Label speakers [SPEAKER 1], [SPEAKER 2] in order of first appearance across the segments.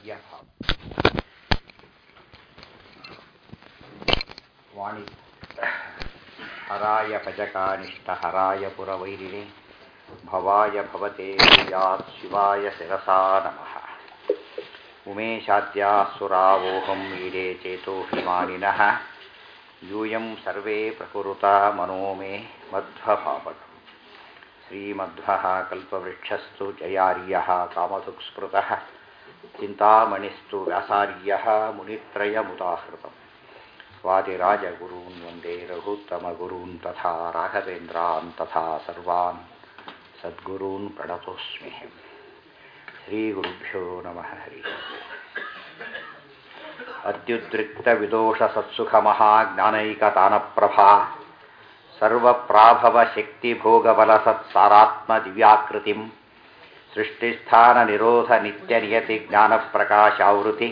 [SPEAKER 1] ಭಾವ ವಾಣಿ ಹರಾಯ ಭಜಕಾನಿಷ್ಠ ಹರಾಯ ಪುರವೈರಿಣಿ ಭವಾಯ ಭವತೆ ಯಾತ್ ಶಿವಾಯ ಶಿರಸಾ ನಮಃ ಉಮೇಶಾದ್ಯಾಸುರಾವೋಹಂ ಈಡೇ ಚೇತೋ ಹಿಮಾನಿನಃ ಯೂಯಂ ಸರ್ವೇ ಪ್ರಕುರುತ ಮನೋ ಮೇ ಮಧ್ವಭಾವತು ಶ್ರೀಮಧ್ವಃ ಕಲ್ಪವೃಕ್ಷಸ್ತು ಜಯಾರ್ಯಃ ಕಾಮಧುಕ್ಸ್ಮೃತಃ ಚಿಂತಾಮಣಿಸ್ತು ವ್ಯಾಸಾರ್ಯಃ ಮುನಿತ್ರಯಮುದಾಹೃತम् ಸ್ವಾತಿರಾಜಗುರೂನ್ ವಂದೇ ರಘುತ್ತಮಗುರೂನ್ ತಥಾ ರಾಘವೇಂದ್ರಾನ್ ತಥಾ ಸರ್ವಾನ್ ಸದ್ಗುರೂನ್ ಪ್ರಣತೋಸ್ಮಿ ಶ್ರೀಗುರುಭ್ಯೋ ನಮಃ ಹರಿ ಅತ್ಯುದ್ರಿಕ್ತವಿದೋಷಸತ್ಸುಖಮಹಾಜ್ಞಾನೈಕತಾನಪ್ರಭಾ ಸರ್ವಪ್ರಾಭವಶಕ್ತಿಭೋಗಬಲಸತ್ಸಾರಾತ್ಮದಿವ್ಯಾಕೃತಿಂ ಸೃಷ್ಟಿಸ್ಥಾನನಿರೋಧನಿತ್ಯನಿಯತಿಜ್ಞಾನಪ್ರಕಾಶಾವೃತಿ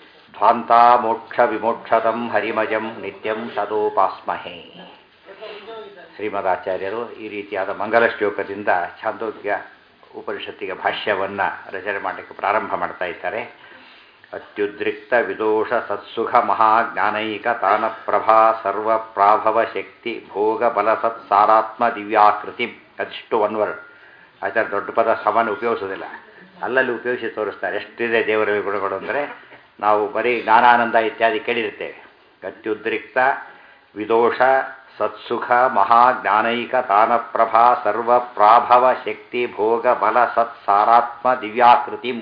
[SPEAKER 1] ಧ್ವಾಂತಾಮೋಕ್ಷವಿಮೋಕ್ಷದಂ ಹರಿಮಜಂ ನಿತ್ಯಂ ಸದೋಪಾಸ್ಮಹೇ ಶ್ರೀಮದಾಚಾರ್ಯರು ಈ ರೀತಿಯಾದ ಮಂಗಲ ಶ್ಲೋಕದಿಂದ ಛಾಂದೋಗ್ಯ ಉಪನಿಷತ್ತಿಗೆ ಭಾಷ್ಯವನ್ನು ರಚನೆ ಮಾಡಲಿಕ್ಕೆ ಪ್ರಾರಂಭ ಮಾಡ್ತಾ ಇದ್ದಾರೆ ಅತ್ಯುದ್ರಿಕ್ತ ವಿದೋಷ ಸತ್ಸುಖ ಮಹಾಜ್ಞಾನೈಕ ತಾನಪ್ರಭಾ ಸರ್ವಪ್ರಾಭವ ಶಕ್ತಿ ಭೋಗ ಬಲ ಸತ್ಸಾರಾತ್ಮ ದಿವ್ಯಾಕೃತಿ ಅದಿಷ್ಟು ಒನ್ ವರ್ಡ್ ಆಚಾರ್ಯ ದೊಡ್ಡ ಪದ ಸಮಾನ ಉಪಯೋಗಿಸೋದಿಲ್ಲ ಅಲ್ಲಲ್ಲಿ ಉಪಯೋಗಿಸಿ ತೋರಿಸ್ತಾರೆ ಎಷ್ಟಿದೆ ದೇವರ ಗುಣಗಳು ಅಂದರೆ ನಾವು ಬರೀ ಜ್ಞಾನಾನಂದ ಇತ್ಯಾದಿ ಕೇಳಿರ್ತೇವೆ ಅತ್ಯುದ್ರಿಕ್ತ ವಿದೋಷ ಸತ್ಸುಖ ಮಹಾಜ್ಞಾನೈಕ ತಾನಪ್ರಭಾ ಸರ್ವಪ್ರಾಭವ ಶಕ್ತಿ ಭೋಗ ಬಲ ಸತ್ಸಾರಾತ್ಮ ದಿವ್ಯಾಕೃತಿಂ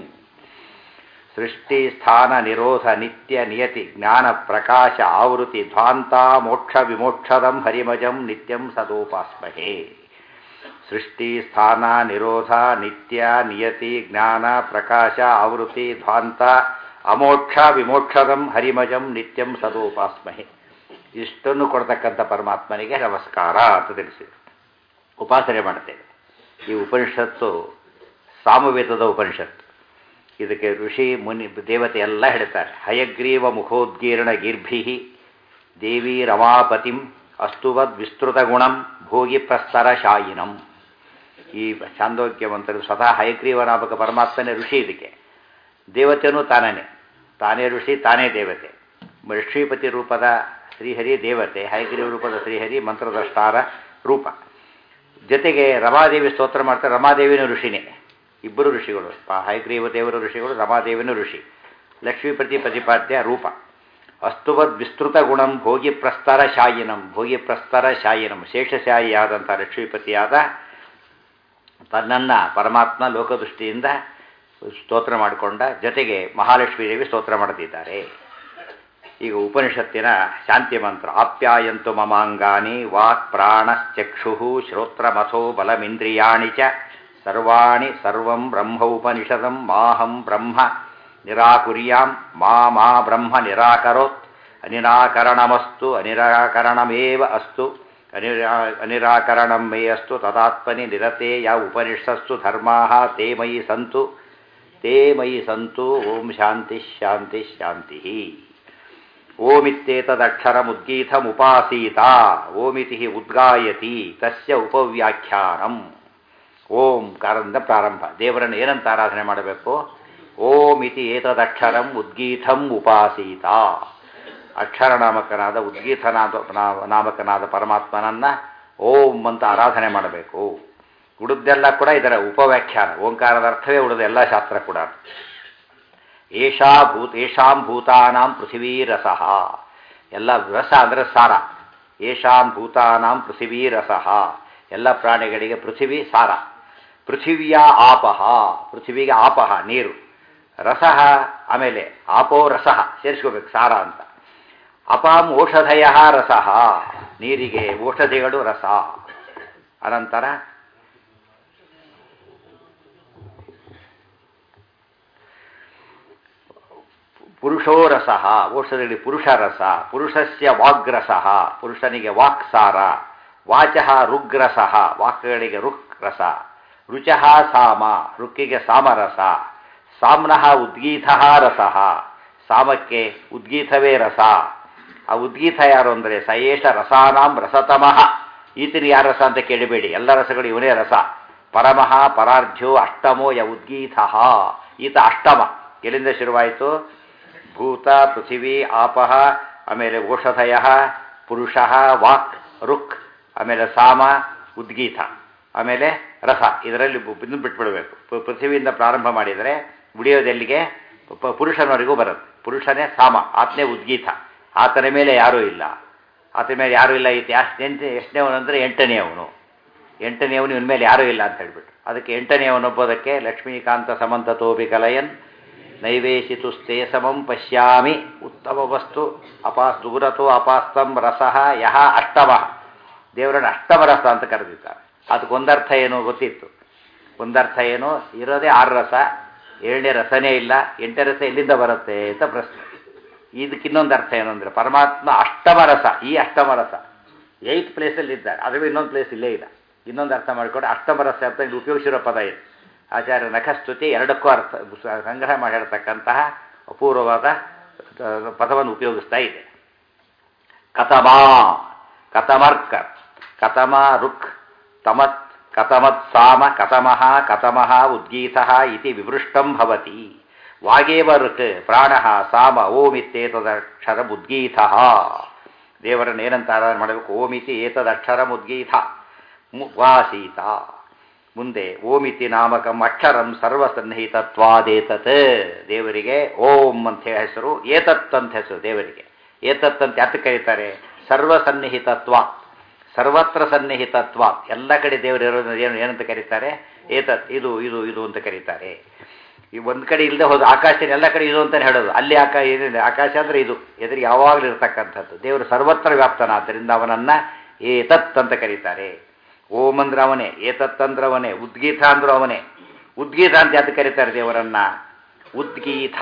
[SPEAKER 1] ಸೃಷ್ಟಿ ಸ್ಥಾನ ನಿರೋಧ ನಿತ್ಯ ನಿಯತಿ ಜ್ಞಾನ ಪ್ರಕಾಶ ಆವೃತಿ ಧ್ವಾಂತ ಮೋಕ್ಷ ವಿಮೋಕ್ಷದಂ ಹರಿಮಜಂ ನಿತ್ಯಂ ಸದೋಪಾಸ್ಮಹೇ ಸೃಷ್ಟಿ ಸ್ಥಾನ ನಿರೋಧ ನಿತ್ಯ ನಿಯತಿ ಜ್ಞಾನ ಪ್ರಕಾಶ ಆವೃತಿ ಧ್ವಾಂತ ಅಮೋಕ್ಷ ವಿಮೋಕ್ಷದಂ ಹರಿಮಜಂ ನಿತ್ಯಂ ಸದೋಪಾಸ್ಮಹೆ ಇಷ್ಟನ್ನು ಕೊಡ್ತಕ್ಕಂಥ ಪರಮಾತ್ಮನಿಗೆ ನಮಸ್ಕಾರ ಅಂತ ತಿಳಿಸಿದರು ಉಪಾಸನೆ ಮಾಡ್ತೇವೆ ಈ ಉಪನಿಷತ್ತು ಸಾಮವೇದದ ಉಪನಿಷತ್ತು ಇದಕ್ಕೆ ಋಷಿ ಮುನಿ ದೇವತೆ ಎಲ್ಲ ಹೇಳ್ತಾರೆ ಹಯಗ್ರೀವ ಮುಖೋದ್ಗೀರ್ಣ ಗೀರ್ಭಿ ದೇವಿ ರಮಾಪತಿಂ ಅಸ್ತುವದ್ ವಿಸ್ತೃತ ಗುಣಂ ಭೋಗಿ ಪ್ರಸ್ತರ ಶಾಯಿನಂ ಈ ಚಾಂದೋಗ್ಯ ಮಂತ್ರ ಸ್ವತಃ ಹಯಗ್ರೀವ ನಾಮಕ ಪರಮಾತ್ಮನೇ ಋಷಿ ಇದಕ್ಕೆ ದೇವತೆಯೂ ತಾನೇ ತಾನೇ ಋಷಿ ತಾನೇ ದೇವತೆ ಋಷಿಪತಿ ರೂಪದ ಶ್ರೀಹರಿ ದೇವತೆ ಹಯಗ್ರೀವ ರೂಪದ ಶ್ರೀಹರಿ ಮಂತ್ರದ್ರಷ್ಟಾರ ರೂಪ ಜೊತೆಗೆ ರಮಾದೇವಿ ಸ್ತೋತ್ರ ಮಾಡ್ತಾರೆ ರಮಾದೇವಿನೂ ಋಷಿನೇ ಇಬ್ಬರು ಋಷಿಗಳು ಹಯಗ್ರೀವ ದೇವರ ಋಷಿಗಳು ರಮಾದೇವಿನೂ ಋಷಿ ಲಕ್ಷ್ಮೀಪತಿ ಪ್ರತಿಪಾದ್ಯ ರೂಪ ಅಸ್ತುವದ್ ವಿಸ್ತೃತ ಗುಣಂ ಭೋಗಿ ಪ್ರಸ್ತರ ಶಾಯಿನಂ ಭೋಗಿ ಪ್ರಸ್ತರ ಶಾಯಿನಂ ಶೇಷಶಾಯಿಯಾದಂಥ ಲಕ್ಷ್ಮೀಪತಿಯಾದ ತನ್ನನ್ನು ಪರಮಾತ್ಮ ಲೋಕದೃಷ್ಟಿಯಿಂದ ಸ್ತೋತ್ರ ಮಾಡಿಕೊಂಡ ಜೊತೆಗೆ ಮಹಾಲಕ್ಷ್ಮೀ ದೇವಿ ಸ್ತೋತ್ರ ಮಾಡುತ್ತಿದ್ದಾರೆ ಈಗ ಉಪನಿಷತ್ತಿನ ಶಾಂತಿ ಮಂತ್ರ ಆಪ್ಯಾಯಂತು ಮಮಾಂಗಾನಿ ವಾಕ್ ಪ್ರಾಣಶ್ಚಕ್ಷು ಶ್ರೋತ್ರಮಥೋ ಬಲಮಿಂದ್ರಿಯಾಣಿ ಚ ಸರ್ವಾಣಿ ಸರ್ವಂ ಬ್ರಹ್ಮ ಉಪನಿಷದಂ ಮಾಹಂ ಬ್ರಹ್ಮ ನಿರಾಕುರ್ಯಾಂ ಮಾ ಮಾ ಬ್ರಹ್ಮ ನಿರಾಕರೋತ್ ಅನಿರಾಕರಣಮಸ್ತು ಅನಿರಾಕರಣಮೇವ ಅಸ್ತು ಅನಿರಾ ಅನಿರಾಕರಣಂ ಮೇ ಅಸ್ತು ತದಾತ್ಮನಿ ನಿರತೆ ಯಾ ಉಪನಿಷತ್ಸು ಧರ್ಮಾ ತೇ ಮಯಿ ಸಂತು ತೇ ಮಯಿ ಸಂತು ಓಂ ಶಾಂತಿ ಶಾಂತಿ ಶಾಂತಿ ಓಮಿತ್ಯೇತದಕ್ಷರಮುದ್ಗೀತಮುಪಾಸೀತ ಓಮಿತಿ ಉದ್ಗಾಯತಿ ತಸ್ಯ ಉಪವ್ಯಾಖ್ಯಾನಂ ಓಂ ಕಾರದಿಂದ ಪ್ರಾರಂಭ ದೇವರನ್ನು ಏನಂತ ಆರಾಧನೆ ಮಾಡಬೇಕು ಓಂ ಇತಿ ಏತದಕ್ಷರಂ ಉದ್ಗೀತಂ ಉಪಾಸೀತ ಅಕ್ಷರ ನಾಮಕನಾದ ಉದ್ಗೀತನಾದ ನಾಮಕನಾದ ಪರಮಾತ್ಮನನ್ನ ಓಂ ಅಂತ ಆರಾಧನೆ ಮಾಡಬೇಕು ಉಳಿದೆಲ್ಲ ಕೂಡ ಇದರ ಉಪವ್ಯಾಖ್ಯಾನ ಓಂಕಾರದ ಅರ್ಥವೇ ಉಳಿದ ಎಲ್ಲ ಶಾಸ್ತ್ರ ಕೂಡ ಏಷಾ ಭೂತ ಏಷಾಂ ಭೂತಾನಾಂ ಪೃಥಿವೀರಸಃ ಎಲ್ಲ ರಸ ಅಂದರೆ ಸಾರ ಏಷಾಂ ಭೂತಾನಾಂ ಪೃಥಿವೀರಸಃ ಎಲ್ಲ ಪ್ರಾಣಿಗಳಿಗೆ ಪೃಥಿವಿ ಸಾರ ಪೃಥಿವಿಯ ಆಪಹ ಪೃಥಿವಿಗೆ ಆಪಹ ನೀರು ರಸಃ ಆಮೇಲೆ ಆಪೋ ರಸಃ ಸೇರಿಸ್ಕೋಬೇಕು ಸಾರ ಅಂತ ಅಪಾಂ ಔಷಧಯ ರಸಃ ನೀರಿಗೆ ಔಷಧಿಗಳು ರಸ ಅನಂತರ ಪುರುಷೋ ರಸಃ ಔಷಧಗಳಿಗೆ ಪುರುಷ ರಸ ಪುರುಷಸ್ಯ ವಾಗ್ರಸಃ ಪುರುಷನಿಗೆ ವಾಕ್ಸಾರ ವಾಚಃ ರುಗ್ರಸಃ ವಾಕ್ಗಳಿಗೆ ರುಕ್ ರಸ ರುಚಃ ಸಾಮ ರುಕ್ಕಿಗೆ ಸಾಮರಸ ಸಾಮ್ನಃ ಉದ್ಗೀತ ರಸಃ ಸಾಮಕ್ಕೆ ಉದ್ಗೀತವೇ ರಸ ಆ ಉದ್ಗೀತ ಯಾರು ಅಂದರೆ ಸಯೇಷ ರಸಾನಾಂ ರಸತಮಃ ಈತನ ಯಾರ ರಸ ಅಂತ ಕೇಳಬೇಡಿ ಎಲ್ಲ ರಸಗಳು ಇವನೇ ರಸ ಪರಮಃ ಪರಾರ್ಧ್ಯ ಅಷ್ಟಮೋ ಯ ಉದ್ಗೀತ ಈತ ಅಷ್ಟಮ ಎಲ್ಲಿಂದ ಶುರುವಾಯಿತು ಭೂತ ಪೃಥಿವಿ ಆಪಹ ಆಮೇಲೆ ಓಷಧಯ ಪುರುಷ ವಾಕ್ ರುಕ್ ಆಮೇಲೆ ಸಾಮ ಉದ್ಗೀತ ಆಮೇಲೆ ರಸ ಇದರಲ್ಲಿ ಇದನ್ನು ಬಿಟ್ಬಿಡಬೇಕು ಪು- ಪೃಥ್ವಿಯಿಂದ ಪ್ರಾರಂಭ ಮಾಡಿದರೆ ಉಳಿಯೋದೆಲ್ಲಿಗೆ ಪ- ಪುರುಷನವರೆಗೂ ಬರುತ್ತೆ ಪುರುಷನೇ ಸಾಮ ಆತನೇ ಉದ್ಗೀತ ಆತನ ಮೇಲೆ ಯಾರೂ ಇಲ್ಲ ಆತನ ಮೇಲೆ ಯಾರೂ ಇಲ್ಲ ಈತ ಎಷ್ಟು ಎಷ್ಟನೇವನು ಅಂದರೆ ಎಂಟನೆಯವನು ಎಂಟನೆಯವನು ಇವನ ಮೇಲೆ ಯಾರೂ ಇಲ್ಲ ಅಂತ ಹೇಳ್ಬಿಟ್ಟು ಅದಕ್ಕೆ ಎಂಟನೆಯವನೊಬ್ಬದಕ್ಕೆ ಲಕ್ಷ್ಮೀಕಾಂತ ಸಮಂತತೋಪಿ ಕಲಯನ್ ನೈವೇಶಿತು ಸ್ಥೇ ಸಮಂ ಪಶ್ಯಾಮಿ ಉತ್ತಮ ವಸ್ತು ಅಪಾಸ್ ದೂರತೋ ಅಪಾಸ್ತಂ ರಸಃ ಯಹ ಅಷ್ಟಮ ದೇವರನ್ನು ಅಷ್ಟಮ ರಸ ಅಂತ ಕರೆದಿದ್ದಾರೆ ಅದಕ್ಕೆ ಒಂದರ್ಥ ಏನು ಗೊತ್ತಿತ್ತು ಒಂದರ್ಥ ಏನು ಇರೋದೇ ಆರು ರಸ ಏಳನೇ ರಸನೇ ಇಲ್ಲ ಎಂಟನೇ ರಸ ಎಲ್ಲಿಂದ ಬರುತ್ತೆ ಅಂತ ಪ್ರಶ್ನೆ ಇದಕ್ಕೆ ಇನ್ನೊಂದು ಅರ್ಥ ಏನು ಅಂದರೆ ಪರಮಾತ್ಮ ಅಷ್ಟಮ ರಸ ಈ ಅಷ್ಟಮ ರಸ ಏಯ್ತ್ ಪ್ಲೇಸಲ್ಲಿ ಇದ್ದಾರೆ ಅದ್ರ ಇನ್ನೊಂದು ಪ್ಲೇಸ್ ಇಲ್ಲೇ ಇಲ್ಲ ಇನ್ನೊಂದು ಅರ್ಥ ಮಾಡಿಕೊಂಡು ಅಷ್ಟಮ ರಸ ಅಂತ ಇಲ್ಲಿ ಉಪಯೋಗಿಸಿರೋ ಪದ ಇದು ಆಚಾರ್ಯ ನಖಸ್ತುತಿ ಎರಡಕ್ಕೂ ಅರ್ಥ ಸಂಗ್ರಹ ಮಾಡಿ ಹೇಳ್ತಕ್ಕಂತಹ ಅಪೂರ್ವವಾದ ಅಹ್, ಪದವನ್ನು ಉಪಯೋಗಿಸ್ತಾ ಇದೆ ಕತಮಾ ಕತಮರ್ಕ ಕತಮ ರುಕ್ ತಮತ್ ಕತಮತ್ ಸಾಮ ಕತಮಃ ಕತಮಃ ಉದ್ಗೀತಃ ಇತಿ ವಿವೃಷ್ಟಂ ಭವತಿ ವಾಗೇವ ಋಕ್ ಪ್ರಾಣ ಸಾಮ ಓಮಿತ್ತೇತದಕ್ಷರ ಉದ್ಗೀತಃ ದೇವರನ್ನು ಏನಂತ ಆರಾಧನೆ ಮಾಡಬೇಕು ಓಮಿತಿ ಏತದಕ್ಷರ ಉದ್ಗೀತ ಮು- ವಾಸೀತ ಮುಂದೆ ಓಮಿತಿ ನಾಮಕಂ ಅಕ್ಷರಂ ಸರ್ವಸನ್ನಿಹಿತತ್ವಾದೇತತ್ ದೇವರಿಗೆ ಓಂ ಅಂತ ಹೇಳಿ ಹೆಸರು ಏತತ್ ಅಂತ ಹೆಸರು ದೇವರಿಗೆ ಏತತ್ ಅಂತ ಯಾತಕ್ಕೆ ಕರೀತಾರೆ ಸರ್ವಸನ್ನಿಹಿತತ್ವ ಸರ್ವತ್ರ ಸನ್ನಿಹಿತತ್ವ ಎಲ್ಲ ಕಡೆ ದೇವರು ಇರೋದು ಏನು ಏನಂತ ಕರೀತಾರೆ ಏತತ್ ಇದು ಇದು ಇದು ಅಂತ ಕರೀತಾರೆ ಈ ಒಂದು ಕಡೆ ಇಲ್ಲದೆ ಹೋದ ಆಕಾಶ ಎಲ್ಲ ಕಡೆ ಇದು ಅಂತಲೇ ಹೇಳೋದು ಅಲ್ಲಿ ಆಕಾಶ ಏನಿದೆ ಆಕಾಶ ಅಂದರೆ ಇದು ಎದುರಿಗೆ ಯಾವಾಗಲೂ ಇರತಕ್ಕಂಥದ್ದು ದೇವರು ಸರ್ವತ್ರ ವ್ಯಾಪ್ತನಾದ್ದರಿಂದ ಅವನನ್ನು ಏತತ್ ಅಂತ ಕರೀತಾರೆ ಓಂ ಅಂದ್ರೆ ಅವನೇ ಏತತ್ ಅಂದ್ರೆ ಅವನೇ ಉದ್ಗೀತ ಅಂದ್ರು ಅವನೇ ಉದ್ಗೀತ ಅಂತ ಯಾತ ಕರೀತಾರೆ ದೇವರನ್ನ ಉದ್ಗೀತ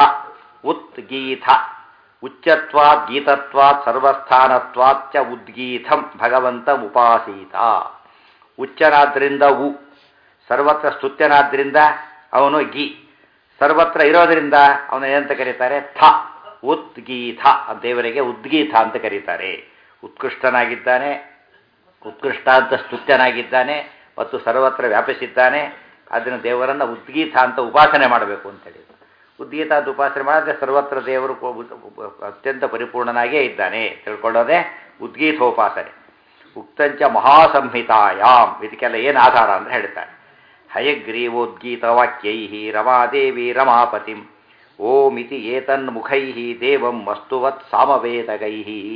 [SPEAKER 1] ಉದ್ಗೀತ ಉಚ್ಚತ್ವಾತ್ ಗೀತತ್ವಾತ್ ಸರ್ವಸ್ಥಾನತ್ವಾಚ್ಚ ಉದ್ಗೀತಂ ಭಗವಂತ ಉಪಾಸೀತ ಉಚ್ಚನಾದ್ರಿಂದ ಉ ಸರ್ವತ್ರ ಸ್ತುತ್ಯನಾದ್ರಿಂದ ಅವನು ಗಿ ಸರ್ವತ್ರ ಇರೋದ್ರಿಂದ ಅವನು ಏನಂತ ಕರೀತಾರೆ ಥ ಉದ್ಗೀತ ದೇವರಿಗೆ ಉದ್ಗೀತ ಅಂತ ಕರೀತಾರೆ ಉತ್ಕೃಷ್ಟನಾಗಿದ್ದಾನೆ ಉತ್ಕೃಷ್ಟ ಅಂತ ಸ್ತುತ್ಯನಾಗಿದ್ದಾನೆ ಮತ್ತು ಸರ್ವತ್ರ ವ್ಯಾಪಿಸಿದ್ದಾನೆ ಅದನ್ನು ದೇವರನ್ನು ಉದ್ಗೀತ ಅಂತ ಉಪಾಸನೆ ಮಾಡಬೇಕು ಅಂತ ಹೇಳಿ ಉದ್ಗೀತ ಅಂತ ಉಪಾಸನೆ ಮಾಡಿದ್ರೆ ಸರ್ವತ್ರ ದೇವರು ಕೊ- ಉ- ಅತ್ಯಂತ ಪರಿಪೂರ್ಣನಾಗೇ ಇದ್ದಾನೆ ತಿಳ್ಕೊಳ್ಳೋದೇ ಉದ್ಗೀತೋಪಾಸನೆ ಉಕ್ತಂಚ ಮಹಾಸಂಹಿತಾಯಾಮ್ ಇದಕ್ಕೆಲ್ಲ ಏನು ಆಧಾರ ಅಂತ ಹೇಳ್ತಾರೆ ಹಯಗ್ರೀವೋದ್ಗೀತ ವಾಕ್ಯೈ ರಮಾದೇವಿ ರಮಾಪತಿಂ ಓಮಿತಿ ಏತನ್ಮುಖೈ ದೇವಂ ವಸ್ತುವತ್ ಸಾಮವೇದಗೈ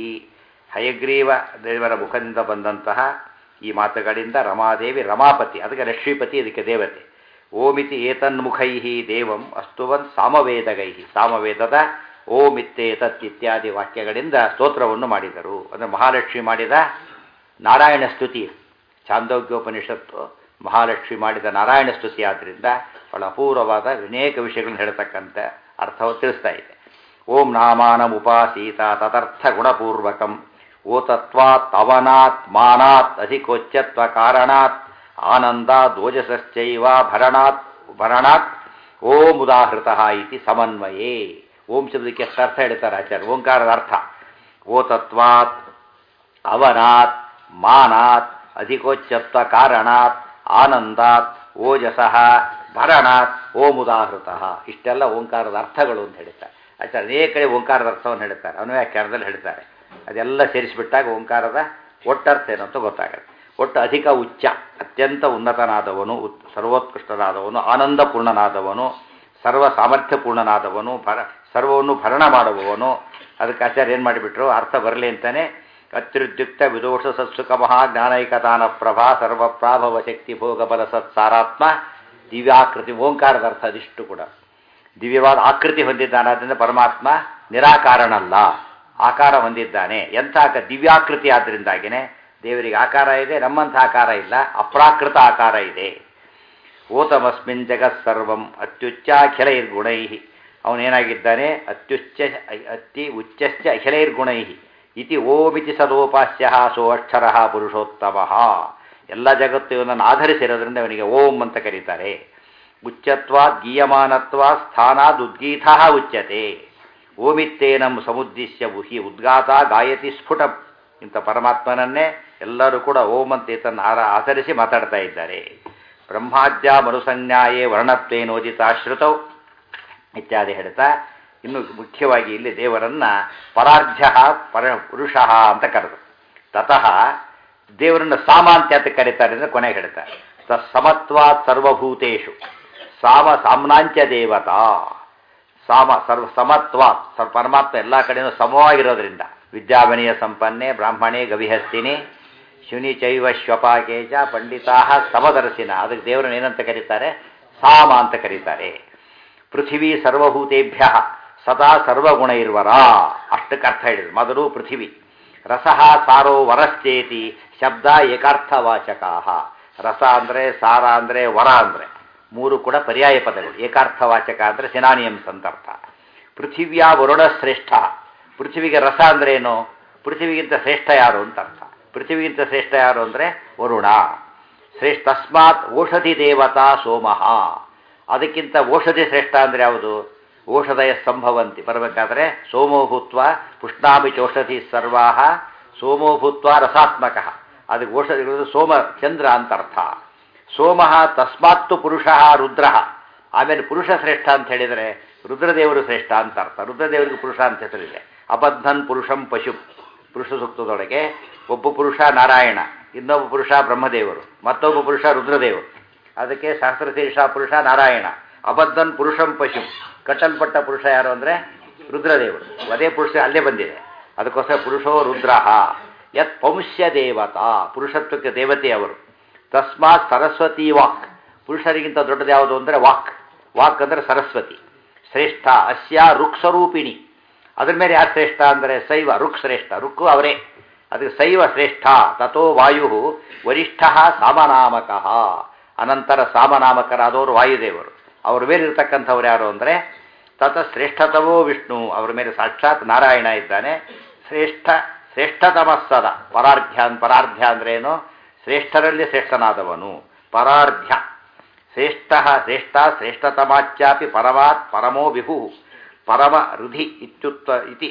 [SPEAKER 1] ಹಯಗ್ರೀವ ದೇವರ ಮುಖದಿಂದ ಬಂದಂತಹ ಈ ಮಾತುಗಳಿಂದ ರಮಾದೇವಿ ರಮಾಪತಿ ಅದಕ್ಕೆ ಲಕ್ಷ್ಮೀಪತಿ ಇದಕ್ಕೆ ದೇವತೆ ಓಮಿತಿ ಏತನ್ಮುಖೈ ದೇವಂ ಅಸ್ತುವನ್ ಸಾಮವೇದಗೈ ಸಾಮವೇದದ ಓಮಿತ್ತೇತತ್ ಇತ್ಯಾದಿ ವಾಕ್ಯಗಳಿಂದ ಸ್ತೋತ್ರವನ್ನು ಮಾಡಿದರು ಅಂದರೆ ಮಹಾಲಕ್ಷ್ಮಿ ಮಾಡಿದ ನಾರಾಯಣ ಸ್ತುತಿ ಚಾಂದೋಗ್ಯೋಪನಿಷತ್ತು ಮಹಾಲಕ್ಷ್ಮಿ ಮಾಡಿದ ನಾರಾಯಣ ಸ್ತುತಿ ಆದ್ದರಿಂದ ಬಹಳ ಅಪೂರ್ವವಾದ ಅನೇಕ ವಿಷಯಗಳನ್ನು ಹೇಳ್ತಕ್ಕಂಥ ಅರ್ಥವನ್ನು ತಿಳಿಸ್ತಾ ಇದೆ ಓಂ ನಾಮಾನಮುಪಾಸೀತ ತದರ್ಥ ಗುಣಪೂರ್ವಕಂ ಓತತ್ವಾತ್ ಅವನಾತ್ ಮಾನಾತ್ ಅಧಿಕೋಚ್ಯತ್ವ ಕಾರಣಾತ್ ಆನಂದಾತ್ ಓಜಸಶ್ಚೈವ ಭರಣಾತ್ ಭರಣಾತ್ ಓಂ ಉದಾಹೃತ ಇತಿ ಸಮನ್ವಯೇ ಓಂ ಶಬ್ದಕ್ಕೆ ಎಷ್ಟು ಅರ್ಥ ಹೇಳ್ತಾರೆ ಆಚಾರ್ಯ ಓಂಕಾರದ ಅರ್ಥ ಓತತ್ವಾತ್ ಅವನಾತ್ ಮಾನಾತ್ ಅಧಿಕೋಚ್ಯತ್ವ ಕಾರಣಾತ್ ಆನಂದಾತ್ ಓಜಸಃ ಭರಣಾತ್ ಓಂ ಉದಾಹೃತ ಇಷ್ಟೆಲ್ಲ ಓಂಕಾರದ ಅರ್ಥಗಳು ಅಂತ ಹೇಳ್ತಾರೆ ಆಚಾರ್ಯ ಅನೇಕ ಕಡೆ ಓಂಕಾರದ ಅರ್ಥವನ್ನು ಹೇಳ್ತಾರೆ ಅವನು ವ್ಯಾಖ್ಯಾನದಲ್ಲಿ ಹೇಳ್ತಾರೆ ಅದೆಲ್ಲ ಸೇರಿಸಿಬಿಟ್ಟಾಗ ಓಂಕಾರದ ಒಟ್ಟರ್ಥ ಏನು ಅಂತ ಗೊತ್ತಾಗುತ್ತೆ ಒಟ್ಟು ಅಧಿಕ ಉಚ್ಚ ಅತ್ಯಂತ ಉನ್ನತನಾದವನು ಉತ್ ಸರ್ವೋತ್ಕೃಷ್ಟನಾದವನು ಆನಂದಪೂರ್ಣನಾದವನು ಸರ್ವ ಸಾಮರ್ಥ್ಯಪೂರ್ಣನಾದವನು ಭರ ಸರ್ವವನ್ನು ಭರಣ ಮಾಡುವವನು ಅದಕ್ಕೆ ಆಚಾರ್ಯ ಏನು ಮಾಡಿಬಿಟ್ರು ಅರ್ಥ ಬರಲಿ ಅಂತಾನೆ ಅತ್ಯುದ್ಯುಕ್ತ ವಿದೋಷ ಸತ್ಸುಖ ಮಹಾ ಜ್ಞಾನೈಕತಾನ ಪ್ರಭಾ ಸರ್ವಪ್ರಾಭವ ಶಕ್ತಿ ಭೋಗ ಬಲ ಸತ್ಸಾರಾತ್ಮ ದಿವ್ಯಾಕೃತಿ ಓಂಕಾರದ ಅರ್ಥ ಅದಿಷ್ಟು ಕೂಡ ದಿವ್ಯವಾದ ಆಕೃತಿ ಹೊಂದಿದ್ದಾನೆ ಆದ್ದರಿಂದ ಪರಮಾತ್ಮ ನಿರಾಕಾರನಲ್ಲ ಆಕಾರ ಹೊಂದಿದ್ದಾನೆ ಎಂಥ ಆಕ- ದಿವ್ಯಾಕೃತಿ ಆದ್ದರಿಂದಾಗಿನೇ ದೇವರಿಗೆ ಆಕಾರ ಇದೆ ನಮ್ಮಂಥ ಆಕಾರ ಇಲ್ಲ ಅಪ್ರಾಕೃತ ಆಕಾರ ಇದೆ ಓತಮಸ್ಮಿನ್ ಜಗತ್ ಸರ್ವಂ ಅತ್ಯುಚ್ಚಾಖಿಲೈರ್ಗುಣೈ ಅವನೇನಾಗಿದ್ದಾನೆ ಅತ್ಯುಚ್ಚ ಅತಿ ಉಚ್ಚಶ್ಚ ಅಖಿಲೈರ್ಗುಣೈ ಇತಿ ಓಮಿತಿ ಸದೋಪಾಸ್ಯ ಸೋ ಅಕ್ಷರ ಪುರುಷೋತ್ತಮ ಎಲ್ಲ ಜಗತ್ತು ಇವನನ್ನು ಆಧರಿಸಿರೋದ್ರಿಂದ ಅವನಿಗೆ ಓಂ ಅಂತ ಕರೀತಾರೆ ಉಚ್ಚತ್ವ ಗೀಯಮಾನತ್ವ ಸ್ಥಾನಾದ್ ಉದ್ಗೀತ ಉಚ್ಯತೆ ಓಮಿತ್ತೇನಂ ಸಮುದ್ದೇಶ್ಯ ಬುಹಿ ಉದ್ಗಾತ ಗಾಯತಿ ಸ್ಫುಟಂ ಇಂಥ ಪರಮಾತ್ಮನನ್ನೇ ಎಲ್ಲರೂ ಕೂಡ ಓಂ ಅಂತ ಈತನ್ನು ಆರ ಆಚರಿಸಿ ಮಾತಾಡ್ತಾ ಇದ್ದಾರೆ ಬ್ರಹ್ಮಾದ್ಯ ಮನುಸಂಜ್ಞಾಯೇ ವರ್ಣತ್ವೇನೋದಿತಾಶ್ರುತೌ ಇತ್ಯಾದಿ ಹೇಳ್ತಾ ಇನ್ನು ಮುಖ್ಯವಾಗಿ ಇಲ್ಲಿ ದೇವರನ್ನ ಪರಾರ್ಧ್ಯ ಪರ ಪುರುಷ ಅಂತ ಕರೆದು ತತಃ ದೇವರನ್ನ ಸಾಮ ಅಂತ ಯಾತಕ್ಕೆ ಕರೀತಾರೆ ಅಂದರೆ ಕೊನೆಗೆ ಹೇಳ್ತಾರೆ ತ ಸಮತ್ವಾತ್ ಸರ್ವಭೂತೇಶು ಸಾಮ ಸಾಮ್ನಾಂಚ ದೇವತಾ ಸಾಮ ಸರ್ವ ಸಮತ್ವಾತ್ ಸರ್ವ ಪರಮಾತ್ಮ ಎಲ್ಲ ಕಡೆಯೂ ಸಮವಾಗಿರೋದ್ರಿಂದ ವಿದ್ಯಾವನೀಯ ಸಂಪನ್ನೆ ಬ್ರಾಹ್ಮಣೆ ಗವಿಹಸ್ತಿನಿ ಶುನಿ ಚೈವ ಶ್ವಪಾಕೇಜ ಪಂಡಿತಾ ಸಮದರ್ಶಿನ ಅದಕ್ಕೆ ದೇವರನ್ನ ಏನಂತ ಕರೀತಾರೆ ಸಾಮ ಅಂತ ಕರೀತಾರೆ ಪೃಥಿವಿ ಸರ್ವಭೂತೇಭ್ಯ ಸದಾ ಸರ್ವಗುಣ ಇರುವರ ಅಷ್ಟಕ್ಕೆ ಅರ್ಥ ಹೇಳಿದ್ರು ಮೊದಲು ಪೃಥಿವಿ ರಸಃ ಸಾರೋ ವರಶ್ಚೇತಿ ಶಬ್ದ ಏಕಾರ್ಥವಾಚಕ ರಸ ಅಂದರೆ ಸಾರ ಅಂದರೆ ವರ ಅಂದರೆ ಮೂರು ಕೂಡ ಪರ್ಯಾಯ ಪದಗಳು ಏಕಾರ್ಥವಾಚಕ ಅಂದರೆ ಸಿನಾನಿಯಮ್ಸ್ ಅಂತ ಅರ್ಥ ಪೃಥಿವ್ಯಾ ವರುಣ ಶ್ರೇಷ್ಠ ಪೃಥ್ವಿಗೆ ರಸ ಅಂದ್ರೆ ಏನು ಪೃಥ್ವಿಗಿಂತ ಶ್ರೇಷ್ಠ ಯಾರು ಅಂತ ಅರ್ಥ ಪೃಥ್ವಿಗಿಂತ ಶ್ರೇಷ್ಠ ಯಾರು ಅಂದರೆ ವರುಣ ಶ್ರೇಷ್ಠ ತಸ್ಮಾತ್ ಔಷಧಿ ದೇವತಾ ಸೋಮಃ ಅದಕ್ಕಿಂತ ಔಷಧಿ ಶ್ರೇಷ್ಠ ಅಂದರೆ ಯಾವುದು ಔಷಧಯ ಸಂಭವಂತಿ ಬರಬೇಕಾದ್ರೆ ಸೋಮೋಭೂತ್ವ ಪುಷ್ಣಾಮಿ ಚೌಷಧಿ ಸರ್ವಾಹ ಸೋಮೋಭೂತ್ವ ರಸಾತ್ಮಕ ಅದಕ್ಕೆ ಔಷಧಿಗಳು ಸೋಮ ಚಂದ್ರ ಅಂತ ಅರ್ಥ ಸೋಮ ತಸ್ಮಾತ್ತು ಪುರುಷ ರುದ್ರ ಆಮೇಲೆ ಪುರುಷ ಶ್ರೇಷ್ಠ ಅಂತ ಹೇಳಿದರೆ ರುದ್ರದೇವರು ಶ್ರೇಷ್ಠ ಅಂತ ಅರ್ಥ ರುದ್ರದೇವರಿಗೆ ಪುರುಷ ಅಂತ ಹೆಸರಿದೆ ಅಬದ್ಧನ್ ಪುರುಷಂ ಪಶು ಪುರುಷ ಸೂಕ್ತದೊಳಗೆ ಒಬ್ಬ ಪುರುಷ ನಾರಾಯಣ ಇನ್ನೊಬ್ಬ ಪುರುಷ ಬ್ರಹ್ಮದೇವರು ಮತ್ತೊಬ್ಬ ಪುರುಷ ರುದ್ರದೇವರು ಅದಕ್ಕೆ ಸಹಸ್ರಶೀರ್ಷ ಪುರುಷ ನಾರಾಯಣ ಅಬದ್ಧನ್ ಪುರುಷಂ ಪಶು ಕಟ್ಟಲ್ಪಟ್ಟ ಪುರುಷ ಯಾರು ಅಂದರೆ ರುದ್ರದೇವರು ಅದೇ ಪುರುಷ ಅಲ್ಲೇ ಬಂದಿದೆ ಅದಕ್ಕೋಸ್ಕರ ಪುರುಷೋ ರುದ್ರ ಯತ್ ಪಂಶ್ಯ ದೇವತಾ ಪುರುಷತ್ವಕ್ಕೆ ದೇವತೆ ಅವರು ತಸ್ಮಾತ್ ಸರಸ್ವತಿ ವಾಕ್ ಪುರುಷರಿಗಿಂತ ದೊಡ್ಡದು ಯಾವುದು ಅಂದರೆ ವಾಕ್ ವಾಕ್ ಅಂದರೆ ಸರಸ್ವತಿ ಶ್ರೇಷ್ಠ ಅಸ್ಯ ರುಕ್ ಸ್ವರೂಪಿಣಿ ಅದ್ರ ಮೇಲೆ ಯಾರು ಶ್ರೇಷ್ಠ ಅಂದರೆ ಶೈವ ರುಕ್ ಶ್ರೇಷ್ಠ ರುಕ್ಕು ಅವರೇ ಅದಕ್ಕೆ ಶೈವ ಶ್ರೇಷ್ಠ ತಥೋ ವಾಯು ವರಿಷ್ಠ ಸಾಮನಾಮಕ ಅನಂತರ ಸಾಮನಾಮಕರಾದವರು ವಾಯುದೇವರು ಅವ್ರ ಮೇಲೆ ಇರ್ತಕ್ಕಂಥವ್ರು ಯಾರು ಅಂದರೆ ತತ ಶ್ರೇಷ್ಠತವೋ ವಿಷ್ಣು ಅವರ ಮೇಲೆ ಸಾಕ್ಷಾತ್ ನಾರಾಯಣ ಇದ್ದಾನೆ ಶ್ರೇಷ್ಠ ಶ್ರೇಷ್ಠತಮಸ್ಸದ ಪರಾರ್ಧ್ಯ ಪರಾರ್ಧ್ಯ ಅಂದ್ರೇನು ಶ್ರೇಷ್ಠರಲ್ಲಿ ಶ್ರೇಷ್ಠನಾದವನು ಪರಾರ್ಧ್ಯ ಶ್ರೇಷ್ಠ ಶ್ರೇಷ್ಠ ಶ್ರೇಷ್ಠತಮಾಚ್ಯಾಪಿ ಪರಮಾತ್ ಪರಮೋ ವಿಭು ಪರಮ ರುಧಿ ಇತ್ಯುತ್ತ ಇತಿ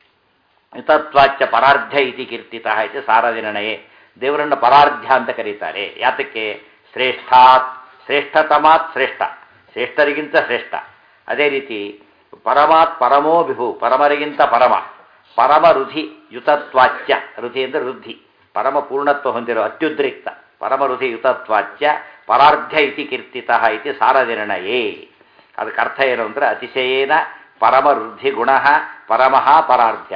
[SPEAKER 1] ಯುತತ್ವಾಚ್ಯ ಪರಾರ್ಧ್ಯ ಇತಿ ಕೀರ್ತಿತ ಇತಿ ಸಾರದಿನಣಯೇ ದೇವರನ್ನು ಪರಾರ್ಧ್ಯ ಅಂತ ಕರೀತಾರೆ ಯಾತಕ್ಕೆ ಶ್ರೇಷ್ಠಾತ್ ಶ್ರೇಷ್ಠತಮಾತ್ ಶ್ರೇಷ್ಠ ಶ್ರೇಷ್ಠರಿಗಿಂತ ಶ್ರೇಷ್ಠ ಅದೇ ರೀತಿ ಪರಮಾತ್ ಪರಮೋ ವಿಭು ಪರಮರಿಗಿಂತ ಪರಮ ಪರಮ ರುಧಿ ಯುತತ್ವಾಚ್ಯ ರುಧಿ ಅಂದರೆ ವೃದ್ಧಿ ಪರಮ ಪೂರ್ಣತ್ವ ಹೊಂದಿರೋ ಅತ್ಯುದ್ರಿಕ್ತ ಪರಮ ರುಧಿ ಯುತತ್ವಾಚ್ಯ ಪರಾರ್ಧ್ಯ ಇತಿ ಕೀರ್ತಿತ ಇತಿ ಸಾರದಿರ್ಣಯೇ ಅದಕ್ಕೆ ಅರ್ಥ ಏನು ಅಂದರೆ ಅತಿಶಯೇನ ಪರಮ ವೃದ್ಧಿ ಗುಣ ಪರಮಃ ಪರಾರ್ಧ್ಯ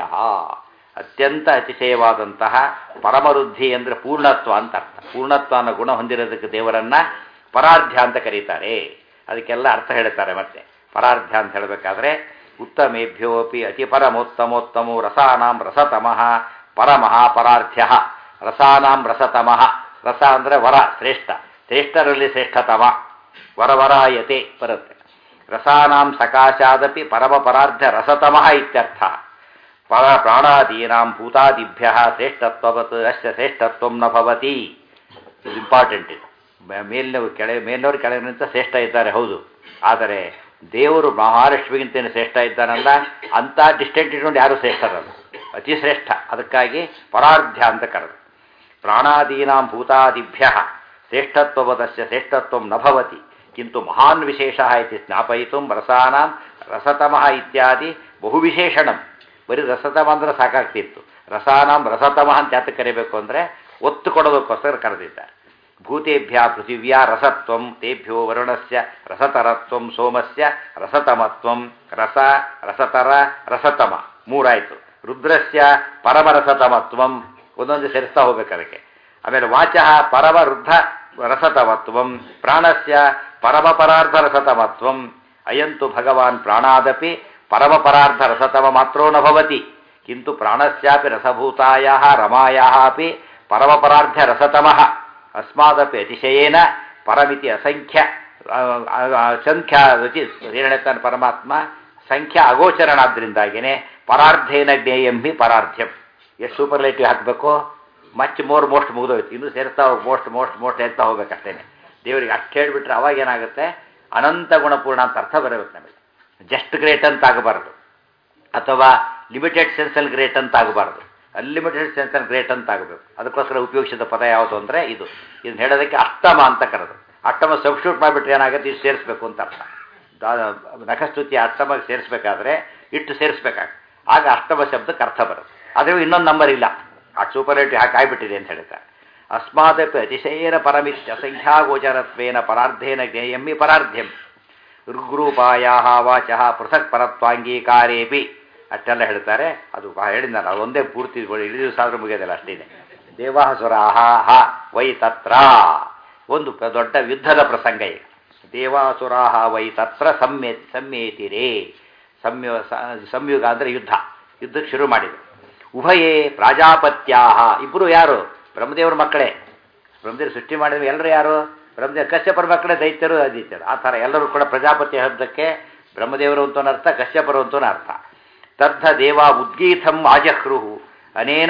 [SPEAKER 1] ಅತ್ಯಂತ ಅತಿಶಯವಾದಂತಹ ಪರಮವೃದ್ಧಿ ಅಂದರೆ ಪೂರ್ಣತ್ವ ಅಂತ ಅರ್ಥ ಪೂರ್ಣತ್ವ ಅನ್ನೋ ಗುಣ ಹೊಂದಿರೋದಕ್ಕೆ ದೇವರನ್ನ ಪರಾರ್ಧ್ಯ ಅಂತ ಕರೀತಾರೆ ಅದಕ್ಕೆಲ್ಲ ಅರ್ಥ ಹೇಳ್ತಾರೆ ಮತ್ತೆ ಪರಾರ್ಧ್ಯ ಅಂತ ಹೇಳಬೇಕಾದ್ರೆ ಉತ್ತಮೇಭ್ಯೋಪಿ ಅತಿ ಪರಮೋತ್ತಮೋತ್ತಮೋ ರಸಾನಾಂ ರಸತಮಃ ಪರಮಃ ಪರಾರ್ಧ್ಯ ರಸಾನಾಂ ರಸತಮಃ ರಸ ಅಂದರೆ ವರ ಶ್ರೇಷ್ಠ ಶ್ರೇಷ್ಠರಲ್ಲಿ ಶ್ರೇಷ್ಠತಮ ವರವರಾಯತೆ ಬರುತ್ತೆ ರಸಾನಾಂ ಸಕಾಶಾದಪಿ ಪರಮ ಪರಾರ್ಧ ರಸತಮಃ ಇತ್ಯರ್ಥ ಪರ ಪ್ರಾಣಾದೀನಾಂ ಭೂತಾದಿಭ್ಯ ಶ್ರೇಷ್ಠತ್ವವತ್ ಅಶ್ಯ ಶ್ರೇಷ್ಠತ್ವಂ ನ ಭವತಿ ಇದು ಇಂಪಾರ್ಟೆಂಟ್ ಇದು ಮೇಲಿನವರು ಕೆಳಗೆ ಮೇಲಿನವರು ಕೆಳಗಿನಿಂದ ಶ್ರೇಷ್ಠ ಇದ್ದಾರೆ ಹೌದು ಆದರೆ ದೇವರು ಮಹಾಲಕ್ಷ್ಮಿಗಿಂತ ಏನು ಶ್ರೇಷ್ಠ ಇದ್ದಾನಲ್ಲ ಅಂಥ ಡಿಸ್ಟೆಂಟ್ ಇಟ್ಕೊಂಡು ಯಾರೂ ಶ್ರೇಷ್ಠರಲ್ಲ ಅತಿ ಶ್ರೇಷ್ಠ ಅದಕ್ಕಾಗಿ ಪರಾರ್ಧ್ಯ ಅಂತ ಕರೆದು ಪ್ರಾಣಾದೀನಾಂ ಭೂತಾದಿಭ್ಯ ಶ್ರೇಷ್ಠತ್ವವದಸ್ಯ ಶ್ರೇಷ್ಠತ್ವ ನ ಭವತಿ ಕಿಂತು ಮಹಾನ್ ವಿಶೇಷ ಇತಿ ಜ್ಞಾಪಯಿತು ರಸಾನಾಂ ರಸತಮಃ ಇತ್ಯಾದಿ ಬಹುವಿಶೇಷಣಂ ಬರೀ ರಸತಮ ಅಂದ್ರೆ ಸಾಕಾಗ್ತಿತ್ತು ರಸಾನಾಂ ರಸತಮಃ ಅಂತ ಯಾತಕ್ಕೆ ಕರಿಬೇಕು ಅಂದರೆ ಒತ್ತು ಕೊಡೋದಕ್ಕೋಸ್ಕರ ಕರೆದಿದ್ದಾರೆ ಭೂತೇಭ್ಯ ಪೃಥಿವ್ಯಾ ರಸತ್ವಂ ತೇಭ್ಯೋ ವರುಣಸ್ಯ ರಸತರತ್ವಂ ಸೋಮಸ್ಯ ರಸತಮತ್ವಂ ರಸ ರಸತರ ರಸತಮ ಮೂರಾಯಿತು ರುದ್ರಸ್ಯ ಪರಮರಸತಮತ್ವಂ ಒಂದೊಂದು ಸೇರಿಸ್ತಾ ಹೋಗ್ಬೇಕು ಅದಕ್ಕೆ ಆಮೇಲೆ ವಾಚ ಪರಮ ವೃದ್ಧ ರಸತಮತ್ವಂ ಪ್ರಾಣಸ್ಯ ಪರಮ ಪರಾರ್ಧ ರಸತಮತ್ವಂ ಅಯಂತು ಭಗವಾನ್ ಪ್ರಾಣಾದಪಿ ಪರಮ ಪರಾರ್ಧ ರಸತಮ ಮಾತ್ರೋ ನ ಭವತಿ ಕಿಂತು ಪ್ರಾಣಸ್ಯಾಪಿ ರಸಭೂತಾಯ ರಮಾಯ ಅಪಿ ಪರಮ ಪರಾರ್ಧ ರಸತಮಃ ಅಸ್ಮಾದಪಿ ಅತಿಶಯೇನ ಪರಮಿತಿ ಅಸಂಖ್ಯ ಸಂಖ್ಯಾ ರುಚಿ ಏನೇಳ್ತಾನೆ ಪರಮಾತ್ಮ ಸಂಖ್ಯಾ ಅಗೋಚರಣಾದ್ರಿಂದಾಗಿಯೇ ಪರಾರ್ಧೇನ ಜ್ಞೇಯಂ ಹಿ ಪರಾರ್ಧ್ಯಂ ಎಷ್ಟು ಸೂಪರ್ಲೇಟಿವ್ ಹಾಕಬೇಕು ಮಚ್ ಮೋರ್ ಮೋಸ್ಟ್ ಮುಗಿದೋಯ್ತು ಇನ್ನೂ ಸೇರಿಸ್ತಾ ಹೋಗಿ ಮೋಸ್ಟ್ ಮೋಸ್ಟ್ ಮೋಸ್ಟ್ ಹೇಳ್ತಾ ಹೋಗ್ಬೇಕಷ್ಟೇನೆ ದೇವರಿಗೆ ಅಷ್ಟು ಹೇಳಿಬಿಟ್ರೆ ಅವಾಗ ಏನಾಗುತ್ತೆ ಅನಂತ ಗುಣಪೂರ್ಣ ಅಂತ ಅರ್ಥ ಬರಬೇಕು ನಮಗೆ ಜಸ್ಟ್ ಗ್ರೇಟ್ ಅಂತ ಆಗಬಾರ್ದು ಅಥವಾ ಲಿಮಿಟೆಡ್ ಸೆನ್ಸಲ್ಲಿ ಗ್ರೇಟ್ ಅಂತ ಆಗಬಾರ್ದು ಅನ್ಲಿಮಿಟೆಡ್ ಸೆನ್ಸಲ್ಲಿ ಗ್ರೇಟ್ ಅಂತ ಆಗಬೇಕು ಅದಕ್ಕೋಸ್ಕರ ಉಪಯೋಗಿಸಿದ ಪದ ಯಾವುದು ಅಂದರೆ ಇದು ಇದನ್ನ ಹೇಳೋದಕ್ಕೆ ಅಷ್ಟಮ ಅಂತ ಕರೆದು ಅಷ್ಟಮ ಸಬ್ಸ್ಟ್ಯೂಟ್ ಮಾಡಿಬಿಟ್ರೆ ಏನಾಗುತ್ತೆ ಇದು ಸೇರಿಸಬೇಕು ಅಂತ ಅರ್ಥ ನಖಸ್ತುತಿ ಅಷ್ಟಮಗೆ ಸೇರಿಸ್ಬೇಕಾದ್ರೆ ಇಟ್ಟು ಸೇರಿಸ್ಬೇಕಾಗ ಆಗ ಅಷ್ಟಮ ಶಬ್ದಕ್ಕೆ ಅರ್ಥ ಬರುತ್ತೆ ಆದರೆ ಇನ್ನೊಂದು ನಂಬರ್ ಇಲ್ಲ ಆ ಸೂಪರ್ಲೇಟಿವ್ ಹಾಕಿ ಆಗಿಬಿಟ್ಟಿದೆ ಅಂತ ಹೇಳ್ತಾರೆ ಅಸ್ಮಾದಪಿ ಅತಿಶಯೇನ ಪರಮಿತ್ಯ ಸಂಖ್ಯಾಗೋಚರತ್ವೇನ ಪರಾರ್ಧೇನ ಜ್ಞೇಯಮ್ಮಿ ಪರಾರ್ಧ್ಯಂ ಋಗ್ರೂಪಾಯ ವಾಚ ಪೃಥಕ್ ಪರತ್ವಾಂಗೀಕಾರೇಪಿ ಅಷ್ಟೆಲ್ಲ ಹೇಳ್ತಾರೆ ಅದು ಹೇಳಿದ್ನಲ್ಲ ಅದೊಂದೇ ಪೂರ್ತಿ ಇಡೀ ದಿವಸ ಆದರೂ ಮುಗಿಯೋದಿಲ್ಲ ಅಷ್ಟಿದೆ ದೇವಾಸುರಾಹ ಹ ವೈ ತತ್ರ ಒಂದು ದೊಡ್ಡ ಯುದ್ಧದ ಪ್ರಸಂಗ ಈಗ ದೇವಾಸುರಾಹ ವೈ ತತ್ರ ಸಮ್ಯ ಸಮ್ಯೇತಿರೇ ಸಂಯ ಸಂಯುಗ ಅಂದರೆ ಯುದ್ಧ ಯುದ್ಧಕ್ಕೆ ಶುರು ಮಾಡಿದರು ಉಭಯೇ ಪ್ರಾಜಾಪತ್ಯಾಹ ಇಬ್ಬರು ಯಾರು ಬ್ರಹ್ಮದೇವರ ಮಕ್ಕಳೇ ಬ್ರಹ್ಮದೇವರು ಸೃಷ್ಟಿ ಮಾಡಿದ್ರು ಎಲ್ಲರೂ ಯಾರು ಬ್ರಹ್ಮದೇವ ಕಶ್ಯಪರ ಮಕ್ಕಳೇ ದೈತ್ಯರು ಆದಿತ್ಯರು ಆ ಥರ ಎಲ್ಲರೂ ಕೂಡ ಪ್ರಜಾಪತಿ ಶಬ್ದಕ್ಕೆ ಬ್ರಹ್ಮದೇವರು ಅಂತೂ ಅರ್ಥ ಕಶ್ಯಪರು ಅಂತೂ ಅರ್ಥ ತದ್ಧ ದೇವ ಉದ್ಗೀತಂ ಆಜಹ್ರು ಅನೇನ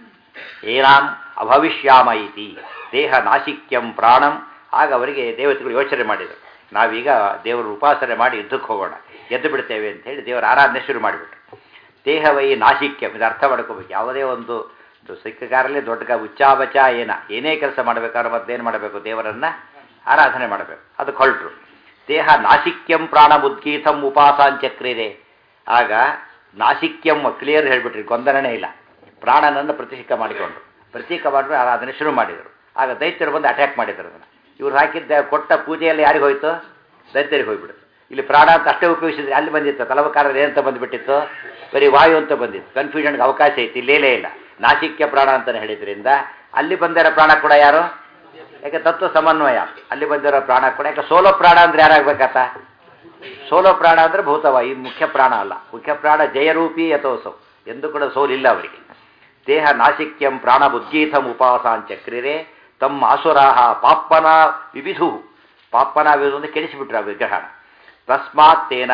[SPEAKER 1] ಏನಾಂ ಅಭವಿಷ್ಯಾಮ ಇತಿ ದೇಹ ನಾಶಿಕ್ಯಂ ಪ್ರಾಣಂ ಆಗ ಅವರಿಗೆ ದೇವತೆಗಳು ಯೋಚನೆ ಮಾಡಿದರು ನಾವೀಗ ದೇವರು ಉಪಾಸನೆ ಮಾಡಿ ಯುದ್ಧಕ್ಕೆ ಹೋಗೋಣ ಎದ್ದು ಬಿಡ್ತೇವೆ ಅಂತ ಹೇಳಿ ದೇವರ ಆರಾಧನೆ ಶುರು ಮಾಡಿಬಿಟ್ರು ದೇಹವೈ ನಾಶಿಕ್ಯಂ ಇದು ಅರ್ಥ ಮಾಡ್ಕೋಬೇಕು ಯಾವುದೇ ಒಂದು ಸಿಕ್ಕಗಾರಲ್ಲೇ ದೊಡ್ಡ ಉಚ್ಚಾಬಚ ಏನ ಏನೇ ಕೆಲಸ ಮಾಡಬೇಕಾದ್ರೆ ಮತ್ತೇನು ಮಾಡಬೇಕು ದೇವರನ್ನು ಆರಾಧನೆ ಮಾಡಬೇಕು ಅದಕ್ಕೆ ಹೊರಟರು ದೇಹ ನಾಶಿಕ್ಯಂ ಪ್ರಾಣ ಉದ್ಗೀತಂ ಉಪಾಸಾಂಚಕ್ರಿದೆ ಆಗ ನಾಸಿಕ್ಯಂ ಕ್ಲಿಯರ್ ಹೇಳಿಬಿಟ್ರಿ ಗೊಂದಲನೇ ಇಲ್ಲ ಪ್ರಾಣನನ್ನು ಪ್ರತೀಕ ಮಾಡಿಕೊಂಡ್ರು ಪ್ರತೀಕ ಮಾಡಿದ್ರೆ ಆರಾಧನೆ ಶುರು ಮಾಡಿದರು ಆಗ ದೈತ್ಯರು ಬಂದು ಅಟ್ಯಾಕ್ ಮಾಡಿದರು ಅದನ್ನು ಇವ್ರು ಹಾಕಿದ್ದ ಕೊಟ್ಟ ಪೂಜೆಯಲ್ಲಿ ಯಾರಿಗೆ ಹೋಯ್ತು ದೈತ್ಯರಿಗೆ ಹೋಗ್ಬಿಡ್ತು ಇಲ್ಲಿ ಪ್ರಾಣ ಅಂತ ಅಷ್ಟೇ ಉಪಯೋಗಿಸಿದ್ರೆ ಅಲ್ಲಿ ಬಂದಿತ್ತು ತಲವಕಾರದಲ್ಲಿ ಏನಂತ ಬಂದುಬಿಟ್ಟಿತ್ತು ಬರೀ ವಾಯು ಅಂತ ಬಂದಿತ್ತು ಕನ್ಫ್ಯೂಷನ್ಗೆ ಅವಕಾಶ ಐತಿ ಇಲ್ಲೇಲೇ ಇಲ್ಲ ನಾಸಿಕ್ಯ ಪ್ರಾಣ ಅಂತಲೇ ಹೇಳಿದ್ರಿಂದ ಅಲ್ಲಿ ಬಂದಿರೋ ಪ್ರಾಣ ಕೂಡ ಯಾರು ಯಾಕೆ ತತ್ವ ಸಮನ್ವಯ ಅಲ್ಲಿ ಬಂದಿರೋ ಪ್ರಾಣ ಕೂಡ ಯಾಕೆ ಸೋಲೋ ಪ್ರಾಣ ಅಂದ್ರೆ ಯಾರಾಗಬೇಕತ್ತ ಸೋಲೋ ಪ್ರಾಣ ಅಂದರೆ ಭೂತವ ಈ ಮುಖ್ಯ ಪ್ರಾಣ ಅಲ್ಲ ಮುಖ್ಯ ಪ್ರಾಣ ಜಯರೂಪಿ ಯಥೋಸೌ ಎಂದು ಕೂಡ ಸೋಲಿಲ್ಲ ಅವರಿಗೆ ದೇಹ ನಾಸಿಕ್ಯಂ ಪ್ರಾಣ ಉದ್ಗೀತಂ ಉಪಾಸಾಂಚಕ್ರಿರೆ ತಮ್ಮ ಅಸುರಾಹ ಪಾಪನ ವಿವಿಧು ಪಾಪನ ವಿವಿಧು ಅಂತ ಕೆಡಿಸಿಬಿಟ್ರು ಆ ವಿಗ್ರಹನ ತಸ್ಮಾತ್ ತೇನ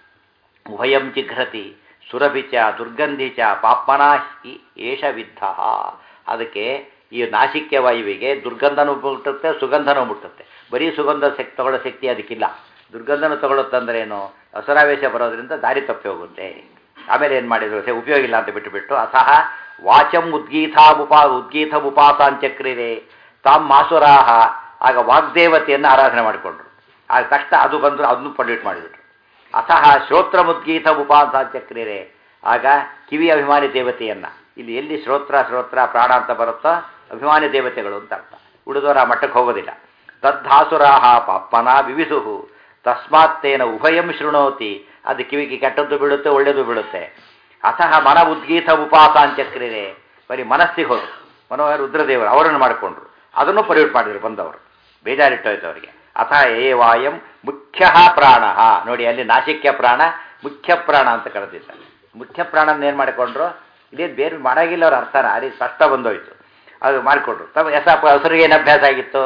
[SPEAKER 1] ಉಭಯಂ ಜಿಘ್ರತಿ ಸುರಭಿಚ ದುರ್ಗಂಧಿಚ ಪಾಪನ ಹಿ ಏಷ ವಿದ್ಧ ಅದಕ್ಕೆ ಈ ನಾಸಿಕ್ಯ ವಾಯುವಿಗೆ ದುರ್ಗಂಧನೂ ಮುಟ್ಟುತ್ತೆ ಸುಗಂಧನೂ ಮುಟ್ಟುತ್ತೆ ಬರೀ ಸುಗಂಧ ಶಕ್ತಿ ತಗೊಳ್ಳೋ ಶಕ್ತಿ ಅದಕ್ಕಿಲ್ಲ ದುರ್ಗಂಧನ ತಗೊಳ್ಳುತ್ತಂದ್ರೇನು ಅಸುರಾವೇಶ ಬರೋದ್ರಿಂದ ದಾರಿ ತಪ್ಪಿ ಹೋಗುತ್ತೆ ಆಮೇಲೆ ಏನು ಮಾಡಿದ್ರು ಸೇ ಉಪಯೋಗ ಇಲ್ಲ ಅಂತ ಬಿಟ್ಟುಬಿಟ್ಟು ಅಸಹ ವಾಚಂ ಉದ್ಗೀತಾಮುಪಾ ಉದ್ಗೀತಮುಪಾಸಾಂಚಕ್ರಿರೆ ತಾಮ್ ಮಾಸುರಾಹ ಆಗ ವಾಗ್ದೇವತೆಯನ್ನು ಆರಾಧನೆ ಮಾಡಿಕೊಂಡ್ರು ಆಗ ತಕ್ಷಣ ಅದು ಬಂದರು ಅದನ್ನು ಪೊಲ್ಯೂಟ್ ಮಾಡಿಬಿಟ್ರು ಅಸಹ ಶ್ರೋತ್ರ ಮುದ್ಗೀತ ಉಪಾಸಾಂಚಕ್ರಿರೆ ಆಗ ಕಿವಿ ಅಭಿಮಾನಿ ದೇವತೆಯನ್ನು ಇಲ್ಲಿ ಎಲ್ಲಿ ಶ್ರೋತ್ರ ಶ್ರೋತ್ರ ಪ್ರಾಣ ಅಂತ ಬರುತ್ತೋ ಅಭಿಮಾನಿ ದೇವತೆಗಳು ಅಂತ ಅರ್ಥ ಉಳಿದವರು ಆ ಮಟ್ಟಕ್ಕೆ ಹೋಗೋದಿಲ್ಲ ತದ್ಧಾಸುರಾಹ ಪಾಪನ ವಿವಿಧು ತಸ್ಮಾತ್ತೇನ ಉಭಯಂ ಶೃಣೋತಿ ಅದು ಕಿವಿಗೆ ಕೆಟ್ಟದ್ದು ಬೀಳುತ್ತೆ ಒಳ್ಳೆಯದು ಬೀಳುತ್ತೆ ಅತಃ ಮನ ಉದ್ಗೀತ ಉಪಾಸಾಂಚಕ್ರಿರೆ ಬರೀ ಮನಸ್ಸಿಗೆ ಹೋದ್ರು ಮನೋಹರ ರುದ್ರದೇವರು ಅವರನ್ನು ಮಾಡಿಕೊಂಡ್ರು ಅದನ್ನು ಪರ್ಯೂಟ್ ಮಾಡಿದ್ರು ಬಂದವರು ಬೇಜಾರಿಟ್ಟೋಯ್ತು ಅವರಿಗೆ ಅಥ ಏ ವಾಯಂ ಮುಖ್ಯ ಪ್ರಾಣ ನೋಡಿ ಅಲ್ಲಿ ನಾಸಿಕ್ಯ ಪ್ರಾಣ ಮುಖ್ಯ ಪ್ರಾಣ ಅಂತ ಕರೆದಿದ್ದಾರೆ ಮುಖ್ಯ ಪ್ರಾಣನ ಏನು ಮಾಡಿಕೊಂಡ್ರು ಇಲ್ಲಿ ಬೇರೆ ಮಾಡಾಗಿಲ್ಲ ಅವ್ರ ಅರ್ಥನ ಅಲ್ಲಿ ಸ್ಪಷ್ಟ ಬಂದೋಯ್ತು ಅದು ಮಾಡಿಕೊಂಡ್ರು ತಮ್ಮ ಯಥ ಹಸುರಿಗೆ ಏನು ಅಭ್ಯಾಸ ಆಗಿತ್ತು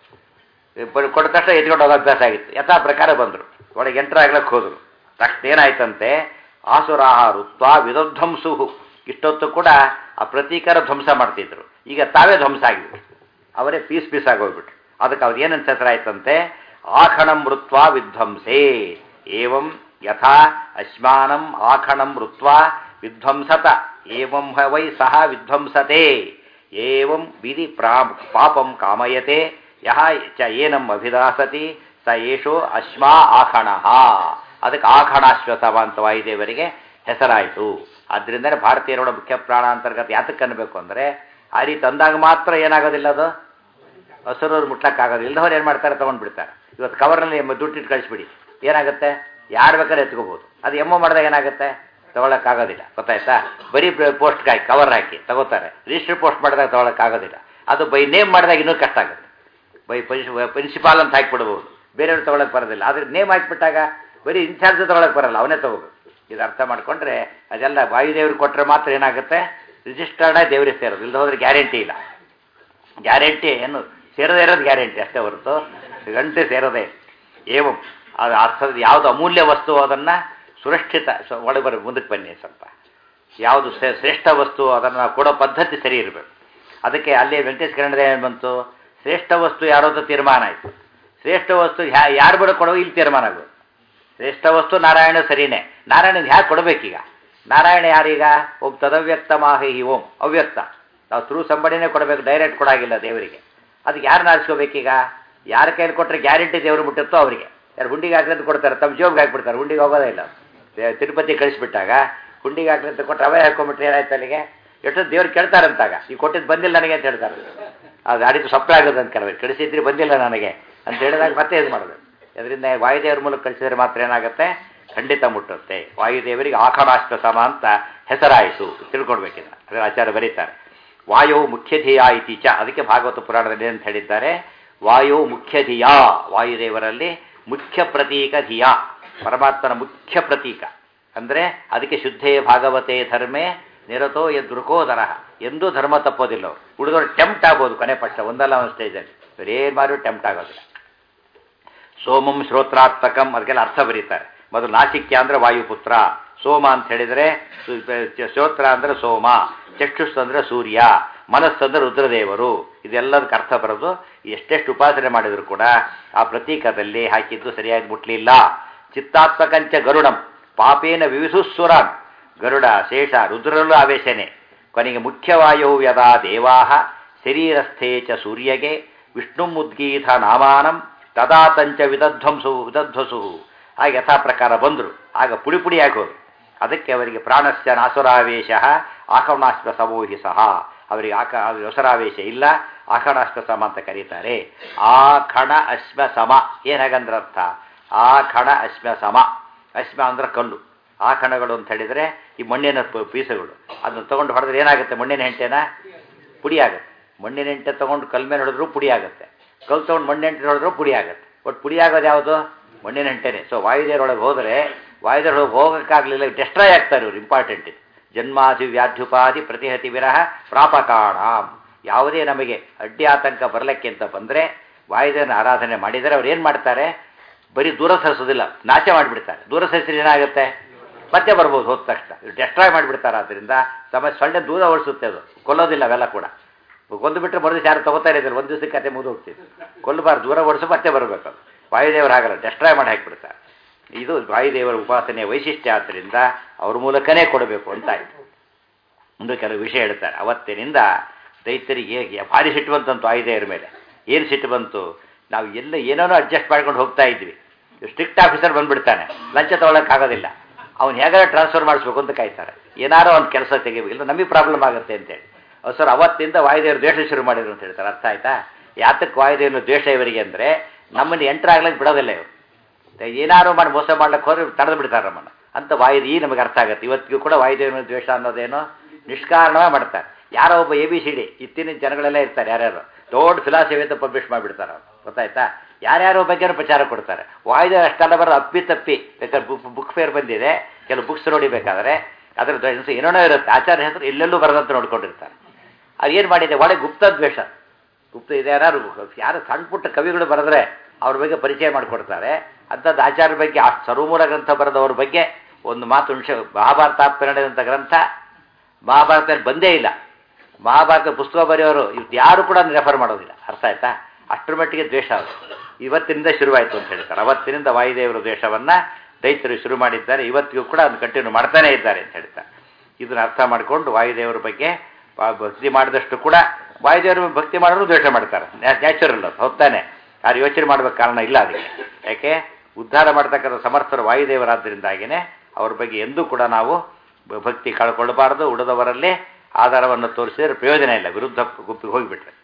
[SPEAKER 1] ಕೊಟ್ಟ ತಕ್ಷಣ ಎತ್ಕೊಂಡು ಹೋಗೋ ಅಭ್ಯಾಸ ಆಗಿತ್ತು ಯಥಾ ಪ್ರಕಾರ ಬಂದರು ಒಳಗೆ ಎಂಟರ್ ಆಗ್ಲಕ್ಕೆ ಹೋದರು ತಕ್ಷಣ ಏನಾಯ್ತಂತೆ ಆಸುರಾಹ ಋತ್ವ ವಿಧ್ವಂಸುಹು ಇಷ್ಟೊತ್ತು ಕೂಡ ಆ ಪ್ರತೀಕಾರ ಧ್ವಂಸ ಮಾಡ್ತಿದ್ರು ಈಗ ತಾವೇ ಧ್ವಂಸ ಆಗಿಬಿಟ್ರು ಅವರೇ ಪೀಸ್ ಪೀಸ್ ಆಗೋಗ್ಬಿಟ್ರು ಅದಕ್ಕೆ ಅವ್ರು ಏನಂತ ಹೆಸರಾಯ್ತಂತೆ ಆಖಣಂ ಋತ್ವ ವಿಧ್ವಂಸೇ ಏವಂ ಯಥಾ ಅಶ್ಮಾನಂ ಆಖಣಂ ಋತ್ವ ವಿಧ್ವಂಸತ ಏವಂ ಹ ವೈ ಸಹ ವಿಧ್ವಂಸತೆ ಏವಂ ವಿಧಿ ಪ್ರಾ ಪಾಪಂ ಕಾಮಯತೆ ಯಹ ಚ ಏನಂ ಅಭಿದಾಸತಿ ಸ ಏಷೋ ಅಶ್ಮಾ ಆಖಣ ಅದಕ್ಕೆ ಆಖಣಾಶ್ವಸವ ಅಂತ ವಾಯುದೇವರಿಗೆ ಹೆಸರಾಯಿತು ಆದ್ದರಿಂದಲೇ ಭಾರತೀಯರೋಡ ಮುಖ್ಯ ಪ್ರಾಣ ಅಂತರ್ಗತ ಯಾತಕ್ಕೆ ಅನ್ಬೇಕು ಅಂದರೆ ಆ ರೀತಿ ಅಂದಾಗ ಮಾತ್ರ ಏನಾಗೋದಿಲ್ಲ ಅದು ಹಸುರವ್ರು ಮುಟ್ಲಕ್ಕಾಗೋದು ಇಲ್ಲದವ್ರು ಏನು ಮಾಡ್ತಾರೆ ತೊಗೊಂಡು ಬಿಡ್ತಾರೆ ಇವತ್ತು ಕವರ್ನಲ್ಲಿ ದುಡ್ಡಿಟ್ಟು ಕಳಿಸ್ಬಿಡಿ ಏನಾಗುತ್ತೆ ಯಾರು ಬೇಕಾದ್ರೆ ಎತ್ಕೋಬೋದು ಅದು ಎಮ್ಮೋ ಮಾಡಿದಾಗ ಏನಾಗುತ್ತೆ ತೊಗೊಳಕ್ಕಾಗೋದಿಲ್ಲ ಗೊತ್ತಾಯ್ತಾ ಬರೀ ಪೋಸ್ಟ್ ಹಾಕಿ ಕವರ್ ಹಾಕಿ ತಗೋತಾರೆ ರಿಜಿಸ್ಟರ್ ಪೋಸ್ಟ್ ಮಾಡಿದಾಗ ತೊಗೊಳಕ್ಕಾಗೋದಿಲ್ಲ ಅದು ಬೈ ನೇಮ್ ಮಾಡಿದಾಗ ಇನ್ನೂ ಕಷ್ಟ ಆಗುತ್ತೆ ಬೈ ಪ್ರಿನ್ಸಿಪಾಲ್ ಅಂತ ಹಾಕಿಬಿಡ್ಬೋದು ಬೇರೆಯವ್ರು ತೊಗೊಳಕ್ಕೆ ಬರೋದಿಲ್ಲ ಆದರೆ ನೇಮ್ ಹಾಕಿಬಿಟ್ಟಾಗ ಬರೀ ಇನ್ಚಾರ್ಜ್ ತೊಗೊಳಕ್ಕೆ ಬರಲ್ಲ ಅವನೇ ತೊಗೋಬೇಕು ಇದು ಅರ್ಥ ಮಾಡ್ಕೊಂಡ್ರೆ ಅದೆಲ್ಲ ವಾಯುದೇವ್ರಿಗೆ ಕೊಟ್ಟರೆ ಮಾತ್ರ ಏನಾಗುತ್ತೆ ರಿಜಿಸ್ಟರ್ಡೇ ದೇವರಿಗೆ ಸೇರೋದು ಇಲ್ಲದ ಹೋದ್ರೆ ಗ್ಯಾರಂಟಿ ಇಲ್ಲ ಗ್ಯಾರಂಟಿ ಏನು ಸೇರದೇ ಇರೋದು ಗ್ಯಾರಂಟಿ ಅಷ್ಟೇ ಹೊರತು ಗಂಟೆ ಸೇರೋದೇ ಏವಂ ಅದು ಅರ್ಥದ ಯಾವುದು ಅಮೂಲ್ಯ ವಸ್ತು ಅದನ್ನು ಸುರಕ್ಷಿತ ಒಳಗೆ ಬರ ಮುಂದಕ್ಕೆ ಬನ್ನಿ ಸ್ವಲ್ಪ ಯಾವುದು ಶ್ರೇಷ್ಠ ವಸ್ತು ಅದನ್ನು ಕೊಡೋ ಪದ್ಧತಿ ಸರಿ ಇರಬೇಕು ಅದಕ್ಕೆ ಅಲ್ಲಿ ವೆಂಕಟೇಶ್ ಕನ್ನಡದ ಏನು ಬಂತು ಶ್ರೇಷ್ಠ ವಸ್ತು ಯಾರೋದು ತೀರ್ಮಾನ ಆಯಿತು ಶ್ರೇಷ್ಠ ವಸ್ತು ಯಾರು ಬಿಡೋ ಕೊಡೋ ಇಲ್ಲಿ ತೀರ್ಮಾನ ಆಗೋದು ಶ್ರೇಷ್ಠ ವಸ್ತು ನಾರಾಯಣ ಸರಿನೇ ನಾರಾಯಣಗೆ ಹ್ಯಾಕೆ ಕೊಡಬೇಕೀಗ ನಾರಾಯಣ ಯಾರೀಗ ಒಬ್ಬ ತದವ್ಯಕ್ತ ಮಾಹಿ ಓಂ ಅವ್ಯಕ್ತ ನಾವು ಥ್ರೂ ಸಂಬಡಿನೇ ಕೊಡಬೇಕು ಡೈರೆಕ್ಟ್ ಕೊಡಾಗಿಲ್ಲ ದೇವರಿಗೆ ಅದಕ್ಕೆ ಯಾರನ್ನ ಆರಿಸ್ಕೋಬೇಕೀಗ ಯಾರ ಕೈಲಿ ಕೊಟ್ಟರೆ ಗ್ಯಾರಂಟಿ ದೇವರು ಮುಟ್ಟಿರ್ತೋ ಅವರಿಗೆ ಯಾರು ಹುಂಡಿಗೆ ಹಾಕ್ಲಿ ಅಂತ ಕೊಡ್ತಾರೆ ತಮ್ಮ ಜೋಬ್ಗೆ ಹಾಕ್ಬಿಡ್ತಾರೆ ಹುಂಡಿಗೆ ಹೋಗೋದೇ ಇಲ್ಲ ತೆ- ತಿರುಪತಿ ಕಳಿಸ್ಬಿಟ್ಟಾಗ ಹುಂಡಿಗೆ ಹಾಕ್ಲಿ ಅಂತ ಕೊಟ್ಟರೆ ಅವೇ ಹಾಕೊಂಡ್ಬಿಟ್ರೆ ಏನಾಯ್ತು ಅಲ್ಲಿಗೆ ಎಷ್ಟೋ ದೇವ್ರು ಕೇಳ್ತಾರಂತಾಗ ಈ ಕೊಟ್ಟಿದ್ದು ಬಂದಿಲ್ಲ ನನಗೆ ಅಂತ ಹೇಳ್ತಾರೆ ಅದು ಅಡಿತು ಸಪ್ಲೈ ಆಗೋದು ಅಂತ ಕೆಲವರು ಕಳಿಸಿದ್ರಿ ಬಂದಿಲ್ಲ ನನಗೆ ಅಂತ ಹೇಳಿದಾಗ ಮತ್ತೆ ಇದು ಮಾಡೋದು ಅದರಿಂದ ವಾಯುದೇವರ ಮೂಲಕ ಕಳಿಸಿದ್ರೆ ಮಾತ್ರ ಏನಾಗುತ್ತೆ ಖಂಡಿತ ಮುಟ್ಟುತ್ತೆ ವಾಯುದೇವರಿಗೆ ಆಖಡಾಷ್ಟ ಸಮ ಅಂತ ಹೆಸರಾಯಿತು ತಿಳ್ಕೊಡ್ಬೇಕಿಲ್ಲ ಅದರ ಆಚಾರ್ಯ ಬರೀತಾರೆ ವಾಯು ಮುಖ್ಯಧಿಯ ಇತಿ ಚ ಅದಕ್ಕೆ ಭಾಗವತ ಪುರಾಣದಲ್ಲಿ ಅಂತ ಹೇಳಿದ್ದಾರೆ ವಾಯು ಮುಖ್ಯಧಿಯ ವಾಯುದೇವರಲ್ಲಿ ಮುಖ್ಯ ಪ್ರತೀಕ ಧಿಯ ಪರಮಾತ್ಮನ ಮುಖ್ಯ ಪ್ರತೀಕ ಅಂದರೆ ಅದಕ್ಕೆ ಶುದ್ಧೇ ಭಾಗವತೆ ಧರ್ಮೇ ನಿರತೋ ಎದುರುಕೋದರ ಎಂದೂ ಧರ್ಮ ತಪ್ಪೋದಿಲ್ಲ ಅವರು ಉಳಿದವರು ಟೆಂಪ್ಟ್ ಆಗ್ಬೋದು ಕೊನೆ ಪಕ್ಷ ಒಂದಲ್ಲ ಒಂದು ಸ್ಟೇಜಲ್ಲಿ ಬೇರೇನು ಮಾಡಿದ್ರು ಟೆಂಪ್ಟ್ ಆಗೋದಿಲ್ಲ ಸೋಮಂ ಶ್ರೋತ್ರಾತ್ಮಕಂ ಅದಕ್ಕೆಲ್ಲ ಅರ್ಥ ಬರೀತಾರೆ ಮೊದಲು ನಾಸಿಕ್ಯ ಅಂದರೆ ವಾಯುಪುತ್ರ ಸೋಮ ಅಂತ ಹೇಳಿದರೆ ಸು- ಶ್ರೋತ್ರ ಅಂದರೆ ಸೋಮ ಚಕ್ಷುಸ್ ಅಂದರೆ ಸೂರ್ಯ ಮನಸ್ಸಂದ್ರೆ ರುದ್ರದೇವರು ಇದೆಲ್ಲದಕ್ಕೆ ಅರ್ಥ ಬರೋದು ಎಷ್ಟೆಷ್ಟು ಉಪಾಸನೆ ಮಾಡಿದ್ರು ಕೂಡ ಆ ಪ್ರತೀಕದಲ್ಲಿ ಹಾಕಿದ್ದು ಸರಿಯಾಗಿ ಮುಟ್ಲಿಲ್ಲ ಚಿತ್ತಾತ್ಮಕಂಚ ಗರುಡಂ ಪಾಪೇನ ವಿವಿಸುಸ್ಸುರಾನ್ ಗರುಡ ಶೇಷ ರುದ್ರರಲ್ಲೂ ಆವೇಶನೆ ಕೊನೆಗೆ ಮುಖ್ಯವಾಯು ಯದಾ ದೇವಾಹ ಶರೀರಸ್ಥೇ ಚ ಸೂರ್ಯಗೆ ವಿಷ್ಣು ಮುದ್ಗೀತ ನಾಮಾನಂ ತದಾತಂಚ ವಿದಧ್ವಂಸು ವಿದಧ್ವಸು ಹಾಗೆ ಯಥಾ ಪ್ರಕಾರ ಬಂದರು ಆಗ ಪುಡಿ ಪುಡಿ ಆಗೋದು ಅದಕ್ಕೆ ಅವರಿಗೆ ಪ್ರಾಣಸ್ಯ ನಾಸುರಾವೇಶ ಆಕರ್ಣಾಸ್ತ್ರ ಸಮೂಹಿ ಸಹ ಅವರಿಗೆ ಆಕ ವ್ಯಸರಾವೇಶ ಇಲ್ಲ ಆಕರ್ಣಾಸ್ತ್ರ ಸಮ ಅಂತ ಕರೀತಾರೆ ಆ ಖಣ ಅಶ್ಮ ಸಮ ಏನಾಗಂದ್ರ ಅರ್ಥ ಆ ಖಣ ಅಶ್ಮ ಸಮ ಅಶ್ಮ ಅಂದ್ರೆ ಕಲ್ಲು ಆ ಕಣಗಳು ಅಂತ ಹೇಳಿದರೆ ಈ ಮಣ್ಣಿನ ಪ- ಪೀಸುಗಳು ಅದನ್ನ ತಗೊಂಡು ಹೊಡೆದ್ರೆ ಏನಾಗುತ್ತೆ ಮಣ್ಣಿನ ಹೆಂಟೆನ ಪುಡಿ ಆಗುತ್ತೆ ಮಣ್ಣಿನ ಹೆಂಟೆ ತಗೊಂಡು ಕಲ್ ಮೇಲೆ ಹೊಡೆದ್ರು ಪುಡಿ ಆಗುತ್ತೆ ಕಲ್ ತಗೊಂಡು ಮಣ್ಣಿನ ಹೆಂಟೆ ಹೊಡೆದ್ರು ಪುಡಿ ಆಗುತ್ತೆ ಒಟ್ಟು ಪುಡಿ ಆಗೋದು ಯಾವುದು ಮಣ್ಣಿನ ಹೆಂಟೆನೆ ಸೊ ವಾಯುದೇವರೊಳಗೆ ಹೋದರೆ ವಾಯುದೇವರೊಳಗೆ ಹೋಗೋಕ್ಕಾಗಲಿಲ್ಲ ಡೆಸ್ಟ್ರಾಯ್ ಆಗ್ತಾರೆ ಇವರು ಇಂಪಾರ್ಟೆಂಟ್ ಇದು ಜನ್ಮಾಧಿ ವ್ಯಾಧ್ಯುಪಾದಿ ಪ್ರತಿಹತಿ ವಿರಹ ಪ್ರಾಪಕಾಣ ಯಾವುದೇ ನಮಗೆ ಅಡ್ಡಿ ಆತಂಕ ಬರಲಿಕ್ಕೆ ಅಂತ ಬಂದರೆ ವಾಯುದೇವನ ಆರಾಧನೆ ಮಾಡಿದರೆ ಅವ್ರು ಏನು ಮಾಡ್ತಾರೆ ಬರೀ ದೂರ ಸರಿಸೋದಿಲ್ಲ ನಾಶ ಮಾಡಿಬಿಡ್ತಾರೆ ದೂರ ಸರಿಸಿದ್ರೆ ಏನಾಗುತ್ತೆ ಮತ್ತೆ ಬರ್ಬೋದು ಹೋದ ತಕ್ಷಣ ಡೆಸ್ಟ್ರಾಯ್ ಮಾಡಿಬಿಡ್ತಾರೆ ಆದ್ದರಿಂದ ಸಮಸ್ಯೆ ಸೊಳ್ಳೆ ದೂರ ಓಡಿಸುತ್ತೆ ಅದು ಕೊಲ್ಲೋದಿಲ್ಲ ಅವೆಲ್ಲ ಕೂಡ ಕೊಂದು ಬಿಟ್ಟರೆ ಬರೋದು ಯಾರು ತಗೋತಾ ಇರೋದಿಲ್ಲ ಒಂದು ದಿವಸಕ್ಕೆ ಕತೆ ಮುಗಿದು ಹೋಗ್ತಿದ್ದು ಕೊಲ್ಲಬಾರ್ದು ದೂರ ಓಡಿಸಿ ಮತ್ತೆ ಬರಬೇಕು ಅದು ವಾಯುದೇವರು ಆಗಲ್ಲ ಡೆಸ್ಟ್ರಾಯ್ ಮಾಡಿ ಹಾಕಿಬಿಡ್ತಾರೆ ಇದು ವಾಯುದೇವರ ಉಪಾಸನೆಯ ವೈಶಿಷ್ಟ್ಯ ಆದ್ದರಿಂದ ಅವ್ರ ಮೂಲಕನೇ ಕೊಡಬೇಕು ಅಂತ ಆಯಿತು ಒಂದು ಕೆಲವು ವಿಷಯ ಹೇಳ್ತಾರೆ ಅವತ್ತಿನಿಂದ ದೈತ್ಯರಿಗೆ ಹೇಗೆ ಭಾರಿ ಸಿಟ್ಟು ಬಂತಂತು ವಾಯುದೇವರ ಮೇಲೆ ಏನು ಸಿಟ್ಟು ಬಂತು ನಾವು ಎಲ್ಲ ಏನೇನೋ ಅಡ್ಜಸ್ಟ್ ಮಾಡ್ಕೊಂಡು ಹೋಗ್ತಾ ಇದ್ವಿ ಸ್ಟ್ರಿಕ್ಟ್ ಆಫೀಸರ್ ಬಂದ್ಬಿಡ್ತಾನೆ ಲಂಚ ತೊಗೊಳಕ್ಕಾಗೋದಿಲ್ಲ ಅವ್ನು ಹೇಗಾರ ಟ್ರಾನ್ಸ್ಫರ್ ಮಾಡಿಸ್ಬೇಕು ಅಂತ ಕಾಯ್ತಾರೆ ಏನಾರೋ ಒಂದು ಕೆಲಸ ತೆಗಿಬೇಕು ಇಲ್ಲ ನಮಗೆ ಪ್ರಾಬ್ಲಮ್ ಆಗುತ್ತೆ ಅಂತೇಳಿ ಅವ್ರು ಸರ್ ಅವತ್ತಿಂದ ವಾಯುದೇವರು ದ್ವೇಷ ಶುರು ಮಾಡಿದ್ರು ಅಂತ ಹೇಳ್ತಾರೆ ಅರ್ಥ ಆಯ್ತಾ ಯಾತಕ್ಕೆ ವಾಯುದೇವನ ದ್ವೇಷ ಇವರಿಗೆ ಅಂದರೆ ನಮ್ಮನ್ನು ಎಂಟ್ರ್ ಆಗ್ಲಿಕ್ಕೆ ಬಿಡೋದಿಲ್ಲ ಇವರು ಏನಾರು ಮಾಡಿ ಮೋಸ ಮಾಡ್ಲಿಕ್ಕೆ ಹೋದ್ರೆ ತಡೆದು ಬಿಡ್ತಾರೆ ನಮ್ಮನ್ನು ಅಂತ ವಾಯುದಿ ನಮಗೆ ಅರ್ಥ ಆಗುತ್ತೆ ಇವತ್ತಿಗೂ ಕೂಡ ವಾಯುದೇವನ ದ್ವೇಷ ಅನ್ನೋದೇನೋ ನಿಷ್ಕಾರಣವೇ ಮಾಡ್ತಾರೆ ಯಾರೋ ಒಬ್ಬ ಎ ಬಿ ಸಿ ಡಿ ಇತ್ತಿನ ಜನಗಳೆಲ್ಲ ಇರ್ತಾರೆ ಯಾರ್ಯಾರು ದೊಡ್ಡ ಫಿಲಾಸಫಿ ಅಂತ ಪಬ್ಲಿಷ್ ಮಾಡಿಬಿಡ್ತಾರೆ ಅವ್ರು ಗೊತ್ತಾಯ್ತಾ ಯಾರ್ಯಾರೋ ಬಗ್ಗೆ ಪ್ರಚಾರ ಕೊಡ್ತಾರೆ ವಾಯುದೇವ ಅಷ್ಟೆಲ್ಲ ಬರೋದು ಅಪ್ಪಿ ತಪ್ಪಿ ಬೇಕಾದ್ರೆ ಬುಕ್ ಬುಕ್ ಫೇರ್ ಬಂದಿದೆ ಕೆಲವು ಬುಕ್ಸ್ ನೋಡಿಬೇಕಾದ್ರೆ ಅದ್ರ ದ್ವೇಷ ಏನೇನೋ ಇರುತ್ತೆ ಆಚಾರ್ಯ ಹೆಸರು ಎಲ್ಲೆಲ್ಲೂ ಬರೋದಂತ ನೋಡ್ಕೊಂಡಿರ್ತಾರೆ ಅದು ಏನು ಮಾಡಿದೆ ಒಳಗೆ ಗುಪ್ತ ದ್ವೇಷ ಗುಪ್ತ ಇದೆ ಯಾರು ಯಾರು ಸಣ್ಣ ಪುಟ್ಟ ಕವಿಗಳು ಬರೆದ್ರೆ ಅವ್ರ ಬಗ್ಗೆ ಪರಿಚಯ ಮಾಡಿಕೊಡ್ತಾರೆ ಅಂಥದ್ದು ಆಚಾರ್ಯ ಬಗ್ಗೆ ಆ ಸರ್ವಮೂಲ ಗ್ರಂಥ ಬರೆದವ್ರ ಬಗ್ಗೆ ಒಂದು ಮಾತು ವಿಷಯ ಮಹಾಭಾರತಾತ್ಮರಣೆ ಅಂತ ಗ್ರಂಥ ಮಹಾಭಾರತದಲ್ಲಿ ಬಂದೇ ಇಲ್ಲ ಮಹಾಭಾರತ ಪುಸ್ತಕ ಬರೆಯೋರು ಇವ್ರು ಯಾರು ಕೂಡ ರೆಫರ್ ಮಾಡೋದಿಲ್ಲ ಅರ್ಥ ಆಯ್ತಾ ಅಷ್ಟರ ಮಟ್ಟಿಗೆ ದ್ವೇಷ ಅದು ಇವತ್ತಿನಿಂದ ಶುರುವಾಯಿತು ಅಂತ ಹೇಳ್ತಾರೆ ಅವತ್ತಿನಿಂದ ವಾಯುದೇವರ ದ್ವೇಷವನ್ನು ದೈತ್ಯರು ಶುರು ಮಾಡಿದ್ದಾರೆ ಇವತ್ತಿಗೂ ಕೂಡ ಅದನ್ನು ಕಂಟಿನ್ಯೂ ಮಾಡ್ತಾನೇ ಇದ್ದಾರೆ ಅಂತ ಹೇಳ್ತಾರೆ ಇದನ್ನು ಅರ್ಥ ಮಾಡಿಕೊಂಡು ವಾಯುದೇವರ ಬಗ್ಗೆ ಬ- ಭಕ್ತಿ ಮಾಡಿದಷ್ಟು ಕೂಡ ವಾಯುದೇವರ ಭಕ್ತಿ ಮಾಡೋರು ದ್ವೇಷ ಮಾಡ್ತಾರೆ ನ್ಯಾಚುರಲ್ ಅದು ಹೊತ್ತಾನೆ ಯಾರು ಯೋಚನೆ ಮಾಡಬೇಕು ಕಾರಣ ಇಲ್ಲ ಅದಕ್ಕೆ ಯಾಕೆ ಉದ್ಧಾರ ಮಾಡ್ತಕ್ಕಂಥ ಸಮರ್ಥರು ವಾಯುದೇವರಾದ್ದರಿಂದಾಗಿಯೇ ಅವ್ರ ಬಗ್ಗೆ ಎಂದೂ ಕೂಡ ನಾವು ಬ- ಭಕ್ತಿ ಕಳ್ಕೊಳ್ಬಾರ್ದು ಉಳಿದವರಲ್ಲಿ ಆಧಾರವನ್ನು ತೋರಿಸಿದ್ರೆ ಪ್ರಯೋಜನ ಇಲ್ಲ ವಿರುದ್ಧ ಗುಂಪಿಗೆ ಹೋಗಿಬಿಟ್ರೆ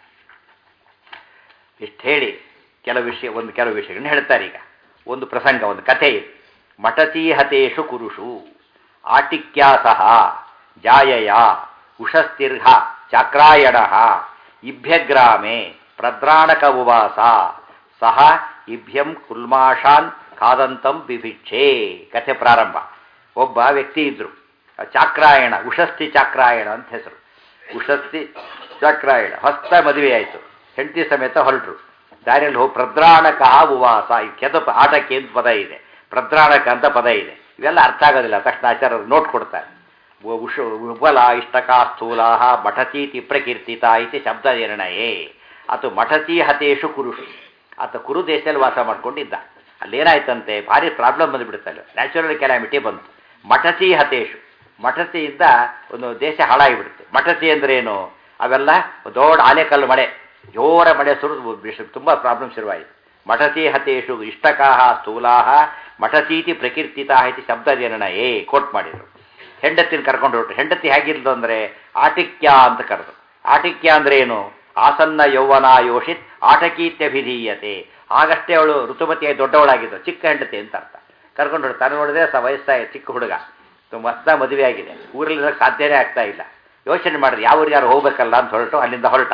[SPEAKER 1] ಇಷ್ಟು ಹೇಳಿ ಕೆಲವು ವಿಷಯ ಒಂದು ಕೆಲವು ವಿಷಯಗಳನ್ನ ಹೇಳ್ತಾರೆ ಈಗ ಒಂದು ಪ್ರಸಂಗ ಒಂದು ಕಥೆ ಇದೆ ಮಠತೀಹತೇಷು ಕುರುಷು ಆಟಿಕ್ಯಾಸಹ ಜಾಯಯ ಉಷಸ್ತಿರ್ಹ ಚಕ್ರಾಯಣ ಇಭ್ಯಗ್ರಾಮೆ ಪ್ರದ್ರಾಣಕ ಉವಾಸ ಸಹ ಇಭ್ಯಂ ಕುಲ್ಮಾಷಾನ್ ಖಾದಂತಂ ಬಿಭಿಕ್ಷೆ ಕಥೆ ಪ್ರಾರಂಭ ಒಬ್ಬ ವ್ಯಕ್ತಿ ಇದ್ರು ಚಾಕ್ರಾಯಣ ಉಷಸ್ತಿ ಚಾಕ್ರಾಯಣ ಅಂತ ಹೆಸರು ಉಷಸ್ತಿ ಚಾಕ್ರಾಯಣ ಹೊಸ ಮದುವೆ ಆಯಿತು ಹೆಂಡತಿ ಸಮೇತ ಹೊರಟರು ದಾರಿಯಲ್ಲಿ ಹೋಗಿ ಪ್ರದ್ರಾಣಕ ಉವಾಸ ಈ ಕೆದ ಆಟಕ್ಕೆ ಅಂತ ಪದ ಇದೆ ಪ್ರದ್ರಾಣಕ ಅಂತ ಪದ ಇದೆ ಇವೆಲ್ಲ ಅರ್ಥ ಆಗೋದಿಲ್ಲ ತಕ್ಷಣ ಆಚಾರ್ಯರು ನೋಟ್ ಕೊಡ್ತಾರೆ ಉ- ಉಷ ಉಬಲ ಇಷ್ಟಕ ಸ್ಥೂಲ ಮಠತೀತಿ ಪ್ರಕೀರ್ತಿತ ಇತಿ ಶಬ್ದ ನಿರ್ಣಯೇ ಆತ ಮಠತಿ ಹತೇಶು ಕುರುಷು ಆತ ಕುರು ದೇಶದಲ್ಲಿ ವಾಸ ಮಾಡ್ಕೊಂಡಿದ್ದ ಅಲ್ಲೇನಾಯ್ತಂತೆ ಭಾರಿ ಪ್ರಾಬ್ಲಮ್ ಬಂದುಬಿಡುತ್ತಲ್ಲ ನ್ಯಾಚುರಲ್ ಕೆಲಾಮಿಟಿ ಬಂತು ಮಠತಿ ಹತೇಶು ಮಠತಿಯಿಂದ ಒಂದು ದೇಶ ಹಾಳಾಗಿಬಿಡುತ್ತೆ ಮಠತಿ ಅಂದ್ರೆ ಏನು ಅವೆಲ್ಲ ದೊಡ್ಡ ಆಲೆಕಲ್ಲು ಮಳೆ ಜೋರ ಮಳೆ ಸುರಿದು ತುಂಬ ಪ್ರಾಬ್ಲಮ್ ಶುರುವಾಯಿತು ಮಠತಿ ಹತೇಶು ಇಷ್ಟಕಾ ಸ್ಥೂಲಾ ಮಠತೀತಿ ಪ್ರಕೀರ್ತಿತ ಇತಿ ಶಬ್ದಜನನಯೇ ಕೋಟ್ ಮಾಡಿದರು ಹೆಂಡತಿನ ಕರ್ಕೊಂಡು ಹೊರಟು ಹೆಂಡತಿ ಹೇಗಿರ್ದು ಅಂದರೆ ಆಟಿಕ್ಯ ಅಂತ ಕರೆದು ಆಟಿಕ್ಯ ಅಂದ್ರೆ ಏನು ಆಸನ್ನ ಯೌವನ ಯೋಷಿತ್ ಆಟಕೀತ್ಯಭಿಧೀಯತೆ ಆಗಷ್ಟೇ ಅವಳು ಋತುಮತಿಯಾಗಿ ದೊಡ್ಡವಳಾಗಿದ್ದು ಚಿಕ್ಕ ಹೆಂಡತಿ ಅಂತ ಅರ್ಥ ಕರ್ಕೊಂಡು ಹೊರಟು ತಾನು ನೋಡಿದ್ರೆ ಸ ವಯಸ್ಸಾಗಿ ಚಿಕ್ಕ ಹುಡುಗ ಮಸ್ತ ಮದುವೆ ಆಗಿದೆ ಊರಲ್ಲಿ ಸಾಧ್ಯನೇ ಆಗ್ತಾ ಇಲ್ಲ ಯೋಚನೆ ಮಾಡಿದ್ರೆ ಯಾವ ಊರಿಗೆ ಯಾರು ಹೋಗ್ಬೇಕಲ್ಲ ಅಂತ ಹೊರಟು ಅಲ್ಲಿಂದ ಹೊರಟ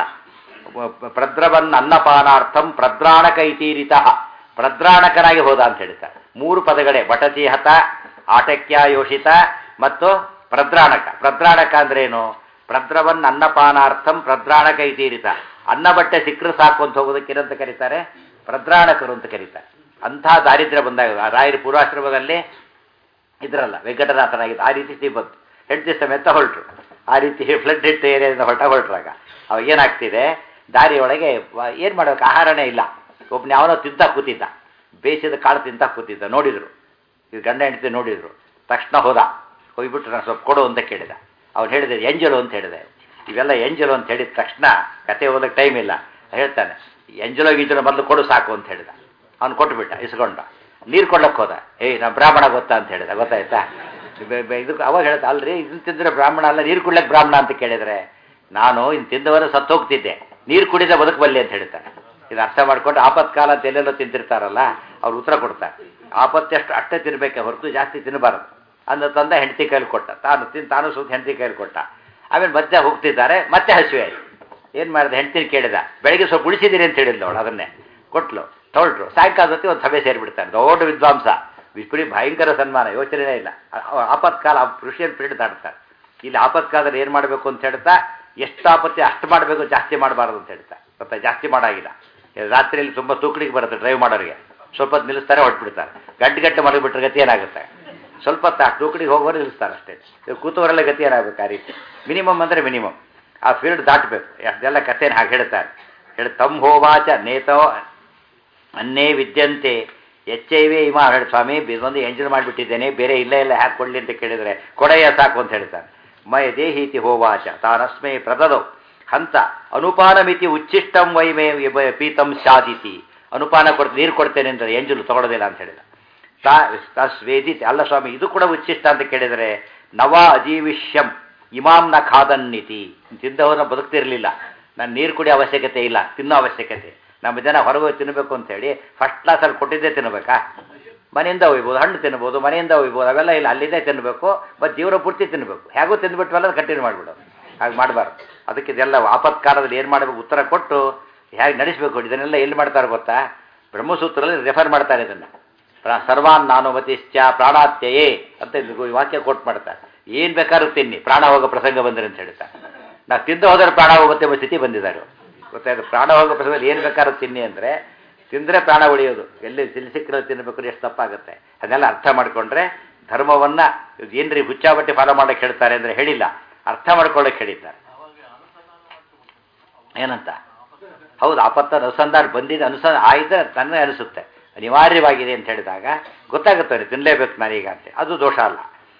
[SPEAKER 1] ಪ್ರದ್ರವನ್ ಅನ್ನಪಾನಾರ್ಥಂ ಪ್ರದ್ರಾಣಕ ಇತೀರಿತ ಪ್ರದ್ರಾಣಕನಾಗಿ ಹೋದ ಅಂತ ಹೇಳ್ತಾರೆ ಮೂರು ಪದಗಳೇ ಬಟತಿ ಹತ ಆಟಕ್ಯ ಯೋಷಿತ ಮತ್ತು ಪ್ರದ್ರಾಣಕ ಪ್ರದ್ರಾಣಕ ಅಂದ್ರೆ ಏನು ಪ್ರದ್ರವನ್ ಅನ್ನಪಾನಾರ್ಥಂ ಪ್ರದ್ರಾಣಕ ಇತೀರಿತ ಅನ್ನ ಬಟ್ಟೆ ಸಿಕ್ಕರೆ ಸಾಕು ಅಂತ ಹೋಗೋದಕ್ಕೆ ಏನಂತ ಕರೀತಾರೆ ಪ್ರದ್ರಾಣಕರು ಅಂತ ಕರೀತಾರೆ ಅಂಥ ದಾರಿದ್ರ್ಯ ಬಂದಾಗ ರಾಯರ ಪೂರ್ವಾಶ್ರಮದಲ್ಲಿ ಇದ್ರಲ್ಲ ವೆಂಕಟನಾಥನಾಗಿದ್ದು ಆ ರೀತಿ ಸ್ಥಿತಿ ಬಂತು ಹೆಂಡತಿ ಸಮೇತ ಹೊರಟರು ಆ ರೀತಿ ಫ್ಲಡ್ ಹಿಟ್ ಏರಿಯಾದಿಂದ ಹೊರಟ ಹೊರಟ್ರಾಗ ಅವಾಗ ಏನಾಗ್ತಿದೆ ದಾರಿಯೊಳಗೆ ಏನು ಮಾಡಬೇಕು ಆಹಾರನೇ ಇಲ್ಲ ಒಬ್ಬನ ಯಾವನೋ ತಿಂತ ಕೂತಿದ್ದ ಬೇಯಿಸಿದ ಕಾಳು ತಿಂತ ಕೂತಿದ್ದ ನೋಡಿದ್ರು ಇದು ಗಂಡ ಹೆಂಡತಿ ನೋಡಿದ್ರು ತಕ್ಷಣ ಹೋದ ಹೋಗ್ಬಿಟ್ಟು ನಾನು ಸ್ವಲ್ಪ ಕೊಡು ಅಂತ ಕೇಳಿದ ಅವ್ನು ಹೇಳಿದೆ ಎಂಜಲು ಅಂತ ಹೇಳಿದೆ ಇವೆಲ್ಲ ಎಂಜಲು ಅಂತ ಹೇಳಿದ ತಕ್ಷಣ ಕತೆ ಓದಕ್ಕೆ ಟೈಮ್ ಇಲ್ಲ ಹೇಳ್ತಾನೆ ಎಂಜಲೋ ಗಿಂಜಲೋ ಮೊದಲು ಕೊಡು ಸಾಕು ಅಂತ ಹೇಳಿದ ಅವ್ನು ಕೊಟ್ಬಿಟ್ಟ ಇಸ್ಕೊಂಡ ನೀರು ಕೊಡ್ಲಕ್ಕೆ ಹೋದ ಏಯ್ ನಾ ಬ್ರಾಹ್ಮಣ ಗೊತ್ತಾ ಅಂತ ಹೇಳಿದ ಗೊತ್ತಾಯ್ತಾ ಇದಕ್ಕೆ ಅವಾಗ ಹೇಳ್ತಾ ಅಲ್ರಿ ಇದನ್ನ ತಿಂದ್ರೆ ಬ್ರಾಹ್ಮಣ ಅಲ್ಲ ನೀರು ಕುಡ್ಲಕ್ಕೆ ಬ್ರಾಹ್ಮಣ ಅಂತ ಕೇಳಿದ್ರೆ ನಾನು ಇನ್ನು ತಿಂದವರು ಸತ್ತೋಗ್ತಿದ್ದೆ ನೀರು ಕುಡಿದ ಬದುಕಬಲ್ಲೆ ಅಂತ ಹೇಳ್ತಾರೆ ಇದು ಅರ್ಥ ಮಾಡ್ಕೊಂಡು ಆಪತ್ಕಾಲ ಅಂತ ಎಲ್ಲೆಲ್ಲೋ ತಿಂತಿರ್ತಾರಲ್ಲ ಅವ್ರು ಉತ್ತರ ಕೊಡ್ತಾರೆ ಆಪತ್ತಷ್ಟು ಅಷ್ಟೇ ತಿನ್ಬೇಕೆ ಹೊರತು ಜಾಸ್ತಿ ತಿನ್ನಬಾರದು ಅಂದ ತಂದ ಹೆಂಡತಿ ಕೈಲಿ ಕೊಟ್ಟ ತಾನು ತಿನ್ ತಾನು ಸುತ್ತ ಹೆಂಡತಿ ಕೈಲಿ ಕೊಟ್ಟ ಆಮೇಲೆ ಮಧ್ಯೆ ಹೋಗ್ತಿದ್ದಾರೆ ಮತ್ತೆ ಹಸಿವೆ ಆಯ್ತು ಏನು ಮಾಡಿದೆ ಹೆಂಡತಿನ ಕೇಳಿದ ಬೆಳಗ್ಗೆ ಸ್ವಲ್ಪ ಉಳಿಸಿದ್ದೀರಿ ಅಂತ ಹೇಳಿದ್ಲು ಅವಳು ಅದನ್ನೇ ಕೊಟ್ಲು ತೊಗೊಳ್ರು ಸಾಯಂಕಾಲ ಜೊತೆ ಒಂದು ಸಭೆ ಸೇರಿಬಿಡ್ತಾರೆ ದೊಡ್ಡ ವಿದ್ವಾಂಸ ವಿಪರಿ ಭಯಂಕರ ಸನ್ಮಾನ ಯೋಚನೆನೇ ಇಲ್ಲ ಆಪತ್ಕಾಲ ಕೃಷಿಯಲ್ಲಿ ಪೀರಿಯಡ್ ದಾಟ್ತಾರೆ ಇಲ್ಲಿ ಆಪತ್ಕಾಲದಲ್ಲಿ ಏನು ಮಾಡಬೇಕು ಅಂತ ಹೇಳ್ತಾ ಎಷ್ಟು ಆಪತ್ತಿ ಅಷ್ಟು ಮಾಡಬೇಕು ಜಾಸ್ತಿ ಮಾಡಬಾರ್ದು ಅಂತ ಹೇಳ್ತಾ ಗೊತ್ತಾ ಜಾಸ್ತಿ ಮಾಡಾಗಿಲ್ಲ ರಾತ್ರಿಯಲ್ಲಿ ತುಂಬ ತೂಕಡಿಗೆ ಬರುತ್ತೆ ಡ್ರೈವ್ ಮಾಡೋರಿಗೆ ಸ್ವಲ್ಪ ಹೊತ್ತು ನಿಲ್ಲಿಸ್ತಾರೆ ಹೊಟ್ಬಿಡ್ತಾರೆ ಗಂಟೆ ಗಂಟೆ ಮಲಗಿಬಿಟ್ರೆ ಗತಿ ಏನಾಗುತ್ತೆ ಸ್ವಲ್ಪ ಹೊತ್ತು ಆ ತೂಕಡಿಗೆ ಹೋಗೋರು ನಿಲ್ಲಿಸ್ತಾರೆ ಅಷ್ಟೇ ಕೂತವರೆಲ್ಲ ಗತಿ ಏನಾಗಬೇಕು ಆ ರೀತಿ ಮಿನಿಮಮ್ ಅಂದರೆ ಮಿನಿಮಮ್ ಆ ಫೀಲ್ಡ್ ದಾಟಬೇಕು ಅದೆಲ್ಲ ಕಥೆನ ಹಾಗೆ ಹೇಳ್ತಾರೆ ಹೇಳಿ ತಮ್ಮ ಹೋವಾಚ ನೇತೋ ಅನ್ನೇ ವಿದ್ಯಂತೆ ಎಚ್ಚೈವೇ ಇಮ ಹೇಳಿ ಸ್ವಾಮಿ ಒಂದು ಎಂಜಲ್ ಮಾಡಿಬಿಟ್ಟಿದ್ದೇನೆ ಬೇರೆ ಇಲ್ಲ ಇಲ್ಲ ಹ್ಯಾಕ್ ಕೊಡಲಿ ಅಂತ ಕೇಳಿದರೆ ಕೊಡೆಯ ಸಾಕು ಅಂತ ಹೇಳ್ತಾನೆ ಮಯ ದೇಹೀತಿ ಹೋವಾಚ ತಾನಸ್ಮೈ ಪ್ರದದೌ ಹಂತ ಅನುಪಾನಮಿತಿ ಉಚ್ಚಿಷ್ಟಂ ವೈಮೇ ಪೀತಂ ಶಾದಿತಿ ಅನುಪಾನ ಕೊಡ್ತ ನೀರು ಕೊಡ್ತೇನೆ ಅಂದರೆ ಎಂಜಲು ತಗೊಳ್ಳೋದಿಲ್ಲ ಅಂತ ಹೇಳಿದ ತಾ ತಾ ಸ್ವೇದಿತಿ ಅಲ್ಲ ಸ್ವಾಮಿ ಇದು ಕೂಡ ಉಚ್ಚಿಷ್ಟ ಅಂತ ಕೇಳಿದರೆ ನವ ಅಜೀವಿಷ್ಯಂ ಇಮಾಂ ನ ಖಾದನ್ನಿತಿ ತಿಂದವನ ಬದುಕ್ತಿರಲಿಲ್ಲ ನಾನು ನೀರು ಕುಡಿಯೋ ಅವಶ್ಯಕತೆ ಇಲ್ಲ ತಿನ್ನೋ ಅವಶ್ಯಕತೆ ನಮ್ಮ ಜನ ಹೊರಗೆ ತಿನ್ನಬೇಕು ಅಂತೇಳಿ ಫಸ್ಟ್ ಕ್ಲಾಸಲ್ಲಿ ಕೊಟ್ಟಿದ್ದೇ ತಿನ್ನಬೇಕಾ ಮನೆಯಿಂದ ಒಯ್ಬೋದು ಹಣ್ಣು ತಿನ್ಬೋದು ಮನೆಯಿಂದ ಒಯ್ಬೋದು ಅವೆಲ್ಲ ಇಲ್ಲ ಅಲ್ಲಿದ್ದೇ ತಿನ್ನಬೇಕು ಮತ್ತು ಜೀವನ ಪೂರ್ತಿ ತಿನ್ನಬೇಕು ಹೇಗೂ ತಿಂದುಬಿಟ್ವಲ್ಲ ಕಂಟಿನ್ಯೂ ಮಾಡಿಬಿಡೋದು ಹಾಗೆ ಮಾಡಬಾರ್ದು ಅದಕ್ಕೆ ಇದೆಲ್ಲ ಆಪತ್ಕಾಲದಲ್ಲಿ ಏನು ಮಾಡಬೇಕು ಉತ್ತರ ಕೊಟ್ಟು ಹೇಗೆ ನಡೆಸಬೇಕು ಇದನ್ನೆಲ್ಲ ಎಲ್ಲಿ ಮಾಡ್ತಾರೆ ಗೊತ್ತಾ ಬ್ರಹ್ಮಸೂತ್ರದಲ್ಲಿ ರೆಫರ್ ಮಾಡ್ತಾರೆ ಇದನ್ನು ಸರ್ವಾನ್ ನಾನುಮತಿಶ್ಚ ಪ್ರಾಣಾತ್ಯಯೇ ಅಂತ ಇದು ವಾಕ್ಯ ಕೋಟ್ ಮಾಡ್ತಾರೆ ಏನು ಬೇಕಾದ್ರೂ ತಿನ್ನಿ ಪ್ರಾಣ ಹೋಗೋ ಪ್ರಸಂಗ ಬಂದರೆ ಅಂತ ಹೇಳ್ತಾರೆ ನಾವು ತಿಂದು ಹೋದರೆ ಪ್ರಾಣ ಹೋಗುತ್ತೆ ಎಂಬ ಸ್ಥಿತಿ ಬಂದಿದ್ದಾರೆ ಗೊತ್ತಾಯ್ತು ಪ್ರಾಣ ಹೋಗೋ ಪ್ರಸಂಗದಲ್ಲಿ ಏನು ಬೇಕಾದ್ರೂ ತಿನ್ನಿ ಅಂದರೆ ತಿಂದರೆ ಪ್ರಾಣ ಉಳಿಯೋದು ಎಲ್ಲಿ ತಿಲ್ಲಿ ಸಿಕ್ಕಿರೋ ತಿನ್ನಬೇಕು ಎಷ್ಟು ತಪ್ಪಾಗುತ್ತೆ ಅದನ್ನೆಲ್ಲ ಅರ್ಥ ಮಾಡಿಕೊಂಡ್ರೆ ಧರ್ಮವನ್ನು ಏನ್ರಿ ಹುಚ್ಚಾಬಟ್ಟೆ ಫಾಲೋ ಮಾಡೋಕ್ಕೆ ಹೇಳ್ತಾರೆ ಅಂದರೆ ಹೇಳಿಲ್ಲ ಅರ್ಥ ಮಾಡ್ಕೊಳ್ಳೋಕೆ ಹೇಳಿದ್ದಾರೆ ಏನಂತ ಹೌದು ಆಪತ್ತ ಅನುಸಂಧಾನ ಬಂದಿದೆ ಅನುಸಂಧಾನ ಆಯ್ತು ತನ್ನೇ ಅನಿಸುತ್ತೆ ಅನಿವಾರ್ಯವಾಗಿದೆ ಅಂತ ಹೇಳಿದಾಗ ಗೊತ್ತಾಗುತ್ತೆ ತಿನ್ನಲೇಬೇಕು ನಾನೀಗ ಅಂತ ಅದು ದೋಷ ಅಲ್ಲ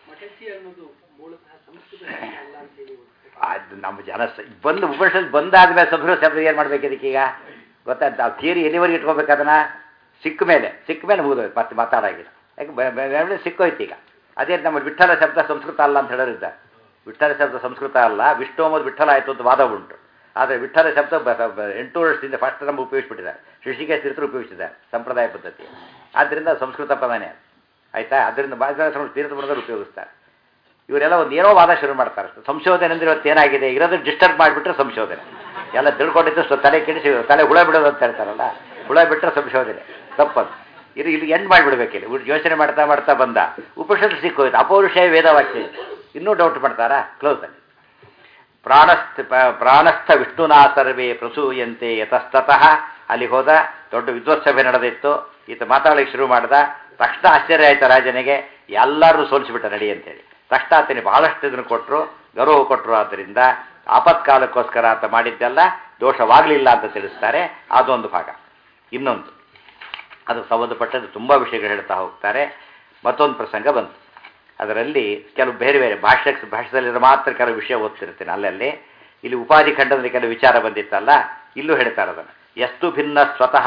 [SPEAKER 1] ಅದು ನಮ್ಮ ಜನ ಬಂದು ಉಪನಿಷತ್ ಬಂದಾದ್ಮೇಲೆ ಸಂಸ್ಕೃತ ಶಬ್ದ ಏನು ಮಾಡ್ಬೇಕು ಇದಕ್ಕೀಗ ಗೊತ್ತಾಯ್ತು ಆ ಥಿಯರಿ ಎಲ್ಲಿವರೆಗೆ ಇಟ್ಕೋಬೇಕು ಅದನ್ನು ಸಿಕ್ಕ ಮೇಲೆ ಸಿಕ್ಕ ಮೇಲೆ ಮುಗಿದೋಯ್ತು ಮತ್ತೆ ಮಾತಾಡಾಗಿಲ್ಲ ಯಾಕೆ ಸಿಕ್ಕೋಯ್ತು ಈಗ ಅದೇ ನಮ್ಮ ವಿಠಲ ಶಬ್ದ ಸಂಸ್ಕೃತ ಅಲ್ಲ ಅಂತ ಹೇಳೋರಿದ್ದ ವಿಠಲ ಶಬ್ದ ಸಂಸ್ಕೃತ ಅಲ್ಲ ವಿಷ್ಣು ಅಂಬೋದು ವಿಠಲ ಆಯಿತು ಅಂತ ವಾದ ಉಂಟು ಆದರೆ ವಿಠಲ ಶಬ್ದ ಎಂಟು ವರ್ಷದಿಂದ ಫಸ್ಟ್ ನಮ್ಮ ಉಪಯೋಗಿಸ್ಬಿಟ್ಟಿದ್ದಾರೆ ಋಷಿಕೇಶ ತೀರ್ಥರು ಉಪಯೋಗಿಸಿದ್ದಾರೆ ಸಂಪ್ರದಾಯ ಪದ್ಧತಿ ಆದ್ದರಿಂದ ಸಂಸ್ಕೃತ ಪದನೇ ಆಯಿತಾ ಅದರಿಂದ ಭಾಷಾ ತೀರ್ಥ ಬರೋದ್ರೆ ಉಪಯೋಗಿಸ್ತಾರೆ ಇವರೆಲ್ಲ ಒಂದು ಏನೋ ವಾದ ಶುರು ಮಾಡ್ತಾರೆ ಸಂಶೋಧನೆ ಅಂದ್ರೆ ಇವತ್ತು ಏನಾಗಿದೆ ಇರೋದು ಡಿಸ್ಟರ್ಬ್ ಮಾಡಿಬಿಟ್ರೆ ಸಂಶೋಧನೆ ಎಲ್ಲ ತಿಳ್ಕೊಂಡಿದ್ದು ತಲೆ ಕೆಡಿಸಿ ತಲೆ ಹುಳ ಬಿಡೋದು ಅಂತ ಹೇಳ್ತಾರಲ್ಲ ಹುಳ ಬಿಟ್ಟರೆ ಸಂಶೋಧನೆ ತಪ್ಪದು ಇದು ಇಲ್ಲಿ ಎಂಡ್ ಮಾಡಿಬಿಡ್ಬೇಕಿಲ್ಲ ಇವ್ರು ಯೋಚನೆ ಮಾಡ್ತಾ ಮಾಡ್ತಾ ಬಂದ ಉಪನಿಷತ್ತು ಸಿಕ್ಕೋಯ್ತು ಅಪೌರುಷಯ ವೇದವಾಕ್ಯ ಇನ್ನೂ ಡೌಟ್ ಮಾಡ್ತಾರಾ ಕ್ಲೋಸ್ ಅಲ್ಲಿ ಪ್ರಾಣಸ್ಥ ಪ್ರಾಣಸ್ಥ ವಿಷ್ಣುನಾ ಸರ್ವೇ ಪ್ರಸೂಯಂತೆ ಯತಸ್ತತಃ ಅಲ್ಲಿ ಹೋದ ದೊಡ್ಡ ವಿದ್ವತ್ಸಭೆ ನಡೆದಿತ್ತು ಈತ ಮಾತಾಡಲಿಕ್ಕೆ ಶುರು ಮಾಡ್ದ ತಕ್ಷಣ ಆಶ್ಚರ್ಯ ಆಯ್ತು ರಾಜನಿಗೆ ಎಲ್ಲರೂ ಸೋಲಿಸಿಬಿಟ್ಟ ನಡಿ ಅಂತೇಳಿ ತಕ್ಷಣ ಆತನಿಗೆ ಬಹಳಷ್ಟು ಇದನ್ನು ಕೊಟ್ಟರು ಗೌರವ ಕೊಟ್ಟರು ಆದ್ದರಿಂದ ಆಪತ್ಕಾಲಕ್ಕೋಸ್ಕರ ಅಂತ ಮಾಡಿದ್ದೆಲ್ಲ ದೋಷವಾಗಲಿಲ್ಲ ಅಂತ ತಿಳಿಸ್ತಾರೆ ಅದೊಂದು ಭಾಗ ಇನ್ನೊಂದು ಅದು ಸಂಬಂಧಪಟ್ಟದ್ದು ತುಂಬ ವಿಷಯಗಳು ಹೇಳ್ತಾ ಹೋಗ್ತಾರೆ ಮತ್ತೊಂದು ಪ್ರಸಂಗ ಬಂತು ಅದರಲ್ಲಿ ಕೆಲವು ಬೇರೆ ಬೇರೆ ಭಾಷೆ ಭಾಷೆದಲ್ಲಿರೋ ಮಾತ್ರ ಕೆಲವು ವಿಷಯ ಓದ್ತಿರ್ತೀನಿ ಅಲ್ಲಲ್ಲಿ ಇಲ್ಲಿ ಉಪಾಧಿ ಖಂಡದಲ್ಲಿ ಕೆಲವು ವಿಚಾರ ಬಂದಿತ್ತಲ್ಲ ಇಲ್ಲೂ ಹೇಳ್ತಾರೆ ಅದನ್ನು ಎಷ್ಟು ಭಿನ್ನ ಸ್ವತಃ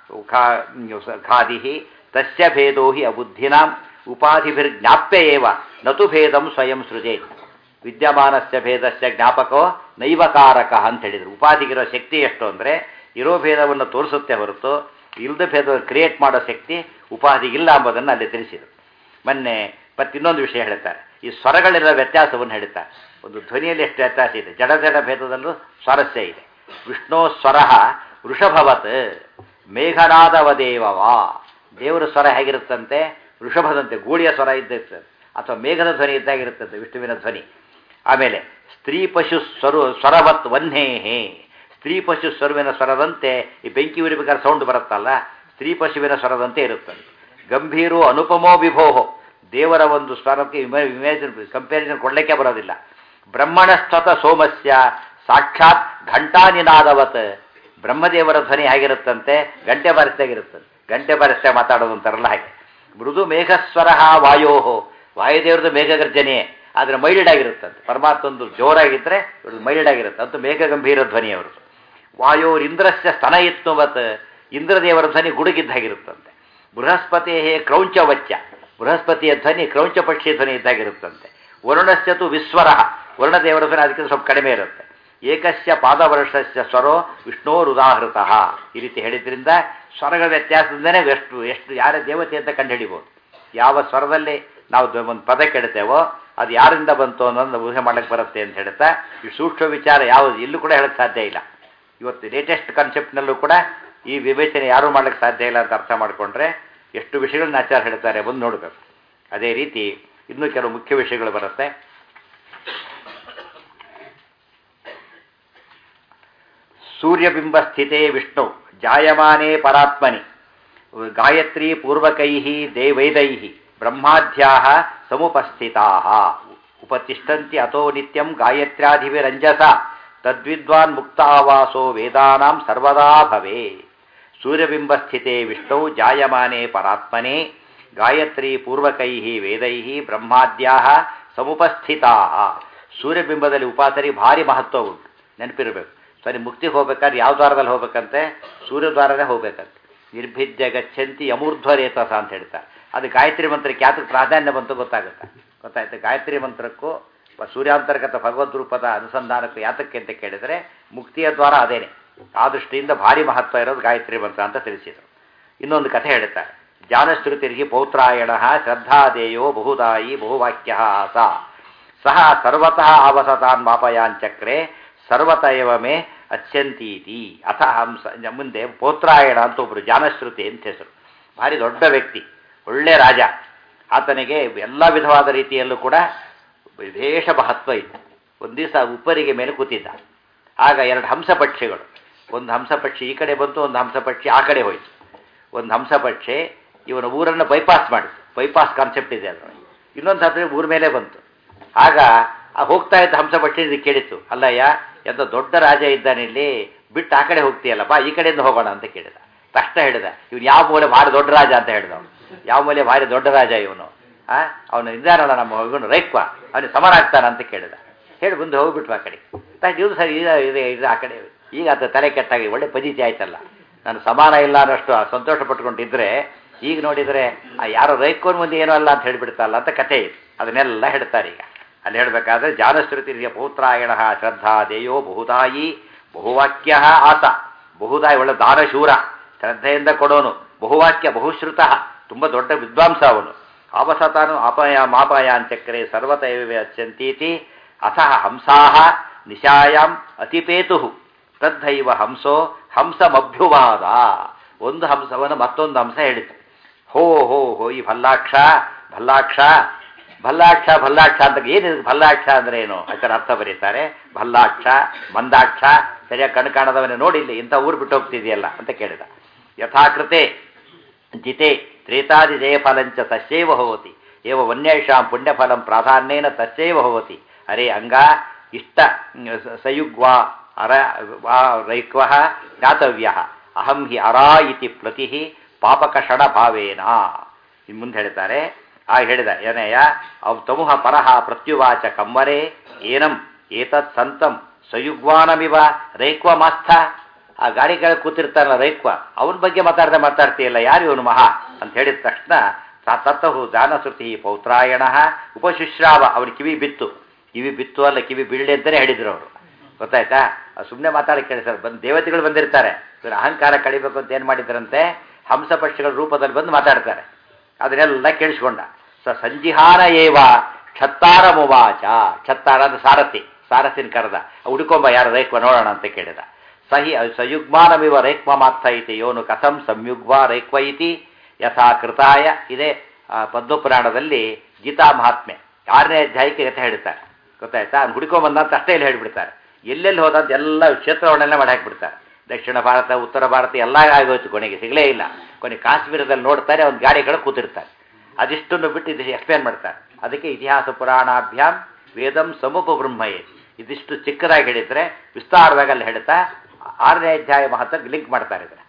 [SPEAKER 1] ಖಾದಿ ತಸ್ಯ ಭೇದೋ ಹಿ ಅಬುದ್ಧಿನಾಂ ಉಪಾಧಿಭಿರ್ಜ್ಞಾಪ್ಯ ಏವ ನತು ಭೇದಂ ಸ್ವಯಂ ಸೃಜೇತ್ ವಿದ್ಯಮಾನಸ್ಯ ಭೇದಸ್ಯ ಜ್ಞಾಪಕೋ ನೈವಕಾರಕ ಅಂತ ಹೇಳಿದರು ಉಪಾಧಿಗಿರೋ ಶಕ್ತಿ ಎಷ್ಟು ಅಂದರೆ ಇರೋ ಭೇದವನ್ನು ತೋರಿಸುತ್ತೆ ಹೊರತು ಇಲ್ಲದ ಭೇದವನ್ನು ಕ್ರಿಯೇಟ್ ಮಾಡೋ ಶಕ್ತಿ ಉಪಾಧಿಗಿಲ್ಲ ಎಂಬುದನ್ನು ಅಲ್ಲಿ ತಿಳಿಸಿದರು ಮೊನ್ನೆ ಮತ್ತೆ ಇನ್ನೊಂದು ವಿಷಯ ಹೇಳ್ತಾರೆ ಈ ಸ್ವರಗಳಿರೋ ವ್ಯತ್ಯಾಸವನ್ನು ಹೇಳ್ತಾರೆ ಒಂದು ಧ್ವನಿಯಲ್ಲಿ ಎಷ್ಟು ವ್ಯತ್ಯಾಸ ಇದೆ ಜಡ ಜಡ ಭೇದದಲ್ಲೂ ಸ್ವಾರಸ್ಯ ಇದೆ ವಿಷ್ಣು ಸ್ವರ ವೃಷಭವತ್ ಮೇಘನಾದವದೇವವಾ ದೇವರ ಸ್ವರ ಹೇಗಿರುತ್ತಂತೆ ವೃಷಭದಂತೆ ಗೂಳಿಯ ಸ್ವರ ಇದ್ದಿರ್ತದೆ ಅಥವಾ ಮೇಘದ ಧ್ವನಿ ಇದ್ದಾಗಿರುತ್ತದೆ ವಿಷ್ಣುವಿನ ಧ್ವನಿ ಆಮೇಲೆ ಸ್ತ್ರೀ ಪಶು ಸ್ವರು ಸ್ವರವತ್ ವನ್ನೇಹೇ ಸ್ತ್ರೀ ಪಶು ಸ್ವರವಿನ ಸ್ವರದಂತೆ ಈ ಬೆಂಕಿ ಉರಿಬೇಕಾದ್ರೆ ಸೌಂಡ್ ಬರುತ್ತಲ್ಲ ಸ್ತ್ರೀ ಪಶುವಿನ ಸ್ವರದಂತೆ ಇರುತ್ತದೆ ಗಂಭೀರೋ ಅನುಪಮೋ ವಿಭೋಹೋ ದೇವರ ಒಂದು ಸ್ವರಕ್ಕೆ ಇಮೇಜಿನ್ ಕಂಪ್ಯಾರಿಸನ್ ಕೊಡಲಿಕ್ಕೆ ಬರೋದಿಲ್ಲ ಬ್ರಹ್ಮಣಸ್ತತ ಸೋಮಸ್ಯ ಸಾಕ್ಷಾತ್ ಘಂಟಾನಿನಾದವತ್ ಬ್ರಹ್ಮದೇವರ ಧ್ವನಿ ಹೇಗಿರುತ್ತಂತೆ ಗಂಟೆ ಬಾರಿಸ್ದಾಗಿರುತ್ತದೆ ಗಂಟೆ ಬಾರಿಸ್ತಾ ಮಾತಾಡೋದು ಅಂತಾರಲ್ಲ ಹಾಗೆ ಮೃದು ಮೇಘಸ್ವರ ವಾಯೋ ವಾಯುದೇವರದು ಮೇಘಗರ್ಜನೆಯೇ ಆದರೆ ಮೈಲ್ಡ್ ಆಗಿರುತ್ತಂತೆ ಪರಮಾತ್ಮಂದು ಜೋರಾಗಿದ್ದರೆ ಇವ್ರದ್ದು ಮೈಲ್ಡ್ ಆಗಿರುತ್ತೆ ಅಂತೂ ಮೇಘ ಗಂಭೀರ ಧ್ವನಿ ಅವರದು ವಾಯೋರಿಂದ್ರಸ್ಯ ಸ್ತನ ಇತ್ನುವತ್ ಇಂದ್ರದೇವರ ಧ್ವನಿ ಗುಡುಗಿದ್ದಾಗಿರುತ್ತಂತೆ ಬೃಹಸ್ಪತಿ ಕ್ರೌಂಚವಚ್ಚ ಬೃಹಸ್ಪತಿಯ ಧ್ವನಿ ಕ್ರೌಂಚ ಪಕ್ಷಿ ಧ್ವನಿ ಇದ್ದಾಗಿರುತ್ತಂತೆ ವರುಣಸ್ಯತು ವಿಸ್ವರ ವರುಣದೇವರ ಧ್ವನಿ ಅದಕ್ಕಿಂತ ಸ್ವಲ್ಪ ಕಡಿಮೆ ಇರುತ್ತೆ ಏಕಸ್ಯ ಪಾದವರ್ಷಸ್ಯ ಸ್ವರೋ ವಿಷ್ಣೋರುದಾಹೃತ ಈ ರೀತಿ ಹೇಳಿದ್ರಿಂದ ಸ್ವರಗಳ ವ್ಯತ್ಯಾಸದಿಂದನೇ ಎಷ್ಟು ಎಷ್ಟು ಯಾರ ದೇವತೆ ಅಂತ ಕಂಡುಹಿಡಿಬೋದು ಯಾವ ಸ್ವರದಲ್ಲಿ ನಾವು ಒಂದು ಪದ ಕೆಡ್ತೇವೋ ಅದು ಯಾರಿಂದ ಬಂತು ಅನ್ನೋದನ್ನು ಊಹೆ ಮಾಡಕ್ಕೆ ಬರುತ್ತೆ ಅಂತ ಹೇಳ್ತಾ ಈ ಸೂಕ್ಷ್ಮ ವಿಚಾರ ಯಾವುದು ಎಲ್ಲೂ ಕೂಡ ಹೇಳಕ್ಕೆ ಸಾಧ್ಯ ಇಲ್ಲ ಇವತ್ತು ಲೇಟೆಸ್ಟ್ ಕಾನ್ಸೆಪ್ಟ್ನಲ್ಲೂ ಕೂಡ ಈ ವಿವೇಚನೆ ಯಾರೂ ಮಾಡ್ಲಿಕ್ಕೆ ಸಾಧ್ಯ ಇಲ್ಲ ಅಂತ ಅರ್ಥ ಮಾಡಿಕೊಂಡ್ರೆ ಎಷ್ಟು ವಿಷಯಗಳನ್ನ ಆಚಾರ ಹೇಳ್ತಾರೆ ಬಂದು ನೋಡಬೇಕು ಅದೇ ರೀತಿ ಇನ್ನೂ ಕೆಲವು ಮುಖ್ಯ ವಿಷಯಗಳು ಬರುತ್ತೆ ಸೂರ್ಯಬಿಂಬ ಸ್ಥಿತೇ ವಿಷ್ಣು ಜಾಯಮಾನೇ ಪರಾತ್ಮನಿ ಗಾಯತ್ರಿ ಪೂರ್ವಕೈ ದೇವೈದೈ ಬ್ರಹ್ಮಾಧ್ಯ ಸಮುಪಸ್ಥಿತಾ ಉಪತಿಷ್ಠಂತಿ ಅತೋ ನಿತ್ಯಂ ಗಾಯತ್ರ್ಯಾಧಿವಿರಂಜಸ ತದ್ವಿದ್ವಾನ್ ಮುಕ್ತಾವಾಸೋ ವೇದಾನಾಂ ಸರ್ವದಾ ಭವೇ ಸೂರ್ಯಬಿಂಬಸ್ಥಿತೆ ವಿಷ್ಣು ಜಾಯಮಾನೆ ಪರಾತ್ಮನೆ ಗಾಯತ್ರಿ ಪೂರ್ವಕೈ ವೇದೈ ಬ್ರಹ್ಮಾದ್ಯಾ ಸಮುಪಸ್ಥಿತಾ ಸೂರ್ಯಬಿಂಬದಲ್ಲಿ ಉಪಾಸನೆ ಭಾರಿ ಮಹತ್ವ ಉಂಟು ನೆನಪಿರಬೇಕು ಸರಿ ಮುಕ್ತಿಗೆ ಹೋಗ್ಬೇಕಾದ್ರೆ ಯಾವ ದ್ವಾರದಲ್ಲಿ ಹೋಗ್ಬೇಕಂತೆ ಸೂರ್ಯದ್ವಾರನೇ ಹೋಗ್ಬೇಕಂತೆ ನಿರ್ಭಿದ್ಯ ಗಚ್ಚಂತಿ ಯಮೂರ್ಧ್ವರೇತಸ ಅಂತ ಹೇಳ್ತಾರೆ ಅದು ಗಾಯತ್ರಿ ಮಂತ್ರಕ್ಕೆ ಯಾತಕ್ಕೆ ಪ್ರಾಧಾನ್ಯ ಬಂತು ಗೊತ್ತಾಗುತ್ತೆ ಗೊತ್ತಾಯ್ತು ಗಾಯತ್ರಿ ಮಂತ್ರಕ್ಕೂ ಸೂರ್ಯಾಂತರ್ಗತ ಭಗವದ್ ರೂಪದ ಅನುಸಂಧಾನಕ್ಕೂ ಯಾತಕ್ಕೆ ಅಂತ ಕೇಳಿದರೆ ಮುಕ್ತಿಯ ದ್ವಾರ ಅದೇನೆ ಆ ದೃಷ್ಟಿಯಿಂದ ಭಾರಿ ಮಹತ್ವ ಇರೋದು ಗಾಯತ್ರಿ ಮಂತ್ರ ಅಂತ ತಿಳಿಸಿದರು ಇನ್ನೊಂದು ಕಥೆ ಹೇಳ್ತಾರೆ ಜಾನಶ್ರುತಿರ್ಹಿ ಪೌತ್ರಾಯಣ ಶ್ರದ್ಧಾದೇಯೋ ಬಹುದಾಯಿ ಬಹುವಾಕ್ಯ ಆಸ ಸಹ ಸರ್ವತಃ ಆವಸತಾನ್ ಮಾಪಯಾಂಚಕ್ರೆ ಸರ್ವತ ಏವ ಮೇ ಅತ್ಯಂತೀತಿ ಅಥ ಹಂಸ ಮುಂದೆ ಪೌತ್ರಾಯಣ ಅಂತ ಒಬ್ಬರು ಜಾನಶ್ರುತಿ ಅಂತ ಹೆಸರು ಭಾರಿ ದೊಡ್ಡ ವ್ಯಕ್ತಿ ಒಳ್ಳೆ ರಾಜ ಆತನಿಗೆ ಎಲ್ಲ ವಿಧವಾದ ರೀತಿಯಲ್ಲೂ ಕೂಡ ವಿಶೇಷ ಮಹತ್ವ ಇತ್ತು ಒಂದು ದಿವಸ ಉಪ್ಪರಿಗೆ ಮೇಲೆ ಕೂತಿದ್ದ ಆಗ ಎರಡು ಹಂಸ ಪಕ್ಷಿಗಳು ಒಂದು ಹಂಸ ಪಕ್ಷಿ ಈ ಕಡೆ ಬಂತು ಒಂದು ಹಂಸ ಪಕ್ಷಿ ಆ ಕಡೆ ಹೋಯಿತು ಒಂದು ಹಂಸ ಪಕ್ಷಿ ಇವನ ಊರನ್ನು ಬೈಪಾಸ್ ಮಾಡಿತು ಬೈಪಾಸ್ ಕಾನ್ಸೆಪ್ಟ್ ಇದೆ ಅದರಲ್ಲಿ ಇನ್ನೊಂದು ಹತ್ರ ಊರ ಮೇಲೆ ಬಂತು ಆಗ ಆ ಹೋಗ್ತಾ ಇದ್ದ ಹಂಸ ಪಕ್ಷಿ ಇದಕ್ಕೆ ಕೇಳಿತು ಅಲ್ಲಯ್ಯ ಎಂತ ದೊಡ್ಡ ರಾಜ ಇದ್ದಾನೆ ಇಲ್ಲಿ ಬಿಟ್ಟು ಆ ಕಡೆ ಹೋಗ್ತೀಯಲ್ಲಪ್ಪ ಈ ಕಡೆಯಿಂದ ಹೋಗೋಣ ಅಂತ ಕೇಳಿದ ತಕ್ಷಣ ಹೇಳಿದ ಇವನು ಯಾವ ಮೂಲೆ ಭಾರಿ ದೊಡ್ಡ ರಾಜ ಅಂತ ಹೇಳಿದ ಅವನು ಯಾವ ಮೂಲೆ ಭಾರಿ ದೊಡ್ಡ ರಾಜ ಇವನು ಆ ಅವನು ಇದ್ದಾನಲ್ಲ ನಮ್ಮ ಇವನು ರೈಕ್ವ ಅವನಿಗೆ ಸಮರ ಆಗ್ತಾನ ಅಂತ ಕೇಳಿದ ಹೇಳಿ ಮುಂದೆ ಹೋಗ್ಬಿಟ್ವು ಆ ಕಡೆ ಇದು ಸರಿ ಇದೆ ಇದೆ ಇದು ಆ ಕಡೆ ಈಗ ಆತ ತಲೆ ಕೆಟ್ಟಾಗಿ ಒಳ್ಳೆ ಪಜಿತಿ ಆಯ್ತಲ್ಲ ನಾನು ಸಮಾನ ಇಲ್ಲ ಅನ್ನೋಷ್ಟು ಸಂತೋಷ ಪಟ್ಕೊಂಡಿದ್ರೆ ಈಗ ನೋಡಿದರೆ ಆ ಯಾರೋ ರೈಕೋನ್ ಮುಂದೆ ಏನೂ ಅಲ್ಲ ಅಂತ ಹೇಳಿಬಿಡ್ತಲ್ಲ ಅಂತ ಕಥೆ ಇದೆ ಅದನ್ನೆಲ್ಲ ಹೇಳ್ತಾರೆ ಈಗ ಅಲ್ಲಿ ಹೇಳಬೇಕಾದ್ರೆ ಜಾನಶ್ರುತಿರಿಯ ಪೌತ್ರಾಯಣ ಶ್ರದ್ಧಾ ದೇಯೋ ಬಹುದಾಯಿ ಬಹುವಾಕ್ಯ ಆತ ಬಹುದಾಯಿ ಒಳ್ಳೆ ದಾನಶೂರ ಶ್ರದ್ಧೆಯಿಂದ ಕೊಡೋನು ಬಹುವಾಕ್ಯ ಬಹುಶ್ರುತ ತುಂಬ ದೊಡ್ಡ ವಿದ್ವಾಂಸ ಅವನು ಅವಸತಾನು ಅಪಾಯ ಮಾಪಾಯಾಂಚಕ್ರೆ ಸರ್ವತೈವ ಅತ್ಯಂತೀತಿ ಅಥ ಹಂಸಾಹ ನಿಶಾಯಾಂ ಅತಿಪೇತು ತದ್ಧೈವ ಹಂಸೋ ಹಂಸಮಭ್ಯುವಾದ ಒಂದು ಹಂಸವನ್ನು ಮತ್ತೊಂದು ಹಂಸ ಹೇಳಿತು ಹೋ ಹೋ ಹೋ ಈ ಭಲ್ಲಾಕ್ಷ ಭಲ್ಲಾಕ್ಷ ಭಲ್ಲಾಕ್ಷ ಭಲ್ಲಾಕ್ಷ ಅಂತ ಏನು ಭಲ್ಲಾಕ್ಷ ಅಂದ್ರೆ ಏನು ಅದರ ಅರ್ಥ ಬರೀತಾರೆ ಭಲ್ಲಾಕ್ಷ ಮಂದಾಕ್ಷ ಸರಿಯಾಗಿ ಕಣ್ಣು ಕಾಣದವನೇ ನೋಡಿಲ್ಲ ಇಂಥ ಊರು ಬಿಟ್ಟು ಹೋಗ್ತಿದೆಯಲ್ಲ ಅಂತ ಕೇಳಿದ ಯಥಾಕೃತೆ ಜಿತೆ ತ್ರೇತಾದಿ ಜಯಫಲಂಚ ತಸ್ಯೈವ ಭವತಿ ಏವ ವನ್ಯೈಷಾಂ ಪುಣ್ಯಫಲಂ ಪ್ರಾಧಾನ್ಯೇನ ತಸ್ಯೈವ ಭವತಿ ಅರೆ ಅಂಗ ಇಷ್ಟ ಸಯುಗ್ವಾ ಅರ ವಾ ರೈಕ್ವ ಜ್ಞಾತವ್ಯ ಅಹಂ ಹಿ ಅರಾ ಇತಿ ಪ್ಲತಿ ಪಾಪಕಷಣ ಭಾವೇನ ಇನ್ನು ಮುಂದೆ ಹೇಳ್ತಾರೆ ಆಗ ಹೇಳಿದ ಏನಯ್ಯ ಅವ್ ತಮುಹ ಪರಹ ಪ್ರತ್ಯುವಾಚ ಕಮ್ಮರೆ ಏನಂ ಏತತ್ ಸಂತಂ ಸಯುಗ್ವಾನಮಿವ ರೈಕ್ವ ಮಾಸ್ಥ ಆ ಗಾಡಿ ಕೆಳಗೆ ಕೂತಿರ್ತಾನಲ್ಲ ರೈಕ್ವ ಅವನ ಬಗ್ಗೆ ಮಾತಾಡ್ದೆ ಮಾತಾಡ್ತೀಯಲ್ಲ ಯಾರು ಇವನು ಮಹಾ ಅಂತ ಹೇಳಿದ ತಕ್ಷಣ ತ- ತತ್ತಹು ದಾನಶ್ರುತಿ ಪೌತ್ರಾಯಣ ಉಪಶುಶ್ರಾವ ಅವನ ಕಿವಿ ಬಿತ್ತು ಕಿವಿ ಬಿತ್ತು ಅಲ್ಲ ಕಿವಿ ಬೀಳ್ಳೆ ಅಂತಲೇ ಹೇಳಿದ್ರು ಅವರು ಗೊತ್ತಾಯ್ತಾ ಸುಮ್ಮನೆ ಮಾತಾಡಕ್ಕೆ ಕೇಳಿಸ್ತಾರೆ ಬಂದು ದೇವತೆಗಳು ಬಂದಿರ್ತಾರೆ ಇವ್ರ ಅಹಂಕಾರ ಕಡಿಬೇಕು ಅಂತ ಏನು ಮಾಡಿದ್ರಂತೆ ಹಂಸ ಪಕ್ಷಿಗಳ ರೂಪದಲ್ಲಿ ಬಂದು ಮಾತಾಡ್ತಾರೆ ಅದನ್ನೆಲ್ಲ ಕೇಳಿಸ್ಕೊಂಡ ಸ ಸಂಜಿಹಾನ ಏವ ಕ್ಷತ್ತಾರ ಮುವಾಚ ಕ್ಷತ್ತಾರ ಅಂದ್ರೆ ಸಾರಥಿ ಸಾರಥಿನ ಕರೆದ ಹುಡುಕೊಂಬ ಯಾರು ರೈಕ್ವ ನೋಡೋಣ ಅಂತ ಕೇಳಿದ ಸಹಿ ಸಯುಗ್ಮಾನಮಿವ ರೈಕ್ವ ಮಾತ್ರ ಐತಿ ಯೋನು ಕಥಂ ಸಂಯುಗ್ಮ ರೈಕ್ವ ಇತಿ ಯಥಾ ಕೃತಾಯ ಇದೇ ಆ, ಪದ್ಮಪುರಾಣದಲ್ಲಿ ಗೀತಾ ಮಹಾತ್ಮೆ ಆರನೇ ಅಧ್ಯಾಯಕ್ಕೆ ಕಥೆ ಹೇಳ್ತಾರೆ ಗೊತ್ತಾಯ್ತಾ ಅವ್ನು ಹುಡುಕೊಂಬಂದ ಅಂತ ಅಷ್ಟೇ ಇಲ್ಲಿ ಹೇಳ್ಬಿಡ್ತಾರೆ ಎಲ್ಲೆಲ್ಲಿ ಹೋದಂತ ಎಲ್ಲ ಕ್ಷೇತ್ರವನ್ನೆಲ್ಲ ಮಾಡಿ ಹಾಕ್ಬಿಡ್ತಾರೆ ದಕ್ಷಿಣ ಭಾರತ ಉತ್ತರ ಭಾರತ ಎಲ್ಲ ಆಗೋಯ್ತು ಕೊನೆಗೆ ಸಿಗಲೇ ಇಲ್ಲ ಕೊನೆಗೆ ಕಾಶ್ಮೀರದಲ್ಲಿ ನೋಡ್ತಾರೆ ಒಂದು ಗಾಡಿಗಳು ಕೂತಿರ್ತಾರೆ ಅದಿಷ್ಟನ್ನು ಬಿಟ್ಟು ಇದು ಎಕ್ಸ್ಪ್ಲೇನ್ ಮಾಡ್ತಾರೆ ಅದಕ್ಕೆ ಇತಿಹಾಸ ಪುರಾಣಾಭ್ಯಾಮ್ ವೇದಂ ಸಮೂಪ ಬ್ರಹ್ಮಯೇ ಇದಿಷ್ಟು ಚಿಕ್ಕದಾಗಿ ಹೇಳಿದ್ರೆ ವಿಸ್ತಾರವಾಗಿ ಅಲ್ಲಿ ಹೇಳ್ತಾ ಆರನೇ ಅಧ್ಯಾಯ ಮಹತ್ವಕ್ಕೆ ಲಿಂಕ್ ಮಾಡ್ತಾರೆ ಇದನ್ನ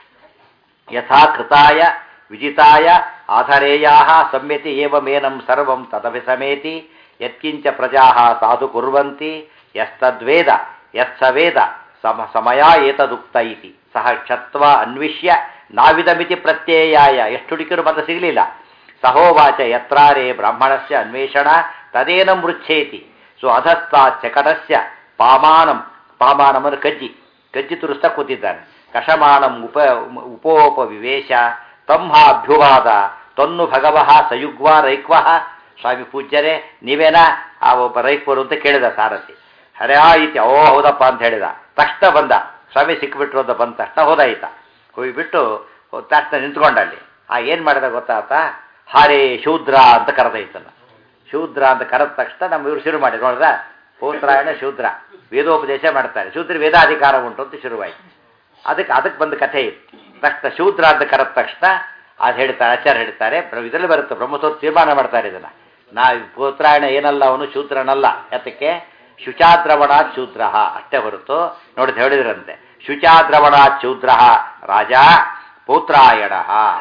[SPEAKER 1] ಯಥಾ ಕೃತಾಯ ವಿಜಿತಾಯ ಆಧರೇಯಾ ಸಮ್ಯತಿ ಏವಮೇನಂ ಸರ್ವಂ ತದಭಿಸಮೇತಿ ಯತ್ಕಿಂಚ ಪ್ರಜಾ ಸಾಧು ಕುರ್ವಂತಿ ಯಸ್ತದ್ವೇದ ಯತ್ಸವೇದ ಸಮ ಸಮಯ ಏತದುಕ್ತ ಇತಿ ಸಹ ಕ್ಷತ್ವ ಅನ್ವಿಷ್ಯ ನಾವಿದಮಿತಿ ಪ್ರತ್ಯಯಾಯ ಎಷ್ಟು ಹುಡುಕಿರು ಮತ್ತೆ ಸಿಗಲಿಲ್ಲ ಸಹೋವಾಚ ಯತ್ರಾರೇ ಬ್ರಾಹ್ಮಣಸ್ಯ ಅನ್ವೇಷಣ ತದೇನ ಮೃಚ್ಛೇತಿ ಸೊ ಅಧಸ್ತಾ ಚಕಟಸ್ಯ ಪಾಮಾನಂ ಪಾಮಾನಂ ಅಂದ್ರೆ ಕಜ್ಜಿ ಕಜ್ಜಿ ತುರಿಸ್ತಾ ಕೂತಿದ್ದಾನೆ ಕಷಮಾಣಂ ಉಪ ಉಪೋಪ ವಿವೇಶ ತಂಹ ಅಭ್ಯುವಾದ ತನ್ನು ಭಗವಃ ಸಯುಗ್ವ ರೈಕ್ವ ಸ್ವಾಮಿ ಪೂಜ್ಯರೇ ನೀವೇನಾ ಆ ಒಬ್ಬ ರೈಕ್ವರು ಅಂತ ಕೇಳಿದ ಸಾರಥಿ ಹರೇ ಆಯಿತು ಓ ಹೌದಪ್ಪ ಅಂತ ಹೇಳಿದ ತಕ್ಷಣ ಬಂದ ಸ್ವಾಮಿ ಸಿಕ್ಬಿಟ್ರು ಅಂತ ಬಂದ ತಕ್ಷಣ ಹೋದಾಯಿತ ಹೋಗಿಬಿಟ್ಟು ಹೋದ್ ತಕ್ಷಣ ನಿಂತ್ಕೊಂಡ ಅಲ್ಲಿ ಆ ಏನು ಮಾಡಿದ ಗೊತ್ತಾತ ಹಾರೇ ಶೂದ್ರ ಅಂತ ಕರೆದ ಈತನ ಶೂದ್ರ ಅಂತ ಕರೆದ ತಕ್ಷಣ ನಮ್ಮ ಇವ್ರು ಶುರು ಮಾಡಿ ನೋಡ್ದ ಪೌತ್ರಾಯಣ ಶೂದ್ರ ವೇದೋಪದೇಶ ಮಾಡ್ತಾರೆ ಶೂದ್ರ ವೇದಾಧಿಕಾರ ಉಂಟು ಅಂತ ಶುರುವಾಯಿತು ಅದಕ್ಕೆ ಅದಕ್ಕೆ ಬಂದ ಕಥೆ ಇತ್ತು ತಕ್ಷಣ ಶೂದ್ರ ಅಂತ ಕರೆದ ತಕ್ಷಣ ಅದು ಹೇಳ್ತಾರೆ ಆಚಾರ್ಯ ಹೇಳ್ತಾರೆ ಬ್ರ- ಇದರಲ್ಲಿ ಬರುತ್ತೆ ಬ್ರಹ್ಮಸೂತ್ರ ತೀರ್ಮಾನ ಮಾಡ್ತಾರೆ ಇದನ್ನ ನಾ ಪೌತ್ರಾಯಣ ಏನಲ್ಲ ಅವನು ಶೂದ್ರನಲ್ಲ ಯಾತಕ್ಕೆ ಶುಚಾದ್ರವಣಾತ್ ಶೂದ್ರ ಅಷ್ಟೇ ಹೊರತು ನೋಡಿದ್ ಹೇಳಿದ್ರಂತೆ ಶುಚಾದ್ರವಣಾತ್ ಶೂದ್ರ ರಾಜ ಪೌತ್ರಾಯಣ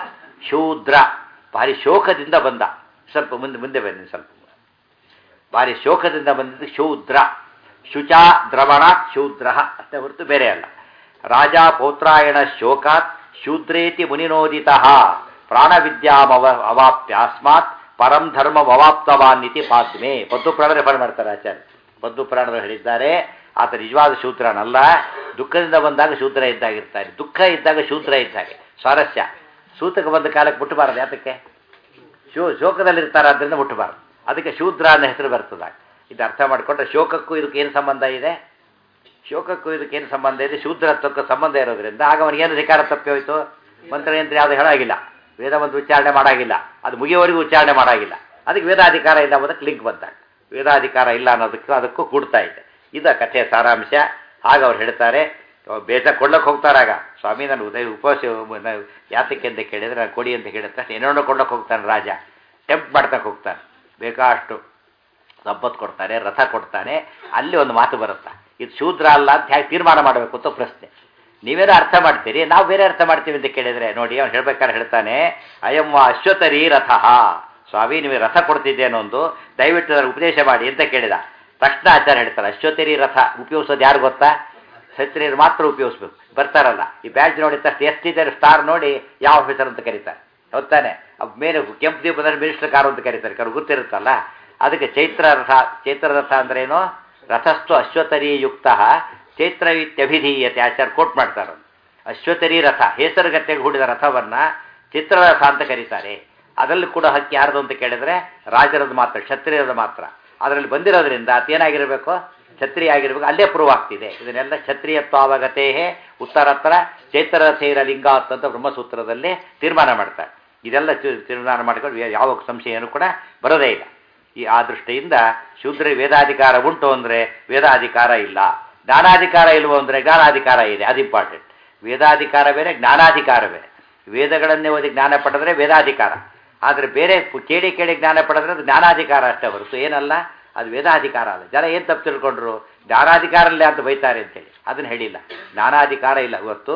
[SPEAKER 1] ಶೂದ್ರ ಭಾರಿ ಶೋಕದಿಂದ ಬಂದ ಸ್ವಲ್ಪ ಮುಂದೆ ಮುಂದೆ ಬನ್ನಿ ಸ್ವಲ್ಪ ಭಾರಿ ಶೋಕದಿಂದ ಬಂದಿದ್ದು ಶೂದ್ರ ಶುಚಾ ದ್ರವಣಾತ್ ಶೂದ್ರ ಅಷ್ಟೇ ಹೊರತು ಬೇರೆ ಅಲ್ಲ ರಾಜ ಪೌತ್ರಾಯಣ ಶೋಕಾತ್ ಶೂದ್ರೇತಿ ಮುನಿನೋದಿತ ಪ್ರಾಣವಿದ್ಯಾಮವ ಅವಾಪ್ಯಾಸ್ಮಾತ್ ಪರಂ ಧರ್ಮ ಅವಾಪ್ತವಾನ್ ಇತಿ ಪಾತ್ಮೆ ಪದ್ದು ಪ್ರಾಣ ರೆಫರ್ ಮಾಡ್ತಾರೆ ಆಚಾರ್ಯ ಪದ್ದು ಪ್ರಾಣರು ಹೇಳಿದ್ದಾರೆ ಆತ ನಿಜವಾದ ಶೂದ್ರನಲ್ಲ ದುಃಖದಿಂದ ಬಂದಾಗ ಶೂದ್ರ ಇದ್ದಾಗಿರ್ತಾನೆ ದುಃಖ ಇದ್ದಾಗ ಶೂದ್ರ ಇದ್ದಾಗೆ ಸ್ವಾರಸ್ಯ ಸೂತಕ ಬಂದ ಕಾಲಕ್ಕೆ ಮುಟ್ಟಬಾರದು ಯಾತಕ್ಕೆ ಶೋ ಶೋಕದಲ್ಲಿರ್ತಾರೆ ಆದ್ದರಿಂದ ಮುಟ್ಟಬಾರದು ಅದಕ್ಕೆ ಶೂದ್ರ ಅನ್ನೋ ಹೆಸರು ಬರ್ತದಾಗ ಇದು ಅರ್ಥ ಮಾಡಿಕೊಂಡ್ರೆ ಶೋಕಕ್ಕೂ ಇದಕ್ಕೆ ಏನು ಸಂಬಂಧ ಇದೆ ಶೋಕಕ್ಕೂ ಇದಕ್ಕೇನು ಸಂಬಂಧ ಇದೆ ಶೂದ್ರತ್ವಕ್ಕೂ ಸಂಬಂಧ ಇರೋದ್ರಿಂದ ಆಗ ಅವನಿಗೇನು ಅಧಿಕಾರ ತಪ್ಪಿ ಹೋಯ್ತು ಮಂತ್ರಯಂತ್ರ ಯಾವುದು ಹೇಳಾಗಿಲ್ಲ ವೇದ ಒಂದು ಉಚ್ಚಾರಣೆ ಮಾಡಾಗಿಲ್ಲ ಅದು ಮುಗಿಯೋವರೆಗೂ ಉಚ್ಚಾರಣೆ ಮಾಡಾಗಿಲ್ಲ ಅದಕ್ಕೆ ವೇದಾಧಿಕಾರ ಇಲ್ಲ ಅನ್ನೋದಕ್ಕೆ ಲಿಂಕ್ ಬಂದಾಗ ವೇದಾಧಿಕಾರ ಇಲ್ಲ ಅನ್ನೋದಕ್ಕೂ ಅದಕ್ಕೂ ಕೂಡ್ತಾ ಇದೆ ಇದು ಕಥೆಯ ಸಾರಾಂಶ ಆಗ ಅವ್ರು ಹೇಳ್ತಾರೆ ಬೇಟ ಕೊಳ್ಳಕ್ಕೆ ಹೋಗ್ತಾರಾಗ ಸ್ವಾಮಿ ನಾನು ಉದಯ ಉಪವಾಸ ನಾನು ಯಾತಕ್ಕೆ ಅಂತ ಕೇಳಿದ್ರೆ ನಾನು ಕೊಡಿ ಅಂತ ಹೇಳಿದ ತಕ್ಷಣ ಏನೇನೋ ಕೊಳ್ಳಕ್ಕೆ ಹೋಗ್ತಾನೆ ರಾಜ ಟೆಂಪ್ಟ್ ಮಾಡ್ತಾ ಹೋಗ್ತಾನೆ ಬೇಕಾಷ್ಟು ಸಂಪತ್ತು ಕೊಡ್ತಾನೆ ರಥ ಕೊಡ್ತಾನೆ ಅಲ್ಲಿ ಒಂದು ಮಾತು ಬರುತ್ತೆ ಇದು ಶೂದ್ರ ಅಲ್ಲ ಅಂತ ಹೇಗೆ ತೀರ್ಮಾನ ಮಾಡಬೇಕು ಅಂತ ಪ್ರಶ್ನೆ ನೀವೇನೋ ಅರ್ಥ ಮಾಡ್ತೀರಿ ನಾವು ಬೇರೆ ಅರ್ಥ ಮಾಡ್ತೀವಿ ಅಂತ ಕೇಳಿದ್ರೆ ನೋಡಿ ಅವ್ನು ಹೇಳ್ಬೇಕಾದ್ರೆ ಹೇಳ್ತಾನೆ ಅಯಮ್ಮ ಅಶ್ವತರಿ ರಥ ಸ್ವಾಮಿ ನಿಮಗೆ ರಥ ಕೊಡ್ತಿದ್ದೇನೋ ಒಂದು ದಯವಿಟ್ಟು ಅದರ ಉಪದೇಶ ಮಾಡಿ ಅಂತ ಕೇಳಿದ ತಕ್ಷಣ ಆಚಾರ್ಯ ಹೇಳ್ತಾರೆ ಅಶ್ವತರಿ ರಥ ಉಪಯೋಗಿಸೋದು ಯಾರು ಗೊತ್ತಾ ಕ್ಷತ್ರಿಯರು ಮಾತ್ರ ಉಪಯೋಗಿಸ್ಬೇಕು ಬರ್ತಾರಲ್ಲ ಈ ಬ್ಯಾಡ್ಜ್ ನೋಡಿದ ತಕ್ಷಣ ಎಷ್ಟಿದ್ದಾರೆ ಸ್ಟಾರ್ ನೋಡಿ ಯಾವ ಆಫೀಸರ್ ಅಂತ ಕರೀತಾರೆ ಹೊತ್ತಾನೆ ಮೇಲೆ ಕೆಂಪು ದೀಪದಲ್ಲಿ ಮಿನಿಸ್ಟರ್ ಕಾರು ಅಂತ ಕರೀತಾರೆ ಕಾರು ಗೊತ್ತಿರುತ್ತಲ್ಲ ಅದಕ್ಕೆ ಚೈತ್ರ ರಥ ಚೈತ್ರ ರಥ ಅಂದ್ರೇನು ರಥಸ್ತು ಅಶ್ವತರಿ ಯುಕ್ತ ಚೈತ್ರ ಇತ್ಯಭಿಧೀಯತೆ ಆಚಾರ್ಯ ಕೋಟ್ ಮಾಡ್ತಾರೆ ಅಶ್ವತರಿ ರಥ ಹೆಸರುಗತ್ತೆಗೆ ಹೂಡಿದ ರಥವನ್ನ ಚಿತ್ರರಥ ಅಂತ ಕರೀತಾರೆ ಅದರಲ್ಲಿ ಕೂಡ ಹಕ್ಕಿ ಯಾರ್ದು ಅಂತ ಕೇಳಿದ್ರೆ ರಾಜರದ್ದು ಮಾತ್ರ ಕ್ಷತ್ರಿಯರದ್ದು ಮಾತ್ರ ಅದರಲ್ಲಿ ಬಂದಿರೋದ್ರಿಂದ ಅದೇನಾಗಿರಬೇಕು ಕ್ಷತ್ರಿಯ ಆಗಿರ್ಬೇಕು ಅಲ್ಲೇ ಪ್ರೂವ್ ಆಗ್ತಿದೆ ಇದನ್ನೆಲ್ಲ ಕ್ಷತ್ರಿಯತ್ವಾವಗತೇ ಉತ್ತರತ್ರ ಚೈತ್ರರಥೇರ ಲಿಂಗಾತ್ ಅಂತ ಬ್ರಹ್ಮಸೂತ್ರದಲ್ಲಿ ತೀರ್ಮಾನ ಮಾಡ್ತಾರೆ ಇದೆಲ್ಲ ತಿ- ತೀರ್ಮಾನ ಮಾಡಿಕೊಂಡು ಯಾವ ಸಂಶಯನೂ ಕೂಡ ಬರೋದೇ ಇಲ್ಲ ಈ ಆ ದೃಷ್ಟಿಯಿಂದ ಶೂದ್ರ ವೇದಾಧಿಕಾರ ಉಂಟು ಅಂದರೆ ವೇದಾಧಿಕಾರ ಇಲ್ಲ ಜ್ಞಾನಾಧಿಕಾರ ಇಲ್ವೋ ಅಂದರೆ ಜ್ಞಾನಾಧಿಕಾರ ಇದೆ ಅದು ಇಂಪಾರ್ಟೆಂಟ್ ವೇದಾಧಿಕಾರ ಬೇರೆ ಜ್ಞಾನಾಧಿಕಾರ ಬೇರೆ ವೇದಗಳನ್ನೇ ಓದಿ ಜ್ಞಾನ ಪಡೆದ್ರೆ ವೇದಾಧಿಕಾರ ಆದರೆ ಬೇರೆ ಪು- ಕೇಳಿ ಕೇಳಿ ಜ್ಞಾನ ಪಡೆದ್ರೆ ಅದು ಜ್ಞಾನಾಧಿಕಾರ ಅಷ್ಟೇ ಹೊರತು ಏನಲ್ಲ ಅದು ವೇದಾಧಿಕಾರ ಅಲ್ಲ ಜನ ಏನು ತಪ್ಪು ತಿಳ್ಕೊಂಡ್ರು ಜ್ಞಾನಾಧಿಕಾರಲ್ಲೇ ಅಂತ ಬೈತಾರೆ ಅಂತೇಳಿ ಅದನ್ನು ಹೇಳಿಲ್ಲ ಜ್ಞಾನಾಧಿಕಾರ ಇಲ್ಲ ಇವತ್ತು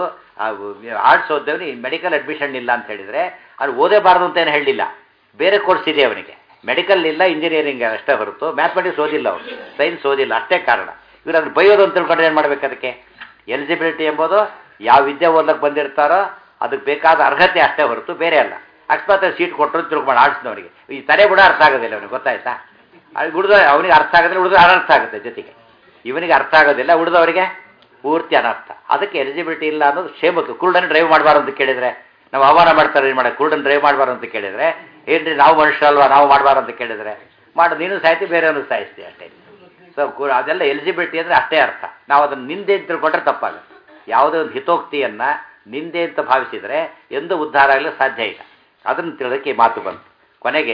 [SPEAKER 1] ಆರ್ಟ್ಸ್ ಓದ್ದವನಿಗೆ ಮೆಡಿಕಲ್ ಅಡ್ಮಿಷನ್ ಇಲ್ಲ ಅಂತ ಹೇಳಿದರೆ ಅದು ಓದೇಬಾರ್ದು ಅಂತ ಏನು ಹೇಳಲಿಲ್ಲ ಬೇರೆ ಕೋರ್ಸ್ ಇದೆ ಅವನಿಗೆ ಮೆಡಿಕಲ್ ಇಲ್ಲ ಇಂಜಿನಿಯರಿಂಗ್ ಅಷ್ಟೇ ಹೊರತು ಮ್ಯಾಥಮೆಟಿಕ್ಸ್ ಓದಿಲ್ಲ ಅವನು ಸೈನ್ಸ್ ಓದಿಲ್ಲ ಅಷ್ಟೇ ಕಾರಣ ಇವ್ರು ಅದನ್ನು ಬೈಯೋದು ಅಂತ ತಿಳ್ಕೊಂಡ್ರೆ ಏನು ಮಾಡ್ಬೇಕು ಅದಕ್ಕೆ ಎಲಿಜಿಬಿಲಿಟಿ ಎಂಬುದು ಯಾವ ವಿದ್ಯೆ ಓದಕ್ಕೆ ಬಂದಿರ್ತಾರೋ ಅದಕ್ಕೆ ಬೇಕಾದ ಅರ್ಹತೆ ಅಷ್ಟೇ ಹೊರತು ಬೇರೆ ಅಲ್ಲ ಅಕಸ್ಮಾತ್ ಸೀಟ್ ಕೊಟ್ಟರು ತಿರುಗಿ ಆಡಿಸಿದವನಿಗೆ ಈ ತಲೆ ಕೂಡ ಅರ್ಥ ಆಗೋದಿಲ್ಲ ಅವನಿಗೆ ಗೊತ್ತಾಯ್ತಾ ಅದು ಉಳಿದ ಅವನಿಗೆ ಅರ್ಥ ಆಗೋದಿಲ್ಲ ಉಳಿದ ಅನರ್ಥ ಆಗುತ್ತೆ ಜೊತೆಗೆ ಇವನಿಗೆ ಅರ್ಥ ಆಗೋದಿಲ್ಲ ಉಳಿದವರಿಗೆ ಪೂರ್ತಿ ಅನರ್ಥ ಅದಕ್ಕೆ ಎಲಿಜಿಬಿಲಿಟಿ ಇಲ್ಲ ಅನ್ನೋದು ಕ್ಷೇಮಕ್ಕೆ ಕುರುಡನ್ನು ಡ್ರೈವ್ ಮಾಡಬಾರ್ದು ಅಂತ ಕೇಳಿದರೆ ನಾವು ಆಹ್ವಾನ ಮಾಡ್ತಾರೆ ಏನು ಮಾಡಿ ಕುರುಡನ್ನು ಡ್ರೈವ್ ಮಾಡಬಾರ್ದು ಅಂತ ಕೇಳಿದರೆ ಏನ್ರಿ ನಾವು ಮನುಷ್ಯರಲ್ವಾ ನಾವು ಮಾಡಬಾರ್ದು ಅಂತ ಕೇಳಿದರೆ ಮಾಡು ನೀನು ಸಾಯ್ತಿ ಬೇರೆಯವ್ರನ್ನು ಸಾಯಿಸ್ತೀವಿ ಅಷ್ಟೇ ಸೊ ಕು- ಅದೆಲ್ಲ ಎಲಿಜಿಬಿಲಿಟಿ ಅಂದರೆ ಅಷ್ಟೇ ಅರ್ಥ ನಾವು ಅದನ್ನು ನಿಂದೆ ಅಂತ ತಿಳ್ಕೊಂಡ್ರೆ ತಪ್ಪಾಗುತ್ತೆ ಯಾವುದೇ ಒಂದು ಹಿತೋಕ್ತಿಯನ್ನು ನಿಂದೆ ಅಂತ ಭಾವಿಸಿದರೆ ಎಂದೂ ಉದ್ಧಾರ ಆಗಲು ಸಾಧ್ಯ ಇಲ್ಲ ಅದನ್ನು ತಿಳಿದಕ್ಕೆ ಈ ಮಾತು ಬಂತು ಕೊನೆಗೆ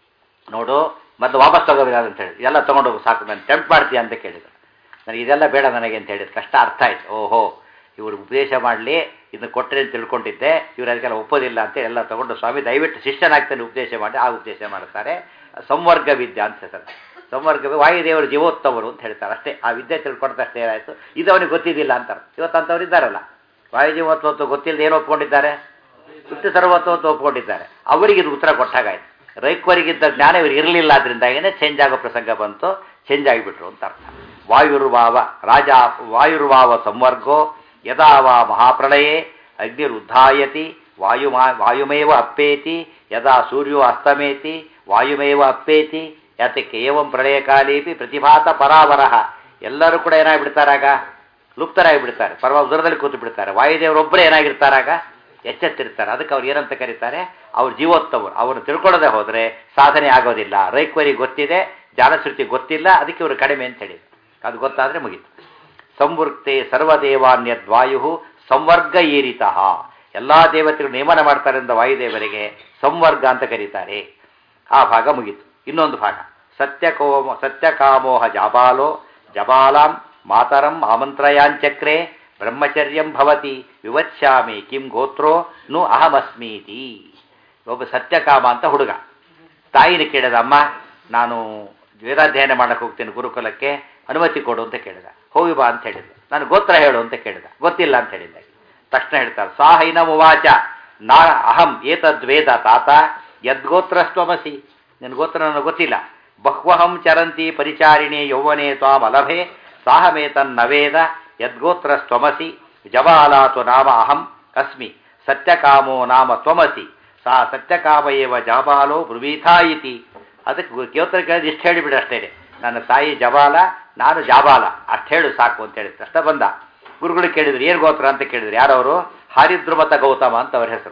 [SPEAKER 1] ನೋಡು ಮೊದಲು ವಾಪಸ್ ತಗೋದಿಲ್ಲ ಅಂತ ಹೇಳಿ ಇದೆಲ್ಲ ತೊಗೊಂಡೋಗು ಸಾಕು ನಾನು ಟೆಂಪ್ಟ್ ಮಾಡ್ತೀಯ ಅಂತ ಕೇಳಿದ್ರು ನನಗೆ ಇದೆಲ್ಲ ಬೇಡ ನನಗೆ ಅಂತ ಹೇಳಿದ್ರು ಕಷ್ಟ ಅರ್ಥ ಆಯ್ತು ಓಹೋ ಇವರು ಉಪದೇಶ ಮಾಡಲಿ ಇದನ್ನು ಕೊಟ್ಟರೆ ಅಂತ ತಿಳ್ಕೊಂಡಿದ್ದೆ ಇವರು ಅದಕ್ಕೆಲ್ಲ ಒಪ್ಪೋದಿಲ್ಲ ಅಂತ ಎಲ್ಲ ತಗೊಂಡು ಸ್ವಾಮಿ ದಯವಿಟ್ಟು ಶಿಷ್ಯನಾಗ್ತಾನೆ ಉಪದೇಶ ಮಾಡಿ ಆ ಉಪದೇಶ ಮಾಡ್ತಾರೆ ಸಂವರ್ಗ ವಿದ್ಯೆ ಅಂತ ಹೇಳ್ತಾರೆ ಸಂವರ್ಗ ವಿ- ವಾಯುದೇವರು ಜೀವೋತ್ತಮರು ಅಂತ ಹೇಳ್ತಾರೆ ಅಷ್ಟೇ ಆ ವಿದ್ಯೆ ತಿಳ್ಕೊಂಡ್ರೆ ಅಷ್ಟೇ ಆಯಿತು ಇದು ಅವನಿಗೆ ಗೊತ್ತಿದ್ದಿಲ್ಲ ಅಂತಾರೆ ಇವತ್ತು ಅಂಥವ್ರು ಇದ್ದಾರಲ್ಲ ವಾಯುಜೀವೋತ್ವತ್ತು ಗೊತ್ತಿಲ್ಲದೆ ಏನು ಒಪ್ಕೊಂಡಿದ್ದಾರೆ ಹುಟ್ಟು ಸರ್ವತ್ವ ಅಂತ ಒಪ್ಕೊಂಡಿದ್ದಾರೆ ಅವರಿಗೆ ಇದು ಉತ್ತರ ಕೊಟ್ಟಾಗಾಯ್ತು ರೈಕ್ವರಿಗಿದ್ದ ಜ್ಞಾನ ಇವರಿಗೆ ಇರಲಿಲ್ಲ ಅದರಿಂದಾಗೇನೆ ಚೇಂಜ್ ಆಗೋ ಪ್ರಸಂಗ ಬಂತು ಚೇಂಜ್ ಆಗಿಬಿಟ್ರು ಅಂತ ಅರ್ಥ ವಾಯುರ್ವಾವ ರಾಜ ವಾಯುರ್ವಾವ ಸಂವರ್ಗೋ ಯದಾ ವಾ ಮಹಾಪ್ರಳಯೇ ಅಗ್ನಿರುದ್ಧಾಯತಿ ವಾಯುಮಾ ವಾಯುಮೇವ ಅಪ್ಪೇತಿ ಯದಾ ಸೂರ್ಯೋ ಅಸ್ತಮೇತಿ ವಾಯುಮೇವ ಅಪ್ಪೇತಿ ಯಾತಕ್ಕೆ ಏವಂ ಪ್ರಳಯಕಾಲೇಪಿ ಪ್ರತಿಭಾತ ಪರಾವರಹ ಎಲ್ಲರೂ ಕೂಡ ಏನಾಗ್ಬಿಡ್ತಾರಾಗ ಲುಪ್ತರಾಗಿಬಿಡ್ತಾರೆ ಪರವಾಗಿ ದೂರದಲ್ಲಿ ಕೂತು ಬಿಡ್ತಾರೆ ವಾಯುದೇವರೊಬ್ಬರೇ ಏನಾಗಿರ್ತಾರಾಗ ಎಚ್ಚೆತ್ತಿರ್ತಾರೆ ಅದಕ್ಕೆ ಅವ್ರು ಏನಂತ ಕರೀತಾರೆ ಅವ್ರು ಜೀವೋತ್ತವರು ಅವ್ರನ್ನ ತಿಳ್ಕೊಳ್ಳದೆ ಹೋದರೆ ಸಾಧನೆ ಆಗೋದಿಲ್ಲ ರೈಕ್ವರಿ ಗೊತ್ತಿದೆ ಜಾನಶ್ರುತಿ ಗೊತ್ತಿಲ್ಲ ಅದಕ್ಕೆ ಇವರು ಕಡಿಮೆ ಅಂತ ಹೇಳಿದ್ರು ಅದು ಗೊತ್ತಾದರೆ ಮುಗೀತು ಸಂವೃಕ್ತೆ ಸರ್ವದೇವಾನ್ಯದ್ವಾಯು ಸಂವರ್ಗ ಏರಿತಃ ಎಲ್ಲ ದೇವತೆಗಳು ನೇಮನ ಮಾಡ್ತಾರೆ ಅಂತ ವಾಯುದೇವರಿಗೆ ಸಂವರ್ಗ ಅಂತ ಕರೀತಾರೆ ಆ ಭಾಗ ಮುಗೀತು ಇನ್ನೊಂದು ಭಾಗ ಸತ್ಯಕೋಮ ಸತ್ಯಕಾಮೋಹ ಜಾಬಾಲೋ ಜಬಾಲಾಂ ಮಾತರಂ ಆಮಂತ್ರಯಾಂಚಕ್ರೆ ಬ್ರಹ್ಮಚರ್ಯಂ ಭವತಿ ವಿವಚ್ಯಾಮಿ ಕಿಂ ಗೋತ್ರೋ ನು ಅಹಮಸ್ಮೀತಿ ಒಬ್ಬ ಸತ್ಯಕಾಮ ಅಂತ ಹುಡುಗ ತಾಯಿನ ಕೇಳಿದ ಅಮ್ಮ ನಾನು ವೇದಾಧ್ಯಯನ ಮಾಡಕ್ಕೆ ಹೋಗ್ತೀನಿ ಗುರುಕುಲಕ್ಕೆ ಅನುಮತಿ ಕೊಡು ಅಂತ ಕೇಳಿದ ಹೋಗಿ ಬಾ ಅಂತ ಹೇಳಿದ ನಾನು ಗೋತ್ರ ಹೇಳು ಅಂತ ಕೇಳಿದ ಗೊತ್ತಿಲ್ಲ ಅಂತ ಹೇಳಿದ್ದ ತಕ್ಷಣ ಹೇಳ್ತಾರೆ ಸಾಹೈನ ಮುವಾಚ ನಾ ಅಹಂ ಏತದ್ವೇದ ತಾತ ಯದ್ಗೋತ್ರಸ್ತ್ವಮಸಿ ನಿನ್ನ ಗೋತ್ರ ನನಗೆ ಗೊತ್ತಿಲ್ಲ ಬಹ್ವಹಂ ಚರಂತಿ ಪರಿಚಾರಿಣಿ ಯೌವನೆ ತ್ವಾಂ ಅಲಭೆ ಸಾಹಮೇತನ್ನವೇದ ಯದ್ಗೋತ್ರಸ್ತ್ವಮಸಿ ಜಬಾಲಾತು ನಾಮ ಅಹಂ ಅಸ್ಮಿ ಸತ್ಯಕಾಮೋ ನಾಮ ತ್ವಮಸಿ ಸಾ ಸತ್ಯಕಾಮ ಏವ ಜಾಬಾಲೋ ಬ್ರುವೀಥಾ ಇತಿ ಅದಕ್ಕೆ ಗೋತ್ರ ಕೇಳಿದ ಇಷ್ಟು ಹೇಳಿಬಿಡು ಅಷ್ಟೇ ನನ್ನ ತಾಯಿ ಜಬಾಲ ನಾನು ಜಾಬಾಲ ಅಷ್ಟು ಹೇಳು ಸಾಕು ಅಂತ ಹೇಳಿದ್ರು ಅಷ್ಟ ಬಂದ ಗುರುಗಳು ಕೇಳಿದ್ರು ಏನು ಗೋತ್ರ ಅಂತ ಕೇಳಿದ್ರು ಯಾರವರು ಹಾರಿದ್ರುಮತ ಗೌತಮ ಅಂತ ಅವ್ರ ಹೆಸರು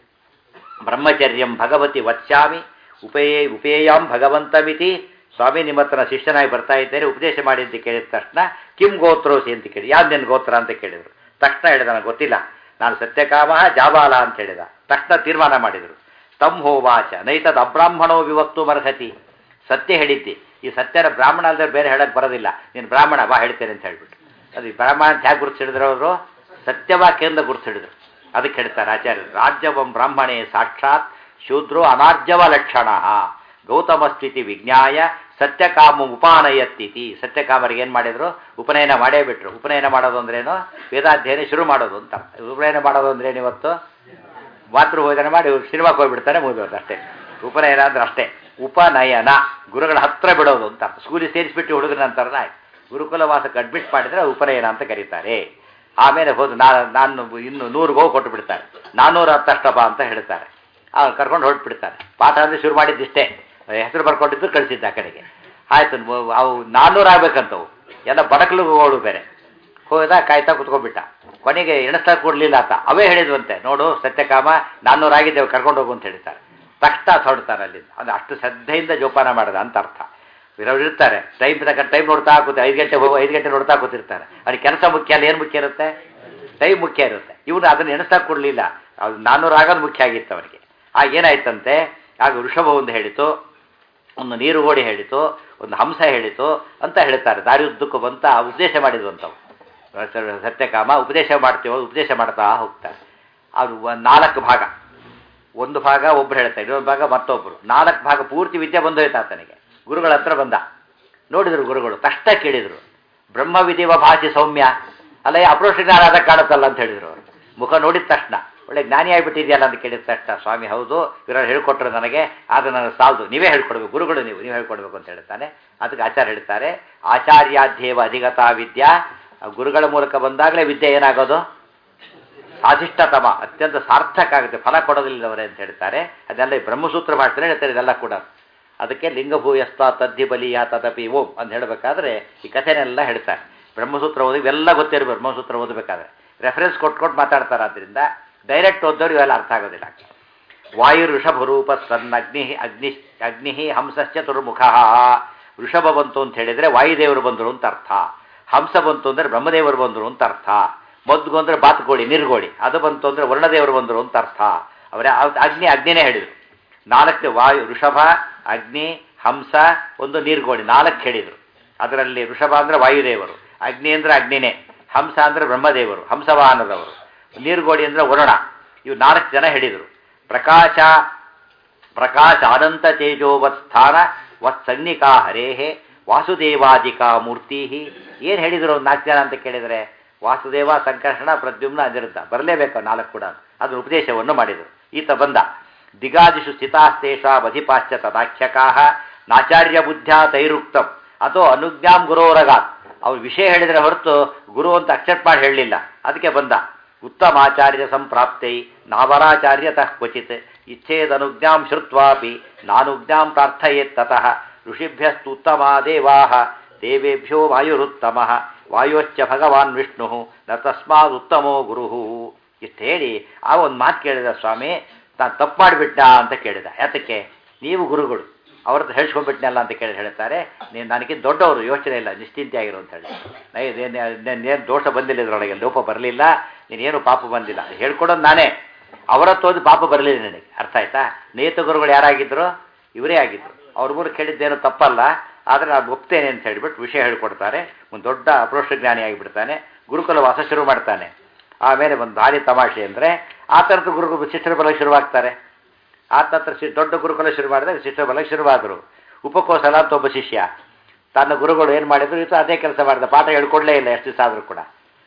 [SPEAKER 1] ಬ್ರಹ್ಮಚರ್ಯಂ ಭಗವತಿ ವತ್ಸ್ಯಾಮಿ ಉಪೇಯ ಉಪೇಯಾಂ ಭಗವಂತಮಿತಿ ಸ್ವಾಮಿ ನಿಮ್ಮ ಹತ್ರ ಶಿಷ್ಯನಾಗಿ ಬರ್ತಾ ಇದ್ದೇನೆ ಉಪದೇಶ ಮಾಡಿ ಅಂತ ಕೇಳಿದ ತಕ್ಷಣ ಕಿಂ ಗೋತ್ರೋಸಿ ಅಂತ ಕೇಳಿ ಯಾವ್ದು ನಿನ್ನ ಗೋತ್ರ ಅಂತ ಕೇಳಿದರು ತಕ್ಷಣ ಹೇಳಿದ ನನಗೆ ಗೊತ್ತಿಲ್ಲ ನಾನು ಸತ್ಯಕಾಮ ಜಾಬಾಲ ಅಂತ ಹೇಳಿದ ತಕ್ಷಣ ತೀರ್ಮಾನ ಮಾಡಿದರು ತಂ ಹೋವಾಚ ನೈತದ್ ಅಬ್ರಾಹ್ಮಣೋ ವಿವಕ್ತು ಮರ್ಹತಿ ಸತ್ಯ ಹೇಳಿದ್ದಿ ಈ ಸತ್ಯನ ಬ್ರಾಹ್ಮಣ ಅಲ್ಲದೆ ಬೇರೆ ಹೇಳಕ್ ಬರೋದಿಲ್ಲ ನೀನು ಬ್ರಾಹ್ಮಣ ಬಾ ಹೇಳ್ತೇನೆ ಅಂತ ಹೇಳ್ಬಿಟ್ಟು ಅದು ಈ ಬ್ರಾಹ್ಮಣ ಅಂತ ಹೇಗೆ ಗುರುತಿಸಿಡಿದ್ರು ಅವರು ಸತ್ಯವಾಕ್ಯದಿಂದ ಗುರುತಿಡಿದ್ರು ಅದಕ್ಕೆ ಹೇಳ್ತಾರೆ ಆಚಾರ್ಯರು ರಾಜ್ಯವಂ ಬ್ರಾಹ್ಮಣೇ ಸಾಕ್ಷಾತ್ ಶೂದ್ರೋ ಅನಾರ್ಜವ ಲಕ್ಷಣ ಗೌತಮ ಸ್ಥಿತಿ ವಿಜ್ಞಾಯ ಸತ್ಯಕಾಮ ಉಪಾನಯತ್ತಿತಿ ಸತ್ಯಕಾಮರಿಗೆ ಏನು ಮಾಡಿದ್ರು ಉಪನಯನ ಮಾಡೇ ಬಿಟ್ರು ಉಪನಯನ ಮಾಡೋದು ಅಂದ್ರೇನು ವೇದಾಧ್ಯಯನ ಶುರು ಮಾಡೋದು ಅಂತ ಉಪನಯನ ಮಾಡೋದು ಅಂದ್ರೇನು ಇವತ್ತು ಮಾತೃಭೋಜನ ಮಾಡಿ ಸಿನಿಮಾಕ್ಕೆ ಹೋಗ್ಬಿಡ್ತಾನೆ ಮುಗಿದೋದು ಅಷ್ಟೇ ಉಪನಯನ ಅಂದ್ರೆ ಅಷ್ಟೇ ಉಪನಯನ ಗುರುಗಳ ಹತ್ರ ಬಿಡೋದು ಅಂತ ಸ್ಕೂಲಿಗೆ ಸೇರಿಸ್ಬಿಟ್ಟು ಹುಡುಗನ ಅಂತಾರಲ್ಲ ಗುರುಕುಲ ವಾಸಕ್ಕೆ ಅಡ್ಮಿಟ್ ಮಾಡಿದ್ರೆ ಉಪನಯನ ಅಂತ ಕರೀತಾರೆ ಆಮೇಲೆ ಹೋದು ನಾ ನಾನು ಇನ್ನು ನೂರು ಹೋಗಿ ಕೊಟ್ಟು ಬಿಡ್ತಾರೆ ನಾನ್ನೂರ ಹತ್ತಷ್ಟಪ ಅಂತ ಹೇಳ್ತಾರೆ ಅವ್ರು ಕರ್ಕೊಂಡು ಹೊರಟ್ಬಿಡ್ತಾರೆ ಪಾಠ ಅಂದರೆ ಶುರು ಮಾಡಿದ್ದಿಷ್ಟೇ ಹೆಸರು ಬರ್ಕೊಂಡಿದ್ದು ಕಳಿಸಿದ್ದ ಆ ಕಡೆಗೆ ಆಯ್ತು ಮ- ಅವು ನಾನ್ನೂರು ಆಗ್ಬೇಕಂತವು ಎಲ್ಲ ಬಡಕಲುಗಳು ಬೇರೆ ಹೋದ ಕಾಯ್ತಾ ಕುತ್ಕೊಂಡ್ಬಿಟ್ಟ ಕೊನೆಗೆ ಎಣಿಸ್ತಾ ಕೊಡ್ಲಿಲ್ಲ ಆತ ಅವೇ ಹೇಳಿದ್ವಂತೆ ನೋಡು ಸತ್ಯಕಾಮ ನಾನ್ನೂರು ಆಗಿದ್ದೇವೆ ಕರ್ಕೊಂಡು ಹೋಗು ಅಂತ ಹೇಳ್ತಾರೆ ತಕ್ಷಣ ಹೊರಡ್ತಾರೆ ಅಲ್ಲಿಂದ ಅಂದ್ರೆ ಅಷ್ಟು ಶ್ರದ್ಧೆಯಿಂದ ಜೋಪಾನ ಮಾಡದ ಅಂತ ಅರ್ಥ ಇರೋರು ಇರ್ತಾರೆ ಟೈಮ್ ತಕ್ಕ ಟೈಮ್ ನೋಡ್ತಾ ಕೂತು ಐದು ಗಂಟೆ ಹೋಗೋ ಐದು ಗಂಟೆ ನೋಡ್ತಾ ಕೂತಿರ್ತಾರೆ ಅವ್ರಿಗೆ ಕೆಲಸ ಮುಖ್ಯ ಅಲ್ಲ ಏನು ಮುಖ್ಯ ಇರುತ್ತೆ ಟೈಮ್ ಮುಖ್ಯ ಇರುತ್ತೆ ಇವನು ಅದನ್ನು ಎಣಿಸ್ತಾ ಕೊಡಲಿಲ್ಲ ಅದು ನಾನ್ನೂರು ಆಗೋದು ಮುಖ್ಯ ಆಗಿತ್ತು ಅವರಿಗೆ ಆಗ ಏನಾಯ್ತಂತೆ ಆಗ ವೃಷಭ ಒಂದು ಹೇಳಿತು ಒಂದು ನೀರು ಓಡಿ ಹೇಳಿತು ಒಂದು ಹಂಸ ಹೇಳಿತು ಅಂತ ಹೇಳ್ತಾರೆ ದಾರಿ ಉದ್ದಕ್ಕೂ ಬಂತ ಉಪದೇಶ ಮಾಡಿದ್ವು ಅಂತವು ಸತ್ಯಕಾಮ ಉಪದೇಶ ಮಾಡ್ತೀವೋ ಉಪದೇಶ ಮಾಡ್ತಾ ಹೋಗ್ತಾರೆ ಅದು ಒಂದ್ ನಾಲ್ಕು ಭಾಗ ಒಂದು ಭಾಗ ಒಬ್ರು ಹೇಳ್ತಾರೆ ಇನ್ನೊಂದು ಭಾಗ ಮತ್ತೊಬ್ಬರು ನಾಲ್ಕು ಭಾಗ ಪೂರ್ತಿ ವಿದ್ಯೆ ಬಂದೋಯ್ತು ಆತನಿಗೆ ಗುರುಗಳ ಹತ್ರ ಬಂದ ನೋಡಿದ್ರು ಗುರುಗಳು ಕಷ್ಟ ಕೇಳಿದ್ರು ಬ್ರಹ್ಮವಿಧಿವ ಭಾಷೆ ಸೌಮ್ಯ ಅಲ್ಲ ಅಪ್ರೋಷ ಜ್ಞಾನ ಅದ ಕಾಣುತ್ತಲ್ಲ ಅಂತ ಹೇಳಿದ್ರು ಅವರು ಮುಖ ನೋಡಿದ ತಕ್ಷಣ ಒಳ್ಳೆ ಜ್ಞಾನಿ ಆಗಿಬಿಟ್ಟಿದೆಯಲ್ಲ ಅಂತ ಕೇಳಿದ ತಕ್ಷಣ ಸ್ವಾಮಿ ಹೌದು ಇವರಲ್ಲಿ ಹೇಳ್ಕೊಟ್ರು ನನಗೆ ಅದು ನನಗೆ ಸಾಲದು ನೀವೇ ಹೇಳ್ಕೊಡ್ಬೇಕು ಗುರುಗಳು ನೀವು ನೀವು ಹೇಳ್ಕೊಡ್ಬೇಕು ಅಂತ ಹೇಳ್ತಾನೆ ಅದಕ್ಕೆ ಆಚಾರ್ಯ ಹೇಳ್ತಾರೆ ಆಚಾರ್ಯಾಧ್ಯೇವ ಅಧಿಗತಾ ವಿದ್ಯಾ ಆ ಗುರುಗಳ ಮೂಲಕ ಬಂದಾಗಲೇ ವಿದ್ಯೆ ಏನಾಗೋದು ಸಾಧಿಷ್ಠತಮ ಅತ್ಯಂತ ಸಾರ್ಥಕ ಆಗುತ್ತೆ ಫಲ ಕೊಡೋದಿಲ್ಲವರೇ ಅಂತ ಹೇಳ್ತಾರೆ ಅದೆಲ್ಲ ಈ ಬ್ರಹ್ಮಸೂತ್ರ ಭಾಷೆಯಲ್ಲಿ ಹೇಳ್ತಾರೆ ಇದೆಲ್ಲ ಕೂಡ ಅದಕ್ಕೆ ಲಿಂಗಭೂಯಸ್ತ ತದ್ದಿ ಬಲಿಯ ತದಪಿ ಓಂ ಅಂತ ಹೇಳಬೇಕಾದ್ರೆ ಈ ಕಥೆನೆಲ್ಲ ಹೇಳ್ತಾರೆ ಬ್ರಹ್ಮಸೂತ್ರ ಓದಿ ಇವೆಲ್ಲ ಗೊತ್ತಿರೋ ಬ್ರಹ್ಮಸೂತ್ರ ಓದಬೇಕಾದ್ರೆ ರೆಫರೆನ್ಸ್ ಕೊಟ್ಕೊಟ್ಟು ಮಾತಾಡ್ತಾರೆ ಆದ್ದರಿಂದ ಡೈರೆಕ್ಟ್ ಓದೋರು ಇವೆಲ್ಲ ಅರ್ಥ ಆಗೋದಿಲ್ಲ ವಾಯು ಋಷಭರೂಪ ಸನ್ನಗ್ನಿ ಅಗ್ನಿ ಅಗ್ನಿ ಹಂಸಶ್ಚ ತುರ್ಮುಖ ಋಷಭ ಬಂತು ಅಂತ ಹೇಳಿದರೆ ವಾಯುದೇವರು ಬಂದರು ಅಂತ ಅರ್ಥ ಹಂಸ ಬಂತು ಅಂದರೆ ಬ್ರಹ್ಮದೇವರು ಬಂದರು ಅಂತ ಅರ್ಥ ಮದ್ಗು ಅಂದರೆ ಬಾತುಕೋಳಿ ನಿರ್ಗೋಳಿ ಅದು ಬಂತು ಅಂದರೆ ವರ್ಣದೇವರು ಬಂದರು ಅಂತ ಅರ್ಥ ಅವರೇ ಅಗ್ನಿ ಅಗ್ನಿನೇ ಹೇಳಿದರು ನಾಲ್ಕು ವಾಯು ಋಷಭ ಅಗ್ನಿ ಹಂಸ ಒಂದು ನೀರ್ಗೋಳಿ ನಾಲ್ಕು ಹೇಳಿದರು ಅದರಲ್ಲಿ ಋಷಭ ಅಂದರೆ ವಾಯುದೇವರು ಅಗ್ನಿ ಅಂದರೆ ಅಗ್ನಿನೇ ಹಂಸ ಅಂದರೆ ಬ್ರಹ್ಮದೇವರು ಹಂಸವಾಹನದವರು ನೀರ್ಗೋಳಿ ಅಂದರೆ ವರುಣ ಇವು ನಾಲ್ಕು ಜನ ಹೇಳಿದರು ಪ್ರಕಾಶ ಪ್ರಕಾಶ ಅನಂತ ತೇಜೋವತ್ ಸ್ಥಾನ ವತ್ ಸನ್ನಿಕಾ ಹರೇಹೇ ವಾಸುದೇವಾದಿಕಾ ಮೂರ್ತಿ ಏನು ಹೇಳಿದರು ಒಂದು ನಾಲ್ಕು ಜನ ಅಂತ ಕೇಳಿದರೆ ವಾಸುದೇವ ಸಂಕರ್ಷಣ ಪ್ರದ್ಯುಮ್ನ ಅನಿರುದ್ಧ ಬರಲೇಬೇಕು ನಾಲ್ಕು ಕೂಡ ಅದರ ಉಪದೇಶವನ್ನು ಮಾಡಿದರು ಈತ ಬಂದ ದಿಗಾದಿಷು ಸ್ಥಿತಾಸ್ತೇಷ ಬಧಿಪಾಶ್ಚ ತದಾಖ್ಯಕಾ ನಾಚಾರ್ಯ ಬುದ್ಧ್ಯ ತೈರುಕ್ತಂ ಅಥವಾ ಅನುಜ್ಞಾಂ ಗುರೋರಗಾತ್ ಅವ್ರು ವಿಷಯ ಹೇಳಿದರೆ ಹೊರತು ಗುರು ಅಂತ ಅಕ್ಸೆಪ್ಟ್ ಮಾಡಿ ಹೇಳಲಿಲ್ಲ ಅದಕ್ಕೆ ಬಂದ ಉತ್ತಮಾಚಾರ್ಯ ಸಂಪ್ರಾಪ್ತೈ ನಾವರಾಚಾರ್ಯತಃ ಕ್ವಚಿತ್ ಇಚ್ಛೇದನುಜ್ಞಾಂ ಶ್ರುತ್ವಾಪಿ ನಾನುಜ್ಞಾಂ ಪ್ರಾರ್ಥಯೇತ್ ತತಃ ಋಷಿಭ್ಯಸ್ತು ಉತ್ತಮಾ ದೇವಾ ದೇವೇಭ್ಯೋ ವಾಯುರುತ್ತಮ ವಾಯೋಶ್ಚ ಭಗವಾನ್ ವಿಷ್ಣು ನ ತಸ್ಮಾದ್ ಉತ್ತಮೋ ಗುರು ಇಷ್ಟು ಹೇಳಿ ಆ ಒಂದು ಮಾತು ಕೇಳಿದ ಸ್ವಾಮಿ ನಾನು ತಪ್ಪು ಮಾಡಿಬಿಟ್ಟ ಅಂತ ಕೇಳಿದ ಯಾತಕ್ಕೆ ನೀವು ಗುರುಗಳು ಅವ್ರ ಹತ್ರ ಹೇಳ್ಸ್ಕೊಂಡ್ಬಿಟ್ನಲ್ಲ ಅಂತ ಕೇಳಿ ಹೇಳ್ತಾರೆ ನೀನು ನನಗೆ ದೊಡ್ಡವರು ಯೋಚನೆ ಇಲ್ಲ ನಿಶ್ಚಿಂತೆಯಾಗಿರು ಅಂತ ಹೇಳಿ ಏನು ದೋಷ ಬಂದಿಲ್ಲ ಇದರೊಳಗೆ ಲೋಪ ಬರಲಿಲ್ಲ ನೀನೇನು ಪಾಪ ಬಂದಿಲ್ಲ ಹೇಳ್ಕೊಡೋದು ನಾನೇ ಅವರ ತೋದು ಪಾಪ ಬರಲಿಲ್ಲ ನನಗೆ ಅರ್ಥ ಆಯ್ತಾ ನೇತ ಗುರುಗಳು ಯಾರಾಗಿದ್ದರು ಇವರೇ ಆಗಿದ್ದರು ಅವ್ರ ಮೂರು ಕೇಳಿದ್ದೇನು ತಪ್ಪಲ್ಲ ಆದರೆ ನಾನು ಒಪ್ತೇನೆ ಅಂತ ಹೇಳಿಬಿಟ್ಟು ವಿಷಯ ಹೇಳ್ಕೊಡ್ತಾರೆ ಒಂದು ದೊಡ್ಡ ಅಪ್ರೋಷ ಜ್ಞಾನಿ ಆಗಿಬಿಡ್ತಾನೆ ಗುರುಕುಲ ವಾಸ ಶುರು ಮಾಡ್ತಾನೆ ಆಮೇಲೆ ಒಂದು ಭಾರಿ ತಮಾಷೆ ಅಂದರೆ ಆ ಥರದ ಗುರುಗಳು ಶಿಷ್ಟರ ಬಲ ಶುರುವಾಗ್ತಾರೆ ಆತ ಹತ್ರ ಶಿ ದೊಡ್ಡ ಗುರುಕುಲ ಶುರು ಮಾಡಿದಾಗ ಶಿಷ್ಟರ ಬಲ ಶುರುವಾದರು ಉಪಕೋಸಲ ಅಂತ ಒಬ್ಬ ಶಿಷ್ಯ ತನ್ನ ಗುರುಗಳು ಏನು ಮಾಡಿದ್ರು ಇದು ಅದೇ ಕೆಲಸ ಮಾಡಿದ ಪಾಠ ಹೇಳ್ಕೊಡ್ಲೇ ಇಲ್ಲ ಎಷ್ಟು ದಿವಸ ಆದರೂ ಕೂಡ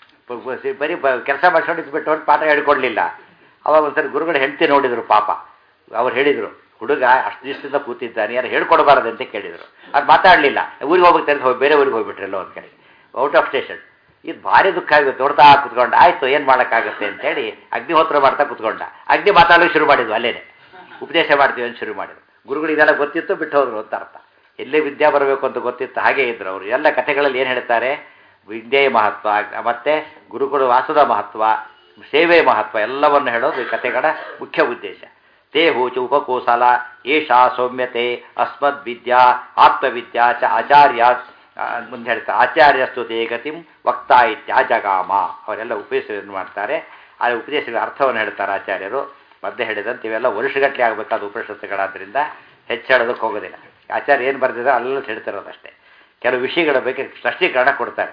[SPEAKER 1] ಬರೀ ಕೆಲಸ ಮಾಡ್ಕೊಂಡು ಇದ್ಬಿಟ್ಟು ಒಂದು ಪಾಠ ಹೇಳ್ಕೊಡ್ಲಿಲ್ಲ ಅವಾಗ ಒಂದ್ಸರಿ ಗುರುಗಳು ಹೆಂಡತಿ ನೋಡಿದರು ಪಾಪ ಅವ್ರು ಹೇಳಿದರು ಹುಡುಗ ಅಷ್ಟು ದಿವಸದಿಂದ ಕೂತಿದ್ದಾನೆ ಯಾರು ಹೇಳ್ಕೊಡ್ಬಾರ್ದು ಅಂತ ಕೇಳಿದರು ಅದು ಮಾತಾಡಲಿಲ್ಲ ಊರಿಗೆ ಹೋಗ್ಬೇಕು ಅಂತ ಹೋಗಿ ಬೇರೆ ಊರಿಗೆ ಹೋಗ್ಬಿಟ್ರಲ್ಲ ಒಂದು ಕಡೆ ಔಟ್ ಆಫ್ ಸ್ಟೇಷನ್ ಇದು ಭಾರಿ ದುಃಖ ಆಗುತ್ತೆ ನೋಡ್ತಾ ಕುತ್ಕೊಂಡ ಆಯಿತು ಏನು ಮಾಡೋಕ್ಕಾಗುತ್ತೆ ಅಂತೇಳಿ ಅಗ್ನಿಹೋತ್ರ ಮಾಡ್ತಾ ಕುತ್ಕೊಂಡ ಅಗ್ನಿ ಮಾತಾಡೋಕೆ ಶುರು ಮಾಡಿದ್ವು ಅಲ್ಲೇನೆ ಉಪದೇಶ ಮಾಡ್ತೀವಿ ಅಂತ ಶುರು ಮಾಡಿದ್ರು ಗುರುಗಳು ಇದೆಲ್ಲ ಗೊತ್ತಿತ್ತು ಬಿಟ್ಟು ಹೋದ್ರು ಅಂತ ಅರ್ಥ ಎಲ್ಲೇ ವಿದ್ಯೆ ಬರಬೇಕು ಅಂತ ಗೊತ್ತಿತ್ತು ಹಾಗೆ ಇದ್ರು ಅವರು ಎಲ್ಲ ಕಥೆಗಳಲ್ಲಿ ಏನು ಹೇಳ್ತಾರೆ ವಿದ್ಯೆಯ ಮಹತ್ವ ಮತ್ತು ಗುರುಗಳು ವಾಸದ ಮಹತ್ವ ಸೇವೆಯ ಮಹತ್ವ ಎಲ್ಲವನ್ನು ಹೇಳೋದು ಈ ಕಥೆಗಳ ಮುಖ್ಯ ಉದ್ದೇಶ ತೇ ಹೂಚು ಉಪಕೋಸಲ ಏಷಾ ಸೌಮ್ಯತೆ ಅಸ್ಮದ್ ವಿದ್ಯಾ ಆತ್ಮವಿದ್ಯಾ ಚ ಆಚಾರ್ಯ ಮುಂದೆ ಹೇಳ್ತಾರೆ ಆಚಾರ್ಯಸ್ತು ತೇ ಗತಿಂ ವಕ್ತಾ ಇತ್ಯಾಜಗಾಮ ಅವರೆಲ್ಲ ಉಪದೇಶವನ್ನು ಮಾಡ್ತಾರೆ ಆ ಉಪದೇಶಗಳ ಅರ್ಥವನ್ನು ಹೇಳ್ತಾರೆ ಆಚಾರ್ಯರು ಮಧ್ಯೆ ಹೇಳಿದಂತೆ ಇವೆಲ್ಲ ವರ್ಷಗಟ್ಟಲೆ ಆಗಬೇಕಾದ ಉಪನಿಷತ್ತುಗಳಾದ್ದರಿಂದ ಹೆಚ್ಚಳೋದಕ್ಕೆ ಹೋಗೋದಿಲ್ಲ ಆಚಾರ್ಯ ಏನು ಬರೆದಿದ್ರೆ ಅಲ್ಲೆಲ್ಲ ಹೇಳ್ತಿರೋದಷ್ಟೇ ಕೆಲವು ವಿಷಯಗಳ ಬಗ್ಗೆ ಸ್ಪಷ್ಟೀಕರಣ ಕೊಡ್ತಾರೆ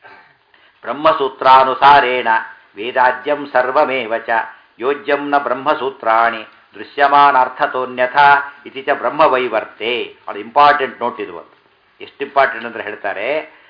[SPEAKER 1] ಬ್ರಹ್ಮಸೂತ್ರಾನುಸಾರೇಣ ವೇದಾದ್ಯಂ ಸರ್ವಮೇವ ಚ ಯೋಜ್ಯಂ ನ ಬ್ರಹ್ಮಸೂತ್ರಾಣಿ ದೃಶ್ಯಮಾನಾರ್ಥತೋನ್ಯಥ ಇತಿ ಚ ಬ್ರಹ್ಮವೈವರ್ತೆ ಅದು ಇಂಪಾರ್ಟೆಂಟ್ ನೋಟ್ ಇದು ಒಂದು ಎಷ್ಟು ಇಂಪಾರ್ಟೆಂಟ್ ಅಂದರೆ ಹೇಳ್ತಾರೆ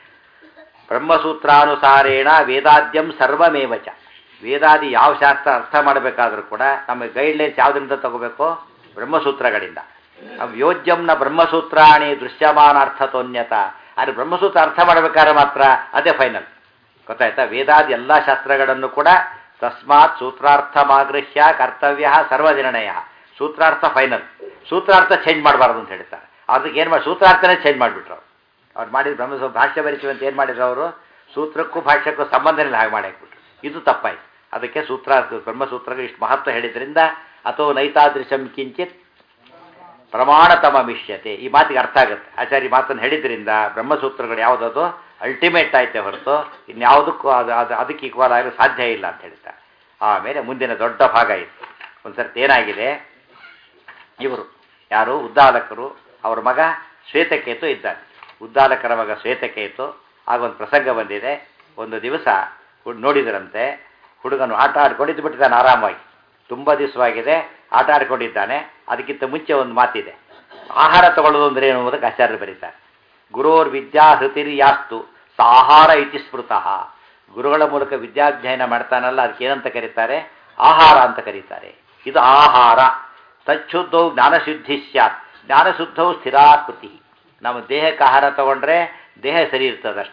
[SPEAKER 1] ಬ್ರಹ್ಮಸೂತ್ರಾನುಸಾರೇಣ ವೇದಾದ್ಯಂ ಸರ್ವಮೇವ ಚ ವೇದಾದಿ ಯಾವ ಶಾಸ್ತ್ರ ಅರ್ಥ ಮಾಡಬೇಕಾದ್ರೂ ಕೂಡ ನಮಗೆ ಗೈಡ್ಲೈನ್ಸ್ ಯಾವುದರಿಂದ ತಗೋಬೇಕು ಬ್ರಹ್ಮಸೂತ್ರಗಳಿಂದ ಯೋಜ್ಯಂನ ಬ್ರಹ್ಮಸೂತ್ರಾಣಿ ದೃಶ್ಯಮಾನಾರ್ಥತೋನ್ಯತ ಆದರೆ ಬ್ರಹ್ಮಸೂತ್ರ ಅರ್ಥ ಮಾಡಬೇಕಾದ್ರೆ ಮಾತ್ರ ಅದೇ ಫೈನಲ್ ಗೊತ್ತಾಯ್ತಾ ವೇದಾದಿ ಎಲ್ಲ ಶಾಸ್ತ್ರಗಳನ್ನು ಕೂಡ ತಸ್ಮಾತ್ ಸೂತ್ರಾರ್ಥಮಾಗೃಹ್ಯ ಕರ್ತವ್ಯ ಸರ್ವನಿರ್ಣಯ ಸೂತ್ರಾರ್ಥ ಫೈನಲ್ ಸೂತ್ರಾರ್ಥ ಚೇಂಜ್ ಮಾಡಬಾರ್ದು ಅಂತ ಹೇಳ್ತಾರೆ ಅದಕ್ಕೆ ಏನು ಮಾಡಿ ಸೂತ್ರಾರ್ಥನೇ ಚೇಂಜ್ ಮಾಡಿಬಿಟ್ರು ಅವ್ರು ಮಾಡಿದ ಬ್ರಹ್ಮ ಭಾಷ್ಯ ಬರಿತೀವಿ ಅಂತ ಏನು ಮಾಡಿದ್ರು ಅವರು ಸೂತ್ರಕ್ಕೂ ಭಾಷ್ಯಕ್ಕೂ ಸಂಬಂಧನೇ ಹಾಗೆ ಮಾಡಿ ಹಾಕ್ಬಿಟ್ರು ಇದು ತಪ್ಪಾಯ್ತು ಅದಕ್ಕೆ ಸೂತ್ರಾರ್ಥ ಬ್ರಹ್ಮಸೂತ್ರಗಳು ಇಷ್ಟು ಮಹತ್ವ ಹೇಳಿದ್ರಿಂದ ಅಥವಾ ನೈತಾದೃಶಂ ಕಿಂಚಿತ್ ಪ್ರಮಾಣತಮ ಮಿಷ್ಯತೆ ಈ ಮಾತಿಗೆ ಅರ್ಥ ಆಗುತ್ತೆ ಆಚಾರ್ಯ ಮಾತನ್ನು ಹೇಳಿದ್ರಿಂದ ಬ್ರಹ್ಮಸೂತ್ರಗಳು ಯಾವುದದು ಅಲ್ಟಿಮೇಟ್ ಆಯ್ತೆ ಹೊರತು ಇನ್ಯಾವುದಕ್ಕೂ ಅದು ಅದು ಅದಕ್ಕೆ ಈಕ್ವಲ್ ಆಗಲು ಸಾಧ್ಯ ಇಲ್ಲ ಅಂತ ಹೇಳ್ತಾರೆ ಆಮೇಲೆ ಮುಂದಿನ ದೊಡ್ಡ ಭಾಗ ಇತ್ತು ಒಂದು ಸರ್ತಿ ಏನಾಗಿದೆ ಇವರು ಯಾರು ಉದ್ದಾಲಕರು ಅವರ ಮಗ ಶ್ವೇತಕೇತು ಇದ್ದಾನೆ ಉದ್ದಾಲಕರ ಮಗ ಶ್ವೇತಕೇತು ಆಗ ಒಂದು ಪ್ರಸಂಗ ಬಂದಿದೆ ಒಂದು ದಿವಸ ನೋಡಿದ್ರಂತೆ ಹುಡುಗನು ಆಟ ಆಡ್ಕೊಂಡಿದ್ದು ಬಿಟ್ಟಿದ್ದಾನೆ ಆರಾಮಾಗಿ ತುಂಬ ದಿವಸವಾಗಿದೆ ಆಟ ಆಡ್ಕೊಂಡಿದ್ದಾನೆ ಅದಕ್ಕಿಂತ ಮುಂಚೆ ಒಂದು ಮಾತಿದೆ ಆಹಾರ ತಗೊಳ್ಳೋದು ಅಂದರೆ ಏನು ಅನ್ನೋದಕ್ಕೆ ಆಚಾರ್ಯರು ಬರೀತಾರೆ ಗುರೋರ್ ವಿದ್ಯಾ ಹೃತಿರ್ಯಾಸ್ತು ಸಾಹಾರ ಇತಿ ಸ್ಮೃತಃ ಗುರುಗಳ ಮೂಲಕ ವಿದ್ಯಾಧ್ಯಯನ ಮಾಡ್ತಾನಲ್ಲ ಅದಕ್ಕೆ ಏನಂತ ಕರೀತಾರೆ ಆಹಾರ ಅಂತ ಕರೀತಾರೆ ಇದು ಆಹಾರ ತಚ್ಛುದ್ಧವು ಜ್ಞಾನಶುದ್ಧಿ ಸ್ಯಾತ್ ಜ್ಞಾನಶುದ್ಧವು ಸ್ಥಿರಾಕೃತಿ ನಮ್ಮ ದೇಹಕ್ಕೆ ಆಹಾರ ತಗೊಂಡ್ರೆ ದೇಹ ಸರಿ ಇರ್ತದಷ್ಟೇ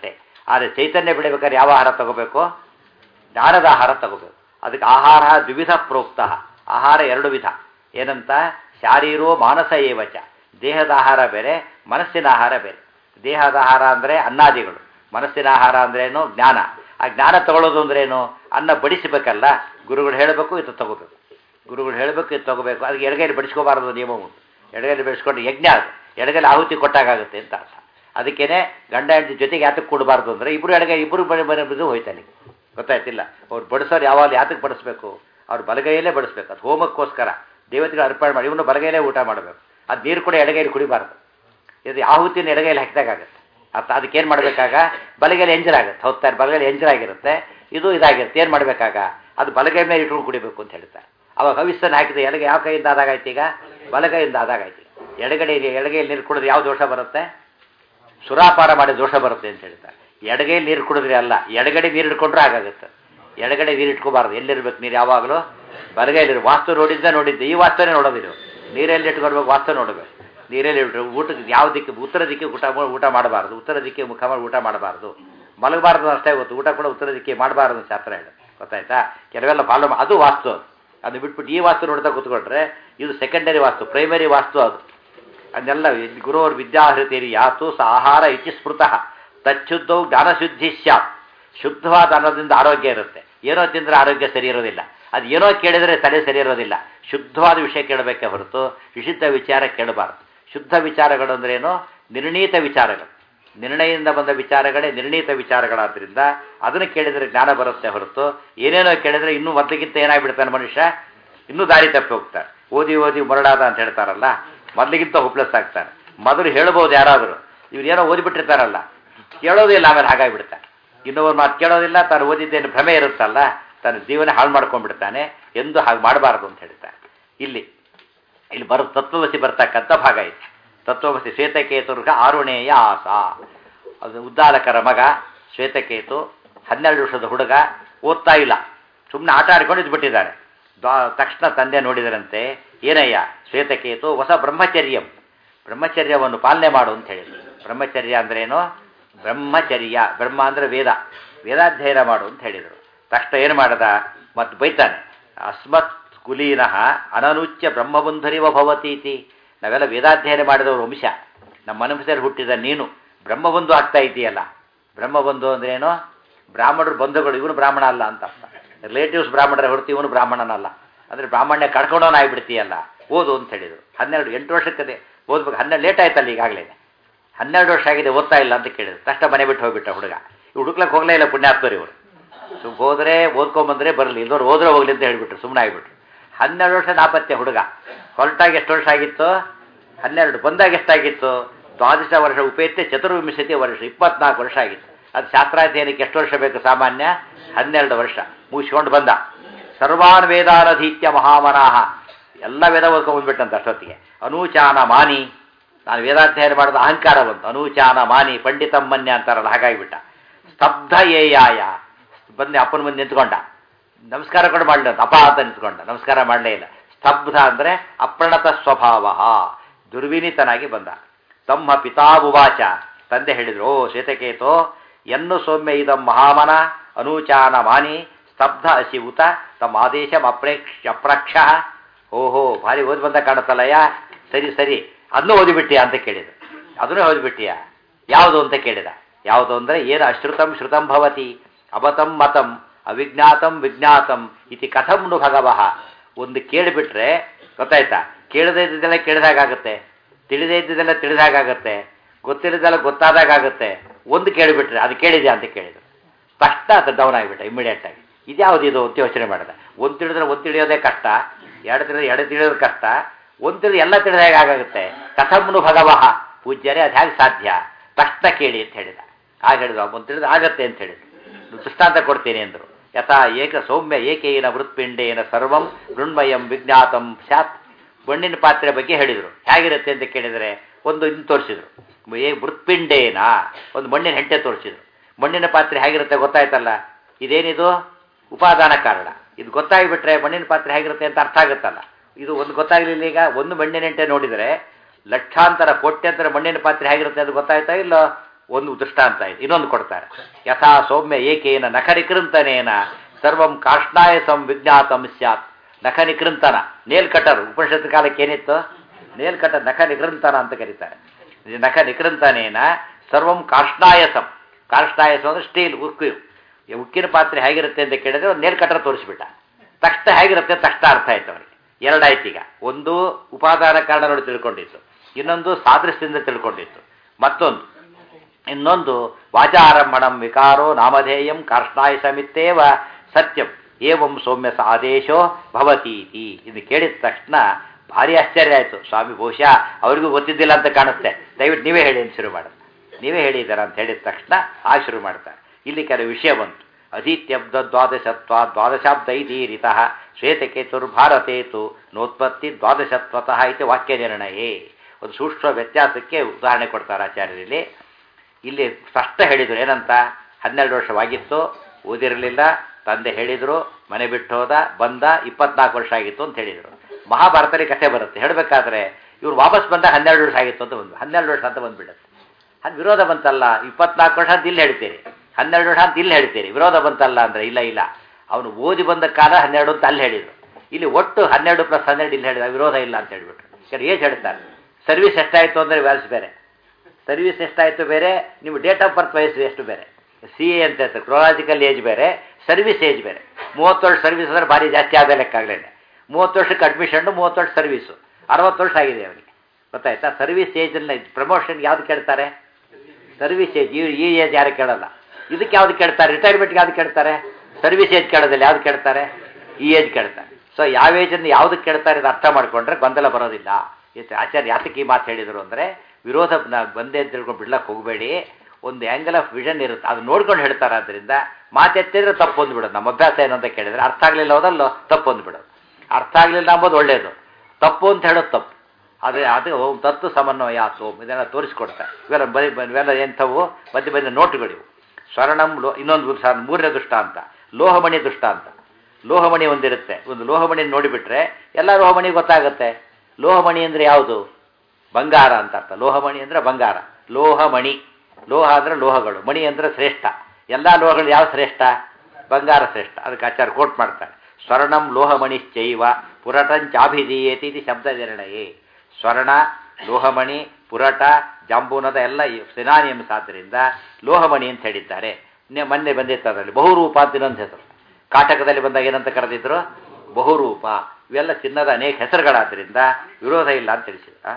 [SPEAKER 1] ಆದರೆ ಚೈತನ್ಯ ಬೆಳಿಬೇಕಾದ್ರೆ ಯಾವ ಆಹಾರ ತಗೋಬೇಕು ಜ್ಞಾನದ ಆಹಾರ ತಗೋಬೇಕು ಅದಕ್ಕೆ ಆಹಾರ ದ್ವಿವಿಧ ಪ್ರೋಕ್ತ ಆಹಾರ ಎರಡು ವಿಧ ಏನಂತ ಶಾರೀರೋ ಮಾನಸ ಏವಚ ದೇಹದ ಆಹಾರ ಬೇರೆ ಮನಸ್ಸಿನ ಆಹಾರ ಬೇರೆ ದೇಹದ ಆಹಾರ ಅಂದರೆ ಅನ್ನಾದಿಗಳು ಮನಸ್ಸಿನ ಆಹಾರ ಅಂದ್ರೇನು ಜ್ಞಾನ ಆ ಜ್ಞಾನ ತಗೊಳ್ಳೋದು ಅಂದ್ರೇನು ಅನ್ನ ಬಡಿಸಬೇಕಲ್ಲ ಗುರುಗಳು ಹೇಳಬೇಕು ಇದು ತಗೋಬೇಕು ಗುರುಗಳು ಹೇಳಬೇಕು ಇದು ತಗೋಬೇಕು ಅದಕ್ಕೆ ಎಡಗೈಲಿ ಬಡಿಸ್ಕೋಬಾರದು ನಿಯಮ ಉಂಟು ಎಡಗೈಲಿ ಬೆಳೆಸ್ಕೊಂಡು ಯಜ್ಞ ಅದು ಎಡಗೈಲಿ ಆಹುತಿ ಕೊಟ್ಟಾಗುತ್ತೆ ಅಂತ ಅರ್ಥ ಅದಕ್ಕೇನೆ ಗಂಡ ಹೆಂಡತಿ ಜೊತೆಗೆ ಯಾತಕ್ಕೆ ಕೊಡಬಾರ್ದು ಅಂದರೆ ಇಬ್ಬರು ಎಡಗೈ ಇಬ್ಬರು ಬಳಿ ಬರೋದು ಹೋಯ್ತಾನೆ ಗೊತ್ತಾಯ್ತಿಲ್ಲ ಅವ್ರು ಬಡಿಸೋರು ಯಾವಾಗ ಯಾತಕ್ಕೆ ಬಡಿಸ್ಬೇಕು ಅವ್ರು ಬಲಗೈಯಲ್ಲೇ ಬಡಿಸ್ಬೇಕು ಅದು ಹೋಮಕ್ಕೋಸ್ಕರ ದೇವತೆಗಳು ಅರ್ಪಣೆ ಮಾಡಿ ಇವನು ಬಲಗೈಯಲ್ಲೇ ಊಟ ಮಾಡಬೇಕು ಅದು ನೀರು ಕೂಡ ಎಡಗೈಲಿ ಕುಡಿಬಾರ್ದು ಇದು ಆಹುತಿನ ಎಡಗೈಲಿ ಹಾಕಿದಾಗುತ್ತೆ ಅರ್ಥ ಅದಕ್ಕೆ ಏನು ಮಾಡಬೇಕಾಗ ಬಲಗೈಲಿ ಎಂಜಲಾಗುತ್ತೆ ಹೋಗ್ತಾರೆ ಬಲಗೈಲಿ ಎಂಜಲಾಗಿರುತ್ತೆ ಇದು ಇದಾಗಿರುತ್ತೆ ಏನು ಮಾಡಬೇಕಾಗ ಅದು ಬಲಗೈ ಮೇಲೆ ಇಟ್ಕೊಂಡು ಕುಡಿಬೇಕು ಅಂತ ಹೇಳ್ತಾರೆ ಅವಾಗ ಹವಿಸ್ಸನ್ನು ಹಾಕಿದ್ರೆ ಎಡಗೈ ಯಾವ ಕೈಯಿಂದ ಆದಾಗಾಯ್ತು ಈಗ ಬಲಗೈಯಿಂದ ಆದಾಗಾಯ್ತು ಎಡಗಡೆ ಎಡಗೈಯಲ್ಲಿ ನೀರು ಕುಡಿದ್ರೆ ಯಾವ ದೋಷ ಬರುತ್ತೆ ಸುರಾಪಾರ ಮಾಡಿ ದೋಷ ಬರುತ್ತೆ ಅಂತ ಹೇಳ್ತಾರೆ ಎಡಗೈಲಿ ನೀರು ಕುಡಿದ್ರೆ ಅಲ್ಲ ಎಡಗಡೆ ನೀರು ಇಟ್ಕೊಂಡ್ರೆ ಆಗಾಗುತ್ತೆ ಎಡಗಡೆ ನೀರು ಇಟ್ಕೋಬಾರ್ದು ಎಲ್ಲಿರ್ಬೇಕು ನೀರು ಯಾವಾಗಲೂ ಬಲಗೈಲಿ ವಾಸ್ತು ನೋಡಿದ್ದೆ ನೋಡಿದ್ದೆ ಈ ವಾಸ್ತುನೇ ನೋಡೋದಿಲ್ಲ ನೀರೆಲ್ಲಿ ಇಟ್ಕೊಳ್ಬೇಕು ವಾಸ್ತು ನೋಡಬೇಕು ನೀರಲ್ಲಿ ಇಟ್ರು ಊಟಕ್ಕೆ ಯಾವ ದಿಕ್ಕು ಉತ್ತರ ದಿಕ್ಕಿಗೆ ಊಟ ಊಟ ಮಾಡಬಾರ್ದು ಉತ್ತರ ದಿಕ್ಕಿಗೆ ಮುಖ ಮಾಡಿ ಊಟ ಮಾಡಬಾರ್ದು ಮಲಗಬಾರ್ದು ಅಷ್ಟೇ ಗೊತ್ತು ಊಟ ಕೂಡ ಉತ್ತರ ದಿಕ್ಕಿಗೆ ಮಾಡಬಾರ್ದು ಅಂತ ಶಾಸ್ತ್ರ ಹೇಳಿ ಗೊತ್ತಾಯ್ತಾ ಕೆಲವೆಲ್ಲ ಫಾಲೋ ಅದು ವಾಸ್ತು ಅದು ಅದು ಬಿಟ್ಬಿಟ್ಟು ಈ ವಾಸ್ತು ನೋಡ್ತಾ ಕೂತ್ಕೊಂಡ್ರೆ ಇದು ಸೆಕೆಂಡರಿ ವಾಸ್ತು ಪ್ರೈಮರಿ ವಾಸ್ತು ಅದು ಅದನ್ನೆಲ್ಲ ಗುರುವರು ವಿದ್ಯಾಹೃತಿಯಲ್ಲಿ ಯಾತು ಸ ಆಹಾರ ಇತಿ ಸ್ಮೃತಃ ತಚ್ಚುದ್ಧವು ಜ್ಞಾನಶುದ್ಧಿ ಸ್ಯಾತ್ ಶುದ್ಧವಾದ ಅನ್ನೋದ್ರಿಂದ ಆರೋಗ್ಯ ಇರುತ್ತೆ ಏನೋ ತಿಂದರೆ ಆರೋಗ್ಯ ಸರಿ ಇರೋದಿಲ್ಲ ಅದು ಏನೋ ಕೇಳಿದರೆ ತಲೆ ಸರಿ ಇರೋದಿಲ್ಲ ಶುದ್ಧವಾದ ವಿಷಯ ಕೇಳಬೇಕೆ ಹೊರತು ವಿಶುದ್ಧ ವಿಚಾರ ಕೇಳಬಾರ್ದು ಶುದ್ಧ ವಿಚಾರಗಳು ಅಂದ್ರೇನು ನಿರ್ಣೀತ ವಿಚಾರಗಳು ನಿರ್ಣಯದಿಂದ ಬಂದ ವಿಚಾರಗಳೇ ನಿರ್ಣೀತ ವಿಚಾರಗಳಾದ್ರಿಂದ ಅದನ್ನು ಕೇಳಿದರೆ ಜ್ಞಾನ ಬರುತ್ತೆ ಹೊರತು ಏನೇನೋ ಕೇಳಿದರೆ ಇನ್ನೂ ಮೊದಲಿಗಿಂತ ಏನಾಗ್ಬಿಡ್ತಾನೆ ಮನುಷ್ಯ ಇನ್ನೂ ದಾರಿ ತಪ್ಪಿ ಹೋಗ್ತಾರೆ ಓದಿ ಓದಿ ಮರಡಾದ ಅಂತ ಹೇಳ್ತಾರಲ್ಲ ಮೊದಲಿಗಿಂತ ಹೋಪ್ಲೆಸ್ ಆಗ್ತಾರೆ ಮೊದಲು ಹೇಳ್ಬೋದು ಯಾರಾದರೂ ಇವ್ರು ಏನೋ ಓದಿಬಿಟ್ಟಿರ್ತಾರಲ್ಲ ಕೇಳೋದೇ ಇಲ್ಲ ಆಮೇಲೆ ಹಾಗಾಗಿಬಿಡ್ತಾರೆ ಇನ್ನೊಬ್ಬರು ಮಾತು ಕೇಳೋದಿಲ್ಲ ತಾನು ಓದಿದ್ದೇನು ಭ್ರಮೆ ಇರುತ್ತಲ್ಲ ತನ್ನ ಜೀವನ ಹಾಳು ಮಾಡ್ಕೊಂಡ್ಬಿಡ್ತಾನೆ ಎಂದು ಹಾಗೆ ಮಾಡಬಾರ್ದು ಅಂತ ಹೇಳ್ತಾರೆ ಇಲ್ಲಿ ಇಲ್ಲಿ ಬರೋ ತತ್ವವಸಿ ಬರ್ತಕ್ಕಂಥ ಭಾಗ ಇದೆ ತತ್ವವಸಿ ಶ್ವೇತಕೇತುರ್ಗ ಆರುಣೇಯ ಆಸ ಅದು ಉದ್ದಾಲಕರ ಮಗ ಶ್ವೇತಕೇತು ಹನ್ನೆರಡು ವರ್ಷದ ಹುಡುಗ ಓದ್ತಾ ಇಲ್ಲ ಸುಮ್ಮನೆ ಆಟ ಆಡ್ಕೊಂಡು ಇದ್ಬಿಟ್ಟಿದ್ದಾನೆ ತಕ್ಷಣ ತಂದೆ ನೋಡಿದರಂತೆ ಏನಯ್ಯ ಶ್ವೇತಕೇತು ಹೊಸ ಬ್ರಹ್ಮಚರ್ಯಂ ಬ್ರಹ್ಮಚರ್ಯವನ್ನು ಪಾಲನೆ ಮಾಡು ಅಂತ ಹೇಳಿದ್ರು ಬ್ರಹ್ಮಚರ್ಯ ಅಂದ್ರೇನು ಬ್ರಹ್ಮಚರ್ಯ ಬ್ರಹ್ಮ ಅಂದರೆ ವೇದ ವೇದಾಧ್ಯಯನ ಮಾಡು ಅಂತ ಹೇಳಿದರು ತಕ್ಷಣ ಏನು ಮಾಡದ ಮತ್ತು ಬೈತಾನೆ ಅಸ್ಮತ್ ಕುಲೀನಃ ಅನನುಚ್ಯ ಬ್ರಹ್ಮಬಂಧುರಿವ ಭವತೀತಿ ನಾವೆಲ್ಲ ವೇದಾಧ್ಯಯನ ಮಾಡಿದವರು ವಂಶ ನಮ್ಮ ಮನುಷ್ಯರು ಹುಟ್ಟಿದ ನೀನು ಬ್ರಹ್ಮಬಂಧು ಆಗ್ತಾ ಇದೆಯಲ್ಲ ಬ್ರಹ್ಮಬಂಧು ಅಂದ್ರೇನು ಬ್ರಾಹ್ಮಣರು ಬಂಧುಗಳು ಇವನು ಬ್ರಾಹ್ಮಣ ಅಲ್ಲ ಅಂತ ಅರ್ಥ ರಿಲೇಟಿವ್ಸ್ ಬ್ರಾಹ್ಮಣರ ಹೊರತು ಇವನು ಬ್ರಾಹ್ಮಣನಲ್ಲ ಅಂದರೆ ಬ್ರಾಹ್ಮಣ್ಯ ಕಡ್ಕೊಂಡವನ ಆಗಿಬಿಡ್ತೀಯಲ್ಲ ಓದು ಅಂತ ಹೇಳಿದರು ಹನ್ನೆರಡು ಎಂಟು ವರ್ಷಕ್ಕದೆ ಓದ್ಬೇಕು ಹನ್ನೆರಡು ಲೇಟ್ ಆಯ್ತಲ್ಲ ಈಗಾಗಲೇ ಹನ್ನೆರಡು ವರ್ಷ ಆಗಿದೆ ಓದ್ತಾ ಇಲ್ಲ ಅಂತ ಕೇಳಿದ್ರು ತಕ್ಷಣ ಮನೆ ಬಿಟ್ಟು ಹೋಗ್ಬಿಟ್ಟ ಹುಡುಗ ಹುಡುಕ್ಲಕ್ಕೆ ಹೋಗಲೇ ಇಲ್ಲ ಪುಣ್ಯಾತ್ಮರಿ ಇವರು ಸೊ ಹೋದರೆ ಓದ್ಕೊಂಬಂದ್ರೆ ಬರಲಿ ಇಲ್ಲವ್ರು ಹೋದ್ರೆ ಹೋಗ್ಲಿ ಅಂತ ಹೇಳ್ಬಿಟ್ರು ಸುಮ್ಮನೆ ಆಗಿಬಿಟ್ರು ಹನ್ನೆರಡು ವರ್ಷ ನಾಪತ್ಯ ಹುಡುಗ ಹೊರಟಾಗಿ ಎಷ್ಟು ವರ್ಷ ಆಗಿತ್ತು ಹನ್ನೆರಡು ಬಂದಾಗ ಎಷ್ಟಾಗಿತ್ತು ದ್ವಾದಶ ವರ್ಷ ಉಪೇತ್ಯ ಚತುರ್ವಿಂಶತಿ ವರ್ಷ ಇಪ್ಪತ್ನಾಲ್ಕು ವರ್ಷ ಆಗಿತ್ತು ಅದು ಶಾಸ್ತ್ರಾಧ್ಯಯನಕ್ಕೆ ಎಷ್ಟು ವರ್ಷ ಬೇಕು ಸಾಮಾನ್ಯ ಹನ್ನೆರಡು ವರ್ಷ ಮುಗಿಸ್ಕೊಂಡು ಬಂದ ಸರ್ವಾನ್ ವೇದಾನಧೀತ್ಯ ಮಹಾಮನಾಹ ಎಲ್ಲ ವೇದ ಓದ್ಕೊಂಡ್ಬಂದ್ಬಿಟ್ಟಂತ ಅಷ್ಟೊತ್ತಿಗೆ ಅನೂಚಾನ ಮಾನಿ ನಾನು ವೇದಾಧ್ಯಯನ ಮಾಡಿದ ಅಹಂಕಾರ ಬಂತು ಅನೂಚಾನ ಮಾನಿ ಪಂಡಿತಮ್ಮನ್ಯ ಅಂತಾರಲ್ಲ ಹಾಗಾಗಿಬಿಟ್ಟ ಸ್ತಬ್ಧ ಏಯಾಯ ಬಂದು ಅಪ್ಪನ ಮುಂದೆ ನಿಂತ್ಕೊಂಡ ನಮಸ್ಕಾರ ಕೂಡ ಮಾಡಲಿ ಅಂತ ಅಪ ಅಂತ ನಿಂತ್ಕೊಂಡ ನಮಸ್ಕಾರ ಮಾಡಲೇ ಇಲ್ಲ ಸ್ತಬ್ಧ ಅಂದರೆ ಅಪ್ರಣತ ಸ್ವಭಾವ ದುರ್ವಿನೀತನಾಗಿ ಬಂದ ತಮ್ಮ ಪಿತಾಬುವಾಚ ತಂದೆ ಹೇಳಿದ್ರು ಓ ಶ್ವೇತಕೇತೋ ಎನ್ನು ಸೌಮ್ಯ ಇದಂ ಮಹಾಮನ ಅನೂಚಾನ ಮಾನಿ ಸ್ತಬ್ಧ ಅಸಿವುತ ತಮ್ಮ ಆದೇಶ ಅಪ್ರೇಕ್ಷ ಅಪ್ರಕ್ಷ ಓಹೋ ಭಾರಿ ಓದಿ ಬಂದ ಕಾಣುತ್ತಲ್ಲಯ್ಯ ಸರಿ ಸರಿ ಅದನ್ನೂ ಓದಿಬಿಟ್ಟಿಯಾ ಅಂತ ಕೇಳಿದ್ರು ಅದನ್ನೇ ಓದಿಬಿಟ್ಟಿಯಾ ಯಾವುದು ಅಂತ ಕೇಳಿದ ಯಾವುದು ಅಂದರೆ ಏನು ಅಶ್ರುತಂ ಶ್ರುತಂ ಭವತಿ ಅಬತಂ ಮತಂ ಅವಿಜ್ಞಾತಂ ವಿಜ್ಞಾತಂ ಇತಿ ಕಥಂನು ಭಗವಃ ಒಂದು ಕೇಳಿಬಿಟ್ರೆ ಗೊತ್ತಾಯ್ತಾ ಕೇಳದೇ ಇದ್ದಿದ್ದೆಲ್ಲ ಕೇಳಿದಾಗತ್ತೆ ತಿಳಿದೇ ಇದ್ದಿದ್ದೆಲ್ಲ ತಿಳಿದಾಗತ್ತೆ ಗೊತ್ತಿರೋದೆಲ್ಲ ಗೊತ್ತಾದಾಗತ್ತೆ ಒಂದು ಕೇಳಿಬಿಟ್ರೆ ಅದು ಕೇಳಿದೆ ಅಂತ ಕೇಳಿದ್ರು ತಕ್ಷಣ ಅದು ಡೌನ್ ಆಗಿಬಿಟ್ಟ ಇಮಿಡಿಯೇಟ್ ಆಗಿ ಇದ್ಯಾವುದು ಇದು ಅಂತ ಯೋಚನೆ ಮಾಡಿದೆ ಒಂದು ತಿಳಿದ್ರೆ ಒಂದು ತಿಳಿಯೋದೇ ಕಷ್ಟ ಎರಡು ತಿಳಿದ್ರೆ ಎರಡು ತಿಳಿಯೋದು ಕಷ್ಟ ಒಂದು ತಿಳಿದ್ರೆ ಎಲ್ಲ ತಿಳಿದಾಗ ಆಗುತ್ತೆ ಕಥಮ್ನು ಭಗವಃ ಪೂಜ್ಯರೇ ಅದು ಹೇಗೆ ಸಾಧ್ಯ ತಕ್ಷಣ ಕೇಳಿ ಅಂತ ಹೇಳಿದ ಆಗ ಹೇಳಿದ್ರು ಒಂದು ತಿಳಿದ್ರೆ ಆಗತ್ತೆ ಅಂತ ಹೇಳಿದ್ರು ದೃಷ್ಟಾಂತ ಕೊಡ್ತೀನಿ ಅಂದರು ಯಥಾ ಏಕ ಸೌಮ್ಯ ಏಕೇನ ವೃತ್ಪಿಂಡೇನ ಸರ್ವಂ ಮೃಣ್ಮಯಂ ವಿಜ್ಞಾತಂ ಸ್ಯಾತ್ ಮಣ್ಣಿನ ಪಾತ್ರೆ ಬಗ್ಗೆ ಹೇಳಿದರು ಹೇಗಿರುತ್ತೆ ಅಂತ ಕೇಳಿದರೆ ಒಂದು ಇನ್ನು ತೋರಿಸಿದ್ರು ಏ ವೃತ್ಪಿಂಡೇನ ಒಂದು ಮಣ್ಣಿನ ಹೆಂಟೆ ತೋರಿಸಿದ್ರು ಮಣ್ಣಿನ ಪಾತ್ರೆ ಹೇಗಿರುತ್ತೆ ಗೊತ್ತಾಯ್ತಲ್ಲ ಇದೇನಿದು ಉಪಾದಾನ ಕಾರಣ ಇದು ಗೊತ್ತಾಗಿಬಿಟ್ರೆ ಮಣ್ಣಿನ ಪಾತ್ರೆ ಹೇಗಿರುತ್ತೆ ಅಂತ ಅರ್ಥ ಆಗುತ್ತಲ್ಲ ಇದು ಒಂದು ಗೊತ್ತಾಗಲಿಲ್ಲ ಈಗ ಒಂದು ಮಣ್ಣಿನ ಹೆಂಟೆ ನೋಡಿದರೆ ಲಕ್ಷಾಂತರ ಕೋಟ್ಯಂತರ ಮಣ್ಣಿನ ಪಾತ್ರೆ ಹೇಗಿರುತ್ತೆ ಅದು ಗೊತ್ತಾಯ್ತಾ ಇಲ್ಲೋ ಒಂದು ದೃಷ್ಟಾಂತ ಇದೆ ಇನ್ನೊಂದು ಕೊಡ್ತಾರೆ ಯಥಾ ಸೌಮ್ಯ ಏಕೇನ ನಖನಿಕೃಂತನೇನ ಸರ್ವಂ ಕಾಷ್ಣಾಯ ಸಂ ವಿಜ್ಞಾತಂ ಸ್ಯಾತ್ ನಖನಿಕೃಂತನ ನೇಲ್ ಕಟರ್ ಉಪನಿಷತ್ ಕಾಲಕ್ಕೆ ಏನಿತ್ತು ನೇಲ್ ಕಟರ್ ನಖ ನಿಕೃಂತನ ಅಂತ ಕರೀತಾರೆ ಇದು ನಖ ನಿಕೃಂತನೇನ ಸರ್ವಂ ಕಾಷ್ಣಾಯಸಂ ಕಾಷ್ಣಾಯಸಂ ಅಂದ್ರೆ ಸ್ಟೀಲ್ ಉಕ್ಕು ಈ ಉಕ್ಕಿನ ಪಾತ್ರೆ ಹೇಗಿರುತ್ತೆ ಅಂತ ಕೇಳಿದ್ರೆ ಒಂದು ನೇಲ್ ಕಟರ್ ತೋರಿಸ್ಬಿಟ್ಟ ತಕ್ಷಣ ಹೇಗಿರುತ್ತೆ ತಕ್ಷಣ ಅರ್ಥ ಆಯ್ತು ಅವನಿಗೆ ಎರಡಾಯ್ತು ಈಗ ಒಂದು ಉಪಾದಾನ ಕಾರಣಗಳು ತಿಳ್ಕೊಂಡಿತ್ತು ಇನ್ನೊಂದು ಸಾದೃಶ್ಯದಿಂದ ತಿಳ್ಕೊಂಡಿತ್ತು ಮತ್ತೊಂದು ಇನ್ನೊಂದು ವಾಚಾರಂಭಣಂ ವಿಕಾರೋ ನಾಮಧೇಯಂ ಕಾರ್ಷ್ಣಾಯ ಸಮಿತ್ತೇವ ಸತ್ಯಂ ಏವಂ ಸೌಮ್ಯ ಆದೇಶೋ ಭವತೀತಿ ಇದು ಕೇಳಿದ ತಕ್ಷಣ ಭಾರಿ ಆಶ್ಚರ್ಯ ಆಯಿತು ಸ್ವಾಮಿ ಬಹುಶಃ ಅವರಿಗೂ ಗೊತ್ತಿದ್ದಿಲ್ಲ ಅಂತ ಕಾಣುತ್ತೆ ದಯವಿಟ್ಟು ನೀವೇ ಹೇಳಿ ಅಂತ ಶುರು ಮಾಡೋದು ನೀವೇ ಹೇಳಿದ್ದೀರ ಅಂತ ಹೇಳಿದ ತಕ್ಷಣ ಆ ಶುರು ಮಾಡ್ತಾರೆ ಇಲ್ಲಿ ಕೆಲವು ವಿಷಯ ಬಂತು ಅಧೀತ್ಯಬ್ದ ದ್ವಾದಶತ್ವ ದ್ವಾದಶಾಬ್ದೈದೀರಿತಃ ಶ್ವೇತಕೇತುರ್ಭಾರತೇತು ನೋತ್ಪತ್ತಿ ದ್ವಾದಶತ್ವತಃ ಇತಿ ವಾಕ್ಯ ನಿರ್ಣಯೇ ಒಂದು ಸೂಕ್ಷ್ಮ ವ್ಯತ್ಯಾಸಕ್ಕೆ ಉದಾಹರಣೆ ಕೊಡ್ತಾರೆ ಆಚಾರ್ಯರಲ್ಲಿ ಇಲ್ಲಿ ಸ್ಪಷ್ಟ ಹೇಳಿದರು ಏನಂತ ಹನ್ನೆರಡು ವರ್ಷವಾಗಿತ್ತು ಓದಿರಲಿಲ್ಲ ತಂದೆ ಹೇಳಿದರು ಮನೆ ಬಿಟ್ಟು ಹೋದ ಬಂದ ಇಪ್ಪತ್ನಾಲ್ಕು ವರ್ಷ ಆಗಿತ್ತು ಅಂತ ಹೇಳಿದರು ಮಹಾಭಾರತದಲ್ಲಿ ಕಥೆ ಬರುತ್ತೆ ಹೇಳಬೇಕಾದ್ರೆ ಇವ್ರು ವಾಪಸ್ ಬಂದ ಹನ್ನೆರಡು ವರ್ಷ ಆಗಿತ್ತು ಅಂತ ಬಂದು ಹನ್ನೆರಡು ವರ್ಷ ಅಂತ ಬಂದ್ಬಿಡುತ್ತೆ ಅದು ವಿರೋಧ ಬಂತಲ್ಲ ಇಪ್ಪತ್ನಾಲ್ಕು ವರ್ಷ ಅಂತ ಇಲ್ಲಿ ಹೇಳ್ತೀರಿ ಹನ್ನೆರಡು ವರ್ಷ ಅಂತ ಇಲ್ಲಿ ಹೇಳ್ತೀರಿ ವಿರೋಧ ಬಂತಲ್ಲ ಅಂದರೆ ಇಲ್ಲ ಇಲ್ಲ ಅವನು ಓದಿ ಬಂದ ಕಾಲ ಹನ್ನೆರಡು ಅಂತ ಅಲ್ಲಿ ಹೇಳಿದರು ಇಲ್ಲಿ ಒಟ್ಟು ಹನ್ನೆರಡು ಪ್ಲಸ್ ಹನ್ನೆರಡು ಇಲ್ಲಿ ಹೇಳಿದ ವಿರೋಧ ಇಲ್ಲ ಅಂತ ಹೇಳಿಬಿಟ್ರು ಯಾಕಂದ್ರೆ ಏಜ್ ಹೇಳ್ತಾರೆ ಸರ್ವಿಸ್ ಎಷ್ಟಾಯಿತು ಅಂದರೆ ವ್ಯಾಲ್ಸ್ ಬೇರೆ ಸರ್ವಿಸ್ ಎಷ್ಟಾಯಿತು ಬೇರೆ ನಿಮ್ಮ ಡೇಟ್ ಆಫ್ ಬರ್ತ್ ವಯಸ್ಸು ಎಷ್ಟು ಬೇರೆ ಸಿ ಎ ಅಂತ ಹೇಳ್ತಾರೆ ಕ್ರೊಲಾಜಿಕಲ್ ಏಜ್ ಬೇರೆ ಸರ್ವಿಸ್ ಏಜ್ ಬೇರೆ ಮೂವತ್ತು ವರ್ಷ ಸರ್ವಿಸ್ ಅಂದರೆ ಭಾರಿ ಜಾಸ್ತಿ ಆದ ಲೆಕ್ಕಾಗಲೇನೆ ಮೂವತ್ತು ವರ್ಷಕ್ಕೆ ಅಡ್ಮಿಷನ್ ಮೂವತ್ತು ವರ್ಷ ಸರ್ವಿಸು ಅರವತ್ತು ವರ್ಷ ಆಗಿದೆ ಅವನಿಗೆ ಗೊತ್ತಾಯ್ತಾ ಸರ್ವಿಸ್ ಏಜನ್ನು ಪ್ರಮೋಷನ್ ಯಾವ್ದು ಕೇಳ್ತಾರೆ ಸರ್ವಿಸ್ ಏಜ್ ಈ ಈ ಏಜ್ ಯಾರು ಕೇಳಲ್ಲ ಇದಕ್ಕೆ ಯಾವ್ದು ಕೇಳ್ತಾರೆ ರಿಟೈರ್ಮೆಂಟ್ಗೆ ಯಾವ್ದು ಕೇಳ್ತಾರೆ ಸರ್ವಿಸ್ ಏಜ್ ಕೇಳೋದಿಲ್ಲ ಯಾವ್ದು ಕೇಳ್ತಾರೆ ಈ ಏಜ್ ಕೇಳ್ತಾರೆ ಸೊ ಯಾವ ಏಜನ್ನು ಯಾವ್ದು ಕೇಳ್ತಾರೆ ಇದು ಅರ್ಥ ಮಾಡ್ಕೊಂಡ್ರೆ ಗೊಂದಲ ಬರೋದಿಲ್ಲ ಇದು ಆಚಾರ್ಯ ಯಾತಕ್ಕೆ ಈ ಮಾತು ಹೇಳಿದರು ಅಂದರೆ ವಿರೋಧ ನ- ಬಂದೆ ಅಂತ ತಿಳ್ಕೊಂಡು ಬಿಡ್ಲಕ್ಕೆ ಹೋಗಬೇಡಿ ಒಂದು ಆ್ಯಂಗಲ್ ಆಫ್ ವಿಷನ್ ಇರುತ್ತೆ ಅದು ನೋಡ್ಕೊಂಡು ಹೇಳ್ತಾರೆ ಆದ್ದರಿಂದ ಮಾತೆತ್ತಿದ್ರೆ ತಪ್ಪು ಹೊಂದ್ಬಿಡೋದು ನಮ್ಮ ಅಭ್ಯಾಸ ಏನು ಅಂತ ಕೇಳಿದ್ರೆ ಅರ್ಥ ಆಗಲಿಲ್ಲ ಹೋದಲ್ಲೋ ತಪ್ಪು ಹೊಂದ್ಬಿಡೋದು ಅರ್ಥ ಆಗಲಿಲ್ಲ ಅಂಬೋದು ಒಳ್ಳೆಯದು ತಪ್ಪು ಅಂತ ಹೇಳೋದು ತಪ್ಪು ಅದೇ ಅದು ಓಂ ತತ್ವ ಸಮನ್ವಯ ಓಂ ಇದೆಲ್ಲ ತೋರಿಸ್ಕೊಡ್ತಾರೆ ಇವೆಲ್ಲ ಬರೀ ಇವೆಲ್ಲ ಎಂಥವು ಮಧ್ಯೆ ಮಧ್ಯೆ ನೋಟುಗಳಿವು ಸ್ವರ್ಣಂ ಲೋ ಇನ್ನೊಂದು ಉದಾಹರಣೆ, ಮೂರನೇ ದುಷ್ಟಾಂತ ಲೋಹಮಣಿ ದುಷ್ಟಾಂತ ಲೋಹಮಣಿ ಒಂದಿರುತ್ತೆ ಒಂದು ಲೋಹಮಣಿ ನೋಡಿಬಿಟ್ರೆ ಎಲ್ಲ ಲೋಹಮಣಿ ಗೊತ್ತಾಗುತ್ತೆ ಲೋಹಮಣಿ ಅಂದರೆ ಯಾವುದು ಬಂಗಾರ ಅಂತ ಅರ್ಥ ಲೋಹಮಣಿ ಅಂದರೆ ಬಂಗಾರ ಲೋಹಮಣಿ ಲೋಹ ಅಂದರೆ ಲೋಹಗಳು ಮಣಿ ಅಂದರೆ ಶ್ರೇಷ್ಠ ಎಲ್ಲ ಲೋಹಗಳು ಯಾವ ಶ್ರೇಷ್ಠ ಬಂಗಾರ ಶ್ರೇಷ್ಠ ಅದಕ್ಕೆ ಆಚಾರ ಕೋಟ್ ಮಾಡ್ತಾರೆ ಸ್ವರ್ಣಂ ಲೋಹಮಣಿಶ್ಚೈವ ಪುರಟಂಚಾಭಿಧೀಯತಿ ಇದು ಶಬ್ದ ನಿರ್ಣಯೇ ಸ್ವರ್ಣ ಲೋಹಮಣಿ ಪುರಟ ಜಾಂಬೂನದ ಎಲ್ಲ ಸಿನಾನಿಯಮ್ಸ್ ಆದ್ದರಿಂದ ಲೋಹಮಣಿ ಅಂತ ಹೇಳಿದ್ದಾರೆ ಇನ್ನೇ ಮೊನ್ನೆ ಬಂದಿತ್ತು ಅದರಲ್ಲಿ ಬಹುರೂಪ ಅಂತ ಇನ್ನೊಂದು ಹೆಸರು ಕಾಟಕದಲ್ಲಿ ಬಂದಾಗ ಏನಂತ ಕರೆದಿದ್ರು ಬಹುರೂಪ ಇವೆಲ್ಲ ಚಿನ್ನದ ಅನೇಕ ಹೆಸರುಗಳಾದ್ದರಿಂದ ವಿರೋಧ ಇಲ್ಲ ಅಂತ ತಿಳಿಸಿದ್ರು ಆ?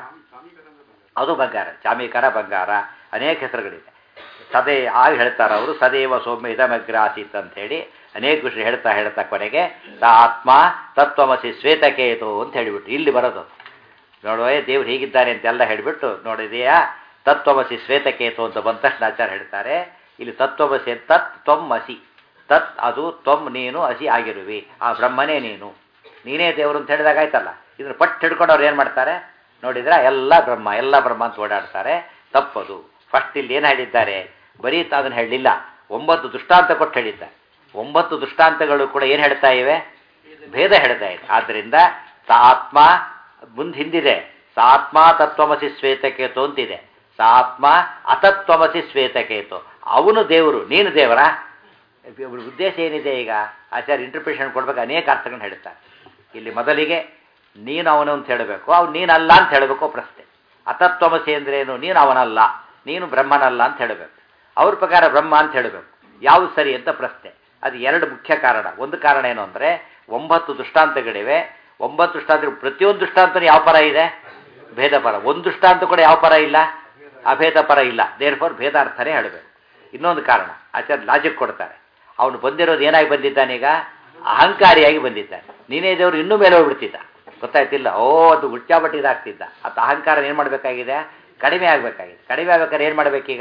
[SPEAKER 1] ಅದು ಬಂಗಾರ ಚಾಮೀಕರ ಬಂಗಾರ ಅನೇಕ ಹೆಸರುಗಳಿದೆ ಸದೇ ಆಗ ಹೇಳ್ತಾರೆ ಅವರು ಸದೇವ ಸೌಮ್ಯ ಇದಮಗ್ರ ಆಸೀತ್ ಅಂತ ಹೇಳಿ ಅನೇಕ ವಿಷಯ ಹೇಳ್ತಾ ಹೇಳ್ತಾ ಕೊನೆಗೆ ಸ ಆತ್ಮ ತತ್ವಮಸಿ ಶ್ವೇತಕೇತು ಅಂತ ಹೇಳಿಬಿಟ್ಟು ಇಲ್ಲಿ ಬರೋದು ನೋಡುವ ದೇವ್ರು ಹೀಗಿದ್ದಾನೆ ಅಂತೆಲ್ಲ ಹೇಳಿಬಿಟ್ಟು ನೋಡಿದೆಯಾ ತತ್ವಮಸಿ ಶ್ವೇತಕೇತು ಅಂತ ಬಂದ ತಕ್ಷಣ ಆಚಾರ ಹೇಳ್ತಾರೆ ಇಲ್ಲಿ ತತ್ವಮಸಿ ತತ್ ತ್ವಂ ಅಸಿ ತತ್ ಅದು ತ್ವಂ ನೀನು ಅಸಿ ಆಗಿರುವಿ ಆ ಬ್ರಹ್ಮನೇ ನೀನು ನೀನೇ ದೇವರು ಅಂತ ಹೇಳಿದಾಗ ಆಯ್ತಲ್ಲ ಇದನ್ನ ಪಟ್ಟು ಹಿಡ್ಕೊಂಡು ಅವ್ರು ಏನು ಮಾಡ್ತಾರೆ ನೋಡಿದ್ರೆ ಎಲ್ಲ ಬ್ರಹ್ಮ ಎಲ್ಲ ಬ್ರಹ್ಮ ಅಂತ ಓಡಾಡ್ತಾರೆ ತಪ್ಪದು ಫಸ್ಟ್ ಇಲ್ಲಿ ಏನು ಹೇಳಿದ್ದಾರೆ ಬರೀ ತ ಅದನ್ನು ಹೇಳಲಿಲ್ಲ ಒಂಬತ್ತು ದೃಷ್ಟಾಂತ ಕೊಟ್ಟು ಹೇಳಿದ್ದಾರೆ ಒಂಬತ್ತು ದೃಷ್ಟಾಂತಗಳು ಕೂಡ ಏನು ಹೇಳ್ತಾ ಇವೆ ಭೇದ ಹೇಳ್ತಾ ಇದೆ ಆದ್ದರಿಂದ ಸ ಆತ್ಮ ಮುಂದೆ ಹಿಂದಿದೆ ಸ ಆತ್ಮ ತತ್ವಮಸಿ ಶ್ವೇತಕೇತು ಅಂತಿದೆ ಸ ಆತ್ಮ ಅತತ್ವಮಸಿ ಶ್ವೇತಕೇತು ಅವನು ದೇವರು ನೀನು ದೇವರ ಇವ್ರ ಉದ್ದೇಶ ಏನಿದೆ ಈಗ ಆಚಾರ್ಯ ಇಂಟರ್ಪ್ರಿಟೇಷನ್ ಕೊಡ್ಬೇಕು ಅನೇಕ ಅರ್ಥಗಳನ್ನ ಹೇಳ್ತಾರೆ ಇಲ್ಲಿ ಮೊದಲಿಗೆ ನೀನು ಅವನು ಅಂತ ಹೇಳಬೇಕು ಅವ್ನು ನೀನಲ್ಲ ಅಂತ ಹೇಳಬೇಕು ಪ್ರಶ್ನೆ ಅತತ್ವಮಸಿ ಅಂದ್ರೆ ಏನು ನೀನು ಅವನಲ್ಲ ನೀನು ಬ್ರಹ್ಮನಲ್ಲ ಅಂತ ಹೇಳಬೇಕು ಅವ್ರ ಪ್ರಕಾರ ಬ್ರಹ್ಮ ಅಂತ ಹೇಳಬೇಕು ಯಾವುದು ಸರಿ ಅಂತ ಪ್ರಶ್ನೆ ಅದು ಎರಡು ಮುಖ್ಯ ಕಾರಣ ಒಂದು ಕಾರಣ ಏನು ಅಂದರೆ ಒಂಬತ್ತು ದೃಷ್ಟಾಂತಗಳಿವೆ ಒಂಬತ್ತು ದೃಷ್ಟಾಂತ ಪ್ರತಿಯೊಂದು ದೃಷ್ಟಾಂತನೂ ಯಾವ ಪರ ಇದೆ ಭೇದ ಪರ ಒಂದು ದೃಷ್ಟಾಂತ ಕೂಡ ಯಾವ ಪರ ಇಲ್ಲ ಅಭೇದ ಪರ ಇಲ್ಲ ದೇರ್ ಫಾರ್ ಭೇದಾರ್ಥನೇ ಹೇಳಬೇಕು ಇನ್ನೊಂದು ಕಾರಣ ಆಚಾರ್ಯ ಲಾಜಿಕ್ ಕೊಡ್ತಾರೆ ಅವನು ಬಂದಿರೋದು ಏನಾಗಿ ಬಂದಿದ್ದಾನೀಗ ಅಹಂಕಾರಿಯಾಗಿ ಬಂದಿದ್ದಾನೆ ನೀನೇ ದೇವರು ಇನ್ನೂ ಮೇಲೆ ಹೋಗ್ಬಿಡ್ತಿದ್ದ ಗೊತ್ತಾಯ್ತಿಲ್ಲ ಓ ಅದು ಉಚ್ಚಾಬಟ್ಟಿ ಇದಾಗ್ತಿದ್ದ ಅದು ಅಹಂಕಾರ ಏನು ಮಾಡಬೇಕಾಗಿದೆ ಕಡಿಮೆ ಆಗಬೇಕಾಗಿದೆ ಕಡಿಮೆ ಆಗ್ಬೇಕಾದ್ರೆ ಏನು ಮಾಡಬೇಕೀಗ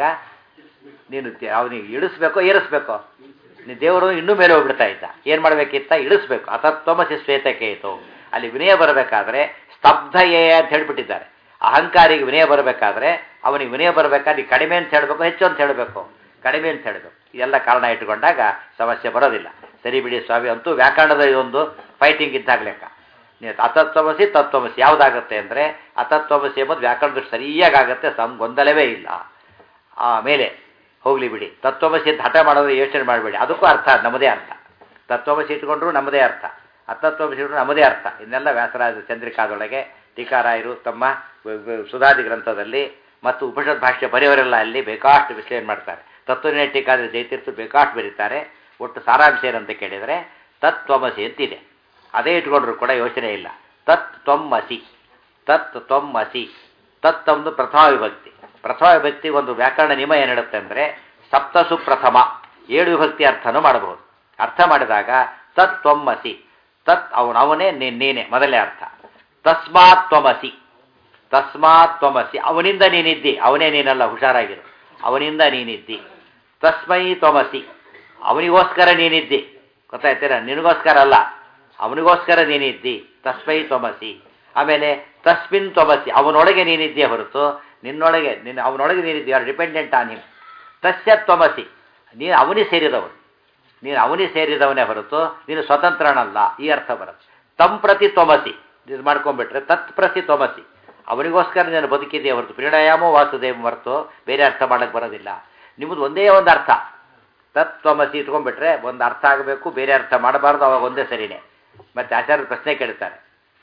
[SPEAKER 1] ನೀನು ಅವನಿಗೆ ಇಳಿಸ್ಬೇಕೋ ಏರಿಸ್ಬೇಕೋ ನೀನು ದೇವರು ಇನ್ನೂ ಮೇಲೆ ಹೋಗ್ಬಿಡ್ತಾ ಇದ್ದ ಏನು ಮಾಡಬೇಕಿತ್ತ ಇಳಿಸ್ಬೇಕು ಅತತ್ವಮಸಿ ಶ್ವೇತಕ್ಕೆ ಇತ್ತು ಅಲ್ಲಿ ವಿನಯ ಬರಬೇಕಾದ್ರೆ ಸ್ತಬ್ಧಯೇ ಅಂತ ಹೇಳಿಬಿಟ್ಟಿದ್ದಾರೆ ಅಹಂಕಾರಿಗೆ ವಿನಯ ಬರಬೇಕಾದ್ರೆ ಅವನಿಗೆ ವಿನಯ ಬರಬೇಕಾದ್ರೆ ಈ ಕಡಿಮೆ ಅಂತ ಹೇಳಬೇಕು ಹೆಚ್ಚು ಅಂತ ಹೇಳಬೇಕು ಕಡಿಮೆ ಅಂತ ಹೇಳಬೇಕು ಇದೆಲ್ಲ ಕಾರಣ ಇಟ್ಟುಕೊಂಡಾಗ ಸಮಸ್ಯೆ ಬರೋದಿಲ್ಲ ಸರಿ ಬಿಡಿ ಸ್ವಾಮಿ ಅಂತೂ ವ್ಯಾಕರಣದ ಇದೊಂದು ಫೈಟಿಂಗ್ ಇದ್ದಾಗ ಲೆಕ್ಕ ನೀವು ಅತತ್ವಮಸಿ ತತ್ವಮಸಿ ಯಾವುದಾಗತ್ತೆ ಅಂದರೆ ಅತತ್ವಮಸಿ ಎಂಬುದು ವ್ಯಾಕರಣದ ಸರಿಯಾಗುತ್ತೆ ಸಮ್ ಗೊಂದಲವೇ ಇಲ್ಲ ಆಮೇಲೆ ಹೋಗ್ಲಿ ಬಿಡಿ ತತ್ವಮಸಿ ಅಂತ ಹಠ ಮಾಡೋದು ಯೋಚನೆ ಮಾಡಬೇಡಿ ಅದಕ್ಕೂ ಅರ್ಥ ನಮ್ಮದೇ ಅರ್ಥ ತತ್ವಮಸಿ ಇಟ್ಕೊಂಡ್ರು ನಮ್ಮದೇ ಅರ್ಥ ಅತತ್ವಮಸಿ ಇಟ್ರು ನಮ್ಮದೇ ಅರ್ಥ ಇದನ್ನೆಲ್ಲ ವ್ಯಾಸರಾಜ ಚಂದ್ರಿಕಾದೊಳಗೆ ಟೀಕಾರಾಯರು ತಮ್ಮ ವ- ವ- ಸುಧಾದಿ ಗ್ರಂಥದಲ್ಲಿ ಮತ್ತು ಉಪನಿಷತ್ ಭಾಷ್ಯ ಬರೆಯವರೆಲ್ಲ ಅಲ್ಲಿ ಬೇಕಾಷ್ಟು ವಿಶ್ಲೇಷಣೆ ಮಾಡ್ತಾರೆ ತತ್ವನಿರ್ಣಯ ಟೀಕಾದ್ರೆ ಜೈತೀರ್ಥ ಬೇಕಾಷ್ಟು ಬರೀತಾರೆ ಒಟ್ಟು ಸಾರಾಂಶ ಏನಂತ ಕೇಳಿದರೆ ತತ್ವಮಸಿ ಅಂತಿದೆ ಅದೇ ಇಟ್ಕೊಂಡ್ರು ಕೂಡ ಯೋಚನೆ ಇಲ್ಲ ತತ್ ತ್ವಮ್ಮಸಿ ತತ್ ತ್ವಮ್ಮಸಿ ತತ್ ಒಂದು ಪ್ರಥಮ ವಿಭಕ್ತಿ ಪ್ರಥಮ ವಿಭಕ್ತಿ ಒಂದು ವ್ಯಾಕರಣ ನಿಯಮ ಏನು ಹೇಳುತ್ತೆ ಅಂದರೆ ಸಪ್ತಸು ಪ್ರಥಮ ಏಳು ವಿಭಕ್ತಿ ಅರ್ಥನೂ ಮಾಡಬಹುದು ಅರ್ಥ ಮಾಡಿದಾಗ ತತ್ ತ್ವಮ್ಮಸಿ ತತ್ ಅವನು ಅವನೇ ನೀ- ನೀನೆ ಮೊದಲನೇ ಅರ್ಥ ತಸ್ಮಾತ್ ತ್ವಮಸಿ ತಸ್ಮಾತ್ ತ್ವಮಸಿ ಅವನಿಂದ ನೀನಿದ್ದಿ ಅವನೇ ನೀನಲ್ಲ ಹುಷಾರಾಗಿರು ಅವನಿಂದ ನೀನಿದ್ದಿ ತಸ್ಮೈ ತ್ವಮಸಿ ಅವನಿಗೋಸ್ಕರ ನೀನಿದ್ದಿ ಗೊತ್ತಾಯ್ತೀರ ನಿನಗೋಸ್ಕರ ಅಲ್ಲ ಅವನಿಗೋಸ್ಕರ ನೀನಿದ್ದಿ ತಸ್ಮೈ ತ್ವಮಸಿ ಆಮೇಲೆ ತಸ್ಮಿನ್ ತ್ವಮಸಿ ಅವನೊಳಗೆ ನೀನಿದ್ದೇ ಹೊರತು ನಿನ್ನೊಳಗೆ ನಿನ್ನ ಅವನೊಳಗೆ ನೀನಿದ್ದಿ ಆರ್ ಡಿಪೆಂಡೆಂಟ್ ಆನ್ ಹಿಮ್ ತಸ್ಯ ತ್ವಮಸಿ ನೀನು ಅವನಿಗೆ ಸೇರಿದವನು ನೀನು ಅವನಿಗೆ ಸೇರಿದವನೇ ಹೊರತು ನೀನು ಸ್ವತಂತ್ರನಲ್ಲ ಈ ಅರ್ಥ ಬರುತ್ತೆ ತಂ ಪ್ರತಿ ತ್ವಮಸಿ ಇದು ಮಾಡ್ಕೊಂಡ್ಬಿಟ್ರೆ ತತ್ ಪ್ರತಿ ತ್ವಮಸಿ ಅವನಿಗೋಸ್ಕರ ನೀನು ಬದುಕಿದೆಯೇ ಹೊರತು ಪ್ರೀಣಾಯಾಮೋ ವಾಸುದೇವ ಹೊರತು ಬೇರೆ ಅರ್ಥ ಮಾಡಕ್ಕೆ ಬರೋದಿಲ್ಲ ನಿಮ್ಮದು ಒಂದೇ ಒಂದು ಅರ್ಥ ತತ್ ತ್ವಮಸಿ ಇಟ್ಕೊಂಡ್ಬಿಟ್ರೆ ಒಂದು ಅರ್ಥ ಆಗಬೇಕು ಬೇರೆ ಅರ್ಥ ಮಾಡಬಾರ್ದು ಅವಾಗ ಒಂದೇ ಸರಿನೇ ಮತ್ತೆ ಆಚಾರ್ಯ ಪ್ರಶ್ನೆ ಕೇಳ್ತಾರೆ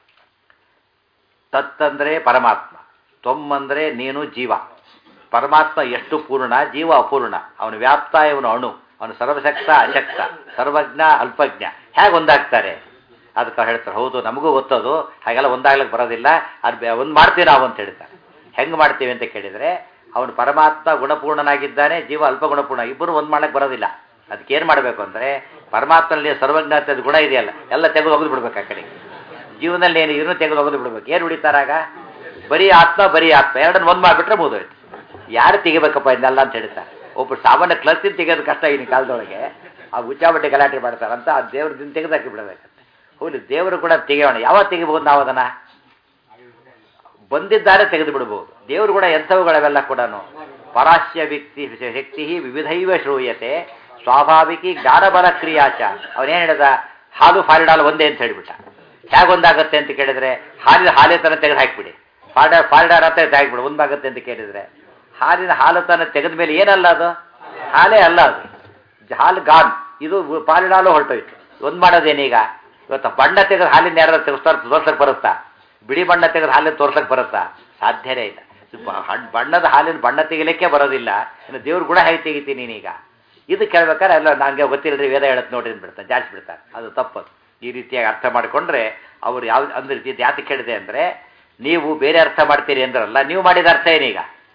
[SPEAKER 1] ತತ್ ಅಂದರೆ ಪರಮಾತ್ಮ ತ್ವಮ್ ಅಂದರೆ ನೀನು ಜೀವ ಪರಮಾತ್ಮ ಎಷ್ಟು ಪೂರ್ಣ ಜೀವ ಅಪೂರ್ಣ ಅವನು ವ್ಯಾಪ್ತ ಇವನು ಅಣು ಅವನು ಸರ್ವಶಕ್ತ ಅಶಕ್ತ ಸರ್ವಜ್ಞ ಅಲ್ಪಜ್ಞ ಹೇಗೆ ಒಂದಾಗ್ತಾರೆ ಅದಕ್ಕೆ ಹೇಳ್ತಾರೆ ಹೌದು ನಮಗೂ ಗೊತ್ತದು ಹಾಗೆಲ್ಲ ಒಂದಾಗ್ಲಿಕ್ಕೆ ಬರೋದಿಲ್ಲ ಅದು ಒಂದು ಮಾಡ್ತೀವಿ ನಾವು ಅಂತ ಹೇಳ್ತಾರೆ ಹೆಂಗೆ ಮಾಡ್ತೀವಿ ಅಂತ ಕೇಳಿದರೆ ಅವನು ಪರಮಾತ್ಮ ಗುಣಪೂರ್ಣನಾಗಿದ್ದಾನೆ ಜೀವ ಅಲ್ಪ ಗುಣಪೂರ್ಣ ಇಬ್ಬರು ಒಂದು ಮಾಡಕ್ಕೆ ಬರೋದಿಲ್ಲ ಅದಕ್ಕೆ ಏನು ಮಾಡಬೇಕು ಅಂದರೆ ಪರಮಾತ್ಮನಲ್ಲಿ ಸರ್ವಜ್ಞಾತ ಗುಣ ಇದೆಯಲ್ಲ ಎಲ್ಲ ತೆಗೆದು ಒಗೆದು ಬಿಡ್ಬೇಕು ಆ ಕಡೆಗೆ ಜೀವನದಲ್ಲಿ ಏನು ಇದನ್ನು ತೆಗೆದು ಒಗೆದು ಬಿಡ್ಬೇಕು ಏನು ಉಳಿತಾರಾಗ ಬರೀ ಆತ್ಮ ಬರೀ ಆತ್ಮ ಎರಡನ್ನು ಒಂದು ಮಾಡಿಬಿಟ್ರೆ ಮುಗಿದೋಯ್ತು ಯಾರು ತೆಗಿಬೇಕಪ್ಪ ಇದನ್ನೆಲ್ಲ ಅಂತ ಹೇಳ್ತಾರೆ ಒಬ್ಬ ಸಾಮಾನ್ಯ ಕ್ಲರ್ಕಿನ ತೆಗೆಯೋದು ಕಷ್ಟ ಈಗಿನ ಕಾಲದೊಳಗೆ ಆ ಉಚ್ಚಾಬಟ್ಟೆ ಗಲಾಟೆ ಮಾಡ್ತಾರಂತ ಆ ದೇವ್ರದಿಂದ ತೆಗೆದು ಹಾಕಿ ಬಿಡಬೇಕಂತೆ ಹೋಗ್ಲಿ ದೇವರು ಕೂಡ ತೆಗೆಯೋಣ ಯಾವಾಗ ತೆಗಿಬಹುದು ನಾವು ಅದನ್ನ ಬಂದಿದ್ದಾರೆ ತೆಗೆದು ಬಿಡಬಹುದು ದೇವರು ಕೂಡ ಎಂಥವುಗಳವೆಲ್ಲ ಕೂಡ ಪರಾಶ್ಯ ವ್ಯಕ್ತಿ ಶಕ್ತಿ ವಿವಿಧೈವ ಶ್ರೂಯತೆ ಸ್ವಾಭಾವಿಕಿ ಜ್ಞಾನಬಲ ಕ್ರಿಯಾಚ ಅವನೇನು ಹೇಳಿದ ಹಾಲು ಫಾರಿಡಾಲ್ ಒಂದೇ ಅಂತ ಹೇಳಿಬಿಟ್ಟ ಹೇಗೊಂದಾಗತ್ತೆ ಅಂತ ಕೇಳಿದ್ರೆ ಹಾಲಿನ ಹಾಲೆ ತನ ತೆಗೆದು ಹಾಕಿಬಿಡಿ ಫಾರಿಡ ಫಾರಿಡಾಲ್ ಅಂತ ಹಾಕಿಬಿಡಿ ಒಂದಾಗತ್ತೆ ಅಂತ ಕೇಳಿದ್ರೆ ಹಾಲಿನ ಹಾಲು ತನ ತೆಗೆದ ಮೇಲೆ ಏನಲ್ಲ ಅದು ಹಾಲೇ ಅಲ್ಲ ಅದು ಜ- ಹಾಲು ಗಾನ್ ಇದು ಪಾಲಿಡಾಲು ಹೊರಟೋಯ್ತು ಒಂದು ಮಾಡೋದೇನೀಗ ಇವತ್ತು ಬಣ್ಣ ತೆಗೆದು ಹಾಲಿನ ಯಾರು ತೆಗೆಸ್ತಾರೆ ತೋರ್ಸಕ್ಕೆ ಬರುತ್ತಾ ಬಿಳಿ ಬಣ್ಣ ತೆಗೆದು ಹಾಲಿನ ತೋರ್ಸಕ್ಕೆ ಬರುತ್ತಾ ಸಾಧ್ಯನೇ ಇಲ್ಲ ಬ- ಹಣ್- ಬಣ್ಣದ ಹಾಲಿನ ಬಣ್ಣ ತೆಗಿಲಿಕ್ಕೆ ಬರೋದಿಲ್ಲ ಇನ್ನು ದೇವ್ರ ಗುಣ ಹೇಗೆ ತೆಗಿತೀನಿ ನೀನೀಗ ಇದು ಕೇಳ್ಬೇಕಾದ್ರೆ ಅಲ್ಲ ನನಗೆ ಗೊತ್ತಿಲ್ಲರಿ ವೇದ ಹೇಳತ್ ನೋಡ್ರಿ ಬಿಡ್ತಾರೆ ಜಾಸ್ತಿ ಬಿಡ್ತಾರೆ ಅದು ತಪ್ಪದು ಈ ರೀತಿಯಾಗಿ ಅರ್ಥ ಮಾಡಿಕೊಂಡ್ರೆ ಅವ್ರು ಯಾವ ಅಂದ್ರೆ ಇದು ಯಾತಕ್ಕೆ ಕೇಳಿದೆ ಅಂದರೆ ನೀವು ಬೇರೆ ಅರ್ಥ ಮಾಡ್ತೀರಿ ಅಂದ್ರಲ್ಲ ನೀವು ಮಾಡಿದ ಅರ್ಥ ಏನೀಗ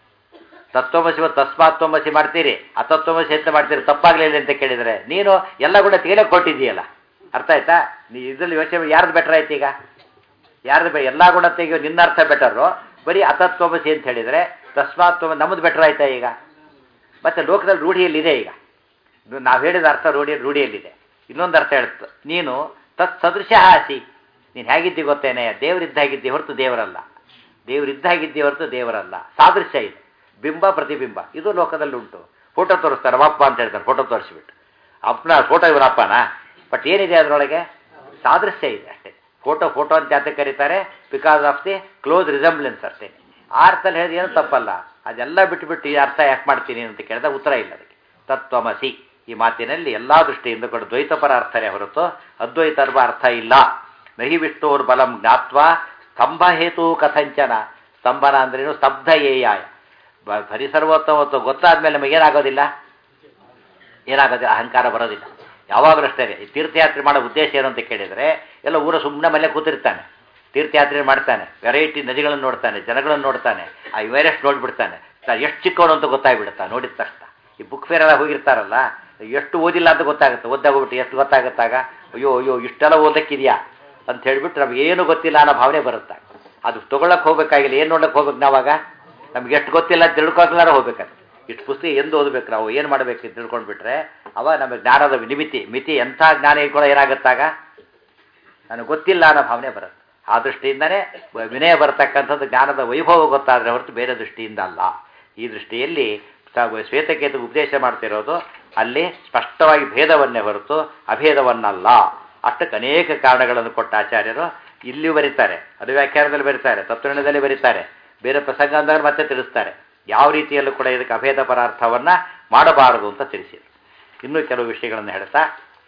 [SPEAKER 1] ತತ್ವಮಸಿ ಮತ್ತು ತಸ್ಮಾತ್ವಮಸಿ ಮಾಡ್ತೀರಿ ಅತತ್ವಮಸಿ ಅಂತ ಮಾಡ್ತೀರಿ ತಪ್ಪಾಗ್ಲಿಲ್ಲ ಅಂತ ಕೇಳಿದರೆ ನೀನು ಎಲ್ಲ ಕೂಡ ತೆಗಿಲಕ್ಕೆ ಕೊಟ್ಟಿದ್ದೀಯಲ್ಲ ಅರ್ಥ ಆಯ್ತಾ ನೀ ಇದರಲ್ಲಿ ಯೋಚನೆ ಯಾರ್ದು ಬೆಟರ್ ಆಯ್ತು ಈಗ ಯಾರ್ದು ಬೆ ಎಲ್ಲ ಗುಣ ತೆಗಿಯೋ ನಿನ್ನ ಅರ್ಥ ಬೆಟರು ಬರೀ ಅತತ್ವಮಸಿ ಅಂತ ಹೇಳಿದರೆ ತಸ್ಮಾತ್ವ ನಮ್ಮದು ಬೆಟರ್ ಆಯ್ತಾ ಈಗ ಮತ್ತೆ ಲೋಕದಲ್ಲಿ ರೂಢಿಯಲ್ಲಿದೆ ಈಗ ಇದು ನಾವು ಹೇಳಿದ ಅರ್ಥ ರೂಢಿ ರೂಢಿಯಲ್ಲಿದೆ ಇನ್ನೊಂದು ಅರ್ಥ ಹೇಳುತ್ತೆ ನೀನು ತತ್ ಸದೃಶ ಹಾಸಿ ನೀನು ಹೇಗಿದ್ದಿ ಗೊತ್ತೇನೆ ದೇವರಿದ್ದಾಗಿದ್ದಿ ಹೊರತು ದೇವರಲ್ಲ ದೇವರಿದ್ದಾಗಿದ್ದಿ ಹೊರತು ದೇವರಲ್ಲ ಸಾದೃಶ್ಯ ಇದು ಬಿಂಬ ಪ್ರತಿಬಿಂಬ ಇದು ಲೋಕದಲ್ಲಿ ಉಂಟು ಫೋಟೋ ತೋರಿಸ್ತಾರೆ ಅಪ್ಪ ಅಂತ ಹೇಳ್ತಾರೆ ಫೋಟೋ ತೋರಿಸ್ಬಿಟ್ಟು ಅಪ್ಪನ ಫೋಟೋ ಇವರ ಅಪ್ಪನ ಬಟ್ ಏನಿದೆ ಅದರೊಳಗೆ ಸಾದೃಶ್ಯ ಇದೆ ಅಷ್ಟೇ ಫೋಟೋ ಫೋಟೋ ಅಂತ ಯಾತಕ್ಕೆ ಕರೀತಾರೆ because of the close resemblance ಅಷ್ಟೇ ಆ ಅರ್ಥದಲ್ಲಿ ಹೇಳಿದ್ರೆ ಏನು ತಪ್ಪಲ್ಲ ಅದೆಲ್ಲ ಬಿಟ್ಟುಬಿಟ್ಟು ಈ ಅರ್ಥ ಯಾಕೆ ಮಾಡ್ತೀನಿ ಅಂತ ಕೇಳಿದಾಗ ಉತ್ತರ ಇಲ್ಲ ಅದಕ್ಕೆ ತತ್ವಮಸಿ ಈ ಮಾತಿನಲ್ಲಿ ಎಲ್ಲ ದೃಷ್ಟಿಯಿಂದ ಕೂಡ ದ್ವೈತಪರ ಅರ್ಥನೇ ಹೊರತು ಅದ್ವೈತರ್ವ ಅರ್ಥ ಇಲ್ಲ ನಹಿ ವಿಷ್ಣುರ್ ಬಲಂ ಜ್ಞಾತ್ವ ಸ್ತಂಭ ಹೇತು ಕಥಂಚನ ಸ್ತಂಭನ ಅಂದ್ರೇನು ಸ್ತಬ್ಧ ಏಯಾಯ ಬ- ಬರೀ ಸರ್ವೋತ್ತಮತ್ವ ಗೊತ್ತಾದ್ಮೇಲೆ ನಮಗೇನಾಗೋದಿಲ್ಲ ಏನಾಗೋದಿಲ್ಲ ಅಹಂಕಾರ ಬರೋದಿಲ್ಲ ಯಾವಾಗಲೂ ಅಷ್ಟೇ ಈ ತೀರ್ಥಯಾತ್ರೆ ಮಾಡೋ ಉದ್ದೇಶ ಏನು ಅಂತ ಕೇಳಿದರೆ ಎಲ್ಲ ಊರ ಸುಮ್ಮನೆ ಮನೆ ಕೂತಿರ್ತಾನೆ ತೀರ್ಥಯಾತ್ರೆ ಮಾಡ್ತಾನೆ ವೆರೈಟಿ ನದಿಗಳನ್ನು ನೋಡ್ತಾನೆ ಜನಗಳನ್ನು ನೋಡ್ತಾನೆ ಆ ಇವೆರೆಸ್ಟ್ ನೋಡ್ಬಿಡ್ತಾನೆ ತ- ಎಷ್ಟು ಚಿಕ್ಕವನು ಅಂತ ಗೊತ್ತಾಗ್ಬಿಡುತ್ತಾ ನೋಡಿದ ತಕ್ಷಣ ಈ ಬುಕ್ ಫೇರ್ ಎಲ್ಲ ಹೋಗಿರ್ತಾರಲ್ಲ ಎಷ್ಟು ಓದಿಲ್ಲ ಅಂತ ಗೊತ್ತಾಗುತ್ತೆ ಓದಾಗೋಗ್ಬಿಟ್ಟು ಎಷ್ಟು ಗೊತ್ತಾಗುತ್ತಾಗ ಅಯ್ಯೋ ಅಯ್ಯೋ ಇಷ್ಟೆಲ್ಲ ಓದಕ್ಕಿದೆಯಾ ಅಂತ ಹೇಳ್ಬಿಟ್ಟು ನಮ್ಗೆ ಏನು ಗೊತ್ತಿಲ್ಲ ಅನ್ನೋ ಭಾವನೆ ಬರುತ್ತೆ ಅದು ತೊಗೊಳಕ್ಕೆ ಹೋಗ್ಬೇಕಾಗಿಲ್ಲ ಏನು ನೋಡಕ್ಕೆ ಹೋಗ್ಬೇಕು ನಾವಾಗ ನಮ್ಗೆ ಎಷ್ಟು ಗೊತ್ತಿಲ್ಲ ಅಂತ ತಿಳ್ಕೊಳ್ಲಾರ ಹೋಗ್ಬೇಕಾದ್ರೆ ಇಷ್ಟು ಪುಸ್ತಕ ಎಂದು ಓದಬೇಕು ನಾವು ಏನು ಮಾಡಬೇಕು ಅಂತ ತಿಳ್ಕೊಂಡ್ಬಿಟ್ರೆ ಅವಾಗ ನಮಗೆ ಜ್ಞಾನದ ಮಿತಿ ಮಿತಿ ಎಂಥ ಜ್ಞಾನ ಇಟ್ಕೊಳ್ಳೋ ಏನಾಗುತ್ತಾಗ ನನಗೆ ಗೊತ್ತಿಲ್ಲ ಅನ್ನೋ ಭಾವನೆ ಬರುತ್ತೆ ಆ ದೃಷ್ಟಿಯಿಂದನೇ ವ- ವಿನಯ ಬರತಕ್ಕಂಥದ್ದು ಜ್ಞಾನದ ವೈಭವ ಗೊತ್ತಾದರೆ ಹೊರತು ಬೇರೆ ದೃಷ್ಟಿಯಿಂದ ಅಲ್ಲ ಈ ದೃಷ್ಟಿಯಲ್ಲಿ ಸ- ಶ್ವೇತಕೇತು ಉಪದೇಶ ಮಾಡ್ತಿರೋದು ಅಲ್ಲಿ ಸ್ಪಷ್ಟವಾಗಿ ಭೇದವನ್ನೇ ಹೊರತು ಅಭೇದವನ್ನಲ್ಲ ಅಷ್ಟಕ್ಕೆ ಅನೇಕ ಕಾರಣಗಳನ್ನು ಕೊಟ್ಟ ಆಚಾರ್ಯರು ಇಲ್ಲಿಯೂ ಬರೀತಾರೆ ಅದು ವ್ಯಾಖ್ಯಾನದಲ್ಲಿ ಬರೀತಾರೆ ತತ್ವನಿರ್ಣಯದಲ್ಲಿ ಬರೀತಾರೆ ಬೇರೆ ಪ್ರಸಂಗ ಅಂದಾಗ ಮತ್ತೆ ತಿಳಿಸ್ತಾರೆ ಯಾವ ರೀತಿಯಲ್ಲೂ ಕೂಡ ಇದಕ್ಕೆ ಅಭೇದ ಪರಾರ್ಥವನ್ನು ಮಾಡಬಾರದು ಅಂತ ತಿಳಿಸಿದರು ಇನ್ನೂ ಕೆಲವು ವಿಷಯಗಳನ್ನು ಹೇಳ್ತಾ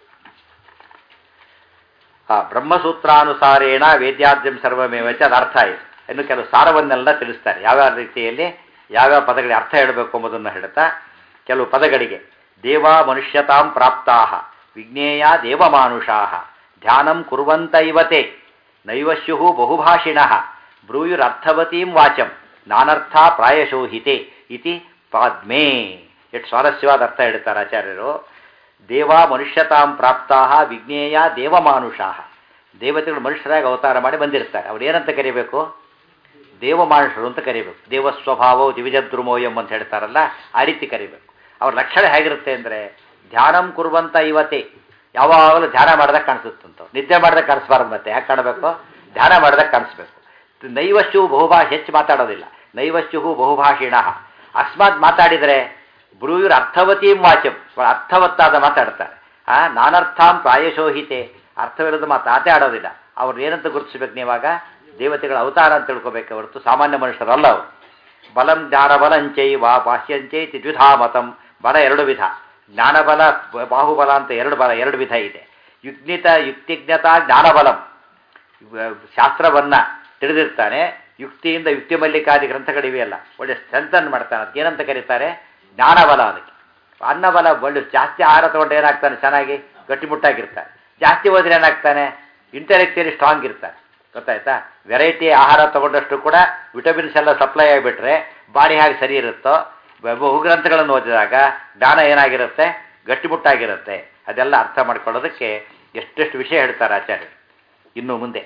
[SPEAKER 1] ಆ ಬ್ರಹ್ಮಸೂತ್ರಾನುಸಾರೇಣ ವೇದ್ಯಾದ್ಯಂ ಸರ್ವಮೇವಚ ಅದು ಅರ್ಥ ಆಯಿತು ಇನ್ನು ಕೆಲವು ಸಾರವನ್ನೆಲ್ಲ ತಿಳಿಸ್ತಾರೆ ಯಾವ್ಯಾವ ರೀತಿಯಲ್ಲಿ ಯಾವ್ಯಾವ ಪದಗಳಿಗೆ ಅರ್ಥ ಹೇಳಬೇಕು ಎಂಬುದನ್ನು ಹೇಳ್ತಾ ಕೆಲವು ಪದಗಳಿಗೆ ದೇವ ಮನುಷ್ಯತಾಂ ಪ್ರಾಪ್ತಾ ವಿಜ್ಞೇಯ ದೇವಮಾನುಷಾ ಧ್ಯಾನಂ ಕುರುವಂತ ಇವತೆ ನೈವಶ್ಯು ಬಹುಭಾಷಿಣ ಬ್ರೂಯುರರ್ಥವತೀಂ ವಾಚಂ ನಾನರ್ಥ ಪ್ರಾಯಶೋಹಿತೆ ಇತಿ ಪಾದ್ಮೇ ಎಷ್ಟು ಸ್ವಾರಸ್ಯವಾದ ಅರ್ಥ ಹೇಳ್ತಾರೆ ಆಚಾರ್ಯರು ದೇವ ಮನುಷ್ಯತಾಂ ಪ್ರಾಪ್ತಾ ವಿಜ್ಞೇಯ ದೇವಮಾನುಷಾ ದೇವತೆಗಳು ಮನುಷ್ಯರಾಗಿ ಅವತಾರ ಮಾಡಿ ಬಂದಿರ್ತಾರೆ ಅವ್ರು ಏನಂತ ಕರಿಬೇಕು ದೇವಮಾನುಷರು ಅಂತ ಕರಿಬೇಕು ದೇವ ಸ್ವಭಾವೋ ದಿವಿಜದ್ರುಮೋಯಂ ಅಂತ ಹೇಳ್ತಾರಲ್ಲ ಆ ರೀತಿ ಕರಿಬೇಕು ಅವ್ರ ಲಕ್ಷಣ ಹೇಗಿರುತ್ತೆ ಅಂದರೆ ಧ್ಯಾನಂ ಕುರುವಂತ ಇವತ್ತೇ ಯಾವಾಗಲೂ ಧ್ಯಾನ ಮಾಡ್ದಾಗ ಕಾಣಿಸುತ್ತಂತ ನಿದ್ದೆ ಮಾಡ್ದಾಗ ಕಾಣಿಸ್ಬಾರ್ದು ಮತ್ತೆ ಯಾಕೆ ಕಾಣಬೇಕು ಧ್ಯಾನ ಮಾಡ್ದಾಗ ಕಾಣಿಸ್ಬೇಕು ನೈವಶ್ಯು ಬಹುಭಾ ಹೆಚ್ಚು ಮಾತಾಡೋದಿಲ್ಲ ನೈವಶ್ಯು ಬಹುಭಾಷಿಣ ಅಕಸ್ಮಾತ್ ಮಾತಾಡಿದರೆ ಬ್ರೂಯುರ್ ಅರ್ಥವತೀಂ ವಾಚಂ ಅರ್ಥವತ್ತಾದ ಮಾತಾಡ್ತಾರೆ ಆ ನಾನರ್ಥಾಂ ಪ್ರಾಯಶೋಹಿತೆ ಅರ್ಥವಿರೋದು ಮಾತಾಟೇ ಆಡೋದಿಲ್ಲ ಅವ್ರು ಏನಂತ ಗುರುತಿಸ್ಬೇಕು ನೀವಾಗ ದೇವತೆಗಳ ಅವತಾರ ಅಂತ ತಿಳ್ಕೊಬೇಕೆ ಹೊರತು ಸಾಮಾನ್ಯ ಮನುಷ್ಯರಲ್ಲ ಅವರು ಬಲಂ ಜ್ಞಾನಬಲಂಚೈ ವಾ ಬಾಹ್ಯಂಚೈತಿ ದ್ವಿಧಾ ಮತಂ ಬಲ ಎರಡು ವಿಧ ಜ್ಞಾನಬಲ ಬಾಹುಬಲ ಅಂತ ಎರಡು ಬಲ ಎರಡು ವಿಧ ಇದೆ ಯುಗ್ನಿತ ಯುಕ್ತಿಜ್ಞತಾ ಜ್ಞಾನಬಲಂ ಶಾಸ್ತ್ರವನ್ನ ತಿಳಿದಿರ್ತಾನೆ ಯುಕ್ತಿಯಿಂದ ಯುಕ್ತಿ ಮಲ್ಲಿಕಾದಿ ಗ್ರಂಥಗಳಿವೆಯಲ್ಲ ಒಳ್ಳೆ ಸ್ಟ್ರೆಂಥನ್ ಮಾಡ್ತಾನೆ ಅದಕ್ಕೆ ಏನಂತ ಕರೀತಾರೆ ಜ್ಞಾನಬಲ ಅದಕ್ಕೆ ಅನ್ನಬಲ ಒಳ್ಳೆ ಜಾಸ್ತಿ ಆಹಾರ ತಗೊಂಡು ಏನಾಗ್ತಾನೆ ಚೆನ್ನಾಗಿ ಗಟ್ಟಿಮುಟ್ಟಾಗಿರ್ತಾನೆ ಜಾಸ್ತಿ ಹೋದ್ರೆ ಏನಾಗ್ತಾನೆ ಇಂಟೆಲೆಕ್ಚುಲಿ ಸ್ಟ್ರಾಂಗ್ ಇರ್ತಾನೆ ಗೊತ್ತಾಯ್ತಾ ವೆರೈಟಿ ಆಹಾರ ತಗೊಂಡಷ್ಟು ಕೂಡ ವಿಟಮಿನ್ಸ್ ಎಲ್ಲ ಸಪ್ಲೈ ಆಗಿಬಿಟ್ರೆ ಬಾಡಿ ಹಾಗೆ ಸರಿ ಇರುತ್ತೋ ಬಹುಗ್ರಂಥಗಳನ್ನು ಓದಿದಾಗ ಜ್ಞಾನ ಏನಾಗಿರುತ್ತೆ ಗಟ್ಟಿಮುಟ್ಟಾಗಿರುತ್ತೆ ಅದೆಲ್ಲ ಅರ್ಥ ಮಾಡ್ಕೊಳ್ಳೋದಕ್ಕೆ ಎಷ್ಟೆಷ್ಟು ವಿಷಯ ಹೇಳ್ತಾರೆ ಆಚಾರ್ಯರು ಇನ್ನು ಮುಂದೆ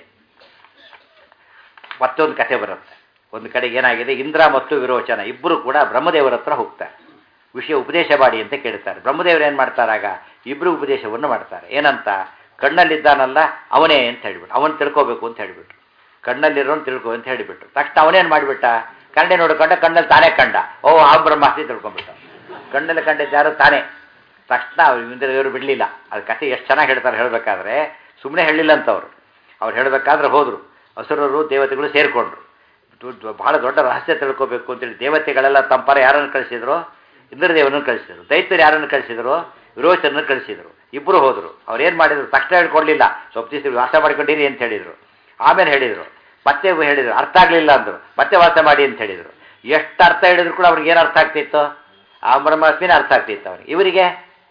[SPEAKER 1] ಮತ್ತೊಂದು ಕಥೆ ಬರುತ್ತೆ ಒಂದು ಕಡೆ ಏನಾಗಿದೆ ಇಂದ್ರ ಮತ್ತು ವಿರೋಚನ ಇಬ್ಬರು ಕೂಡ ಬ್ರಹ್ಮದೇವರ ಹತ್ರ ಹೋಗ್ತಾರೆ ವಿಷಯ ಉಪದೇಶ ಮಾಡಿ ಅಂತ ಕೇಳ್ತಾರೆ ಬ್ರಹ್ಮದೇವರು ಏನು ಮಾಡ್ತಾರಾಗ ಇಬ್ಬರು ಉಪದೇಶವನ್ನು ಮಾಡ್ತಾರೆ ಏನಂತ ಕಣ್ಣಲ್ಲಿದ್ದಾನಲ್ಲ ಅವನೇ ಅಂತ ಹೇಳಿಬಿಟ್ಟು ಅವನು ತಿಳ್ಕೋಬೇಕು ಅಂತ ಹೇಳಿಬಿಟ್ರು ಕಣ್ಣಲ್ಲಿರೋನು ತಿಳ್ಕೊ ಅಂತ ಹೇಳಿಬಿಟ್ರು ತಕ್ಷಣ ಅವನೇನು ಮಾಡಿಬಿಟ್ಟ ಕಣ್ಣೆ ನೋಡ್ಕೊಂಡ ಕಣ್ಣಲ್ಲಿ ತಾನೇ ಕಂಡ ಓ ಆ ಬ್ರಹ್ಮಾಸ್ತಿ ತಿಳ್ಕೊಂಡ್ಬಿಟ್ಟ ಕಣ್ಣಲ್ಲಿ ಕಂಡಿದ್ದು ಯಾರು ತಾನೇ ತಕ್ಷಣ ಇವರು ಬಿಡಲಿಲ್ಲ ಅದು ಕಥೆ ಎಷ್ಟು ಚೆನ್ನಾಗಿ ಹೇಳ್ತಾರೆ ಹೇಳಬೇಕಾದ್ರೆ ಸುಮ್ಮನೆ ಹೇಳಿಲ್ಲ ಅಂತ ಅವರು ಅವ್ರು ಹೇಳಬೇಕಾದ್ರೆ ಹೋದರು ಹಸುರರು ದೇವತೆಗಳು ಸೇರಿಕೊಂಡ್ರು ಬಹಳ ದೊಡ್ಡ ರಹಸ್ಯ ತಿಳ್ಕೋಬೇಕು ಅಂತೇಳಿ ದೇವತೆಗಳೆಲ್ಲ ತಂಪರ ಯಾರನ್ನು ಕಳಿಸಿದ್ರು ಇಂದ್ರದೇವನನ್ನು ಕಳಿಸಿದ್ರು ದೈತ್ಯರು ಯಾರನ್ನು ಕಳಿಸಿದ್ರು ವಿರೋಚನನ್ನು ಕಳಿಸಿದ್ರು ಇಬ್ಬರು ಹೋದರು ಅವ್ರು ಏನು ಮಾಡಿದ್ರು ತಕ್ಷಣ ಹೇಳ್ಕೊಡ್ಲಿಲ್ಲ ಸ್ವಲ್ಪ ದಿವಸ ವಾಸ ಮಾಡ್ಕೊಂಡಿರಿ ಅಂತ ಹೇಳಿದರು ಆಮೇಲೆ ಹೇಳಿದರು ಮತ್ತೆ ಹೇಳಿದರು ಅರ್ಥ ಆಗಲಿಲ್ಲ ಅಂದರು ಮತ್ತೆ ವಾಸ ಮಾಡಿ ಅಂತ ಹೇಳಿದರು ಎಷ್ಟು ಅರ್ಥ ಹೇಳಿದ್ರು ಕೂಡ ಅವ್ರಿಗೆ ಏನು ಅರ್ಥ ಆಗ್ತಿತ್ತು ಆ ಬ್ರಹ್ಮಾಸ್ಮಿನೇ ಅರ್ಥ ಆಗ್ತಿತ್ತು ಅವ್ರಿಗೆ ಇವರಿಗೆ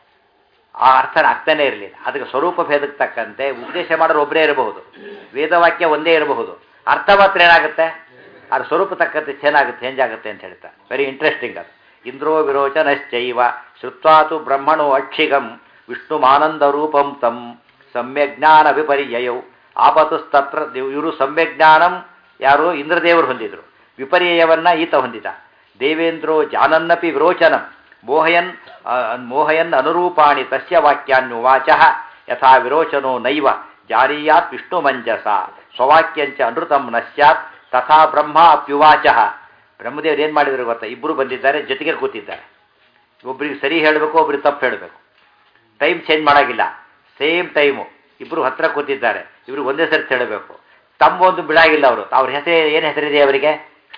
[SPEAKER 1] ಆ ಅರ್ಥ ಆಗ್ತಾನೆ ಇರಲಿಲ್ಲ ಅದಕ್ಕೆ ಸ್ವರೂಪ ಭೇದಕ್ಕೆ ತಕ್ಕಂತೆ ಉಪದೇಶ ಮಾಡೋರು ಒಬ್ಬರೇ ಇರಬಹುದು ವೇದವಾಕ್ಯ ಒಂದೇ ಇರಬಹುದು ಅರ್ಥ ಮಾತ್ರ ಏನಾಗುತ್ತೆ ಅದು ಸ್ವರೂಪ ತಕ್ಕಂತೆ ಚೆನ್ನಾಗುತ್ತೆ ಚೇಂಜ್ ಆಗುತ್ತೆ ಅಂತ ಹೇಳ್ತಾರೆ ವೆರಿ ಇಂಟ್ರೆಸ್ಟಿಂಗ್ ಅದು ಇಂದ್ರೋ ವಿರೋಚನಶ್ಚೈವ ಶ್ರುತ್ವಾತು ಬ್ರಹ್ಮಣೋ ಅಕ್ಷಿಗಂ ವಿಷ್ಣುಮಾನಂದ ರೂಪಂ ತಂ ಸಮ್ಯಜ್ಞಾನ ವಿಪರ್ಯಯೌ ಆಪತುಸ್ತತ್ರ ಇವರು ಸಮ್ಯಜ್ಞಾನಂ ಯಾರು ಇಂದ್ರದೇವರು ಹೊಂದಿದ್ರು ವಿಪರ್ಯಯವನ್ನ ಈತ ಹೊಂದಿದ ದೇವೇಂದ್ರೋ ಜಾನನ್ನಪಿ ವಿರೋಚನಂ ಮೋಹಯನ್ ಮೋಹಯನ್ ಅನುರೂಪಾಣಿ ತಸ್ಯ ವಾಕ್ಯಾನ್ಯುವಾಚ ಯಥಾ ವಿರೋಚನೋ ನೈವ ಜಾರೀಯಾತ್ ವಿಷ್ಣು ಮಂಜಸ ಸ್ವವಾಕ್ಯಂಚ ಅನೃತಂ ನ ಸ್ಯಾತ್ ತಥಾ ಬ್ರಹ್ಮ ಅಪ್ಯುವಾಚ ಬ್ರಹ್ಮದೇವರು ಏನು ಮಾಡಿದ್ರು ಗೊತ್ತಾ ಇಬ್ಬರು ಬಂದಿದ್ದಾರೆ ಜೊತೆಗೆ ಕೂತಿದ್ದಾರೆ ಒಬ್ರಿಗೆ ಸರಿ ಹೇಳಬೇಕು ಒಬ್ರಿಗೆ ತಪ್ಪು ಹೇಳಬೇಕು ಟೈಮ್ ಚೇಂಜ್ ಮಾಡೋಗಿಲ್ಲ ಸೇಮ್ ಟೈಮು ಇಬ್ಬರು ಹತ್ರ ಕೂತಿದ್ದಾರೆ ಇಬ್ರು ಒಂದೇ ಸರಿ ಹೇಳಬೇಕು ತಮ್ಮ ಒಂದು ಬಿಡಾಗಿಲ್ಲ ಅವರು ಅವ್ರ ಹೆಸರು ಏನು ಹೆಸರಿದೆ ಅವರಿಗೆ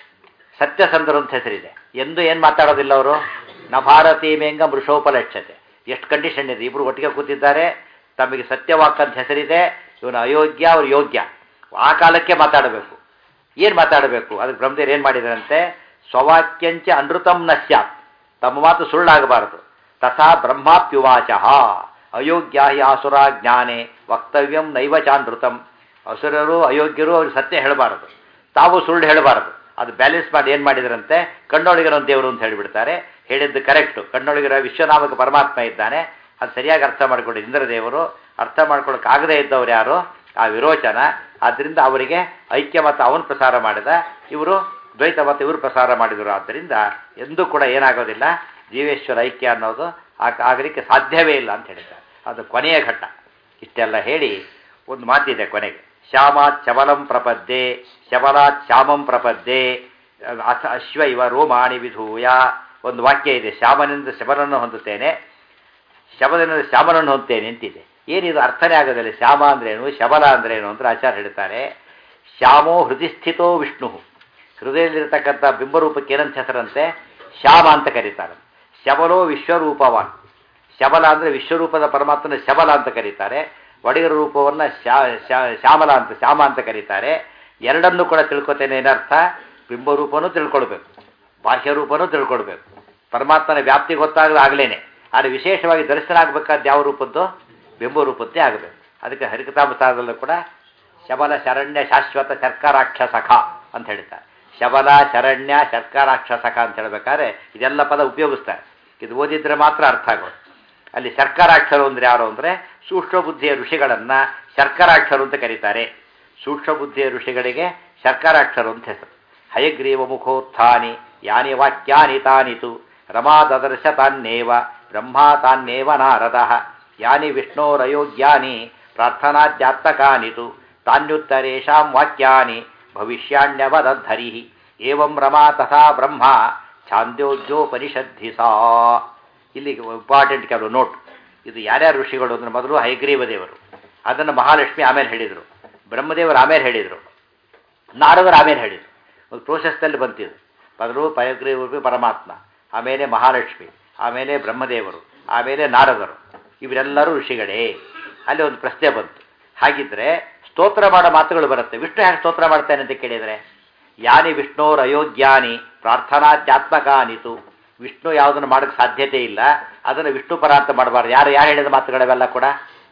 [SPEAKER 1] ಸತ್ಯಸಂಧರು ಅಂತ ಹೆಸರಿದೆ ಎಂದು ಏನು ಮಾತಾಡೋದಿಲ್ಲ ಅವರು ನ ಭಾರತೀ ಮೇಂಗ ಮೃಷೋಪಲಕ್ಷತೆ ಎಷ್ಟು ಕಂಡೀಷನ್ ಇದೆ ಇಬ್ಬರು ಒಟ್ಟಿಗೆ ಕೂತಿದ್ದಾರೆ ತಮಗೆ ಸತ್ಯವಾಕ್ ಅಂತ ಹೆಸರಿದೆ ಇವನು ಅಯೋಗ್ಯ ಅವ್ರು ಯೋಗ್ಯ ಆ ಕಾಲಕ್ಕೆ ಮಾತಾಡಬೇಕು ಏನು ಮಾತಾಡಬೇಕು ಅದಕ್ಕೆ ಬ್ರಹ್ಮದೇವರು ಏನು ಮಾಡಿದಾರಂತೆ ಸ್ವವಾಕ್ಯಂಚ ಅನೃತಂ ನ ಸ್ಯಾತ್ ತಮ್ಮ ಮಾತು ಸುಳ್ಳಾಗಬಾರದು ತಥಾ ಬ್ರಹ್ಮಾಪ್ಯುವಾಚ ಅಯೋಗ್ಯ ಹಿ ಆಸುರ ಜ್ಞಾನೆ ವಕ್ತವ್ಯಂ ನೈವ ಚಾನೃತಂ ಅಸುರರು ಅಯೋಗ್ಯರು ಅವ್ರಿಗೆ ಸತ್ಯ ಹೇಳಬಾರದು ತಾವು ಸುಳ್ಳು ಹೇಳಬಾರದು ಅದು ಬ್ಯಾಲೆನ್ಸ್ ಮಾಡಿ ಏನು ಮಾಡಿದ್ರಂತೆ ಕಣ್ಣೊಳಗಿರೋ ದೇವರು ಅಂತ ಹೇಳಿಬಿಡ್ತಾರೆ ಹೇಳಿದ್ದು ಕರೆಕ್ಟು ಕಣ್ಣೊಳಗಿರೋ ವಿಶ್ವನಾಮಕ ಪರಮಾತ್ಮ ಇದ್ದಾನೆ ಅದು ಸರಿಯಾಗಿ ಅರ್ಥ ಮಾಡಿಕೊಂಡು ಇಂದ್ರದೇವರು ಅರ್ಥ ಮಾಡ್ಕೊಳ್ಳೋಕ್ಕಾಗದೇ ಇದ್ದವ್ರು ಯಾರು ಆ ವಿರೋಚನ ಆದ್ದರಿಂದ ಅವರಿಗೆ ಐಕ್ಯ ಮತ ಅವನು ಪ್ರಸಾರ ಮಾಡಿದ ಇವರು ದ್ವೈತ ಮತ ಇವರು ಪ್ರಸಾರ ಮಾಡಿದರು ಆದ್ದರಿಂದ ಎಂದೂ ಕೂಡ ಏನಾಗೋದಿಲ್ಲ ಜೀವೇಶ್ವರ ಐಕ್ಯ ಅನ್ನೋದು ಆಗಲಿಕ್ಕೆ ಸಾಧ್ಯವೇ ಇಲ್ಲ ಅಂತ ಹೇಳಿದ್ದಾರೆ ಅದು ಕೊನೆಯ ಘಟ್ಟ ಇಷ್ಟೆಲ್ಲ ಹೇಳಿ ಒಂದು ಮಾತಿದೆ ಕೊನೆಗೆ ಶ್ಯಾಮಾತ್ ಶಬಲಂ ಪ್ರಪದ್ದೆ ಶಬಲಾತ್ ಶ್ಯಾಮಂ ಪ್ರಪದ್ದೆ ಅಥ ಅಶ್ವ ಇವ ರೋಮಾಣಿ ವಿಧೂಯ ಒಂದು ವಾಕ್ಯ ಇದೆ ಶ್ಯಾಮನಿಂದ ಶಬಲನ್ನು ಹೊಂದುತ್ತೇನೆ ಶಬಲನಿಂದ ಶ್ಯಾಮನನ್ನು ಹೊಂದುತ್ತೇನೆ ಅಂತಿದೆ ಏನಿದು ಅರ್ಥನೇ ಆಗೋದಿಲ್ಲ ಶ್ಯಾಮ ಅಂದ್ರೇನು ಶಬಲ ಅಂದ್ರೇನು ಅಂತ ಆಚಾರ್ಯ ಹೇಳ್ತಾರೆ ಶ್ಯಾಮೋ ಹೃದಯ ಸ್ಥಿತೋ ವಿಷ್ಣು ಹೃದಯದಲ್ಲಿರ್ತಕ್ಕಂಥ ಬಿಂಬರೂಪಕ್ಕೆ ಏನಂತ ಹೆಸರಂತೆ ಶ್ಯಾಮ ಅಂತ ಕರೀತಾರೆ ಶಬಲೋ ವಿಶ್ವರೂಪವಾನ್ ಶಬಲ ಅಂದರೆ ವಿಶ್ವರೂಪದ ಪರಮಾತ್ಮನ ಶಬಲ ಅಂತ ಕರೀತಾರೆ ಒಡೆಯರ ರೂಪವನ್ನು ಶಾ ಶಾ- ಶ್ಯಾಮಲ ಅಂತ ಶ್ಯಾಮ ಅಂತ ಕರೀತಾರೆ ಎರಡನ್ನೂ ಕೂಡ ತಿಳ್ಕೊತೇನೆ ಏನರ್ಥ ಬಿಂಬರೂಪನೂ ತಿಳ್ಕೊಳ್ಬೇಕು ಬಾಹ್ಯ ರೂಪನೂ ತಿಳ್ಕೊಳ್ಬೇಕು ಪರಮಾತ್ಮನ ವ್ಯಾಪ್ತಿ ಗೊತ್ತಾಗದ ಆಗ್ಲೇನೆ ಆದರೆ ವಿಶೇಷವಾಗಿ ದರ್ಶನ ಆಗಬೇಕಾದ ಯಾವ ರೂಪದ್ದು ಬಿಂಬ ರೂಪದ್ದೇ ಆಗಬೇಕು ಅದಕ್ಕೆ ಹರಿಕತಾಮಸಾರದಲ್ಲೂ ಕೂಡ ಶಬಲ ಶರಣ್ಯ ಶಾಶ್ವತ ಶರ್ಕರಾಕ್ಷಸಖ ಅಂತ ಹೇಳ್ತಾರೆ ಶಬಲ ಶರಣ್ಯ ಶರ್ಕರಾಕ್ಷಸಖ ಅಂತ ಹೇಳ್ಬೇಕಾದ್ರೆ ಇದೆಲ್ಲ ಪದ ಉಪಯೋಗಿಸ್ತಾರೆ ಇದು ಓದಿದ್ರೆ ಮಾತ್ರ ಅರ್ಥ ಆಗೋದು ಅಲ್ಲಿ ಶರ್ಕರಾಕ್ಷರು ಅಂದ್ರೆ ಯಾರು ಅಂದರೆ ಸೂಕ್ಷ್ಮ ಬುದ್ಧಿಯ ಋಷಿಗಳನ್ನು ಶರ್ಕರಾಕ್ಷರು ಅಂತ ಕರೀತಾರೆ ಸೂಕ್ಷ್ಮ ಬುದ್ಧಿಯ ಋಷಿಗಳಿಗೆ ಶರ್ಕರಾಕ್ಷರು ಅಂತ ಹೆಸರು ಹಯಗ್ರೀವ ಮುಖೋತ್ಥಾನಿ ಯಾನಿ ವಾಕ್ಯಾನಿ ತಾನಿತು ರಮಾದದರ್ಶ ತಾನ್ನೇವ ಬ್ರಹ್ಮ ತಾನ್ನೇವ ನಾರದ ಯಾನಿ ವಿಷ್ಣೋರಯೋಗ್ಯಾನಿ ಪ್ರಾರ್ಥನಾಧ್ಯಾತ್ಮಕಾನಿತು ತಾನ್ಯುತ್ತರೇಷಾಂ ವಾಕ್ಯಾನಿ ಭವಿಷ್ಯಾಣ್ಯವದಧರಿ ಏವಂ ರಮಾ ತಥಾ ಬ್ರಹ್ಮ ಛಾಂದೋಗ್ಯೋಪನಿಷದ್ಧಿ ಸಾ ಇಲ್ಲಿ ಇಂಪಾರ್ಟೆಂಟ್ ಕೆಲವು ನೋಟ್ ಇದು ಯಾರ್ಯಾರು ಋಷಿಗಳು ಅಂದ್ರೆ ಮೊದಲು ಹೈಗ್ರೀವ ದೇವರು ಅದನ್ನು ಮಹಾಲಕ್ಷ್ಮಿ ಆಮೇಲೆ ಹೇಳಿದರು ಬ್ರಹ್ಮದೇವರು ಆಮೇಲೆ ಹೇಳಿದರು ನಾರದರು ಆಮೇಲೆ ಹೇಳಿದರು ಒಂದು ಪ್ರೋಸೆಸ್ನಲ್ಲಿ ಬಂತಿದ್ದು ಮೊದಲು ಪಯಗ್ರೀವ ಪರಮಾತ್ಮ ಆಮೇಲೆ ಮಹಾಲಕ್ಷ್ಮಿ ಆಮೇಲೆ ಬ್ರಹ್ಮದೇವರು ಆಮೇಲೆ ನಾರದರು ಇವರೆಲ್ಲರೂ ಋಷಿಗಳೇ ಅಲ್ಲಿ ಒಂದು ಪ್ರಶ್ನೆ ಬಂತು ಹಾಗಿದ್ರೆ ಸ್ತೋತ್ರ ಮಾಡೋ ಮಾತುಗಳು ಬರುತ್ತೆ ವಿಷ್ಣು ಹೇಗೆ ಸ್ತೋತ್ರ ಮಾಡ್ತಾನೆ ಅಂತ ಕೇಳಿದರೆ ಯಾನಿ ವಿಷ್ಣೋರ್ ಅಯೋಗ್ಯಾನಿ ಪ್ರಾರ್ಥನಾಧ್ಯಾತ್ಮಕಾನಿತು ವಿಷ್ಣು ಯಾವುದನ್ನು ಮಾಡೋಕ್ಕೆ ಸಾಧ್ಯತೆ ಇಲ್ಲ ಅದನ್ನು ವಿಷ್ಣು ಪರ ಅಂತ ಮಾಡಬಾರ್ದು ಯಾರು ಯಾರು ಹೇಳಿದ ಮಾತುಗಳವೆಲ್ಲ ಕೂಡ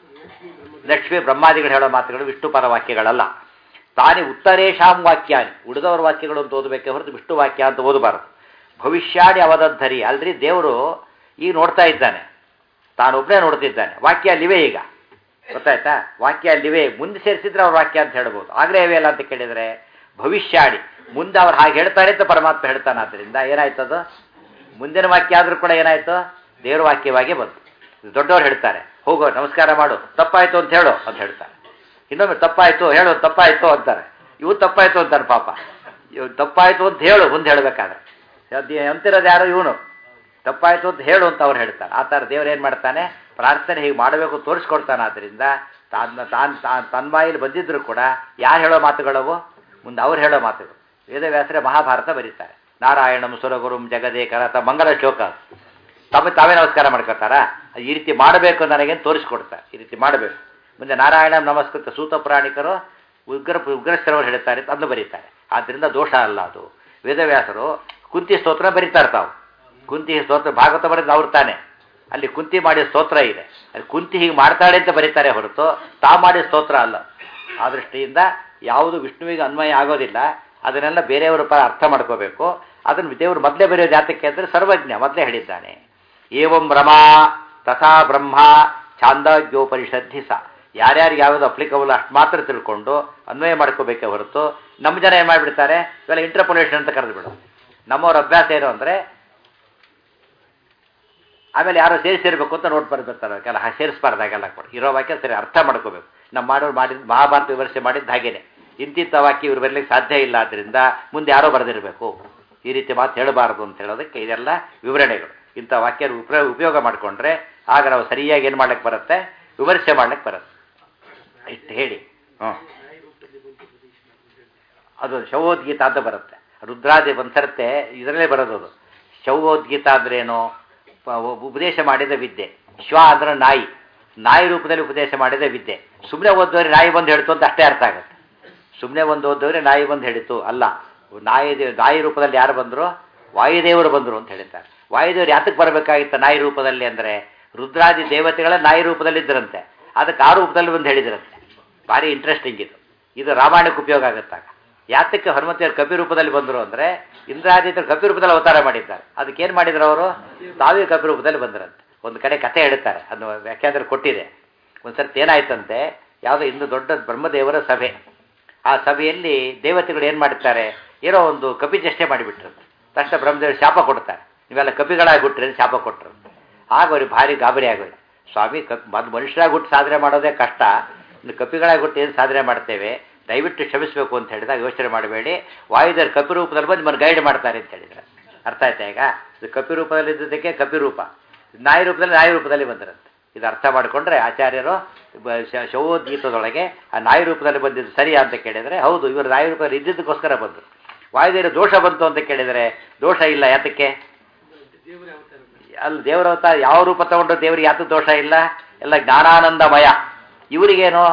[SPEAKER 1] ಲಕ್ಷ್ಮಿ ಬ್ರಹ್ಮಾದಿಗಳು ಹೇಳೋ ಮಾತುಗಳು ವಿಷ್ಣು ಪರ ವಾಕ್ಯಗಳಲ್ಲ ತಾನೇ ಉತ್ತರೇಶಾಂ ವಾಕ್ಯಾನಿ ಉಳಿದವರ ವಾಕ್ಯಗಳು ಅಂತ ಓದಬೇಕೆ ಹೊರತು ವಿಷ್ಣು ವಾಕ್ಯ ಅಂತ ಓದಬಾರದು ಭವಿಷ್ಯಾಡಿ ಅವಧರಿ ಅಲ್ರಿ ದೇವರು ಈಗ ನೋಡ್ತಾ ಇದ್ದಾನೆ ತಾನೊಬ್ಬನೇ ನೋಡ್ತಿದ್ದಾನೆ ವಾಕ್ಯ ಅಲ್ಲಿವೆ ಈಗ ಗೊತ್ತಾಯ್ತಾ ವಾಕ್ಯ ಅಲ್ಲಿವೆ ಮುಂದೆ ಸೇರಿಸಿದ್ರೆ ಅವ್ರ ವಾಕ್ಯ ಅಂತ ಹೇಳ್ಬೋದು ಆಗ್ರಹವೇ ಅಲ್ಲ ಅಂತ ಕೇಳಿದರೆ ಭವಿಷ್ಯಾಡಿ ಮುಂದೆ ಅವ್ರು ಹಾಗೆ ಹೇಳ್ತಾರೆ ಅಂತ ಪರಮಾತ್ಮ ಹೇಳ್ತಾನೆ ಆದ್ದರಿಂದ ಏನಾಯ್ತದು ಮುಂದಿನ ವಾಕ್ಯ ಆದರೂ ಕೂಡ ಏನಾಯ್ತು ದೇವ್ರ ವಾಕ್ಯವಾಗಿ ಬಂತು ಇದು ದೊಡ್ಡವ್ರು ಹೇಳ್ತಾರೆ ಹೋಗೋ ನಮಸ್ಕಾರ ಮಾಡು ತಪ್ಪಾಯ್ತು ಅಂತ ಹೇಳು ಅಂತ ಹೇಳ್ತಾರೆ ಇನ್ನೊಮ್ಮೆ ತಪ್ಪಾಯ್ತು ಹೇಳು ತಪ್ಪಾಯ್ತು ಅಂತಾರೆ ಇವು ತಪ್ಪಾಯ್ತು ಅಂತಾರೆ ಪಾಪ ಇವ್ ತಪ್ಪಾಯ್ತು ಅಂತ ಹೇಳು ಮುಂದೆ ಹೇಳಬೇಕಾದ್ರೆ ಅಂತಿರೋದು ಯಾರು ಇವನು ತಪ್ಪಾಯ್ತು ಅಂತ ಹೇಳು ಅಂತ ಅವ್ರು ಹೇಳ್ತಾರೆ ಆ ಥರ ದೇವ್ರು ಏನು ಮಾಡ್ತಾನೆ ಪ್ರಾರ್ಥನೆ ಹೀಗೆ ಮಾಡಬೇಕು ತೋರಿಸ್ಕೊಡ್ತಾನೆ ಆದ್ದರಿಂದ ತಾನ ತಾನು ತಾನು ತನ್ನ ಬಾಯಲ್ಲಿ ಬಂದಿದ್ರು ಕೂಡ ಯಾರು ಹೇಳೋ ಮಾತುಗಳವು ಮುಂದೆ ಅವ್ರು ಹೇಳೋ ಮಾತುಗಳು ವೇದವ್ಯಾಸರೇ ಮಹಾಭಾರತ ಬರೀತಾರೆ ನಾರಾಯಣಂ ಸುರಗುರುಂ ಜಗದೇಕರ ತ ಮಂಗಲ ಶ್ಲೋಕ ಅದು. ತಮ್ಮ ತಾವೇ ನಮಸ್ಕಾರ ಮಾಡ್ಕೋತಾರ ಈ ರೀತಿ ಮಾಡಬೇಕು ನನಗೆ ತೋರಿಸ್ಕೊಡ್ತಾರೆ ಈ ರೀತಿ ಮಾಡಬೇಕು ಮುಂದೆ ನಾರಾಯಣ ನಮಸ್ಕೃತ ಸೂತ ಪ್ರಾಣಿಕರು ಉಗ್ರ ಉಗ್ರಸ್ಥರವರು ಹೇಳ್ತಾರೆ ಅಂತ ಅದನ್ನು ಬರೀತಾರೆ ಆದ್ದರಿಂದ ದೋಷ ಅಲ್ಲ ಅದು ವೇದವ್ಯಾಸರು ಕುಂತಿ ಸ್ತೋತ್ರ ಬರೀತಾರೆ ತಾವು ಕುಂತಿ ಸ್ತೋತ್ರ ಭಾಗವತ ಬರೆದು ಅವ್ರು ತಾನೆ ಅಲ್ಲಿ ಕುಂತಿ ಮಾಡಿದ ಸ್ತೋತ್ರ ಇದೆ ಅಲ್ಲಿ ಕುಂತಿ ಹೀಗೆ ಮಾಡ್ತಾಳೆ ಅಂತ ಬರೀತಾರೆ ಹೊರತು ತಾ ಮಾಡಿದ ಸ್ತೋತ್ರ ಅಲ್ಲ ಆ ದೃಷ್ಟಿಯಿಂದ ಯಾವುದು ವಿಷ್ಣುವಿಗೆ ಅನ್ವಯ ಆಗೋದಿಲ್ಲ ಅದನ್ನೆಲ್ಲ ಬೇರೆಯವರ ಪರ ಅರ್ಥ ಮಾಡ್ಕೋಬೇಕು ಅದನ್ನು ದೇವರು ಮೊದಲೇ ಬರೆಯೋದು ಯಾತಕ್ಕೆ ಅಂದರೆ ಸರ್ವಜ್ಞ ಮೊದಲೇ ಹೇಳಿದ್ದಾನೆ ಏವಂ ರಮಾ ತಥಾ ಬ್ರಹ್ಮ ಛಾಂದಾಗ್ಯೋಪನಿಷದ್ಧಿ ಸ ಯಾರ್ಯಾರಿಗೆ ಯಾವ್ದು ಅಪ್ಲಿಕಬಲ್ ಅಷ್ಟು ಮಾತ್ರ ತಿಳ್ಕೊಂಡು ಅನ್ವಯ ಮಾಡ್ಕೋಬೇಕೇ ಹೊರತು ನಮ್ಮ ಜನ ಏನು ಮಾಡಿಬಿಡ್ತಾರೆ ಇವೆಲ್ಲ ಇಂಟರ್ಪೊಲೇಷನ್ ಅಂತ ಕರೆದು ಬಿಡು ನಮ್ಮವ್ರ ಅಭ್ಯಾಸ ಏನು ಅಂದರೆ ಆಮೇಲೆ ಯಾರೋ ಸೇರಿಸಿರ್ಬೇಕು ಅಂತ ನೋಟ್ ಬರ್ದಿರ್ತಾರೆ ಕೆಲ ಸೇರಿಸಬಾರ್ದಾಗೆಲ್ಲ ಕೂಡ ಇರೋ ವಾಕ್ಯ ಸರಿ ಅರ್ಥ ಮಾಡ್ಕೋಬೇಕು ನಮ್ಮ ಮಾಡೋರು ಮಾಡಿದ ಮಹಾಭಾರತ ವಿಮರ್ಶೆ ಮಾಡಿದ್ದು ಹಾಗೇನೆ ಇಂತಿಂಥ ವಾಕ್ಯ ಇವ್ರು ಬರಲಿಕ್ಕೆ ಸಾಧ್ಯ ಇಲ್ಲ ಆದ್ದರಿಂದ ಮುಂದೆ ಯಾರೋ ಬರೆದಿರಬೇಕು ಈ ರೀತಿ ಮಾತು ಹೇಳಬಾರದು ಅಂತ ಹೇಳೋದಕ್ಕೆ ಇದೆಲ್ಲ ವಿವರಣೆಗಳು ಇಂಥ ವಾಕ್ಯ ಉಪ ಉಪಯೋಗ ಮಾಡಿಕೊಂಡ್ರೆ ಆಗ ನಾವು ಸರಿಯಾಗಿ ಏನು ಮಾಡ್ಲಿಕ್ಕೆ ಬರುತ್ತೆ ವಿಮರ್ಶೆ ಮಾಡ್ಲಿಕ್ಕೆ ಬರುತ್ತೆ ಇಷ್ಟು ಹೇಳಿ ಹ್ಞೂ ಅದು ಶವೋದ್ಗೀತ ಅಂತ ಬರುತ್ತೆ ರುದ್ರಾದಿ ಒಂದ್ಸರತೆ ಇದರಲ್ಲೇ ಬರೋದು ಅದು ಶವೋದ್ಗೀತ ಅಂದ್ರೇನು ಪ- ಉಪದೇಶ ಮಾಡಿದ ವಿದ್ಯೆ ಶ್ವ ಅಂದ್ರೆ ನಾಯಿ ನಾಯಿ ರೂಪದಲ್ಲಿ ಉಪದೇಶ ಮಾಡಿದ ವಿದ್ಯೆ ಸುಮ್ಮನೆ ಓದೋದ್ರೆ ನಾಯಿ ಬಂದು ಹೇಳ್ತು ಅಂತ ಅಷ್ಟೇ ಅರ್ಥ ಆಗುತ್ತೆ ಸುಮ್ಮನೆ ಒಂದು ಓದೋದ್ರೆ ನಾಯಿ ಬಂದು ಹೇಳಿತು ಅಲ್ಲ ನಾಯಿ ದೇ- ನಾಯಿ ರೂಪದಲ್ಲಿ ಯಾರು ಬಂದರು ವಾಯುದೇವರು ಬಂದರು ಅಂತ ಹೇಳ್ತಾರೆ ವಾಯುದೇವರು ಯಾತಕ್ಕೆ ಬರಬೇಕಾಗಿತ್ತು ನಾಯಿ ರೂಪದಲ್ಲಿ ಅಂದರೆ ರುದ್ರಾದಿ ದೇವತೆಗಳ ನಾಯಿ ರೂಪದಲ್ಲಿ ಇದ್ದರಂತೆ ಅದಕ್ಕೆ ಆ ರೂಪದಲ್ಲಿ ಬಂದು ಹೇಳಿದ್ರಂತೆ ಭಾರಿ ಇಂಟ್ರೆಸ್ಟಿಂಗ್ ಇದು ಇದು ರಾಮಾಯಣಕ್ಕೆ ಉಪಯೋಗ ಆಗುತ್ತಾಗ ಯಾತಕ್ಕೆ ಹನುಮಂತಿಯವರು ಕಪಿ ರೂಪದಲ್ಲಿ ಬಂದರು ಅಂದರೆ ಇಂದ್ರಾದಿತ್ಯರು ಕಪಿ ರೂಪದಲ್ಲಿ ಅವತಾರ ಮಾಡಿದ್ದಾರೆ ಅದಕ್ಕೇನು ಮಾಡಿದ್ರು ಅವರು ತಾವೇ ಕಪಿ ರೂಪದಲ್ಲಿ ಬಂದರಂತೆ ಒಂದು ಕಡೆ ಕಥೆ ಹೇಳ್ತಾರೆ ಅದು ವ್ಯಾಖ್ಯಾನದಲ್ಲಿ ಕೊಟ್ಟಿದೆ ಒಂದು ಸರ್ತಿ ಏನಾಯ್ತಂತೆ ಯಾವುದೋ ಇಂದು ದೊಡ್ಡ ಬ್ರಹ್ಮದೇವರ ಸಭೆ ಆ ಸಭೆಯಲ್ಲಿ ದೇವತೆಗಳು ಏನು ಮಾಡ್ತಾರೆ ಏನೋ ಒಂದು ಕಪಿ ಚೇಷ್ಟೆ ಮಾಡಿಬಿಟ್ರು ತಕ್ಷಣ ಬ್ರಹ್ಮದೇವರು ಶಾಪ ಕೊಡ್ತಾರೆ ನೀವೆಲ್ಲ ಕಪಿಗಳಾಗಿ ಹುಟ್ಟ್ರಿ ಅಂತ ಶಾಪ ಕೊಟ್ಟರು ಆಗ ಅವ್ರಿಗೆ ಭಾರಿ ಗಾಬರಿ ಆಗೋಯ್ತು ಸ್ವಾಮಿ ಕಪ್ ಅದು ಮನುಷ್ಯರಾಗಿ ಹುಟ್ಟು ಸಾಧನೆ ಮಾಡೋದೇ ಕಷ್ಟ ಇನ್ನು ಕಪಿಗಳಾಗಿ ಹುಟ್ಟು ಏನು ಸಾಧನೆ ಮಾಡ್ತೇವೆ ದಯವಿಟ್ಟು ಕ್ಷಮಿಸಬೇಕು ಅಂತ ಹೇಳಿದಾಗ ಯೋಚನೆ ಮಾಡಬೇಡಿ ವಾಯುದೇವರು ಕಪಿ ರೂಪದಲ್ಲಿ ಬಂದು ನಿಮ್ಮನ್ನು ಗೈಡ್ ಮಾಡ್ತಾರೆ ಅಂತ ಹೇಳಿದ್ರೆ ಅರ್ಥ ಆಯ್ತಾ ಈಗ ಇದು ಕಪಿ ರೂಪದಲ್ಲಿ ಇದ್ದದಕ್ಕೆ ಕಪಿ ರೂಪ ನಾಯಿ ರೂಪದಲ್ಲಿ ನಾಯಿ ರೂಪದಲ್ಲಿ ಬಂದಿರಂತೆ ಇದು ಅರ್ಥ ಮಾಡಿಕೊಂಡ್ರೆ ಆಚಾರ್ಯರು ಬ- ಶ- ಶವೋದ್ಗೀತದೊಳಗೆ ಆ ನಾಯಿ ರೂಪದಲ್ಲಿ ಬಂದಿದ್ದು ಸರಿಯಾ ಅಂತ ಕೇಳಿದರೆ ಹೌದು ಇವರು ನಾಯಿ ರೂಪದಲ್ಲಿ ಇದ್ದಿದ್ದಕ್ಕೋಸ್ಕರ ಬಂದರು ವಾಯುದೇವರು ದೋಷ ಬಂತು ಅಂತ ಕೇಳಿದರೆ ದೋಷ ಇಲ್ಲ ಯಾತಕ್ಕೆ ಅಲ್ಲಿ ದೇವರ ಅವತಾರ ಯಾವ ರೂಪ ತಗೊಂಡ್ರು ದೇವರಿಗೆ ಯಾತು ದೋಷ ಇಲ್ಲ ಎಲ್ಲ ಜ್ಞಾನಾನಂದಮಯ ಇವರಿಗೇನು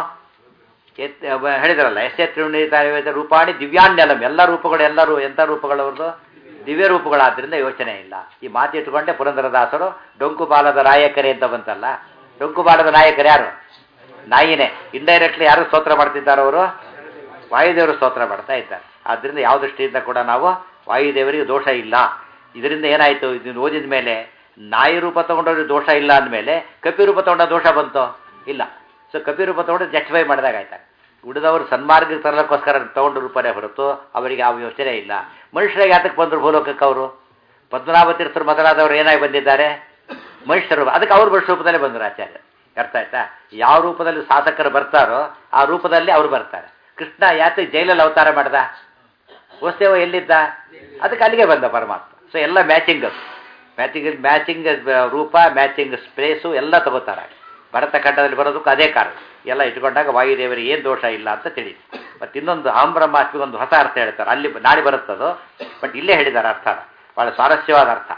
[SPEAKER 1] ಎತ್ ಅವ ಹೇಳಿದ್ರಲ್ಲ ಎಷ್ಟೆತ್ತು ರೂಪಾಣಿ ದಿವ್ಯಾನ್ಯಲಂ ಎಲ್ಲ ರೂಪಗಳು ಎಲ್ಲರೂ ಎಂಥ ರೂಪಗಳು ಅವ್ರದ್ದು ದಿವ್ಯ ರೂಪಗಳಾದ್ರಿಂದ ಯೋಚನೆ ಇಲ್ಲ ಈ ಮಾತಿಟ್ಟುಕೊಂಡೆ ಪುರಂದರದಾಸರು ಡೊಂಕು ಬಾಲದ ನಾಯಕರೇ ಅಂತ ಬಂತಲ್ಲ ಡೊಂಕು ಬಾಲದ ನಾಯಕರು ಯಾರು ನಾಯಿನೇ ಇಂಡೈರೆಕ್ಟ್ಲಿ ಯಾರು ಸ್ತೋತ್ರ ಮಾಡ್ತಿದ್ದಾರೆ ಅವರು ವಾಯುದೇವರು ಸ್ತೋತ್ರ ಮಾಡ್ತಾ ಇದ್ದಾರೆ ಆದ್ದರಿಂದ ಯಾವ ದೃಷ್ಟಿಯಿಂದ ಕೂಡ ನಾವು ವಾಯುದೇವರಿಗೆ ದೋಷ ಇಲ್ಲ ಇದರಿಂದ ಏನಾಯಿತು ಇದನ್ನು ಓದಿದ ಮೇಲೆ ನಾಯಿ ರೂಪ ತಗೊಂಡವ್ರಿಗೆ ದೋಷ ಇಲ್ಲ ಅಂದಮೇಲೆ ಕಪಿ ರೂಪ ತಗೊಂಡ ದೋಷ ಬಂತು ಇಲ್ಲ ಸೊ ಕಪಿ ರೂಪ ತಗೊಂಡು ಜಸ್ಟಿಫೈ ಮಾಡಿದಾಗ ಆಯ್ತಾರೆ ಉಳಿದವರು ಸನ್ಮಾರ್ಗಕ್ಕೆ ತರಲಿಕ್ಕೋಸ್ಕರ ತಗೊಂಡು ರೂಪನೇ ಹೊರತು ಅವರಿಗೆ ಆ ಯೋಚನೆ ಇಲ್ಲ ಮನುಷ್ಯರಾಗಿ ಯಾತಕ್ಕೆ ಬಂದರು ಭೂಲೋಕಕ್ಕೆ ಅವರು ಪದ್ಮನಾಭ ತೀರ್ಥರು ಮೊದಲಾದವರು ಏನಾಗಿ ಬಂದಿದ್ದಾರೆ ಮನುಷ್ಯರು ಅದಕ್ಕೆ ಅವ್ರ ಬಸ್ ರೂಪದಲ್ಲೇ ಬಂದರು ಆಚಾರ್ಯ ಅರ್ಥ ಆಯ್ತಾ ಯಾವ ರೂಪದಲ್ಲಿ ಶಾಸಕರು ಬರ್ತಾರೋ ಆ ರೂಪದಲ್ಲಿ ಅವ್ರು ಬರ್ತಾರೆ ಕೃಷ್ಣ ಯಾಕೆ ಜೈಲಲ್ಲಿ ಅವತಾರ ಮಾಡ್ದ ವಸುದೇವ ಎಲ್ಲಿದ್ದ ಅದಕ್ಕೆ ಅಲ್ಲಿಗೆ ಬಂದ ಪರಮಾತ್ಮ ಸೊ ಎಲ್ಲ ಮ್ಯಾಚಿಂಗ್ ಅದು ಮ್ಯಾಚಿಂಗ್ ಮ್ಯಾಚಿಂಗ್ ರೂಪ ಮ್ಯಾಚಿಂಗ್ ಸ್ಪೇಸು ಎಲ್ಲ ತಗೋತಾರೆ ಭರತ ಖಂಡದಲ್ಲಿ ಬರೋದಕ್ಕೂ ಅದೇ ಕಾರಣ ಎಲ್ಲ ಇಟ್ಕೊಂಡಾಗ ವಾಯುದೇವರಿಗೆ ಏನು ದೋಷ ಇಲ್ಲ ಅಂತ ತಿಳಿದು ಮತ್ತು ಇನ್ನೊಂದು ಅಹಂ ಬ್ರಹ್ಮಾಸ್ಮಿಗೆ ಒಂದು ಹೊಸ ಅರ್ಥ ಹೇಳ್ತಾರೆ ಅಲ್ಲಿ ನಾಳೆ ಬರುತ್ತದು ಬಟ್ ಇಲ್ಲೇ ಹೇಳಿದ್ದಾರೆ ಅರ್ಥ ಭಾಳ ಸ್ವಾರಸ್ಯವಾದ ಅರ್ಥ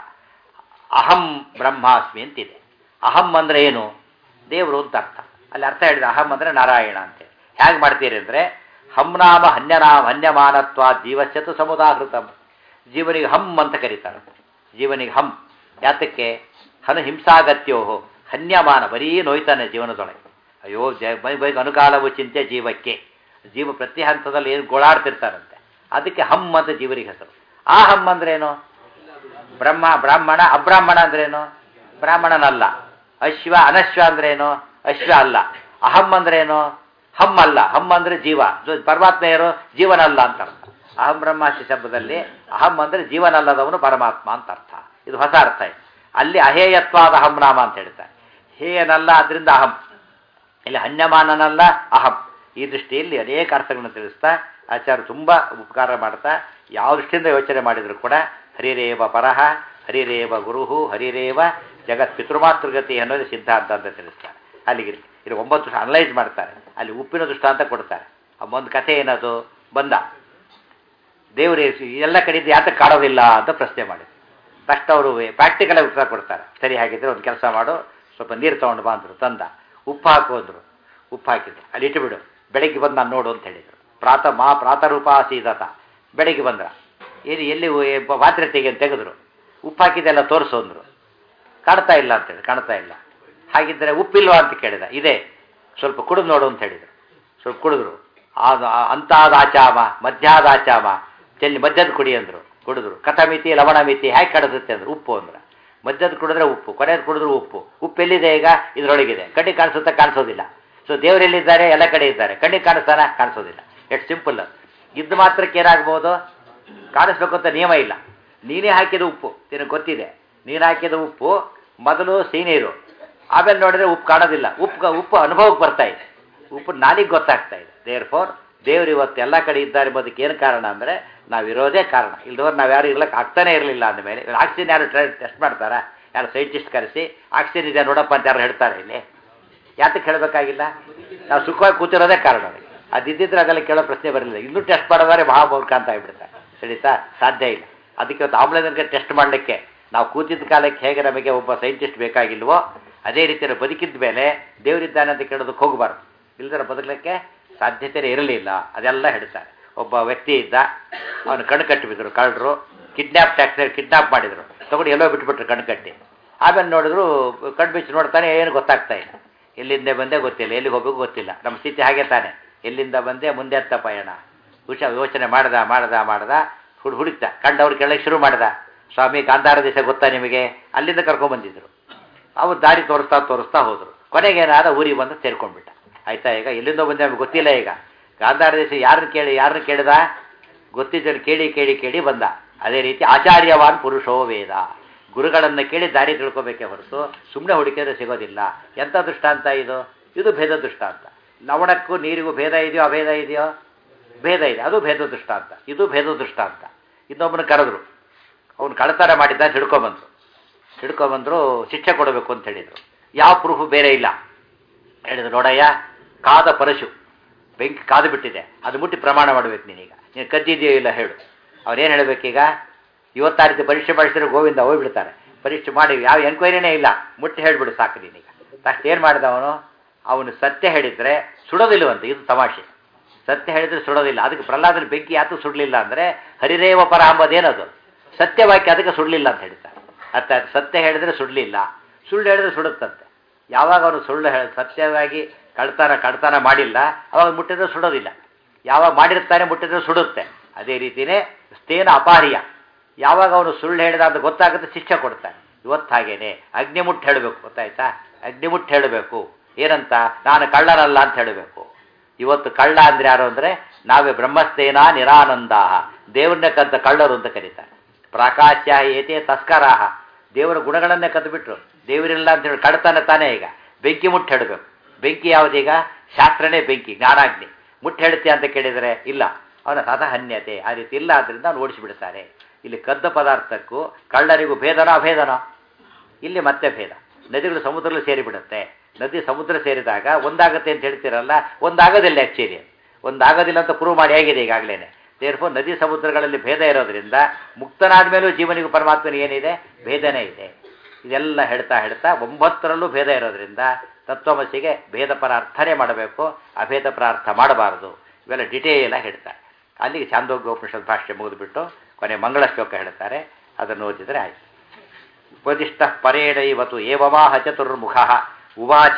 [SPEAKER 1] ಅಹಂ ಬ್ರಹ್ಮಾಸ್ಮಿ ಅಂತಿದೆ ಅಹಂ ಅಂದರೆ ಏನು ದೇವರು ಅಂತ ಅರ್ಥ ಅಲ್ಲಿ ಅರ್ಥ ಹೇಳಿದ ಅಹಂ ಅಂದರೆ ನಾರಾಯಣ ಅಂತೇಳಿ ಹೇಗೆ ಮಾಡ್ತೀರಿ ಅಂದರೆ ಹಂನಾಮ ಹನ್ಯನಾಮ ಹನ್ಯಮಾನತ್ವ ಜೀವಸ್ಯತು ಸಮುದಾಹೃತ ಜೀವನಿಗೆ ಹಂ ಅಂತ ಕರೀತಾರೆ ಜೀವನಿಗೆ ಹಂ ಯಾತಕ್ಕೆ ಹನ ಹಿಂಸಾಗತ್ಯೋ ಹನ್ಯಮಾನ ಬರೀ ನೋಯ್ತಾನೆ ಜೀವನದೊಳಗೆ ಅಯ್ಯೋ ಜ ಬೈ ಬೈಗೆ ಅನುಕಾಲವು ಚಿಂತೆ ಜೀವಕ್ಕೆ ಜೀವ ಪ್ರತಿ ಹಂತದಲ್ಲಿ ಏನು ಗೋಳಾಡ್ತಿರ್ತಾರಂತೆ ಅದಕ್ಕೆ ಹಮ್ ಅಂತ ಜೀವರಿಗೆ ಹೆಸರು ಆ ಹಮ್ ಅಂದ್ರೇನು ಬ್ರಹ್ಮ ಬ್ರಾಹ್ಮಣ ಅಬ್ರಾಹ್ಮಣ ಅಂದ್ರೇನು ಬ್ರಾಹ್ಮಣನಲ್ಲ ಅಶ್ವ ಅನಶ್ವ ಅಂದ್ರೇನು ಅಶ್ವ ಅಲ್ಲ ಅಹಂ ಅಂದ್ರೇನು ಹಮ್ ಅಲ್ಲ ಹಮ್ ಅಂದ್ರೆ ಜೀವ ಪರಮಾತ್ಮ ಯಾರು ಜೀವನಲ್ಲ ಅಂತ ಅರ್ಥ ಅಹಂ ಬ್ರಹ್ಮಾಸ್ತಿ ಶಬ್ದದಲ್ಲಿ ಅಹಂ ಅಂದ್ರೆ ಜೀವನಲ್ಲದವನು ಪರಮಾತ್ಮ ಅಂತ ಅರ್ಥ ಇದು ಹೊಸ ಅರ್ಥ ಇದೆ ಅಲ್ಲಿ ಅಹೇಯತ್ವಾದ ಅಹಂ ನಾಮ ಅಂತ ಹೇಳ್ತಾರೆ ಹೇಯನಲ್ಲ ಅದರಿಂದ ಅಹಂ ಇಲ್ಲಿ ಹನ್ಯಮಾನನಲ್ಲ ಅಹಂ ಈ ದೃಷ್ಟಿಯಲ್ಲಿ ಅನೇಕ ಅರ್ಥಗಳನ್ನು ತಿಳಿಸ್ತಾ ಆಚಾರ್ಯ ತುಂಬ ಉಪಕಾರ ಮಾಡ್ತಾ ಯಾವ ದೃಷ್ಟಿಯಿಂದ ಯೋಚನೆ ಮಾಡಿದ್ರು ಕೂಡ ಹರಿರೇವ ಪರಹ ಹರಿರೇವ ಗುರುಹು ಹರಿರೇವ ಜಗತ್ ಪಿತೃಮಾತೃಗತಿ ಅನ್ನೋದು ಸಿದ್ಧಾಂತ ಅಂತ ತಿಳಿಸ್ತಾರೆ ಅಲ್ಲಿಗೆ ಇಲ್ಲಿ ಒಂಬತ್ತು ಅನಲೈಸ್ ಮಾಡ್ತಾರೆ ಅಲ್ಲಿ ಉಪ್ಪಿನ ದೃಷ್ಟಾಂತ ಕೊಡ್ತಾರೆ ಆ ಒಂದು ಕಥೆ ಏನದು ಬಂದ ದೇವರೇ ಎಲ್ಲ ಕಡೆಯಿಂದ ಯಾತಕ್ಕೆ ಕಾಡೋದಿಲ್ಲ ಅಂತ ಪ್ರಶ್ನೆ ಮಾಡಿದ್ರು ತಕ್ಷಣ ಅವರು ಪ್ರಾಕ್ಟಿಕಲ್ ಆಗಿ ಉತ್ತರ ಕೊಡ್ತಾರೆ ಸರಿ ಹಾಗಿದ್ರೆ ಒಂದು ಕೆಲಸ ಮಾಡು ಸ್ವಲ್ಪ ನೀರು ತೊಗೊಂಡು ಬಂದರು ತಂದ ಉಪ್ಪು ಹಾಕು ಅಂದರು ಉಪ್ಪು ಹಾಕಿದ್ರು ಅಲ್ಲಿ ಇಟ್ಟುಬಿಡು ಬೆಳಗ್ಗೆ ಬಂದು ನಾನು ನೋಡು ಅಂತ ಹೇಳಿದರು ಪ್ರಾತ ಮಾ ಪ್ರಾತರೂಪ ಸೀದತ ಬೆಳಗ್ಗೆ ಬಂದ್ರ ಏನು ಎಲ್ಲಿ ಉ- ಪಾತ್ರೆ ತೆಗೆ ಅಂತ ತೆಗೆದ್ರು ಉಪ್ಪು ಹಾಕಿದ್ದೆಲ್ಲ ತೋರಿಸು ಅಂದರು ಕಾಣ್ತಾ ಇಲ್ಲ ಅಂತೇಳಿ ಕಾಣ್ತಾ ಇಲ್ಲ ಹಾಗಿದ್ದರೆ ಉಪ್ಪಿಲ್ವಾ ಅಂತ ಕೇಳಿದ ಇದೆ ಸ್ವಲ್ಪ ಕುಡಿದು ನೋಡು ಅಂತ ಹೇಳಿದರು ಸ್ವಲ್ಪ ಕುಡಿದ್ರು ಅದು ಅಂತಾದ ಆಚಾಮ ಮಧ್ಯಾದ ಆಚಾಮ ಚೆಲ್ಲಿ ಮದ್ಯದ ಕುಡಿ ಅಂದರು ಕುಡಿದ್ರು ಕಥಮಿತಿ ಲವಣ ಮಿತಿ ಹೇಗೆ ಕಡಿಸುತ್ತೆ ಅಂದ್ರು ಉಪ್ಪು ಅಂದ್ರೆ ಮದ್ಯದ ಕುಡಿದ್ರೆ ಉಪ್ಪು ಕೊನೆಯದು ಕುಡಿದ್ರು ಉಪ್ಪು ಉಪ್ಪು ಎಲ್ಲಿದೆ ಈಗ ಇದರೊಳಗಿದೆ ಕಣ್ಣಿಗೆ ಕಾಣಿಸುತ್ತಾ ಕಾಣಿಸೋದಿಲ್ಲ ಸೊ ದೇವರೆಲ್ಲಿದ್ದಾರೆ ಎಲ್ಲ ಕಡೆ ಇದ್ದಾರೆ ಕಣ್ಣಿಗೆ ಕಾಣಿಸ್ತಾನ ಕಾಣಿಸೋದಿಲ್ಲ ಎಷ್ಟು ಸಿಂಪಲ್ ಇದ್ದು ಮಾತ್ರಕ್ಕೆ ಏನಾಗ್ಬೋದು ಕಾಣಿಸ್ಬೇಕು ಅಂತ ನಿಯಮ ಇಲ್ಲ ನೀನೇ ಹಾಕಿದ ಉಪ್ಪು ನಿನಗೆ ಗೊತ್ತಿದೆ ನೀನು ಹಾಕಿದ ಉಪ್ಪು ಮೊದಲು ಸೀನೀರು ಆಮೇಲೆ ನೋಡಿದ್ರೆ ಉಪ್ಪು ಕಾಣೋದಿಲ್ಲ ಉಪ್ಪು ಉಪ್ಪು ಅನುಭವಕ್ಕೆ ಬರ್ತಾ ಇದೆ ಉಪ್ಪು ನಾಲಿಗೆ ಗೊತ್ತಾಗ್ತಾ ಇದೆ ದೇರ್ ಫೋರ್ ದೇವ್ರು ಇವತ್ತು ಎಲ್ಲ ಕಡೆ ಇದ್ದಾರೆ ಎಂಬುದಕ್ಕೆ ಏನು ಕಾರಣ ಅಂದರೆ ನಾವಿರೋದೇ ಕಾರಣ ಇಲ್ದವ್ರು ನಾವು ಯಾರು ಇರ್ಲಕ್ಕೆ ಆಗ್ತಾನೆ ಇರಲಿಲ್ಲ ಅಂದಮೇಲೆ ಆಕ್ಸಿಜನ್ ಯಾರು ಟೆಸ್ಟ್ ಮಾಡ್ತಾರಾ ಯಾರು ಸೈಂಟಿಸ್ಟ್ ಕರೆಸಿ ಆಕ್ಸಿಜನ್ ಇದೆ ನೋಡಪ್ಪ ಅಂತ ಯಾರು ಹೇಳ್ತಾರೆ ಇಲ್ಲಿ ಯಾತಕ್ಕೆ ಹೇಳಬೇಕಾಗಿಲ್ಲ ನಾವು ಸುಖವಾಗಿ ಕೂತಿರೋದೇ ಕಾರಣ ಅದಕ್ಕೆ ಅದಿದ್ದಿದ್ರೆ ಅದೆಲ್ಲ ಕೇಳೋ ಪ್ರಶ್ನೆ ಬರಲಿಲ್ಲ ಇನ್ನೂ ಟೆಸ್ಟ್ ಮಾಡೋದಾದ್ರೆ ಮಹಾಮೂರ್ಖ ಅಂತ ಆಗ್ಬಿಡ್ತಾರೆ ಸರಿತಾ ಸಾಧ್ಯ ಇಲ್ಲ ಅದಕ್ಕೆ ಇವತ್ತು ಆಮ್ಲಜನಕ ಟೆಸ್ಟ್ ಮಾಡಲಿಕ್ಕೆ ನಾವು ಕೂತಿದ್ದ ಕಾಲಕ್ಕೆ ಹೇಗೆ ನಮಗೆ ಒಬ್ಬ ಸೈಂಟಿಸ್ಟ್ ಬೇಕಾಗಿಲ್ವೋ ಅದೇ ರೀತಿಯಲ್ಲಿ ಬದುಕಿದ ಮೇಲೆ ದೇವರಿದ್ದಾನೆ ಅಂತ ಕೇಳೋದಕ್ಕೆ ಹೋಗಬಾರ್ದು ಇಲ್ದರ ಬದುಕಲಿಕ್ಕೆ ಸಾಧ್ಯತೆ ಇರಲಿಲ್ಲ ಅದೆಲ್ಲ ಹೇಳ್ತಾರೆ ಒಬ್ಬ ವ್ಯಕ್ತಿ ಇದ್ದ ಅವನು ಕಣ್ಣು ಕಟ್ಟಿಬಿದ್ರು ಕಳ್ಳರು ಕಿಡ್ನ್ಯಾಪ್ ಟ್ಯಾಕ್ಸ್ ಕಿಡ್ನಾಪ್ ಮಾಡಿದ್ರು ತಗೊಂಡು ಎಲ್ಲೋ ಬಿಟ್ಬಿಟ್ರು ಕಣ್ಣು ಕಟ್ಟಿ ಆಮೇಲೆ ನೋಡಿದ್ರು ಕಣ್ಣು ಬಿಚ್ಚಿ ನೋಡ್ತಾನೆ ಏನು ಗೊತ್ತಾಗ್ತಾ ಇಲ್ಲ ಎಲ್ಲಿಂದ ಬಂದೆ ಗೊತ್ತಿಲ್ಲ ಎಲ್ಲಿಗೆ ಹೋಗ್ಬೇಕು ಗೊತ್ತಿಲ್ಲ ನಮ್ಮ ಸ್ಥಿತಿ ಹಾಗೆ ತಾನೆ ಎಲ್ಲಿಂದ ಬಂದೆ ಮುಂದೆ ಅಂತ ಪಯಣ ಹುಷ ಯೋಚನೆ ಮಾಡ್ದ ಮಾಡ್ದ ಮಾಡ್ದ ಹುಡು ಹುಡುಕ್ತ ಕಂಡವ್ರು ಕೇಳಕ್ಕೆ ಶುರು ಮಾಡ್ದ ಸ್ವಾಮಿ ಗಾಂಧಾರ ದೇಶ ಗೊತ್ತಾ ನಿಮಗೆ ಅಲ್ಲಿಂದ ಕರ್ಕೊಂಡ್ಬಂದಿದ್ರು ಅವ್ರು ದಾರಿ ತೋರಿಸ್ತಾ ತೋರಿಸ್ತಾ ಹೋದರು ಕೊನೆಗೇನಾದ ಊರಿಗೆ ಬಂದು ಸೇರ್ಕೊಂಡ್ಬಿಟ್ಟ ಆಯ್ತಾ ಈಗ ಎಲ್ಲಿಂದ ಬಂದೆ ನಮ್ಗೆ ಗೊತ್ತಿಲ್ಲ ಈಗ ಗಾಂಧಾರ ದೇಶ ಯಾರನ್ನ ಕೇಳಿ ಯಾರನ್ನ ಕೇಳಿದ ಗೊತ್ತಿದ್ದನ್ನು ಕೇಳಿ ಕೇಳಿ ಕೇಳಿ ಬಂದ ಅದೇ ರೀತಿ ಆಚಾರ್ಯವಾನ್ ಪುರುಷೋ ವೇದ ಗುರುಗಳನ್ನು ಕೇಳಿ ದಾರಿ ತಿಳ್ಕೊಬೇಕೇ ಹೊರತು ಸುಮ್ಮನೆ ಹುಡುಕಿದ್ರೆ ಸಿಗೋದಿಲ್ಲ ಎಂಥ ದೃಷ್ಟಾಂತ ಇದು ಇದು ಭೇದ ದೃಷ್ಟಾಂತ ಲವಣಕ್ಕೂ ನೀರಿಗೂ ಭೇದ ಇದೆಯೋ ಅಭೇದ ಇದೆಯೋ ಭೇದ ಇದೆ ಅದು ಭೇದ ದೃಷ್ಟಾಂತ ಇದು ಭೇದ ದೃಷ್ಟಾಂತ ಇನ್ನೊಬ್ಬನ ಕರೆದ್ರು ಅವನು ಕಳತನ ಮಾಡಿದ್ದ ಹಿಡ್ಕೊಂಬಂದ್ರು ಹಿಡ್ಕೊಂಬಂದ್ರು ಶಿಕ್ಷೆ ಕೊಡಬೇಕು ಅಂತ ಹೇಳಿದರು ಯಾವ ಪ್ರೂಫು ಬೇರೆ ಇಲ್ಲ ಹೇಳಿದ್ರು ನೋಡಯ್ಯ ಕಾದ ಪರಶು ಬೆಂಕಿ ಕಾದು ಬಿಟ್ಟಿದೆ ಅದು ಮುಟ್ಟಿ ಪ್ರಮಾಣ ಮಾಡಬೇಕು ನೀನೀಗ ನೀನು ಕದ್ದಿದೆಯೋ ಇಲ್ಲ ಹೇಳು ಅವ್ರೇನು ಹೇಳಬೇಕೀಗ ಇವತ್ತಾರಿತು ಪರೀಕ್ಷೆ ಮಾಡಿಸಿದ್ರೆ ಗೋವಿಂದ ಹೋಗ್ಬಿಡ್ತಾರೆ ಪರೀಕ್ಷೆ ಮಾಡಿ ಯಾವ ಎನ್ಕ್ವೈರಿನೇ ಇಲ್ಲ ಮುಟ್ಟಿ ಹೇಳಿಬಿಡು ಸಾಕು ನೀನೀಗ ತಕ್ಷಣ ಏನು ಮಾಡಿದ ಅವನು ಅವನು ಸತ್ಯ ಹೇಳಿದರೆ ಸುಡೋದಿಲ್ಲವಂತೆ ಇದು ತಮಾಷೆ ಸತ್ಯ ಹೇಳಿದ್ರೆ ಸುಡೋದಿಲ್ಲ ಅದಕ್ಕೆ ಪ್ರಹ್ಲಾದನ ಬೆಂಕಿ ಯಾತು ಸುಡಲಿಲ್ಲ ಅಂದರೆ ಹರಿರೇವ ಪರ ಅಂಬದೇನದು ಸತ್ಯವಾಕ್ಯ ಅದಕ್ಕೆ ಸುಡಲಿಲ್ಲ ಅಂತ ಹೇಳ್ತಾರೆ ಅರ್ಥ ಆಯ್ತು? ಸತ್ಯ ಹೇಳಿದ್ರೆ ಸುಡಲಿಲ್ಲ ಸುಳ್ಳು ಹೇಳಿದ್ರೆ ಸುಡುತ್ತಂತೆ ಯಾವಾಗ ಅವನು ಸುಳ್ಳು ಹೇಳ ಸತ್ಯವಾಗಿ ಕಳ್ತನ ಕಳ್ತನ ಮಾಡಿಲ್ಲ ಅವಾಗ ಮುಟ್ಟಿದ್ರೆ ಸುಡೋದಿಲ್ಲ ಯಾವಾಗ ಮಾಡಿರ್ತಾನೆ ಮುಟ್ಟಿದ್ರೆ ಸುಡುತ್ತೆ ಅದೇ ರೀತಿಯೇ ಸ್ಥೇನ ಅಪಾರ್ಯ ಯಾವಾಗ ಅವನು ಸುಳ್ಳು ಹೇಳಿದ ಅಂತ ಗೊತ್ತಾಗುತ್ತೆ ಶಿಕ್ಷೆ ಕೊಡ್ತಾನೆ ಇವತ್ತು ಹಾಗೇನೆ ಅಗ್ನಿಮುಟ್ಟು ಹೇಳಬೇಕು ಗೊತ್ತಾಯ್ತಾ ಅಗ್ನಿಮುಟ್ಟು ಹೇಳಬೇಕು ಏನಂತ ನಾನು ಕಳ್ಳನಲ್ಲ ಅಂತ ಹೇಳಬೇಕು ಇವತ್ತು ಕಳ್ಳ ಅಂದ್ರೆ ಯಾರು ಅಂದರೆ ನಾವೇ ಬ್ರಹ್ಮಸ್ತೇನ ನಿರಾನಂದ ದೇವ್ರನ್ನೇ ಕದ್ದ ಕಳ್ಳರು ಅಂತ ಕರೀತಾರೆ ಪ್ರಾಕಾಶ್ಯ ಏತೆ ತಸ್ಕರಾಹ ದೇವರ ಗುಣಗಳನ್ನೇ ಕದ್ದುಬಿಟ್ರು ದೇವರಿಲ್ಲ ಅಂತ ಹೇಳಿ ಕಳ್ತಾನೆ ತಾನೇ ಈಗ ಬೆಂಕಿ ಮುಟ್ಟು ಹೇಳಬೇಕು ಬೆಂಕಿ ಯಾವುದೀಗ ಶಾಸ್ತ್ರನೇ ಬೆಂಕಿ ಜ್ಞಾನಾಗ್ನಿ ಮುಟ್ಟು ಹೇಳ್ತೀಯ ಅಂತ ಕೇಳಿದರೆ ಇಲ್ಲ ಅವನ ಸದಹನ್ಯತೆ ಆ ರೀತಿ ಇಲ್ಲ ಆದ್ದರಿಂದ ಅವನು ಓಡಿಸಿಬಿಡ್ತಾರೆ ಇಲ್ಲಿ ಕದ್ದ ಪದಾರ್ಥಕ್ಕೂ ಕಳ್ಳರಿಗೂ ಭೇದನೋ ಅಭೇದನೋ ಇಲ್ಲಿ ಮತ್ತೆ ಭೇದ ನದಿಗಳು ಸಮುದ್ರದಲ್ಲಿ ಸೇರಿಬಿಡುತ್ತೆ ನದಿ ಸಮುದ್ರ ಸೇರಿದಾಗ ಒಂದಾಗತ್ತೆ ಅಂತ ಹೇಳ್ತೀರಲ್ಲ ಒಂದಾಗೋದಿಲ್ಲ ಆ್ಯಕ್ಚುಲಿ ಒಂದಾಗೋದಿಲ್ಲ ಅಂತ ಪ್ರೂವ್ ಮಾಡಿ ಆಗಿದೆ ಈಗಾಗಲೇ ದೇರ್ಫೋ ನದಿ ಸಮುದ್ರಗಳಲ್ಲಿ ಭೇದ ಇರೋದ್ರಿಂದ ಮುಕ್ತನಾದ ಮೇಲೂ ಜೀವನಿಗೂ ಪರಮಾತ್ಮನಿಗೆ ಏನಿದೆ ಭೇದನೇ ಇದೆ ಇದೆಲ್ಲ ಹೇಳ್ತಾ ಹೇಳ್ತಾ ಒಂಬತ್ತರಲ್ಲೂ ಭೇದ ಇರೋದ್ರಿಂದ ತತ್ವಮಸಿಗೆ ಭೇದ ಪರ ಅರ್ಥನೇ ಮಾಡಬೇಕು ಅಭೇದ ಪರ ಅರ್ಥ ಮಾಡಬಾರದು ಇವೆಲ್ಲ ಡಿಟೇಲ್ ಆಗಿ ಹೇಳ್ತಾರೆ ಅಲ್ಲಿಗೆ ಚಾಂದೋಗ್ಯೋಪನಿಷತ್ ಭಾಷೆ ಮುಗಿದುಬಿಟ್ಟು ಕೊನೆ ಮಂಗಳ ಶ್ಲೋಕ ಹೇಳ್ತಾರೆ ಅದನ್ನು ಓದಿದರೆ ಆಯಿತು ಉಪದಿಷ್ಟ ಪರೇಣೈವತು ಏವಮಾಹ ಚತುರ್ಮುಖ ಉವಾಚ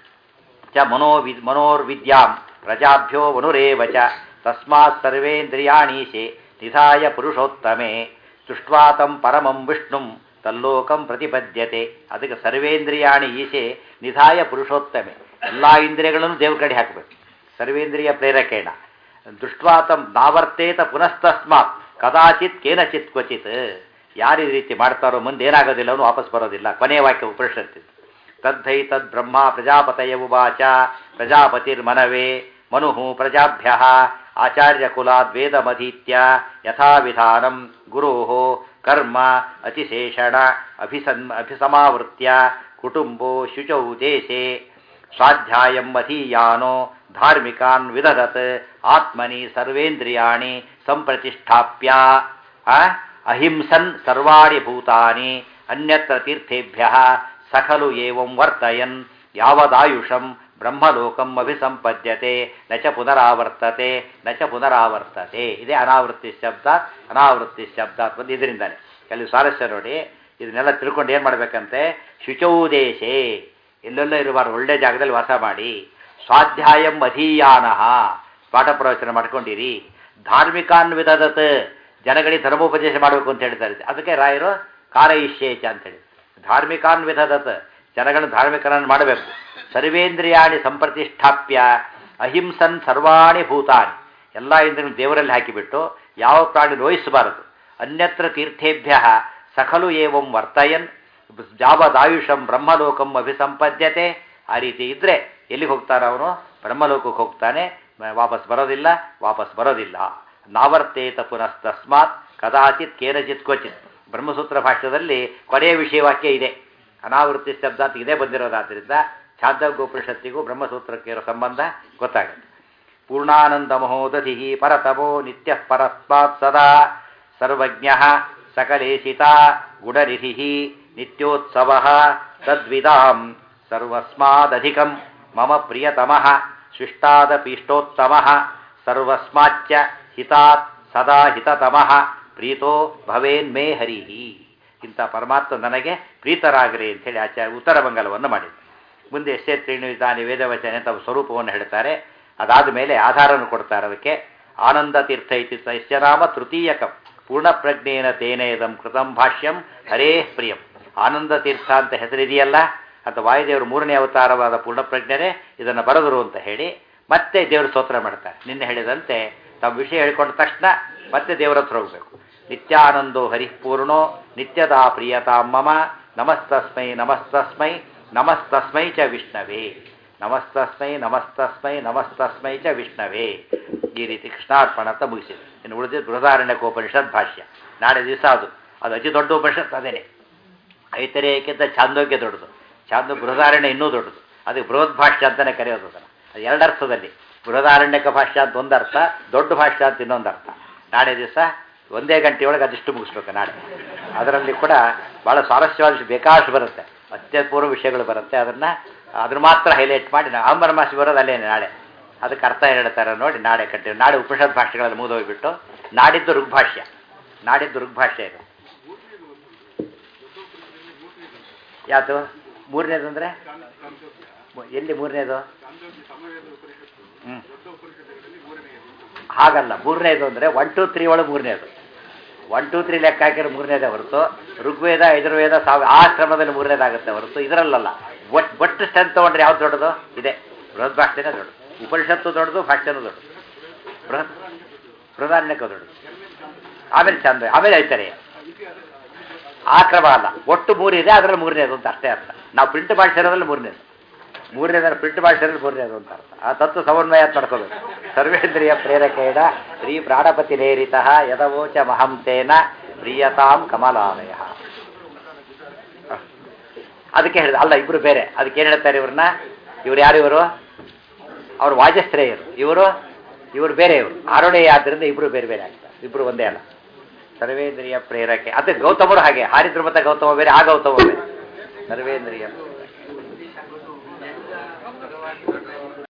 [SPEAKER 1] ಚ ಮನೋವಿ ಮನೋರ್ವಿದ್ಯಾಂ ಪ್ರಜಾಭ್ಯೋ ಮನುರೇವ ಚ ತಸ್ಮಾತ್ ಸರ್ವೇಂದ್ರಿಯಾಣೀಶೆ ನಿಧಾಯ ಪುರುಷೋತ್ತಮೆ ಸೃಷ್ಟ್ವಾ ತಂ ಪರಮಂ ವಿಷ್ಣುಂ ತಲ್ಲೋಕಂ ಪ್ರತಿಪದ್ಯತೆ ಅದಕ್ಕೆ ಸರ್ವೇಂದ್ರಿಯಾಣಿ ಈಶೆ ನಿಧಾಯ ಪುರುಷೋತ್ತಮೆ ಎಲ್ಲ ಇಂದ್ರಿಯಗಳನ್ನು ದೇವ್ರ ಕಡೆ ಹಾಕಬೇಕು ಸರ್ವೇಂದ್ರಿಯ ಪ್ರೇರಕೇಣ ದೃಷ್ಟ್ವಾತಂ ನಾವರ್ತೇತ ಪುನಸ್ತಸ್ಮಾತ್ ಕದಾಚಿತ್ ಕೇನಚಿತ್ ಕ್ವಚಿತ್ ಯಾರು ಈ ರೀತಿ ಮಾಡ್ತಾರೋ ಮುಂದೆ ಏನಾಗೋದಿಲ್ಲ ಅವನು ವಾಪಸ್ ಬರೋದಿಲ್ಲ ಕೊನೆಯ ವಾಕ್ಯ ಉಪನಿಷತ್ತಿದ್ದು ತದ್ಧೈ ತದ್ ಬ್ರಹ್ಮ ಪ್ರಜಾಪತಯ ಉವಾಚ ಪ್ರಜಾಪತಿರ್ಮನವೇ ಮನು ಪ್ರಜಾಭ್ಯ ಆಚಾರ್ಯಕುಲಾದ್ ವೇದಮಧೀತ್ಯ ಯಥಾವಿಧಾನಂ ಗುರೋ ಕರ್ಮ ಅತಿಶೇಷಣ ಅಭಿಸನ್ ಅಭಿಸಮಾವೃತ್ಯ ಕುಟುಂಬೋ ಶುಚೌ ದೇಶೆ ಸ್ವಾಧ್ಯಾಯಂ ಅಧೀಯಾನೋ ಧಾರ್ಮಿಕಾನ್ ವಿದಧತ್ ಆತ್ಮನಿ ಸರ್ವೇಂದ್ರಿಯಾಣಿ ಸಂಪ್ರತಿಷ್ಠಾಪ್ಯ ಆ, ಅಹಿಂಸನ್ ಸರ್ವಾಣಿ ಭೂತಾನಿ ಅನ್ಯತ್ರ ತೀರ್ಥೇಭ್ಯ ಸಖಲು ಏವಂ ವರ್ತಯನ್ ಯಾವದಾಯುಷಂ ಬ್ರಹ್ಮಲೋಕಂ ಅಭಿಸಂಪದ್ಯತೆ ನ ಚ ಪುನರಾವರ್ತತೆ ನ ಚ ಪುನರಾವರ್ತತೆ ಇದೇ ಅನಾವೃತ್ತಿ ಶಬ್ದ ಅನಾವೃತ್ತಿ ಶಬ್ದ ಬಂದು ಇದರಿಂದಾನೆ ಕೆಲವು ಸ್ವಾರಸ್ಯ ನೋಡಿ ಇದನ್ನೆಲ್ಲ ತಿಳ್ಕೊಂಡು ಏನು ಮಾಡಬೇಕಂತೆ ಶುಚೌದೇಶೇ ಎಲ್ಲೆಲ್ಲ ಇರಬಾರ್ದು ಒಳ್ಳೆ ಜಾಗದಲ್ಲಿ ವಾಸ ಮಾಡಿ ಸ್ವಾಧ್ಯಾಯಂ ಅಧೀಯಾನ ಪಾಠ ಪ್ರವಚನ ಮಾಡ್ಕೊಂಡಿರಿ ಧಾರ್ಮಿಕಾನ್ ವಿಧದತ್ ಜನಗಳಿಗೆ ಧರ್ಮೋಪದೇಶ ಮಾಡಬೇಕು ಅಂತ ಹೇಳ್ತಾರೆ ಅದಕ್ಕೆ ರಾಯರು ಕಾರಯಿಷ್ಯೇಚ ಅಂತೇಳಿ ಧಾರ್ಮಿಕಾನ್ ವಿಧದತ್ ಜನಗಳನ್ನು ಧಾರ್ಮಿಕರನ್ನು ಮಾಡಬೇಕು ಸರ್ವೇಂದ್ರಿಯಾಣಿ ಸಂಪ್ರತಿಷ್ಠಾಪ್ಯ ಅಹಿಂಸನ್ ಸರ್ವಾಣಿ ಭೂತಾನಿ ಎಲ್ಲ ಇಂದ್ರಿಯನ್ನು ದೇವರಲ್ಲಿ ಹಾಕಿಬಿಟ್ಟು ಯಾವ ಪ್ರಾಣಿ ನೋಯಿಸಬಾರದು ಅನ್ಯತ್ರ ತೀರ್ಥೇಭ್ಯ ಸಖಲು ಏವಂ ವರ್ತಯನ್ ಜಾವದಾಯುಷಂ ಬ್ರಹ್ಮಲೋಕಂ ಅಭಿಸಂಪದ್ಯತೆ ಆ ರೀತಿ ಇದ್ರೆ ಎಲ್ಲಿಗೆ ಹೋಗ್ತಾನೆ ಅವನು ಬ್ರಹ್ಮಲೋಕಕ್ಕೆ ಹೋಗ್ತಾನೆ ಮ- ವಾಪಸ್ ಬರೋದಿಲ್ಲ ವಾಪಸ್ ಬರೋದಿಲ್ಲ ನಾವರ್ತೇತ ಪುನಸ್ತಸ್ಮಾತ್ ಕದಾಚಿತ್ ಕೇನಚಿತ್ ಕ್ವಚಿತ್ ಬ್ರಹ್ಮಸೂತ್ರ ಭಾಷ್ಯದಲ್ಲಿ ಕೊನೆಯ ವಿಷಯವಾಕ್ಯ ಇದೆ ಅನಾವೃತ್ತಿ ಶಬ್ದ ಅಂತ ಇದೇ ಬಂದಿರೋದಾದ್ರಿಂದ ಛಾಂದೋಪನಿಷತ್ತಿಗೂ ಬ್ರಹ್ಮಸೂತ್ರಕ್ಕೆ ಇರೋ ಸಂಬಂಧ ಗೊತ್ತಾಗುತ್ತೆ ಪೂರ್ಣಾನಂದ ಮಹೋದಧಿ ಪರತಮೋ ನಿತ್ಯ ಪರಸ್ಮಾತ್ ಸದಾ ಸರ್ವಜ್ಞ ಸಕಲೇಶಿತ ಗುಣರಿಧಿ ನಿತ್ಯೋತ್ಸವ ತದ್ವಿದಾಂ ಸರ್ವಸ್ಮಾದಧಿಕಂ ಮಮ ಪ್ರಿಯತಮಃ ಶಿಷ್ಟಾದಪೀಷ್ಟೋತ್ತಮ ಸರ್ವಸ್ಮಾಚ್ಚ ಹಿತಾತ್ ಸದಾ ಹಿತತಮಃ ಪ್ರೀತೋ ಭವೇನ್ಮೇ ಹರಿಹಿ ಇಂಥ ಪರಮಾತ್ಮ ನನಗೆ ಪ್ರೀತರಾಗಲಿ ಅಂತೇಳಿ ಆಚಾರ್ಯ ಉತ್ತರ ಮಂಗಲವನ್ನು ಮಾಡಿದ್ರು ಮುಂದೆ ಎಷ್ಟೇ ತ್ರೀಣಿವಿಧಾನಿ ವೇದವಚನೆ ತಮ್ಮ ಸ್ವರೂಪವನ್ನು ಹೇಳ್ತಾರೆ ಅದಾದ ಮೇಲೆ ಆಧಾರವನ್ನು ಕೊಡ್ತಾರೆ ಅದಕ್ಕೆ ಆನಂದ ತೀರ್ಥ ಇತಿ ತೈಶ್ಚರಾಮ ತೃತೀಯಕಂ ಪೂರ್ಣಪ್ರಜ್ಞೇನ ತೇನೇದಂ ಕೃತಂ ಭಾಷ್ಯಂ ಹರೇ ಪ್ರಿಯಂ ಆನಂದ ತೀರ್ಥ ಅಂತ ಹೆಸರಿದೆಯಲ್ಲ ಅಂತ ವಾಯುದೇವರು ಮೂರನೇ ಅವತಾರವಾದ ಪೂರ್ಣಪ್ರಜ್ಞರೇ ಇದನ್ನು ಬರೆದರು ಅಂತ ಹೇಳಿ ಮತ್ತೆ ದೇವರು ಸ್ತೋತ್ರ ಮಾಡ್ತಾರೆ ನಿನ್ನೆ ಹೇಳಿದಂತೆ ತಮ್ಮ ವಿಷಯ ಹೇಳ್ಕೊಂಡ ತಕ್ಷಣ ಮತ್ತೆ ದೇವರ ಹತ್ರ ಹೋಗಬೇಕು ನಿತ್ಯಾನಂದೋ ಹರಿಪೂರ್ಣೋ ನಿತ್ಯದಾ ಪ್ರಿಯತಾಂ ಮಮ ನಮಸ್ತಸ್ಮೈ ನಮಸ್ತಸ್ಮೈ ನಮಸ್ತಸ್ಮೈ ಚ ವಿಷ್ಣವೇ ನಮಸ್ತಸ್ಮೈ ನಮಸ್ತಸ್ಮೈ ನಮಸ್ತಸ್ಮೈ ಚ ವಿಷ್ಣವೇ ಈ ರೀತಿ ಕೃಷ್ಣಾರ್ಪಣ ಅಂತ ಮುಗಿಸಿದೆ ಇನ್ನು ಉಳಿದಿದ್ದು ಬೃಹದಾರಣ್ಯಕೋಪನಿಷತ್ ಭಾಷ್ಯ ನಾಳೆ ದಿವಸ ಅದು ಅದು ಅತಿ ದೊಡ್ಡ ಉಪನಿಷತ್ ಅದೇನೆ ಐತರೇಯಕ್ಕಿಂತ ಛಾಂದೋಗ್ಯ ದೊಡ್ಡದು ಛಾಂದೋ ಬೃಹದಾರಣ್ಯ ಇನ್ನೂ ದೊಡ್ಡದು ಅದಕ್ಕೆ ಬೃಹತ್ ಭಾಷ್ಯ ಅಂತಲೇ ಕರೆಯೋದು ಅದನ್ನು ಅದು ಎರಡು ಅರ್ಥದಲ್ಲಿ ಬೃಹದಾರಣ್ಯಕ ಭಾಷ್ಯ ಅಂತ ಒಂದರ್ಥ ದೊಡ್ಡ ಭಾಷ್ಯ ಅಂತ ಇನ್ನೊಂದು ಅರ್ಥ ನಾಳೆ ದಿವಸ ಒಂದೇ ಗಂಟೆಯೊಳಗೆ ಅದಿಷ್ಟು ಮುಗಿಸ್ಬೇಕು ನಾಳೆ ಅದರಲ್ಲಿ ಕೂಡ ಭಾಳ ಸ್ವಾರಸ್ಯವಾದ ವಿಷಯ ಬೇಕಾಷ್ಟು ಬರುತ್ತೆ ಅತ್ಯಪೂರ್ವ ವಿಷಯಗಳು ಬರುತ್ತೆ ಅದನ್ನು ಅದನ್ನ ಮಾತ್ರ ಹೈಲೈಟ್ ಮಾಡಿ ನಾವು ಆಂಬರ ಮಾಸಿ ಬರೋದು ಅಲ್ಲೇನೆ ನಾಳೆ ಅದಕ್ಕೆ ಅರ್ಥ ಹೇಳ್ತಾರೆ ನೋಡಿ ನಾಳೆ ಕಂಟಿನ್ಯೂ ನಾಳೆ ಉಪನಿಷತ್ ಭಾಷೆಗಳಲ್ಲಿ ಮುಗಿದೋಗ್ಬಿಟ್ಟು ನಾಡಿದ್ದು ಋಗ್ಭಾಷ್ಯ ನಾಡಿದ್ದು ಋಗ್ಭಾಷ್ಯ ಇದು ಯಾವುದು ಮೂರನೇದು ಅಂದರೆ ಎಲ್ಲಿ ಮೂರನೇದು ಹ್ಞೂ ಹಾಗಲ್ಲ ಮೂರನೇದು ಅಂದರೆ ಒನ್ ಟು ತ್ರೀ ಒಳಗೆ ಮೂರನೇದು ಒನ್ ಟು ತ್ರೀ ಲೆಕ್ಕ ಹಾಕಿರೋ ಮೂರನೇದೇ ಹೊರತು ಋಗ್ವೇದ ಯಜುರ್ವೇದ ಸಾವ ಆ ಕ್ರಮದಲ್ಲಿ ಮೂರನೇದಾಗುತ್ತೆ ಹೊರತು ಇದರಲ್ಲಲ್ಲ ಒಟ್ ಒಟ್ಟು ಸ್ಟ್ರೆಂತ್ ತೊಗೊಂಡ್ರೆ ಯಾವ್ದು ದೊಡ್ಡದು ಇದೆ ಬೃಹತ್ ಭಾಷೆನೇ ದೊಡ್ಡದು ಉಪನಿಷತ್ತು ದೊಡ್ಡದು ಭಾಷ್ಯನೂ ದೊಡ್ಡದು ಬೃಹತ್ ಬೃಹದಾರಣ್ಯಕ್ಕೂ ದೊಡ್ಡದು ಆಮೇಲೆ ಚಂದ ಆಮೇಲೆ ಐತರೆ ಆ ಕ್ರಮ ಅಲ್ಲ ಒಟ್ಟು ಮೂರಿದೆ ಅದರಲ್ಲಿ ಮೂರನೇದು ಅಂತ ಅಷ್ಟೇ ಅರ್ಥ ನಾವು ಪ್ರಿಂಟ್ ಮಾಡಿಸಿರೋದ್ರಲ್ಲಿ ಮೂರನೇದು ಮೂರನೇದನ್ನು ಪ್ರಿಂಟ್ ಮಾಡಿಸಿರೋದು ಮೂರನೇದು ಅಂತ ಅರ್ಥ ಆ ತತ್ವ ಸಮನ್ವಯ ಮಾಡ್ಕೋಬೇಕು ಸರ್ವೇಂದ್ರಿಯ ಪ್ರೇರಕೇಣ ಶ್ರೀ ಪ್ರಾಣಪತಿ ನೇರಿತ ಯದವೋಚ ಮಹಂತೇನ ಪ್ರಿಯತಾಂ ಕಮಲಾಲಯ ಅದಕ್ಕೆ ಹೇಳಿದ ಅಲ್ಲ ಇಬ್ರು ಬೇರೆ ಅದಕ್ಕೆ ಏನು ಹೇಳ್ತಾರೆ ಇವ್ರನ್ನ ಇವ್ರು ಯಾರು ಇವರು ಅವರು ವಾಜಶ್ರೇಯರು ಇವರು ಇವರು ಬೇರೆ ಇವರು ಆರೋಡೆಯ ಆದ್ದರಿಂದ ಇಬ್ರು ಬೇರೆ ಬೇರೆ ಆಗ್ತಾರೆ ಇಬ್ರು ಒಂದೇ ಅಲ್ಲ ಸರ್ವೇಂದ್ರಿಯ ಪ್ರೇರಕೆ ಅದೇ ಗೌತಮರು ಹಾಗೆ ಹಾರಿದ್ರು ಮತ್ತೆ ಗೌತಮ ಬೇರೆ ಆ ಗೌತಮ ಬೇರೆ ಸರ್ವೇಂದ್ರಿಯ